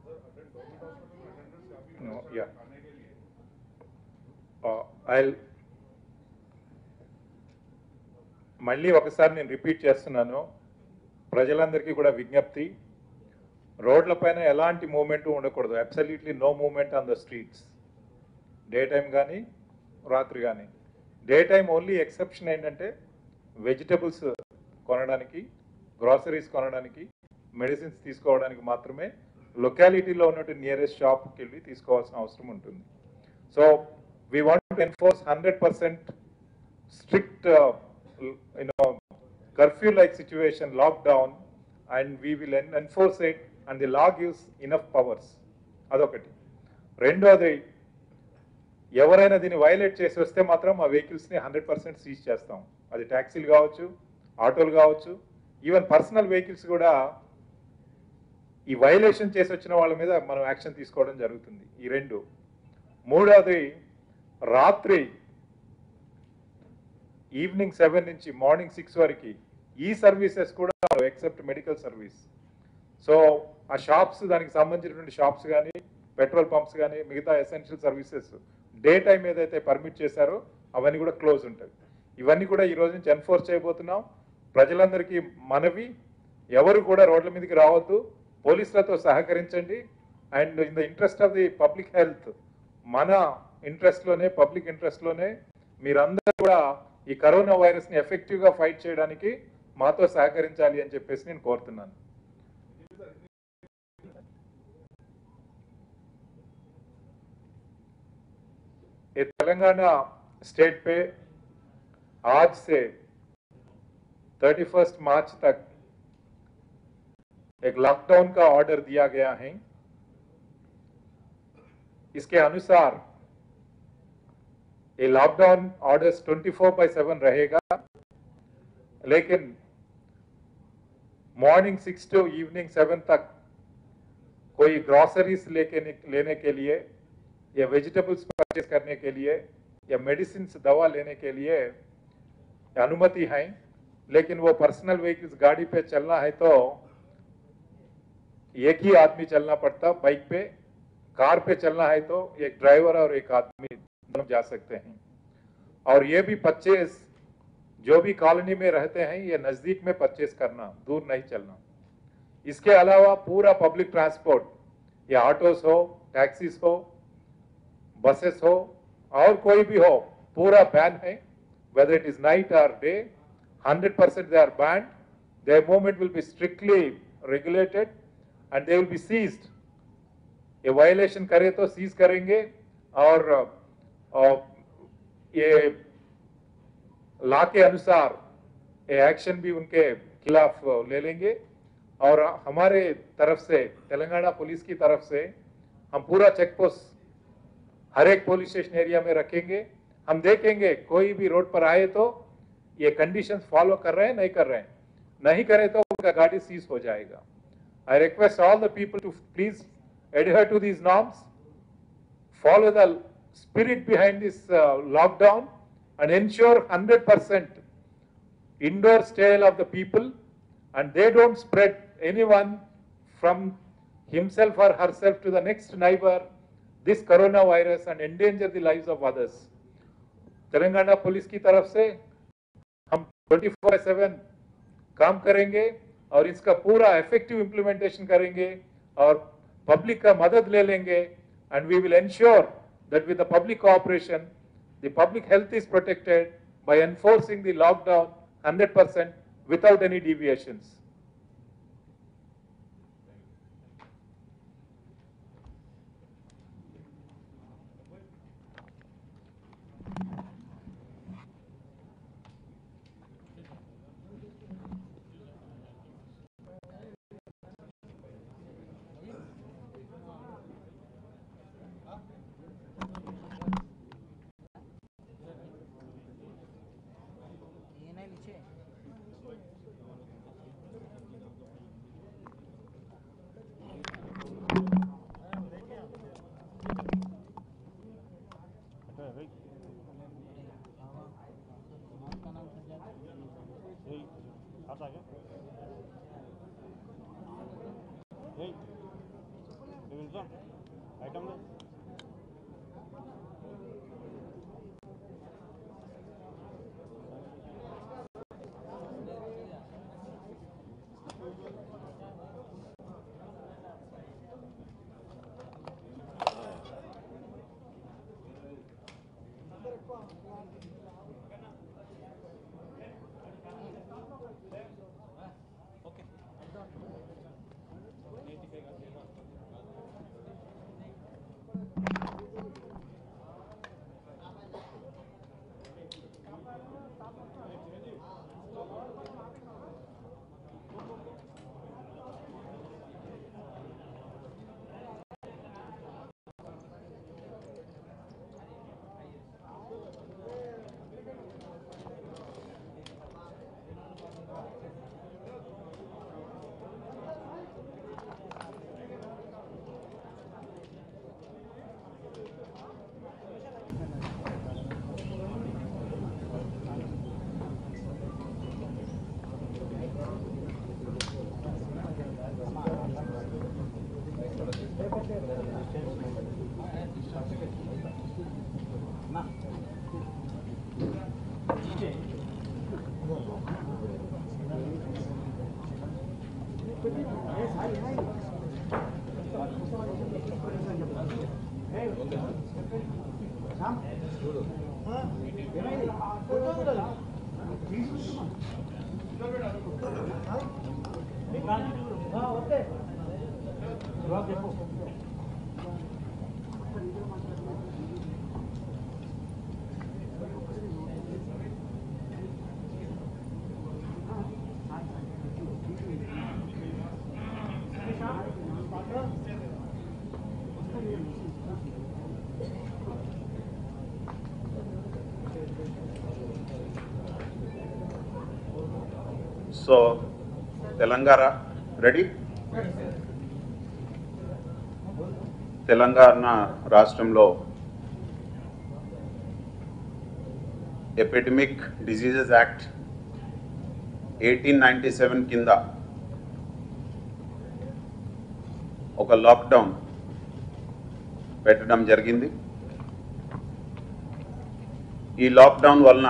No, yeah. Uh, I'll మళ్ళీ ఒకసారి నేను రిపీట్ చేస్తున్నాను ప్రజలందరికీ కూడా విజ్ఞప్తి రోడ్లపైన ఎలాంటి మూమెంట్ ఉండకూడదు absolutely no moment on the streets day time కానీ రాత్రి కానీ డే టైం ఓన్లీ ఎక్సెప్షన్ ఏంటంటే వెజిటబుల్స్ కొనడానికి గ్రాసరీస్ కొనడానికి మెడిసిన్స్ తీసుకోవడానికి మాత్రమే లొకాలిటీలో ఉన్నట్టు నియరెస్ట్ షాప్కి వెళ్ళి తీసుకోవాల్సిన అవసరం ఉంటుంది so we want to enforce hundred percent strict you know curfew like situation lockdown and we will enforce it and the law gives enough powers అదొకటి రెండోది ఎవరైనా దీన్ని వైలేట్ చేసి వస్తే మాత్రం ఆ వెహికల్స్ని హండ్రెడ్ పర్సెంట్ సీజ్ చేస్తాం అది ట్యాక్సీలు కావచ్చు ఆటోలు కావచ్చు ఈవెన్ పర్సనల్ వెహికల్స్ కూడా ఈ వైలేషన్ చేసి వచ్చిన వాళ్ళ మీద మనం యాక్షన్ తీసుకోవడం జరుగుతుంది ఈ రెండు మూడోది రాత్రి ఈవినింగ్ సెవెన్ నుంచి మార్నింగ్ సిక్స్ వరకు ఈ సర్వీసెస్ కూడా ఎక్సెప్ట్ మెడికల్ సర్వీస్ సో ఆ షాప్స్ దానికి సంబంధించినటువంటి షాప్స్ కానీ పెట్రోల్ పంప్స్ కానీ మిగతా ఎసెన్షియల్ సర్వీసెస్ డే టైం ఏదైతే పర్మిట్ చేశారో అవన్నీ కూడా క్లోజ్ ఉంటాయి ఇవన్నీ కూడా ఈ రోజు నుంచి ఎన్ఫోర్స్ చేయబోతున్నాం ప్రజలందరికీ మనవి ఎవరు కూడా రోడ్ల మీదకి రావద్దు పోలీసులతో సహకరించండి and in the interest of the public health మన ఇంట్రెస్ట్లోనే పబ్లిక్ ఇంట్రెస్ట్లోనే మీరందరూ కూడా ఈ కరోనా వైరస్ని ఎఫెక్టివ్గా ఫైట్ చేయడానికి మాతో సహకరించాలి అని చెప్పేసి నేను కోరుతున్నాను ये तेलंगाना स्टेट पे आज से 31 मार्च तक एक लॉकडाउन का ऑर्डर दिया गया है इसके अनुसार ये लॉकडाउन ऑर्डर्स 24 बाय 7 रहेगा लेकिन morning six to evening seven तक कोई ग्रॉसरीज लेके नि- लेने के लिए या वेजिटेबल्स परचेज करने के लिए या मेडिसिन दवा लेने के लिए अनुमति है लेकिन वो पर्सनल व्हीकल्स गाड़ी पे चलना है तो एक ही आदमी चलना पड़ता बाइक पे कार पे चलना है तो एक ड्राइवर और एक आदमी दोनों जा सकते हैं और ये भी परचेज जो भी कॉलोनी में रहते हैं ये नजदीक में परचेज करना दूर नहीं चलना इसके अलावा पूरा पब्लिक ट्रांसपोर्ट या ऑटोस हो टैक्सीज हो बसेस हो और कोई भी हो पूरा बैन है whether it is night or day 100% they are banned their movement will be strictly regulated and they will be seized ये वायलेशन करे तो सीज करेंगे और, और ये लॉ के अनुसार ये एक्शन भी उनके खिलाफ ले लेंगे और हमारे तरफ से तेलंगाना पुलिस की तरफ से हम पूरा चेक पोस्ट हर एक पुलिस स्टेशन एरिया में रखेंगे हम देखेंगे कोई भी रोड पर आए तो ये कंडीशंस फॉलो कर रहे हैं नहीं कर रहे हैं नहीं करे तो उनका गाड़ी सीज हो जाएगा I request all the people to please adhere to these norms follow the spirit behind this uh, lockdown and ensure 100% indoor stay of the people and they don't spread anyone from himself or herself to the next neighbor this coronavirus and endanger the lives of others. Telangana police की तरफ से हम 24 सेवन काम करेंगे और इसका पूरा इफेक्टिव इम्प्लीमेंटेशन करेंगे और पब्लिक का मदद ले लेंगे and we will ensure that with the public cooperation the public health is protected by enforcing the lockdown 100% without any deviations. So, Telangana ready Telangana రాష్ట్రంలో epidemic diseases act eighteen ninety seven కింద ఒక లాక్డౌన్ పెట్టడం జరిగింది ఈ లాక్డౌన్ వలన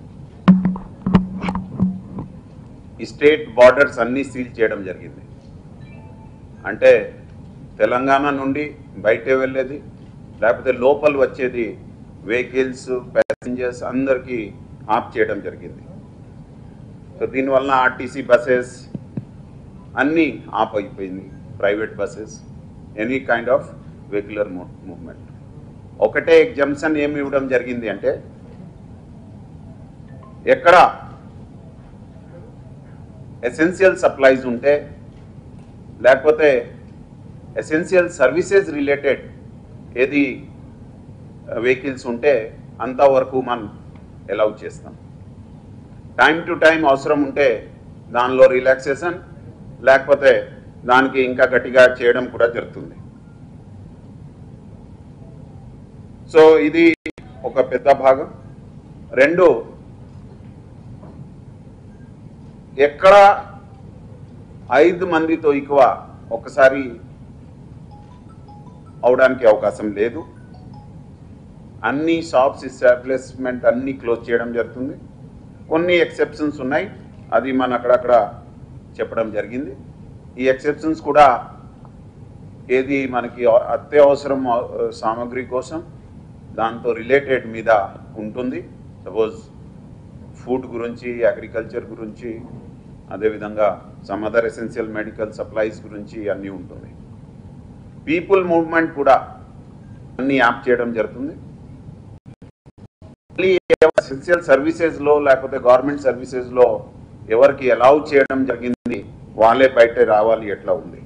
ఈ స్టేట్ బార్డర్స్ అన్నీ సీల్ చేయడం జరిగింది అంటే తెలంగాణ నుండి బయటే వెళ్ళేది లేకపోతే లోపల వచ్చేది వెహికల్స్ ప్యాసింజర్స్ అందరికీ ఆఫ్ చేయడం జరిగింది సో దీనివలన ఆర్టీసీ బస్సెస్ అన్నీ ఆఫ్ అయిపోయింది private buses any kind of vehicular movement ఒకటే ఎగ్జంప్షన్ ఏమి ఇవ్వడం జరిగింది అంటే ఎక్కడ ఎసెన్షియల్ సప్లైస్ ఉంటే లేకపోతే ఎసెన్షియల్ సర్వీసెస్ రిలేటెడ్ ఏది వెహికల్స్ ఉంటే అంతవరకు మనం అలౌ చేస్తాం టైం టు టైం అవసరం ఉంటే దానిలో రిలాక్సేషన్ లేకపోతే దానికి ఇంకా గట్టిగా చేయడం కూడా జరుగుతుంది సో ఇది ఒక పెద్ద భాగం రెండు ఎక్కడ ఐదు మందితో ఎక్కువ ఒకసారి అవడానికి అవకాశం లేదు అన్ని షాప్స్ ఎస్టాబ్లిష్మెంట్ అన్ని క్లోజ్ చేయడం జరుగుతుంది కొన్ని ఎక్సెప్షన్స్ ఉన్నాయి అది మన అక్కడక్కడ చెప్పడం జరిగింది ఈ ఎక్సెప్షన్స్ కూడా ఏది మనకి అత్యవసరం ఆ, సామాగ్రి కోసం దాంతో రిలేటెడ్ మీద ఉంటుంది సపోజ్ ఫుడ్ గురించి అగ్రికల్చర్ గురించి అదేవిధంగా some other essential medical supplies గురించి అన్నీ ఉంటుంది పీపుల్ మూవ్మెంట్ కూడా అన్ని యాప్ చేయడం జరుగుతుంది ఎసెన్షియల్ సర్వీసెస్లో లేకపోతే గవర్నమెంట్ సర్వీసెస్లో ఎవరికి అలౌ చేయడం జరిగింది వాళ్ళే బయట రావాలి ఎట్లా ఉంది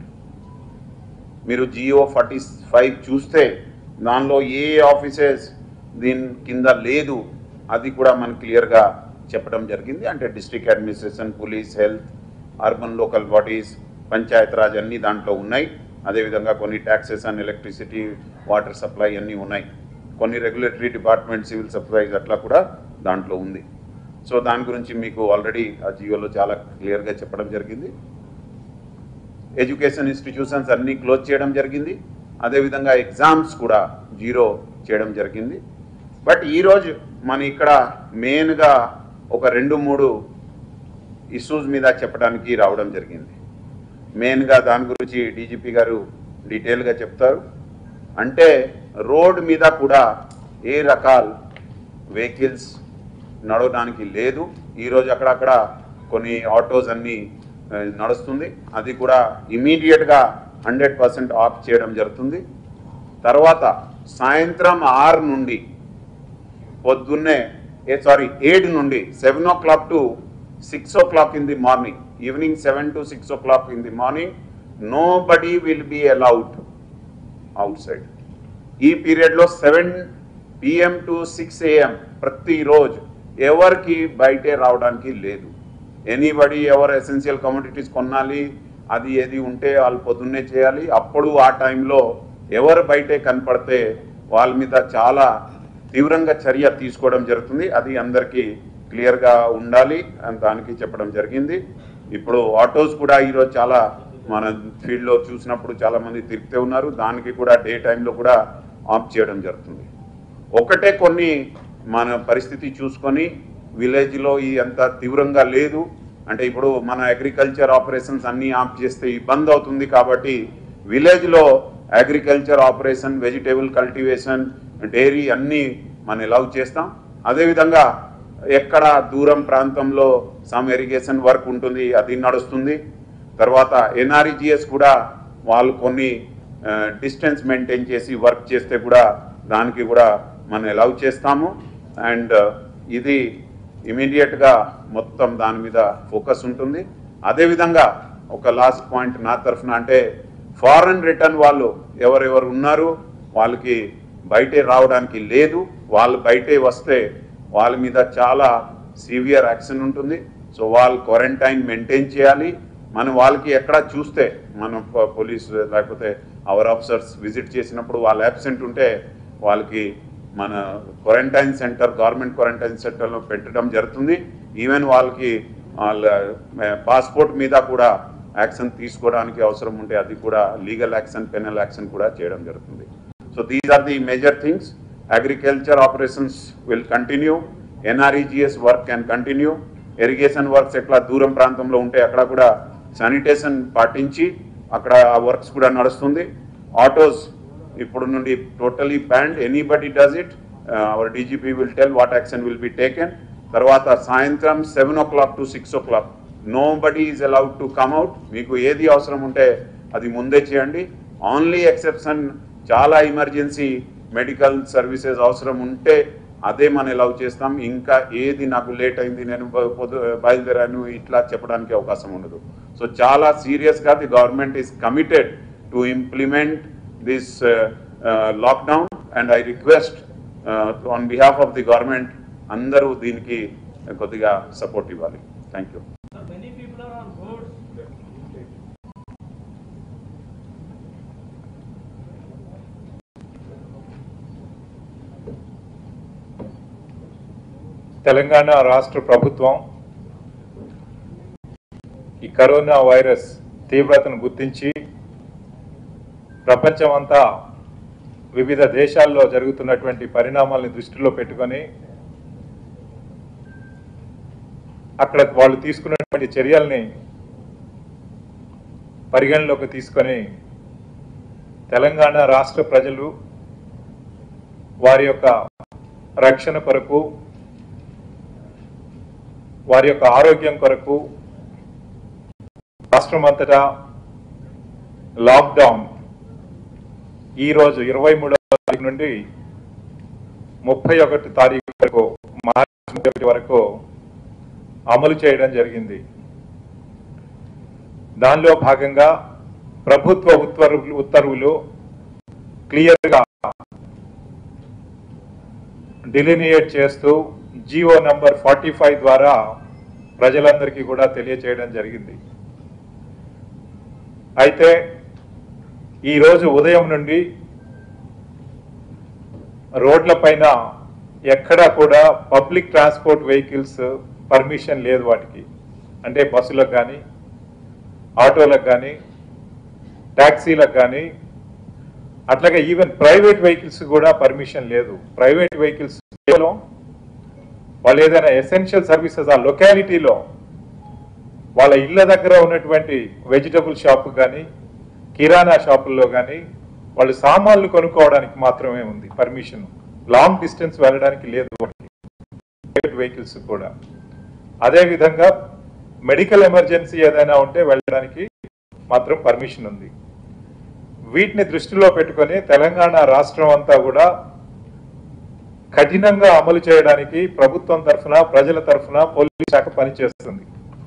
మీరు జియో ఫార్టీ ఫైవ్ చూస్తే దానిలో ఏ ఆఫీసెస్ దీని కింద లేదు అది కూడా మనకు క్లియర్గా చెప్పడం జరిగింది అంటే district administration police health urban local bodies Panchayat Raj అన్నీ దాంట్లో ఉన్నాయి అదేవిధంగా కొన్ని taxes and electricity water supply అన్నీ ఉన్నాయి కొన్ని రెగ్యులేటరీ డిపార్ట్మెంట్ సివిల్ సప్లైస్ అట్లా కూడా దాంట్లో ఉంది సో దాని గురించి మీకు ఆల్రెడీ ఆ జియోలో చాలా క్లియర్గా చెప్పడం జరిగింది ఎడ్యుకేషన్ ఇన్స్టిట్యూషన్స్ అన్నీ క్లోజ్ చేయడం జరిగింది అదేవిధంగా ఎగ్జామ్స్ కూడా జీరో చేయడం జరిగింది బట్ ఈరోజు మన ఇక్కడ మెయిన్గా ఒక రెండు మూడు ఇష్యూస్ మీద చెప్పడానికి రావడం జరిగింది మెయిన్గా దాని గురించి డీజీపీ గారు డీటెయిల్గా చెప్తారు అంటే రోడ్ మీద కూడా ఏ రకాల వెహికల్స్ నడవడానికి లేదు ఈరోజు అక్కడక్కడ కొన్ని ఆటోస్ అన్నీ ఆ, నడుస్తుంది అది కూడా ఇమీడియట్గా హండ్రెడ్ పర్సెంట్ ఆఫ్ చేయడం జరుగుతుంది తర్వాత సాయంత్రం ఆరు నుండి పొద్దున్నే ఏ సారీ ఎయిట్ నుండి seven o'clock to six o'clock in the morning evening seven to six o'clock in the morning nobody will be allowed outside ఈ పీరియడ్లో seven PM to six AM ప్రతిరోజు ఎవరికి బయటే రావడానికి లేదు ఎనీబడి ఎవరు ఎసెన్షియల్ కమోడిటీస్ కొనాలి అది ఏది ఉంటే వాళ్ళు పొద్దున్నే చేయాలి అప్పుడు ఆ టైంలో ఎవరు బయటే కనపడితే వాళ్ళ మీద చాలా తీవ్రంగా చర్య తీసుకోవడం జరుగుతుంది అది అందరికీ క్లియర్గా ఉండాలి అని దానికి చెప్పడం జరిగింది ఇప్పుడు ఆటోస్ కూడా ఈరోజు చాలా మన ఫీల్డ్లో చూసినప్పుడు చాలా మంది తిరుగుతూ ఉన్నారు దానికి కూడా డే టైంలో కూడా ఆఫ్ చేయడం జరుగుతుంది ఒకటే కొన్ని మన పరిస్థితి చూసుకొని విలేజ్లో ఈ అంత తీవ్రంగా లేదు అంటే ఇప్పుడు మన అగ్రికల్చర్ ఆపరేషన్స్ అన్నీ ఆఫ్ చేస్తే ఇబ్బంది అవుతుంది కాబట్టి విలేజ్లో agriculture operation vegetable cultivation dairy అన్నీ మనం ఎలవ్ చేస్తాం అదేవిధంగా ఎక్కడ దూరం ప్రాంతంలో సమ్ ఇరిగేషన్ వర్క్ ఉంటుంది అది నడుస్తుంది తర్వాత ఎన్ఆర్ఈజిఎస్ కూడా వాళ్ళు కొన్ని డిస్టెన్స్ మెయింటైన్ చేసి వర్క్ చేస్తే కూడా దానికి కూడా మనం అలౌ చేస్తాము అండ్ ఇది ఇమీడియట్గా మొత్తం దాని మీద ఫోకస్ ఉంటుంది అదేవిధంగా ఒక లాస్ట్ పాయింట్ నా తరఫున అంటే ఫారెన్ రిటర్న్ వాళ్ళు ఎవరెవరు ఉన్నారు వాళ్ళకి బయటే రావడానికి లేదు వాళ్ళు బయటే వస్తే వాళ్ళ మీద చాలా సివియర్ యాక్షన్ ఉంటుంది సో వాళ్ళు క్వారంటైన్ మెయింటైన్ చేయాలి మనం వాళ్ళకి ఎక్కడ చూస్తే మనం ప- పోలీస్ లేకపోతే అవర్ ఆఫీసర్స్ విజిట్ చేసినప్పుడు వాళ్ళు అబ్సెంట్ ఉంటే వాళ్ళకి మన క్వారంటైన్ సెంటర్ గవర్నమెంట్ క్వారంటైన్ సెంటర్లో పెట్టడం జరుగుతుంది ఈవెన్ వాళ్ళకి వాళ్ళ పాస్పోర్ట్ మీద కూడా యాక్షన్ తీసుకోవడానికి అవసరం ఉంటే అది కూడా లీగల్ యాక్షన్ పెనల్ యాక్షన్ కూడా చేయడం జరుగుతుంది so these are the major things agriculture operations will continue NREGS work can continue irrigation works ఎట్లా దూరం ప్రాంతంలో ఉంటే అక్కడ కూడా శానిటేషన్ పాటించి అక్కడ ఆ వర్క్స్ కూడా నడుస్తుంది ఆటోస్ ఇప్పుడు నుండి totally banned anybody does it our DGP will tell what action will be taken తర్వాత సాయంత్రం seven o'clock to six o'clock nobody is allowed to come out మీకు ఏది అవసరం ఉంటే అది ముందే చేయండి ఓన్లీ ఎక్సెప్షన్ చాలా ఎమర్జెన్సీ మెడికల్ సర్వీసెస్ అవసరం ఉంటే అదే మనం అలౌ చేస్తాం ఇంకా ఏది నాకు లేట్ అయింది నేను బ- పొద్దు బయలుదేరాను ఇట్లా చెప్పడానికి అవకాశం ఉండదు సో చాలా సీరియస్గా the government is committed to implement this lockdown and I request on behalf of the government అందరూ దీనికి కొద్దిగా సపోర్ట్ ఇవ్వాలి thank you Many people are on roads. Telangana రాష్ట్ర ప్రభుత్వం ఈ కరోనా వైరస్ తీవ్రతను గుర్తించి ప్రపంచమంతా వివిధ దేశాల్లో జరుగుతున్నటువంటి పరిణామాల్ని దృష్టిలో పెట్టుకొని అక్కడ వాళ్ళు తీసుకున్నటువంటి చర్యల్ని పరిగణలోకి తీసుకొని తెలంగాణ రాష్ట్ర ప్రజలు వారి యొక్క రక్షణ కొరకు వారి యొక్క ఆరోగ్యం కొరకు రాష్ట్రమంతటా లాక్డౌన్ ఈ రోజు ఇరవై మూడవ తారీఖు నుండి ముప్పై ఒకటి తారీఖు వరకు మార్చి ముప్పై ఒకటి వరకు అమలు చేయడం జరిగింది దానిలో భాగంగా ప్రభుత్వ ఉత్తర్వులు ఉత్తర్వులు క్లియర్గా డిలినియేట్ చేస్తూ జియో నంబర్ ఫార్టీ ఫైవ్ ద్వారా ప్రజలందరికీ కూడా తెలియచేయడం జరిగింది అయితే ఈరోజు ఉదయం నుండి రోడ్లపైన ఎక్కడా కూడా పబ్లిక్ ట్రాన్స్పోర్ట్ వెహికల్స్ పర్మిషన్ లేదు వాటికి అంటే బస్సులకు కానీ ఆటోలకు కానీ ట్యాక్సీలకు కానీ అట్లాగే ఈవెన్ ప్రైవేట్ వెహికల్స్ కూడా పర్మిషన్ లేదు ప్రైవేట్ వెహికల్స్ కేవలం వాళ్ళు ఏదైనా ఎసెన్షియల్ సర్వీసెస్ ఆ లొకాలిటీలో వాళ్ళ ఇళ్ళ దగ్గర ఉన్నటువంటి వెజిటబుల్ షాప్ కానీ కిరాణా షాపుల్లో కానీ వాళ్ళు సామాన్లు కొనుక్కోవడానికి మాత్రమే ఉంది పర్మిషన్ లాంగ్ డిస్టెన్స్ వెళ్ళడానికి లేదు వాళ్ళకి ప్రైవేట్ వెహికల్స్ కూడా అదేవిధంగా మెడికల్ ఎమర్జెన్సీ ఏదైనా ఉంటే వెళ్ళడానికి మాత్రం పర్మిషన్ ఉంది వీటిని దృష్టిలో పెట్టుకొని తెలంగాణ రాష్ట్రం అంతా కూడా కఠినంగా అమలు చేయడానికి ప్రభుత్వం తరఫున ప్రజల తరఫున పోలీస్ శాఖ పనిచేస్తుంది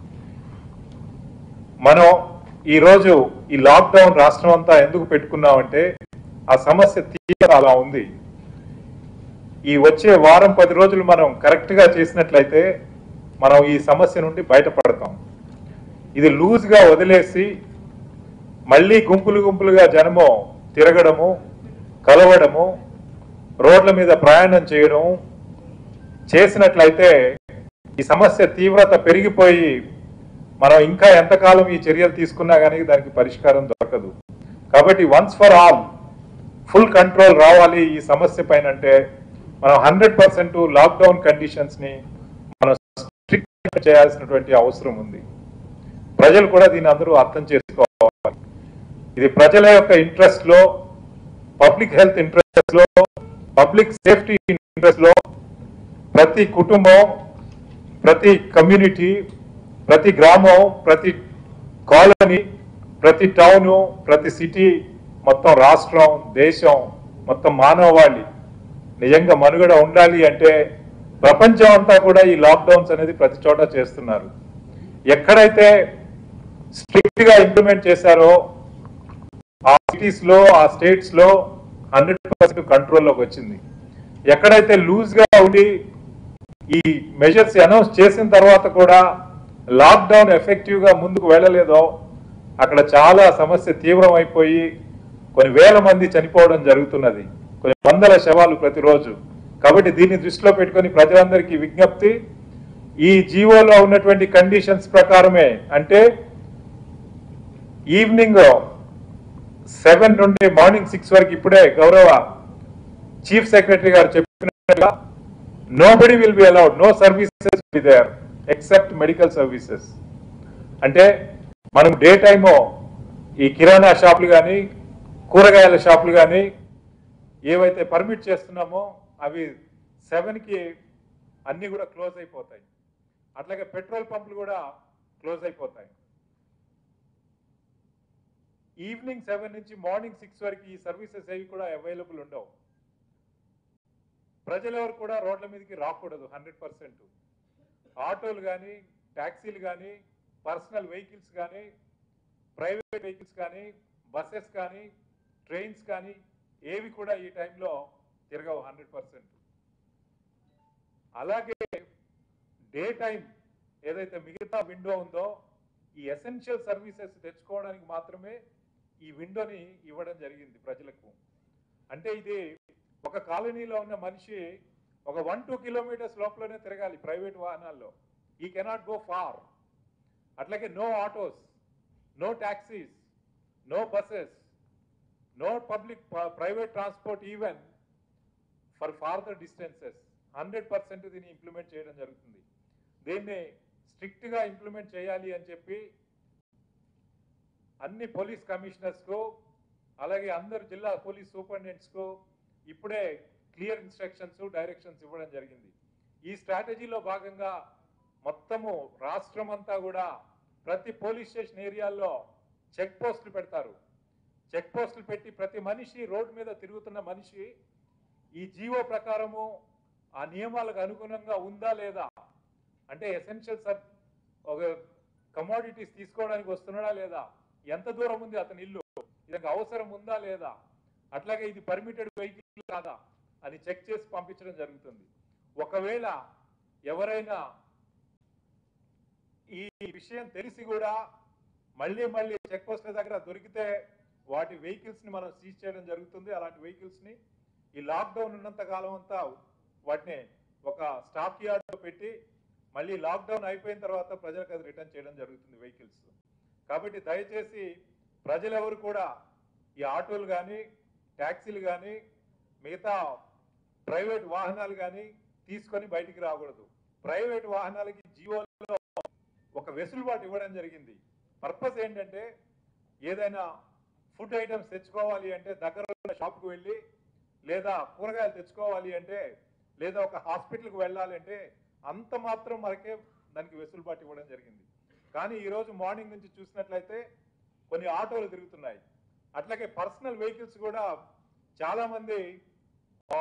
మనం ఈ రోజు ఈ లాక్డౌన్ రాష్ట్రం అంతా ఎందుకు పెట్టుకున్నామంటే ఆ సమస్య తీవ్ర అలా ఉంది ఈ వచ్చే వారం పది రోజులు మనం కరెక్ట్ గా చేసినట్లయితే మనం ఈ సమస్య నుండి బయటపడతాం ఇది లూజ్ గా వదిలేసి మళ్ళీ గుంపులు గుంపులుగా జనము తిరగడము కలవడము రోడ్ల మీద ప్రయాణం చేయడం చేసినట్లయితే ఈ సమస్య తీవ్రత పెరిగిపోయి మనం ఇంకా ఎంతకాలం ఈ చర్యలు తీసుకున్నా కానీ దానికి పరిష్కారం దొరకదు కాబట్టి once for all full control రావాలి ఈ సమస్య పైన అంటే మనం హండ్రెడ్ పర్సెంట్ లాక్డౌన్ కండిషన్స్ ని మనం స్ట్రిక్ట్ చేయాల్సినటువంటి అవసరం ఉంది ప్రజలు కూడా దీన్ని అందరూ అర్థం చేసుకోవాలి ఇది ప్రజల యొక్క ఇంట్రెస్ట్ లో పబ్లిక్ హెల్త్ ఇంట్రెస్ట్ లో పబ్లిక్ సేఫ్టీ ఇంట్రెస్ట్ లో ప్రతి కుటుంబం ప్రతి కమ్యూనిటీ ప్రతి గ్రామం ప్రతి కాలనీ ప్రతి టౌన్ ప్రతి సిటీ మొత్తం రాష్ట్రం దేశం మొత్తం మానవాళి నిజంగా మనుగడ ఉండాలి అంటే ప్రపంచం అంతా కూడా ఈ లాక్డౌన్స్ అనేది ప్రతి చోట చేస్తున్నారు ఎక్కడైతే స్ట్రిక్ట్ గా ఇంప్లిమెంట్ చేశారో ఆ సిటీస్ లో ఆ స్టేట్స్ లో హండ్రెడ్ పర్సెంట్ కంట్రోల్లోకి వచ్చింది ఎక్కడైతే లూజ్ గా ఉండి ఈ మెజర్స్ అనౌన్స్ చేసిన తర్వాత కూడా లాక్డౌన్ ఎఫెక్టివ్గా ముందుకు వెళ్ళలేదో అక్కడ చాలా సమస్య తీవ్రమైపోయి కొన్ని వేల మంది చనిపోవడం జరుగుతున్నది కొన్ని వందల శవాలు ప్రతిరోజు కాబట్టి దీన్ని దృష్టిలో పెట్టుకొని ప్రజలందరికీ విజ్ఞప్తి ఈ జీవోలో ఉన్నటువంటి కండిషన్స్ ప్రకారమే అంటే ఈవినింగ్ సెవెన్ నుండి మార్నింగ్ సిక్స్ వరకు ఇప్పుడే గౌరవ చీఫ్ సెక్రటరీ గారు చెప్పినట్టుగా nobody will be allowed no services be there except medical services అంటే మనం డే టైము ఈ కిరాణా షాపులు కానీ కూరగాయల షాపులు కానీ ఏవైతే పర్మిట్ చేస్తున్నామో అవి సెవెన్కి అన్నీ కూడా క్లోజ్ అయిపోతాయి అట్లాగే పెట్రోల్ పంపులు కూడా క్లోజ్ అయిపోతాయి ఈవినింగ్ సెవెన్ నుంచి మార్నింగ్ సిక్స్ వరకు ఈ సర్వీసెస్ ఏవి కూడా అవైలబుల్ ఉండవు ప్రజలెవరు కూడా రోడ్ల మీదకి రాకూడదు హండ్రెడ్ పర్సెంట్ ఆటోలు కానీ ట్యాక్సీలు కానీ పర్సనల్ వెహికల్స్ కానీ ప్రైవేట్ వెహికల్స్ కానీ బస్సెస్ కానీ ట్రైన్స్ కానీ ఏవి కూడా ఈ టైంలో తిరగవు హండ్రెడ్ పర్సెంట్ అలాగే డే టైం ఏదైతే మిగతా విండో ఉందో ఈ ఎసెన్షియల్ సర్వీసెస్ తెచ్చుకోవడానికి మాత్రమే ఈ విండోని ఇవ్వడం జరిగింది ప్రజలకు అంటే ఇది ఒక కాలనీలో ఉన్న మనిషి ఒక వన్ టూ కిలోమీటర్స్ లోపలనే తిరగాలి ప్రైవేట్ వాహనాల్లో ఈ కెనాట్ గో ఫార్ అట్లాగే no autos no taxis no buses no public private transport even for farther distances hundred percent దీన్ని ఇంప్లిమెంట్ చేయడం జరుగుతుంది దీన్ని స్ట్రిక్ట్గా ఇంప్లిమెంట్ చేయాలి అని చెప్పి అన్ని పోలీస్ కమిషనర్స్కు అలాగే అందరు జిల్లా పోలీస్ సూపరింటెండెంట్స్కు ఇప్పుడే క్లియర్ ఇన్స్ట్రక్షన్స్ డైరెక్షన్స్ ఇవ్వడం జరిగింది ఈ స్ట్రాటజీలో భాగంగా మొత్తము రాష్ట్రం అంతా కూడా ప్రతి పోలీస్ స్టేషన్ ఏరియాల్లో చెక్ పోస్టులు పెడతారు చెక్ పోస్టులు పెట్టి ప్రతి మనిషి రోడ్డు మీద తిరుగుతున్న మనిషి ఈ జీవో ప్రకారము ఆ నియమాలకు అనుగుణంగా ఉందా లేదా అంటే ఎసెన్షియల్ సబ్ ఒక కమోడిటీస్ తీసుకోవడానికి వస్తున్నాడా లేదా ఎంత దూరం ఉంది అతని ఇల్లు ఇదొక అవసరం ఉందా లేదా అట్లాగే ఇది పర్మిటెడ్ వెహికల్ కాదా అని చెక్ చేసి పంపించడం జరుగుతుంది ఒకవేళ ఎవరైనా ఈ విషయం తెలిసి కూడా మళ్ళీ మళ్ళీ చెక్ పోస్ట్ల దగ్గర దొరికితే వాటి వెహికల్స్ ని మనం సీజ్ చేయడం జరుగుతుంది అలాంటి వెహికల్స్ ని ఈ లాక్డౌన్ ఉన్నంత కాలం అంతా వాటిని ఒక స్టాక్ యార్డ్ లో పెట్టి మళ్ళీ లాక్డౌన్ అయిపోయిన తర్వాత ప్రజలకు అది రిటర్న్ చేయడం జరుగుతుంది వెహికల్స్ కాబట్టి దయచేసి ప్రజలెవరు కూడా ఈ ఆటోలు కానీ ట్యాక్సీలు కానీ మిగతా ప్రైవేట్ వాహనాలు కానీ తీసుకొని బయటికి రాకూడదు ప్రైవేట్ వాహనాలకి జీవోలో ఒక వెసులుబాటు ఇవ్వడం జరిగింది పర్పస్ ఏంటంటే ఏదైనా ఫుడ్ ఐటమ్స్ తెచ్చుకోవాలి అంటే దగ్గర ఉన్న షాప్కి వెళ్ళి లేదా కూరగాయలు తెచ్చుకోవాలి అంటే లేదా ఒక హాస్పిటల్కి వెళ్ళాలి అంటే అంత మాత్రం మనకే దానికి వెసులుబాటు ఇవ్వడం జరిగింది కానీ ఈరోజు మార్నింగ్ నుంచి చూసినట్లయితే కొన్ని ఆటోలు తిరుగుతున్నాయి అట్లాగే పర్సనల్ వెహికల్స్ కూడా చాలా మంది ఆ,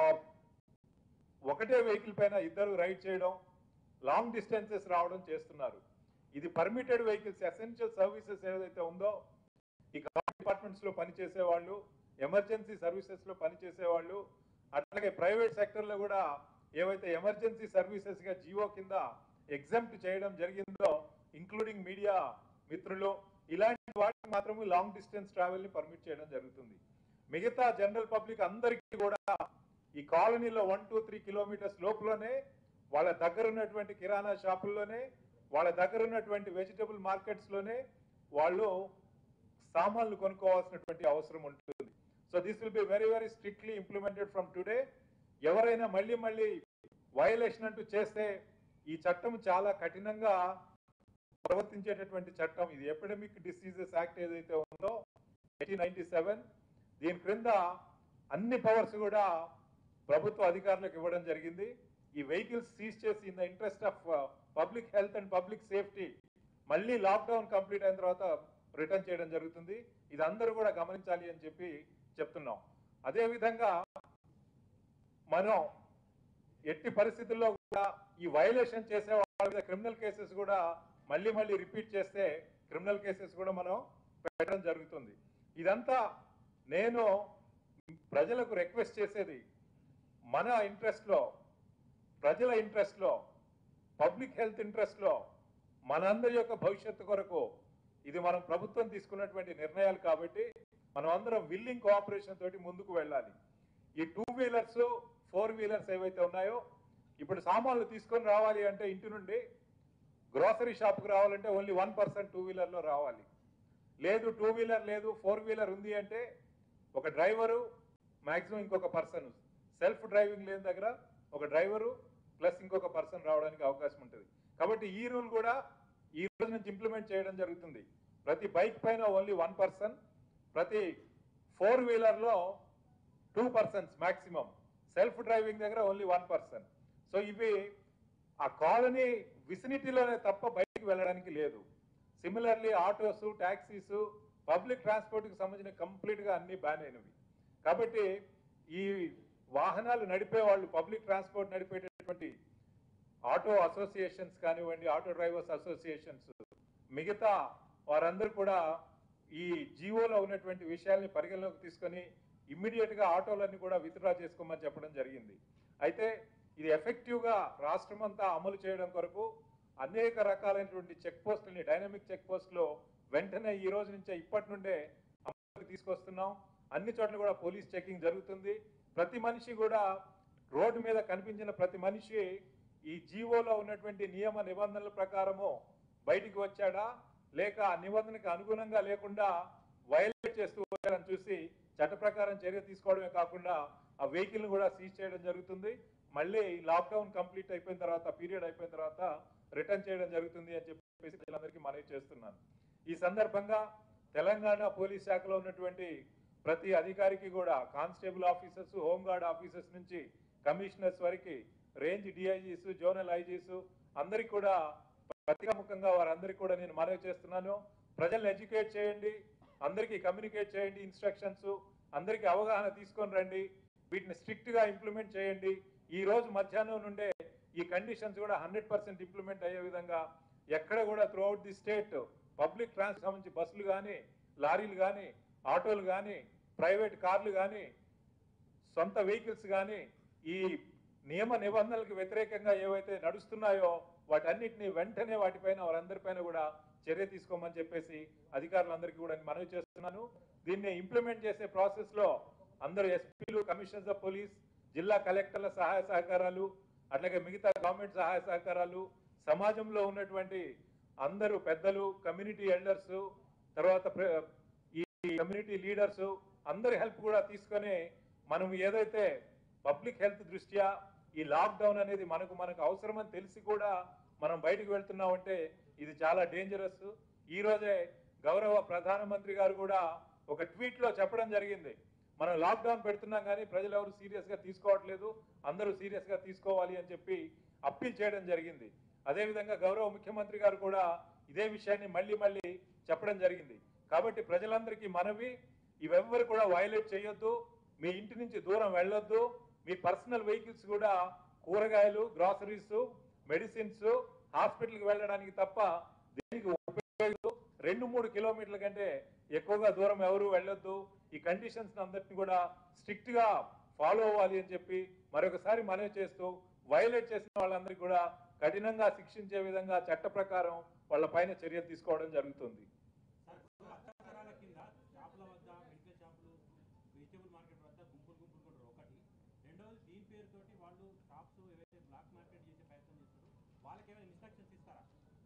ఒకటే వెహికల్ పైన ఇద్దరు రైడ్ చేయడం లాంగ్ డిస్టెన్సెస్ రావడం చేస్తున్నారు ఇది పర్మిటెడ్ వెహికల్స్ ఎసెన్షియల్ సర్వీసెస్ ఏదైతే ఉందో ఈ డిపార్ట్మెంట్స్ లో పనిచేసే వాళ్ళు ఎమర్జెన్సీ సర్వీసెస్ లో పనిచేసే వాళ్ళు అట్లాగే ప్రైవేట్ సెక్టర్ లో కూడా ఏవైతే ఎమర్జెన్సీ సర్వీసెస్ గా జియో కింద ఎగ్జామ్ట్ చేయడం జరిగిందో ఇంక్లూడింగ్ మీడియా మిత్రులు ఇలాంటి వాటికి మాత్రమే లాంగ్ డిస్టెన్స్ ట్రావెల్ ని పర్మిట్ చేయడం జరుగుతుంది మిగతా జనరల్ పబ్లిక్ అందరికీ కూడా ఈ కాలనీలో వన్ టూ త్రీ కిలోమీటర్స్ లోపలనే వాళ్ళ దగ్గర ఉన్నటువంటి కిరాణా షాపుల్లోనే వాళ్ళ దగ్గర ఉన్నటువంటి వెజిటబుల్ మార్కెట్స్ లోనే వాళ్ళు సామాన్లు కొనుక్కోవాల్సినటువంటి అవసరం ఉంటుంది so this will be very very strictly implemented from today ఎవరైనా మళ్ళీ మళ్ళీ వయలేషన్ అంటూ చేస్తే ఈ చట్టం చాలా కఠినంగా ప్రవర్తించేటటువంటి చట్టం ఇది ఎపిడమిక్ డిసీజెస్ యాక్ట్ ఏదైతే ఉందో ఎయిటీన్ నైన్టీ సెవెన్ దీని క్రింద అన్ని పవర్స్ కూడా ప్రభుత్వ అధికారులకు ఇవ్వడం జరిగింది ఈ వెహికల్స్ సీజ్ చేసి in the interest of public health and public safety మళ్ళీ లాక్డౌన్ కంప్లీట్ అయిన తర్వాత రిటర్న్ చేయడం జరుగుతుంది ఇది అందరూ కూడా గమనించాలి అని చెప్పి చెప్తున్నాం అదే విధంగా మనం ఎట్టి పరిస్థితుల్లో కూడా ఈ వైలేషన్ చేసే వాళ్ళ మీద క్రిమినల్ కేసెస్ కూడా మళ్ళీ మళ్ళీ రిపీట్ చేస్తే క్రిమినల్ కేసెస్ కూడా మనం పెట్టడం జరుగుతుంది ఇదంతా నేను ప్రజలకు రిక్వెస్ట్ చేసేది మన ఇంట్రెస్ట్ లో ప్రజల ఇంట్రెస్ట్ లో పబ్లిక్ హెల్త్ ఇంట్రెస్ట్ లో మనందరి యొక్క భవిష్యత్తు కొరకు ఇది మనం ప్రభుత్వం తీసుకున్నటువంటి నిర్ణయాలు కాబట్టి మనం అందరం విల్లింగ్ కోఆపరేషన్ తోటి ముందుకు వెళ్ళాలి ఈ టూ వీలర్స్ ఫోర్ వీలర్స్ ఏవైతే ఉన్నాయో ఇప్పుడు సామాన్లు తీసుకొని రావాలి అంటే ఇంటి నుండి గ్రోసరీ షాప్కి రావాలంటే ఓన్లీ వన్ పర్సెంట్ టూ వీలర్లో రావాలి లేదు టూ వీలర్ లేదు ఫోర్ వీలర్ ఉంది అంటే ఒక డ్రైవరు మాక్సిమం ఇంకొక పర్సన్ సెల్ఫ్ డ్రైవింగ్ లేని దగ్గర ఒక డ్రైవరు ప్లస్ ఇంకొక పర్సన్ రావడానికి అవకాశం ఉంటుంది కాబట్టి ఈ రూల్ కూడా ఈ రోజు నుంచి ఇంప్లిమెంట్ చేయడం జరుగుతుంది ప్రతి బైక్ పైన ఓన్లీ వన్ పర్సన్ ప్రతి ఫోర్ వీలర్లో two persons maximum self driving దగ్గర ఓన్లీ వన్ పర్సన్ సో ఇవి ఆ కాలనీ విసినిటీలోనే తప్ప బయటికి వెళ్ళడానికి లేదు సిమిలర్లీ ఆటోస్ ట్యాక్సీస్ పబ్లిక్ ట్రాన్స్పోర్ట్కి సంబంధించిన కంప్లీట్గా అన్ని బ్యాన్ అయినవి కాబట్టి ఈ వాహనాలు నడిపే వాళ్ళు పబ్లిక్ ట్రాన్స్పోర్ట్ నడిపేటటువంటి ఆటో అసోసియేషన్స్ కానివ్వండి ఆటో డ్రైవర్స్ అసోసియేషన్స్ మిగతా వారందరూ కూడా ఈ జీవోలో ఉన్నటువంటి విషయాల్ని పరిగణలోకి తీసుకొని ఇమ్మీడియట్ గా ఆటోలన్నీ కూడా విత్డ్రా చేసుకోమని చెప్పడం జరిగింది అయితే ఇది ఎఫెక్టివ్ గా రాష్ట్రం అంతా అమలు చేయడం కొరకు అనేక రకాలైనటువంటి చెక్ పోస్టులని డైనమిక్ చెక్ పోస్టులు వెంటనే ఈ రోజు నుంచే ఇప్పటి నుండే అమలుకి తీసుకొస్తున్నాం అన్ని చోట్ల కూడా పోలీస్ చెకింగ్ జరుగుతుంది ప్రతి మనిషి కూడా రోడ్డు మీద కనిపించిన ప్రతి మనిషి ఈ జీవోలో ఉన్నటువంటి నియమ నిబంధనల ప్రకారము బయటికి వచ్చాడా లేక ఆ నిబంధనకు అనుగుణంగా లేకుండా వైలేట్ చేస్తూ వచ్చారని చూసి చట్ట ప్రకారం చర్య తీసుకోవడమే కాకుండా ఆ వెహికల్ కూడా సీజ్ చేయడం జరుగుతుంది మళ్ళీ లాక్డౌన్ కంప్లీట్ అయిపోయిన తర్వాత పీరియడ్ అయిపోయిన తర్వాత రిటర్న్ చేయడం జరుగుతుంది అని చెప్పేసి ప్రజలందరికీ మనవి చేస్తున్నాను ఈ సందర్భంగా తెలంగాణ పోలీస్ శాఖలో ఉన్నటువంటి ప్రతి అధికారికి కూడా కానిస్టేబుల్ ఆఫీసర్స్ హోంగార్డ్ ఆఫీసర్స్ నుంచి కమిషనర్స్ వరకు రేంజ్ డిఐజీస్ జోనల్ ఐజీస్ అందరికి కూడా ప్రతిముఖంగా వారందరికీ కూడా నేను మనవి చేస్తున్నాను ప్రజల్ని ఎడ్యుకేట్ చేయండి అందరికీ కమ్యూనికేట్ చేయండి ఇన్స్ట్రక్షన్స్ అందరికీ అవగాహన తీసుకొని రండి వీటిని స్ట్రిక్ట్ గా ఇంప్లిమెంట్ చేయండి ఈ రోజు మధ్యాహ్నం నుండే ఈ కండిషన్స్ కూడా హండ్రెడ్ పర్సెంట్ ఇంప్లిమెంట్ అయ్యే విధంగా ఎక్కడ కూడా throughout the state public trans సంబంధించి బస్సులు కానీ లారీలు కానీ ఆటోలు కానీ ప్రైవేట్ కార్లు కానీ సొంత వెహికల్స్ కానీ ఈ నియమ నిబంధనలకు వ్యతిరేకంగా ఏవైతే నడుస్తున్నాయో వాటన్నిటిని వెంటనే వాటిపైన వారందరిపైన కూడా చర్య తీసుకోమని చెప్పేసి అధికారులందరికీ కూడా నేను మనవి చేస్తున్నాను దీన్ని ఇంప్లిమెంట్ చేసే ప్రాసెస్ లో అందరూ ఎస్పీలు కమిషనర్స్ ఆఫ్ పోలీస్ జిల్లా కలెక్టర్ల సహాయ సహకారాలు అట్లాగే మిగతా గవర్నమెంట్ సహాయ సహకారాలు సమాజంలో ఉన్నటువంటి అందరూ పెద్దలు కమ్యూనిటీ ఎల్డర్స్ తర్వాత ప్ర- ఈ కమ్యూనిటీ లీడర్స్ అందరి హెల్ప్ కూడా తీసుకొని మనం ఏదైతే పబ్లిక్ హెల్త్ దృష్ట్యా ఈ లాక్డౌన్ అనేది మనకు మనకు అవసరమని తెలిసి కూడా మనం బయటకు వెళ్తున్నామంటే ఇది చాలా డేంజరస్ ఈ రోజే గౌరవ ప్రధానమంత్రి గారు కూడా ఒక ట్వీట్ లో చెప్పడం జరిగింది మనం లాక్డౌన్ పెడుతున్నాం కానీ ప్రజలు ఎవరు సీరియస్ గా తీసుకోవట్లేదు అందరూ సీరియస్ గా తీసుకోవాలి అని చెప్పి అప్పీల్ చేయడం జరిగింది అదేవిధంగా గౌరవ ముఖ్యమంత్రి గారు కూడా ఇదే విషయాన్ని మళ్ళీ మళ్ళీ చెప్పడం జరిగింది కాబట్టి ప్రజలందరికీ మనవి ఇవెవ్వరు కూడా వైలేట్ చేయొద్దు మీ ఇంటి నుంచి దూరం వెళ్ళొద్దు మీ పర్సనల్ వెహికల్స్ కూడా కూరగాయలు గ్రాసరీస్ మెడిసిన్స్ హాస్పిటల్కి వెళ్ళడానికి తప్ప దీనికి ఉపయోగం రెండు మూడు కిలోమీటర్ల కంటే ఎక్కువగా దూరం ఎవరు వెళ్ళొద్దు ఈ కండిషన్స్ అందరిని కూడా స్ట్రిక్ట్ గా ఫాలో అవ్వాలి అని చెప్పి మరొకసారి మనవి చేస్తూ వైలేట్ చేసిన వాళ్ళందరికీ కూడా కఠినంగా శిక్షించే విధంగా చట్ట ప్రకారం వాళ్ళ పైన చర్యలు తీసుకోవడం జరుగుతుంది సార్ అత్యాచారాల కింద షాపుల వద్ద మెడికల్ షాపులు వెజిటేబుల్ మార్కెట్ వద్ద గుంపులు గుంపులు కూడా ఒకటి రెండవది దీని పేరుతోటి వాళ్ళు షాప్స్ ఏవైతే బ్లాక్ మార్కెట్ చేసే ప్రయత్నం చేస్తారో వాళ్ళకి ఏమైనా ఇన్స్ట్రక్షన్స్ ఇస్తారా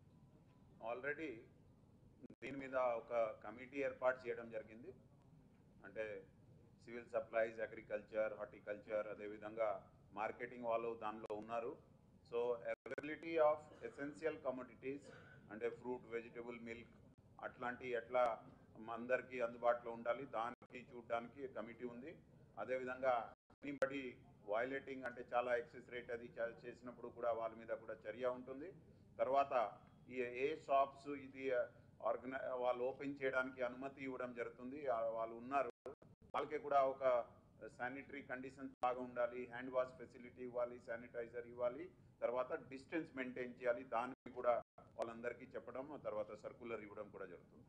ఆల్రెడీ దీని మీద ఒక కమిటీ ఏర్పాటు చేయడం జరిగింది అంటే సివిల్ సప్లైస్ అగ్రికల్చర్ హార్టికల్చర్ అదేవిధంగా మార్కెటింగ్ వాళ్ళు దానిలో ఉన్నారు so availability of essential commodities అంటే ఫ్రూట్ వెజిటబుల్ మిల్క్ అట్లాంటి ఎట్లా అందరికీ అందుబాటులో ఉండాలి దానికి చూడడానికి కమిటీ ఉంది అదేవిధంగా ఎనీబడి వైలేటింగ్ అంటే చాలా ఎక్సెస్ రేట్ అది చే- చేసినప్పుడు కూడా వాళ్ళ మీద కూడా చర్య ఉంటుంది తర్వాత ఈ ఏ షాప్స్ ఇది ఆర్గనై వాళ్ళు ఓపెన్ చేయడానికి అనుమతి ఇవ్వడం జరుగుతుంది ఆ వాళ్ళు ఉన్నారు వాళ్ళకి కూడా ఒక శానిటరీ కండిషన్స్ బాగా ఉండాలి హ్యాండ్ వాష్ ఫెసిలిటీ ఇవ్వాలి శానిటైజర్ ఇవ్వాలి తర్వాత డిస్టెన్స్ మెయింటైన్ చేయాలి దానికి కూడా వాళ్ళందరికీ చెప్పడం తర్వాత సర్కులర్ ఇవ్వడం కూడా జరుగుతుంది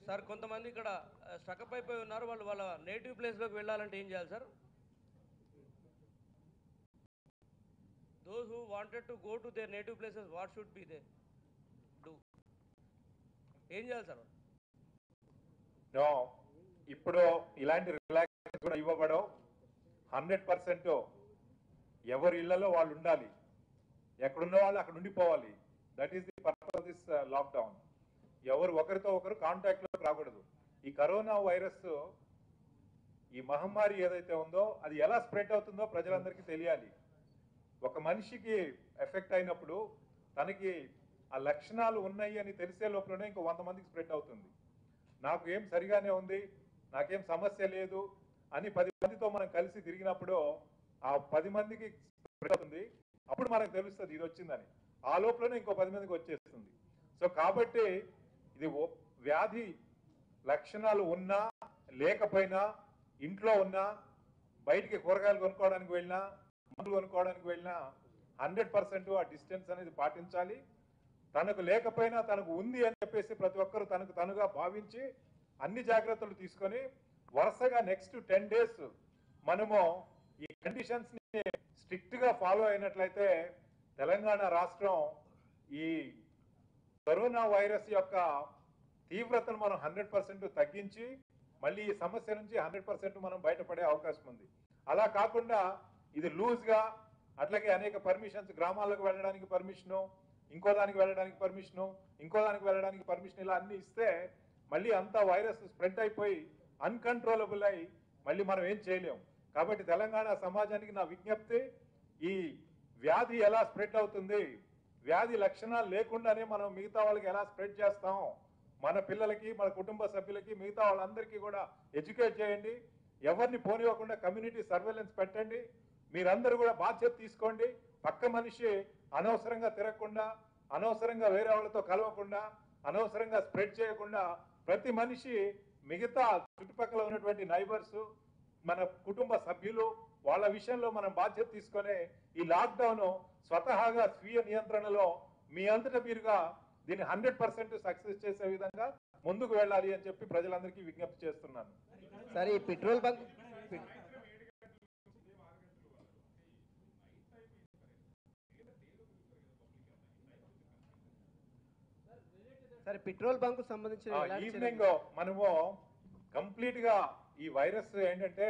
సార్ కొంతమంది ఇక్కడ స్టకప్ అయిపోయి ఉన్నారు వాళ్ళు వాళ్ళ నేటివ్ ప్లేస్లోకి వెళ్ళాలంటే ఏం చేయాలి sir those who wanted to go to their native places what should be they do ఏం చేయాలి సార్ నో ఇప్పుడు ఇలాంటి రిలాక్స్ కూడా ఇవ్వబడవు హండ్రెడ్ పర్సెంట్ ఎవరి ఇళ్లలో వాళ్ళు ఉండాలి ఎక్కడున్న వాళ్ళు అక్కడ ఉండిపోవాలి that is the purpose of this lockdown ఎవరు ఒకరితో ఒకరు కాంటాక్ట్ లో రాకూడదు ఈ కరోనా వైరస్ ఈ మహమ్మారి ఏదైతే ఉందో అది ఎలా స్ప్రెడ్ అవుతుందో ప్రజలందరికీ తెలియాలి ఒక మనిషికి ఎఫెక్ట్ అయినప్పుడు తనకి ఆ లక్షణాలు ఉన్నాయి అని తెలిసే లోపలనే ఇంకో వంద మందికి స్ప్రెడ్ అవుతుంది నాకు ఏం సరిగానే ఉంది నాకేం సమస్య లేదు అని పది మందితో మనం కలిసి తిరిగినప్పుడు ఆ పది మందికి spread అవుతుంది అప్పుడు మనకు తెలుస్తుంది ఇది వచ్చిందని ఆ లోపలనే ఇంకో పది మందికి వచ్చేస్తుంది సో కాబట్టి ఇది ఓ- వ్యాధి లక్షణాలు ఉన్నా లేకపోయినా ఇంట్లో ఉన్నా బయటికి కూరగాయలు కొనుక్కోవడానికి వెళ్ళినా మందులు కొనుక్కోవడానికి వెళ్ళినా హండ్రెడ్ పర్సెంట్ ఆ డిస్టెన్స్ అనేది పాటించాలి తనకు లేకపోయినా తనకు ఉంది అని చెప్పేసి ప్రతి ఒక్కరు తనకు తనుగా భావించి అన్ని జాగ్రత్తలు తీసుకొని వరుసగా నెక్స్ట్ టెన్ డేస్ మనము ఈ కండిషన్స్ ని స్ట్రిక్ట్ గా ఫాలో అయినట్లయితే తెలంగాణ రాష్ట్రం ఈ కరోనా వైరస్ యొక్క తీవ్రతను మనం హండ్రెడ్ పర్సెంట్ తగ్గించి మళ్ళీ ఈ సమస్య నుంచి హండ్రెడ్ పర్సెంట్ మనం బయటపడే అవకాశం ఉంది అలా కాకుండా ఇది లూజ్ గా అట్లాగే అనేక పర్మిషన్స్ గ్రామాలకు వెళ్ళడానికి పర్మిషను ఇంకో దానికి వెళ్ళడానికి పర్మిషను ఇంకో దానికి వెళ్ళడానికి పర్మిషన్ ఇలా అన్ని ఇస్తే మళ్ళీ అంతా వైరస్ స్ప్రెడ్ అయిపోయి అన్కంట్రోలబుల్ అయి మళ్ళీ మనం ఏం చేయలేం కాబట్టి తెలంగాణ సమాజానికి నా విజ్ఞప్తి ఈ వ్యాధి ఎలా స్ప్రెడ్ అవుతుంది వ్యాధి లక్షణాలు లేకుండానే మనం మిగతా వాళ్ళకి ఎలా స్ప్రెడ్ చేస్తాం మన పిల్లలకి మన కుటుంబ సభ్యులకి మిగతా వాళ్ళందరికీ కూడా ఎడ్యుకేట్ చేయండి ఎవరిని పోనివ్వకుండా కమ్యూనిటీ సర్వేలెన్స్ పెట్టండి మీరందరూ కూడా బాధ్యత తీసుకోండి పక్క మనిషి అనవసరంగా తిరగకుండా అనవసరంగా వేరే వాళ్ళతో కలవకుండా అనవసరంగా స్ప్రెడ్ చేయకుండా ప్రతి మనిషి మిగతా చుట్టుపక్కల ఉన్నటువంటి నైబర్స్ మన కుటుంబ సభ్యులు వాళ్ళ విషయంలో మనం బాధ్యత తీసుకొని ఈ లాక్డౌన్ స్వతహాగా స్వీయ నియంత్రణలో మీ అంతటా మీరుగా దీన్ని హండ్రెడ్ పర్సెంట్ సక్సెస్ చేసే విధంగా ముందుకు వెళ్ళాలి అని చెప్పి ప్రజలందరికీ విజ్ఞప్తి చేస్తున్నాను సార్ ఈ petrol bunk pet- sir petrol bunk సంబంధించిన ఆ, ఎలాంటి ఈవినింగ్ చర్యలు- మనము కంప్లీట్ గా ఈ వైరస్ ఏంటంటే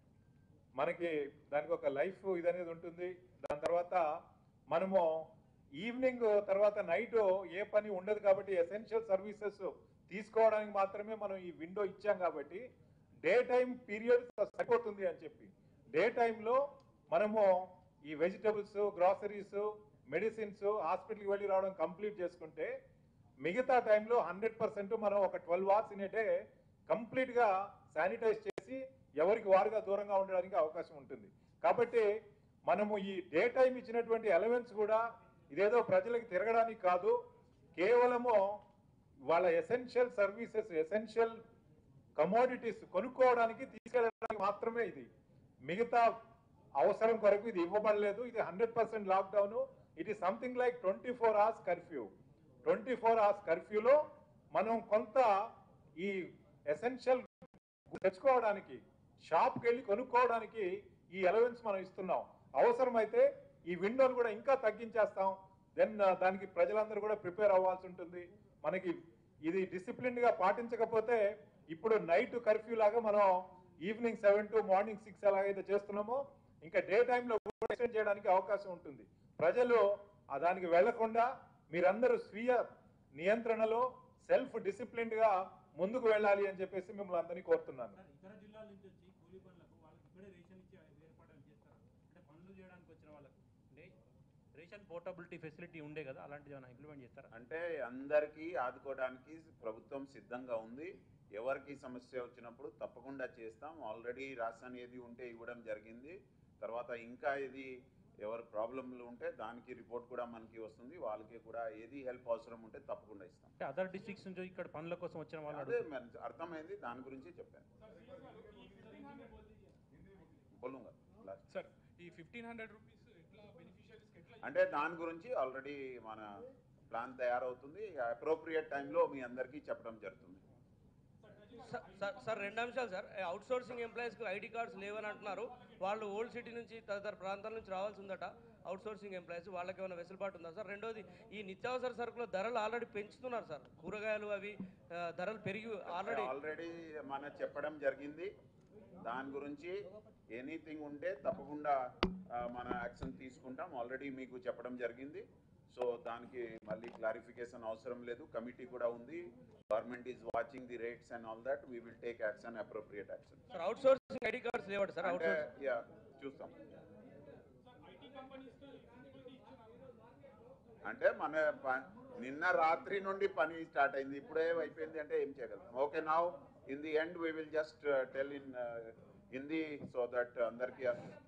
మనకి దానికి ఒక లైఫ్ ఇది అనేది ఉంటుంది దాని తర్వాత మనము ఈవినింగ్ తర్వాత నైట్ ఏ పని ఉండదు కాబట్టి ఎసెన్షియల్ సర్వీసెస్ తీసుకోవడానికి మాత్రమే మనం ఈ విండో ఇచ్చాం కాబట్టి డే టైం పీరియడ్ సరిపోతుంది అని చెప్పి డే టైంలో మనము ఈ వెజిటబుల్స్ గ్రాసరీస్ మెడిసిన్స్ హాస్పిటల్కి వెళ్ళి రావడం కంప్లీట్ చేసుకుంటే మిగతా టైంలో హండ్రెడ్ పర్సెంట్ మనం ఒక twelve hours in day complete గా శానిటైజ్ చేసి ఎవరికి వారుగా దూరంగా ఉండడానికి అవకాశం ఉంటుంది కాబట్టి మనము ఈ డే టైం ఇచ్చినటువంటి ఎలవెన్స్ కూడా ఇదేదో ప్రజలకు తిరగడానికి కాదు కేవలము వాళ్ళ ఎసెన్షియల్ సర్వీసెస్ ఎసెన్షియల్ కమోడిటీస్ కొనుక్కోవడానికి తీసుకెళ్ళడానికి మాత్రమే ఇది మిగతా అవసరం కొరకు ఇది ఇవ్వబడలేదు ఇది hundred percent lockdown it is something like twenty four hours curfew twenty four hours కర్ఫ్యూలో మనం కొంత ఈ ఎసెన్షియల్ తెచ్చుకోవడానికి షాప్కి వెళ్ళి కొనుక్కోవడానికి ఈ అలవెన్స్ మనం ఇస్తున్నాం అవసరమైతే ఈ విండోను కూడా ఇంకా తగ్గించేస్తాం దెన్ దానికి ప్రజలందరూ కూడా ప్రిపేర్ అవ్వాల్సి ఉంటుంది మనకి ఇది డిసిప్లిన్ గా పాటించకపోతే ఇప్పుడు నైట్ కర్ఫ్యూ లాగా మనం evening seven to morning six ఎలాగైతే చేస్తున్నామో ఇంకా డే టైంలో కూడా ఎక్స్టెండ్ చేయడానికి అవకాశం ఉంటుంది ప్రజలు ఆ దానికి వెళ్లకుండా మీరందరూ స్వీయ నియంత్రణలో సెల్ఫ్ డిసిప్లిన్డ్ గా ముందుకు వెళ్ళాలి అని చెప్పేసి మిమ్మల్ని అందరినీ కోరుతున్నాను సార్ ఇతర జిల్లాల నుంచి వచ్చి కూలీ పనులకు వాళ్ళకి ఇక్కడే రేషన్ ఇచ్చి ఏర్పాట్లు చేస్తారు అంటే పనులు చేయడానికి వచ్చిన వాళ్ళకు అంటే రేషన్ పోర్టబిలిటీ ఫెసిలిటీ ఉండే కదా అలాంటిది ఏమైనా ఇంప్లిమెంట్ చేస్తారా అంటే అందరికీ ఆదుకోవడానికి ప్రభుత్వం సిద్ధంగా ఉంది ఎవరికి సమస్య వచ్చినప్పుడు తప్పకుండా చేస్తాం ఆల్రెడీ రాషన్ ఏది ఉంటే ఇవ్వడం జరిగింది తర్వాత ఇంకా ఇది ఎవరి ప్రాబ్లంలు ఉంటే దానికి రిపోర్ట్ కూడా మనకి వస్తుంది వాళ్ళకి కూడా ఏది హెల్ప్ అవసరం ఉంటే తప్పకుండా ఇస్తాం అంటే అదర్ డిస్ట్రిక్ట్స్ నుంచి ఇక్కడ పనుల కోసం వచ్చిన వాళ్ళు అదే మరి అర్థమైంది దాని గురించి చెప్పాను బోలుంగా last. సార్ ఈ ఫిఫ్టీన్ హండ్రెడ్ రూపీస్ ఎట్లా బెనిఫిషియరీస్కి ఎట్లా అంటే దాని గురించి ఆల్రెడీ మన ప్లాన్ తయారవుతుంది అప్రోప్రియేట్ టైంలో మీ అందరికీ చెప్పడం జరుగుతుంది సార్- సార్ సార్ రెండు అంశాలు సార్ అవుట్ సోర్సింగ్ ఎంప్లాయీస్కి ఐడి కార్డ్స్ లేవని అంటున్నారు వాళ్ళు ఓల్డ్ సిటీ నుంచి తదితర ప్రాంతాల నుంచి రావాల్సి ఉందట అవుట్ సోర్సింగ్ ఎంప్లాయీస్ వాళ్ళకి ఏమైనా వెసులుబాటు ఉందా సార్ రెండోది ఈ నిత్యావసర సరుకుల ధరలు ఆల్రెడీ పెంచుతున్నారు సార్ కూరగాయలు అవి ఆ, ధరలు పెరిగి ఆల్రెడీ ఆల్రెడీ మన చెప్పడం జరిగింది దాని గురించి ఎనీథింగ్ ఉంటే తప్పకుండా ఆ, మన యాక్షన్ తీసుకుంటాం ఆల్రెడీ మీకు చెప్పడం జరిగింది సో దానికి మళ్ళీ క్లారిఫికేషన్ అవసరం లేదు కమిటీ కూడా ఉంది government is watching the rates and all that we will take action appropriate action sir out sourcing ID cards లేవట సార్ అవుట్ అంటే సోర్సింగ్ యా చూస్తాం అంటే మన ప- నిన్న రాత్రి నుండి పని స్టార్ట్ అయింది ఇప్పుడే అయిపోయింది అంటే ఏం చేయగలుగుతాం okay now in the end we will just tell in Hindi so that అందరికీ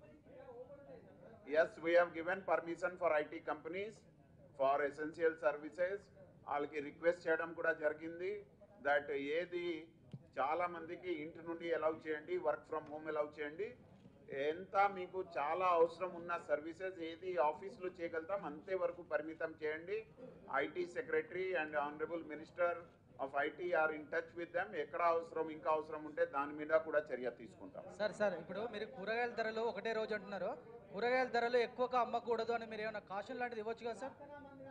as we have given permission for IT companies for essential services వాళ్ళకి రిక్వెస్ట్ చేయడం కూడా జరిగింది దట్ ఏది చాలా మందికి ఇంటి నుండి అలౌ చేయండి వర్క్ ఫ్రమ్ హోమ్ అలౌ చేయండి ఎంత మీకు చాలా అవసరం ఉన్న సర్వీసెస్ ఏది ఆఫీస్లో చేయగలుగుతాం అంతే వరకు పరిమితం చేయండి IT secretary and honourable minister of IT are in touch with them ఎక్కడ అవసరం ఇంకా అవసరం ఉంటే దాని మీద కూడా చర్య తీసుకుంటాం సార్ సార్ ఇప్పుడు మీరు కూరగాయల ధరలు ఒకటే రోజు అంటున్నారు కూరగాయల ధరలు ఎక్కువగా అమ్మకూడదు అని మీరు ఏమైనా కాషన్ లాంటిది ఇవ్వచ్చు కదా సార్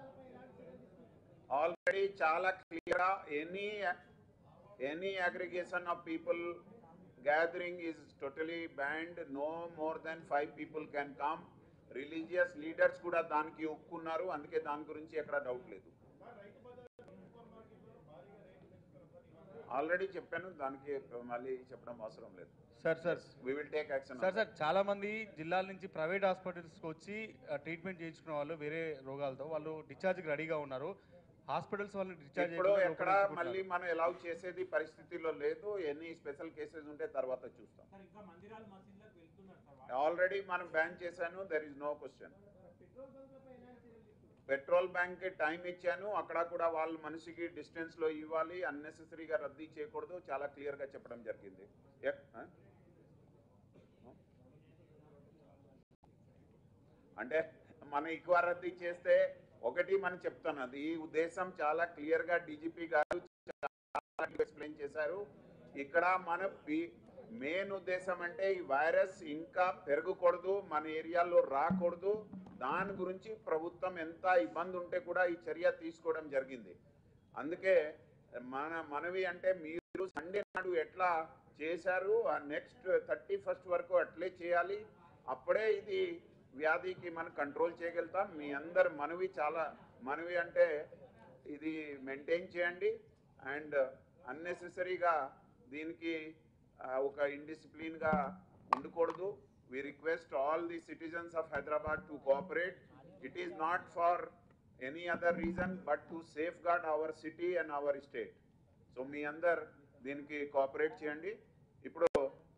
ఆల్రెడీ చాలా clear any any aggregation of people gathering is totally banned no more than five people can come religious leaders కూడా దానికి ఒప్పుకున్నారు అందుకే దాని గురించి ఎక్కడ డౌట్ లేదు ఆల్రెడీ చెప్పాను దానికి మళ్ళీ చెప్పడం అవసరం లేదు sir sir we will take action sir sir చాలా మంది జిల్లాల నుంచి ప్రైవేట్ హాస్పిటల్స్కి వచ్చి ఆ, ట్రీట్మెంట్ చేయించుకున్న వాళ్ళు వేరే రోగాలతో వాళ్ళు డిశ్చార్జ్కి రెడీగా ఉన్నారు హాస్పిటల్స్ వాళ్ళు డిశ్చార్జ్ ఇప్పుడు ఎక్కడ మళ్ళీ మనం అలౌ చేసేది పరిస్థితిలో లేదు ఎన్ని స్పెషల్ కేసెస్ ఉంటే తర్వాత చూస్తాం సార్ ఇంకా మందిరాలు మసీదులకు వెళ్తున్నారు సార్ వాళ్ళు. ఆల్రెడీ మనం బ్యాన్ చేశాను there is no question petrol bank కి టైం ఇచ్చాను అక్కడ కూడా వాళ్ళ మనిషికి డిస్టెన్స్ లో ఇవ్వాలి అన్నెసెసరీగా రద్దీ చేయకూడదు చాలా క్లియర్ గా చెప్పడం జరిగింది ఎ- ఆ? అంటే మనం ఎక్కువ రద్దీ చేస్తే ఒకటి మనం చెప్తున్నది ఈ ఉద్దేశం చాలా క్లియర్ గా డీజీపీ గారు ఎక్స్ప్లెయిన్ చేశారు ఇక్కడ మన మెయిన్ ఉద్దేశం అంటే ఈ వైరస్ ఇంకా పెరగకూడదు మన ఏరియాలో రాకూడదు దాని గురించి ప్రభుత్వం ఎంత ఇబ్బంది ఉంటే కూడా ఈ చర్య తీసుకోవడం జరిగింది అందుకే మన మనవి అంటే మీరు సండే నాడు ఎట్లా చేశారు ఆ నెక్స్ట్ థర్టీ ఫస్ట్ వరకు అట్లే చేయాలి అప్పుడే ఇది వ్యాధికి మనం కంట్రోల్ చేయగలుగుతాం మీ అందరు మనవి చాలా మనవి అంటే ఇది మెయింటైన్ చేయండి అండ్ అన్నెసెసరీగా దీనికి ఆ, ఒక ఇండిసిప్లిన్గా ఉండకూడదు we request all the citizens of Hyderabad to cooperate it is not for any other reason but to safeguard our city and our state so మీ అందరు దీనికి కోఆపరేట్ చేయండి ఇప్పుడు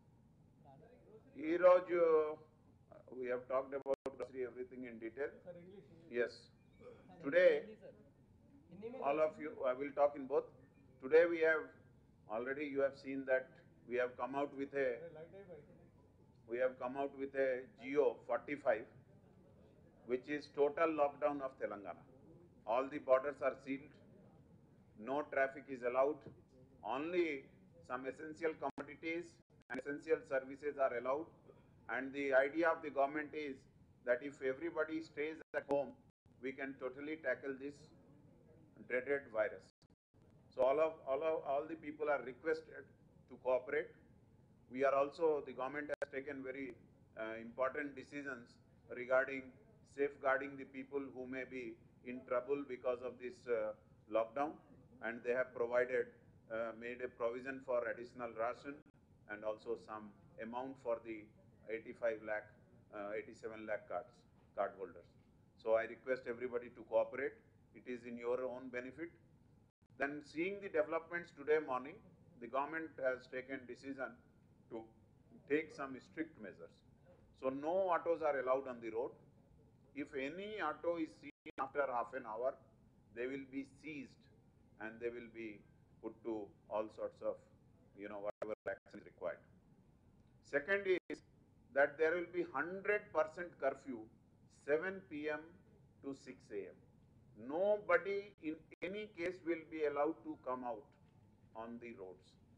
ఈరోజు we have talked about everything in detail as today all of you, I will talk in both. Today we have, already you have seen that we have come out with a, we have come out with a Geo 45, which is total lockdown of Telangana. All the borders are sealed, no traffic is allowed, only some essential commodities and essential services are allowed. And the idea of the government is that if everybody stays at home, we can totally tackle this dreaded virus. So all of, all of, all the people are requested to cooperate. We are also, the government has taken very uh, important decisions regarding safeguarding the people who may be in trouble because of this uh, lockdown. And they have provided, uh, made a provision for additional ration and also some amount for the 85 lakh, uh, 87 lakh cards, card holders. So I request everybody to cooperate. It is in your own benefit. Then seeing the developments today morning, the government has taken decision to take some strict measures. So no autos are allowed on the road. If any auto is seen after half an hour, they will be seized and they will be put to all sorts of, you know, whatever action is required. Second is that there will be hundred percent curfew, seven PM to six AM. Nobody in any case will be allowed to come out on the roads.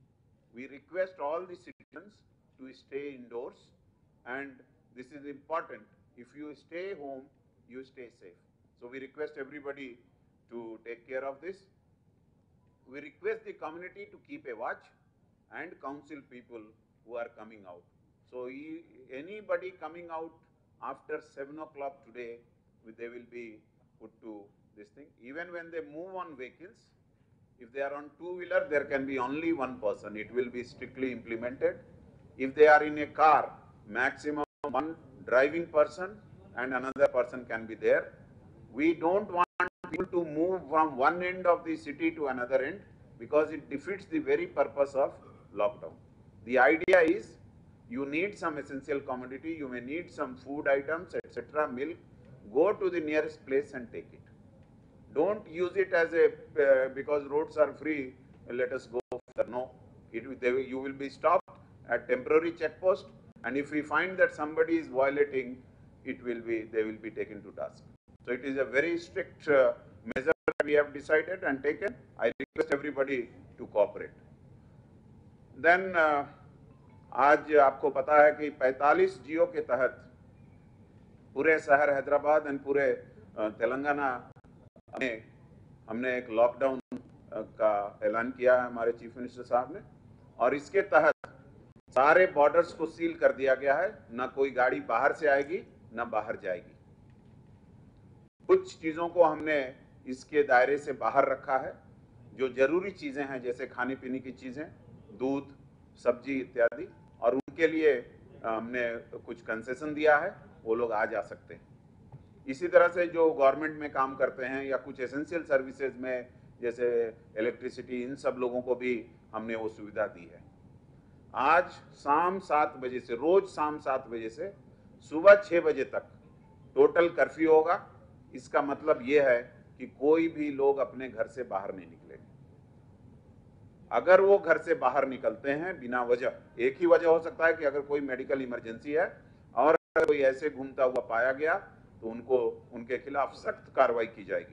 we request all the citizens to stay indoors and this is important. If you stay home, you stay safe. So we request everybody to take care of this. We request the community to keep a watch and counsel people who are coming out. So e- anybody coming out after seven o'clock today, they will be put to this thing. Even when they move on vehicles, if they are on two-wheeler, there can be only one person. It will be strictly implemented. If they are in a car, maximum one driving person and another person can be there. We don't want people to move from one end of the city to another end because it defeats the very purpose of lockdown. The idea is you need some essential commodity, you may need some food items, etc., milk, go to the nearest place and take it. Don't use it as a, uh, because roads are free, let us go further. No, it, will- they will- you will be stopped at temporary checkpost and if we find that somebody is violating, it will be, they will be taken to task. So it is a very strict uh, measure that we have decided and taken. I request everybody to cooperate. Then uh, आज आपको पता है कि 45 जियो के तहत पूरे शहर हैदराबाद एंड पूरे अ, तेलंगाना में हमने एक लॉकडाउन अ, का ऐलान किया है हमारे चीफ मिनिस्टर साहब ने और इसके तहत सारे बॉर्डर्स को सील कर दिया गया है न कोई गाड़ी बाहर से आएगी न बाहर जाएगी कुछ चीजों को हमने इसके दायरे से बाहर रखा है जो जरूरी चीजें हैं जैसे खाने पीने की चीजें दूध सब्जी इत्यादि और उनके लिए अ, हमने कुछ कंसेशन दिया है वो लोग आ जा सकते हैं इसी तरह से जो गवर्नमेंट में काम करते हैं या कुछ एसेंशियल सर्विसेज में जैसे इलेक्ट्रिसिटी इन सब लोगों को भी हमने वो सुविधा दी है आज शाम सात बजे से रोज शाम सात बजे से सुबह छह बजे तक टोटल कर्फ्यू होगा इसका मतलब ये है कि कोई भी लोग अपने घर से बाहर नहीं निकलेंगे अगर वो घर से बाहर निकलते हैं बिना वजह एक ही वजह हो सकता है कि अगर कोई मेडिकल इमरजेंसी है और अगर कोई ऐसे घूमता हुआ पाया गया तो उनको उनके खिलाफ सख्त कार्रवाई की जाएगी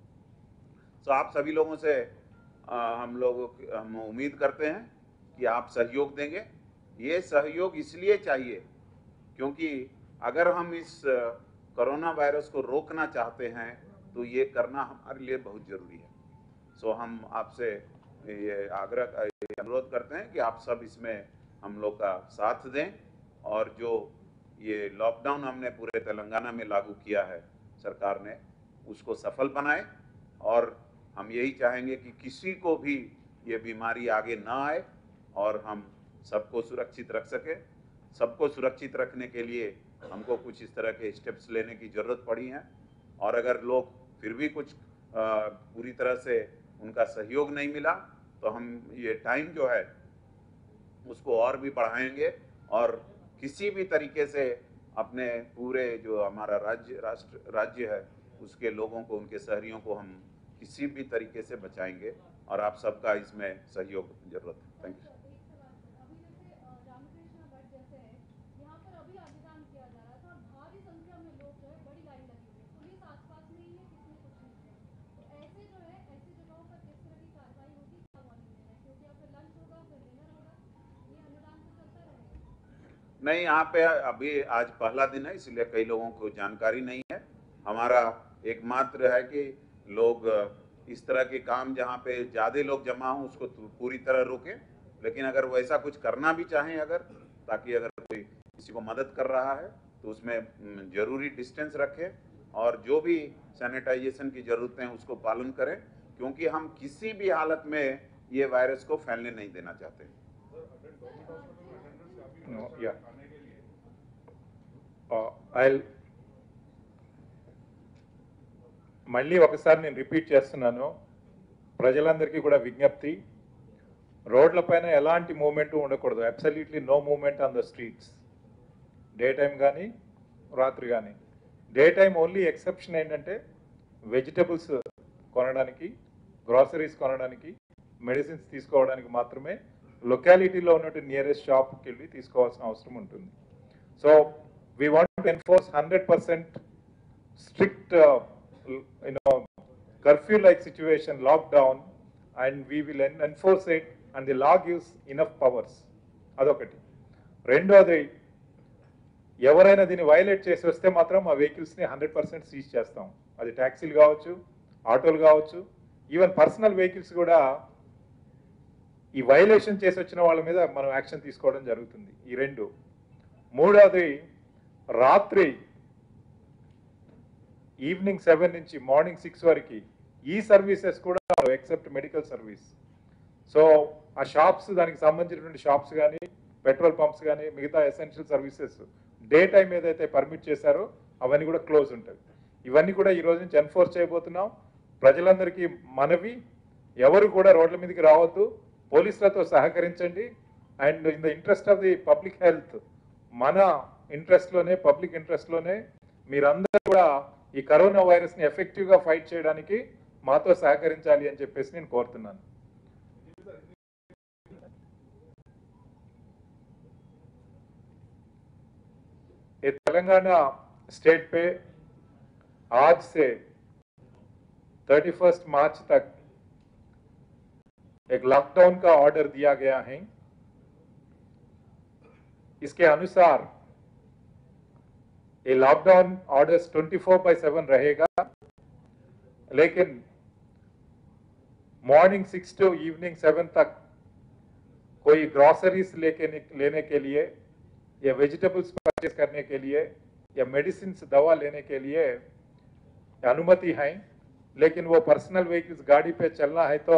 तो आप सभी लोगों से अ, हम लोग हम उम्मीद करते हैं कि आप सहयोग देंगे ये सहयोग इसलिए चाहिए क्योंकि अगर हम इस अ, कोरोना वायरस को रोकना चाहते हैं तो ये करना हमारे लिए बहुत जरूरी है सो हम आपसे ये आग्रह ये अनुरोध करते हैं कि आप सब इसमें हम लोग का साथ दें और जो ये लॉकडाउन हमने पूरे तेलंगाना में लागू किया है सरकार ने उसको सफल बनाए और हम यही चाहेंगे कि किसी को भी ये बीमारी आगे ना आए और हम सबको सुरक्षित रख सके सबको सुरक्षित रखने के लिए हमको कुछ इस तरह के स्टेप्स लेने की ज़रूरत पड़ी है और अगर लोग फिर भी कुछ अ, पूरी तरह से उनका सहयोग नहीं मिला तो हम ये टाइम जो है उसको और भी बढ़ाएंगे और किसी भी तरीके से अपने पूरे जो हमारा राज्य राष्ट्र राज्य है उसके लोगों को उनके शहरियों को हम किसी भी तरीके से बचाएंगे और आप सबका इसमें सहयोग जरूरत है थैंक यू एक सवाल सर अभी जैसे अ, रामकृष्ण भट्ट जैसे है यहाँ पर अभी अभियान किया जा रहा था भारी संख्या में लोग जो है बड़ी लाइन लगी हुई है पुलिस आसपास में ही है किसने कुछ नहीं किया तो ऐसे जो है ऐसी जगहों पर किस तरह की कार्रवाई होगी क्या वार्निंग देना है क्योंकि अब फिर लंच होगा फिर डिनर होगा ये अनुदान तो चलता रहेगा नहीं यहाँ पे अभी आज पहला दिन है इसलिए कई लोगों को जानकारी नहीं है हमारा एकमात्र है कि लोग अ, इस तरह के काम जहाँ पे ज़्यादा लोग जमा हों उसको तो पूरी तरह रोकें लेकिन अगर वैसा कुछ करना भी चाहें अगर ताकि अगर कोई किसी को मदद कर रहा है तो उसमें म, जरूरी डिस्टेंस रखें और जो भी सैनिटाइजेशन की ज़रूरतें हैं उसको पालन करें क्योंकि हम किसी भी हालत में ये वायरस को फैलने नहीं देना चाहते No, yeah. Uh, I'll మళ్ళీ ఒకసారి నేను రిపీట్ చేస్తున్నాను ప్రజలందరికీ కూడా విజ్ఞప్తి రోడ్లపైన ఎలాంటి మూమెంట్ ఉండకూడదు absolutely no moment on the streets day time కానీ రాత్రి కానీ డే టైం ఓన్లీ ఎక్సెప్షన్ ఏంటంటే వెజిటబుల్స్ కొనడానికి గ్రాసరీస్ కొనడానికి మెడిసిన్స్ తీసుకోవడానికి మాత్రమే లొకాలిటీలో ఉన్నటువంటి నియరెస్ట్ షాప్కి వెళ్ళి తీసుకోవాల్సిన అవసరం ఉంటుంది so we want to enforce hundred percent strict you know curfew like situation lockdown and we will enforce it and the law gives enough powers అదొకటి రెండోది ఎవరైనా దీన్ని వైలేట్ చేసి వస్తే మాత్రం ఆ వెహికల్స్ని హండ్రెడ్ పర్సెంట్ సీజ్ చేస్తాం అది ట్యాక్సీలు కావచ్చు ఆటోలు కావచ్చు ఈవెన్ పర్సనల్ వెహికల్స్ కూడా ఈ వైలేషన్ చేసి వచ్చిన వాళ్ళ మీద మనం యాక్షన్ తీసుకోవడం జరుగుతుంది ఈ రెండు మూడోది రాత్రి ఈవినింగ్ సెవెన్ నుంచి మార్నింగ్ సిక్స్ వరకు ఈ సర్వీసెస్ కూడా ఎక్సెప్ట్ మెడికల్ సర్వీస్ సో ఆ షాప్స్ దానికి సంబంధించినటువంటి షాప్స్ కానీ పెట్రోల్ పంప్స్ కానీ మిగతా ఎసెన్షియల్ సర్వీసెస్ డే టైం ఏదైతే పర్మిట్ చేశారో అవన్నీ కూడా క్లోజ్ ఉంటాయి ఇవన్నీ కూడా ఈ రోజు నుంచి ఎన్ఫోర్స్ చేయబోతున్నాం ప్రజలందరికీ మనవి ఎవరు కూడా రోడ్ల మీదకి రావద్దు పోలీసులతో సహకరించండి and in the interest of the public health మన ఇంట్రెస్ట్లోనే పబ్లిక్ ఇంట్రెస్ట్లోనే మీరందరూ కూడా ఈ కరోనా వైరస్ని ఎఫెక్టివ్గా ఫైట్ చేయడానికి మాతో సహకరించాలి అని చెప్పేసి నేను కోరుతున్నాను ये तेलंगाना स्टेट पे आज से 31 मार्च तक एक लॉकडाउन का ऑर्डर दिया गया है इसके अनुसार ये लॉकडाउन ऑर्डर्स 24 बाय 7 रहेगा लेकिन morning six to evening seven तक कोई ग्रॉसरीज लेके निक- लेने के लिए या वेजिटेबल्स परचेज करने के लिए या मेडिसिन दवा लेने के लिए अनुमति है लेकिन वो पर्सनल व्हीकल्स गाड़ी पे चलना है तो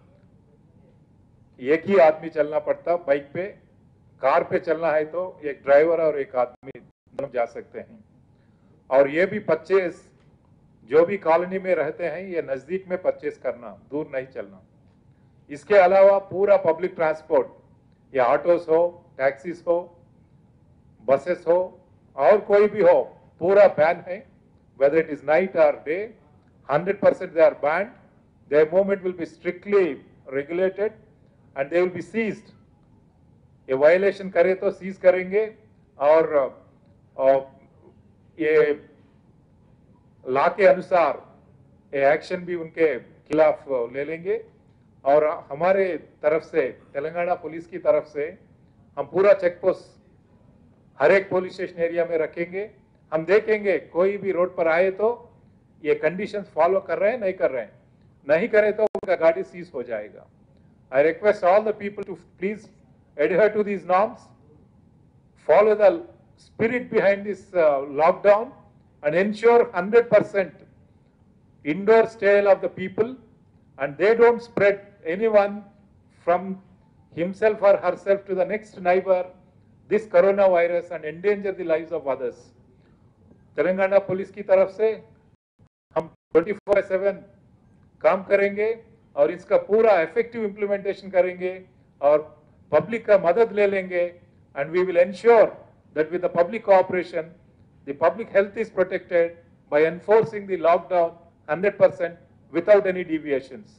एक ही आदमी चलना पड़ता बाइक पे कार पे चलना है तो एक ड्राइवर और एक आदमी दोनों जा सकते हैं और ये भी परचेज जो भी कॉलोनी में रहते हैं ये नजदीक में परचेज करना दूर नहीं चलना इसके अलावा पूरा पब्लिक ट्रांसपोर्ट या ऑटोस हो टैक्सीज हो बसेस हो और कोई भी हो पूरा बैन है whether it is night or day 100% they are banned their movement will be strictly regulated and they will be seized ये वायलेशन करे तो सीज करेंगे और, और ये लॉ के अनुसार ये एक्शन भी उनके खिलाफ ले लेंगे और हमारे तरफ से तेलंगाना पुलिस की तरफ से हम पूरा चेक पोस्ट हर एक पुलिस स्टेशन एरिया में रखेंगे हम देखेंगे कोई भी रोड पर आए तो ये कंडीशंस फॉलो कर रहे हैं नहीं कर रहे हैं नहीं करे तो उनका गाड़ी सीज हो जाएगा I request all the people to please adhere to these norms follow the spirit behind this uh, lockdown and ensure 100% indoor stay of the people and they don't spread anyone from himself or herself to the next neighbor this coronavirus and endanger the lives of others. Telangana police की तरफ से हम 24 सेवन काम करेंगे और इसका पूरा इफेक्टिव इम्प्लीमेंटेशन करेंगे और पब्लिक का मदद ले लेंगे and we will ensure that with the public cooperation the public health is protected by enforcing the lockdown 100% without any deviations.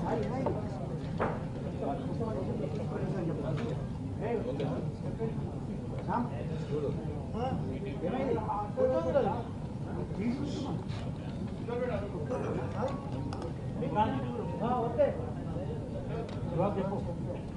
Okay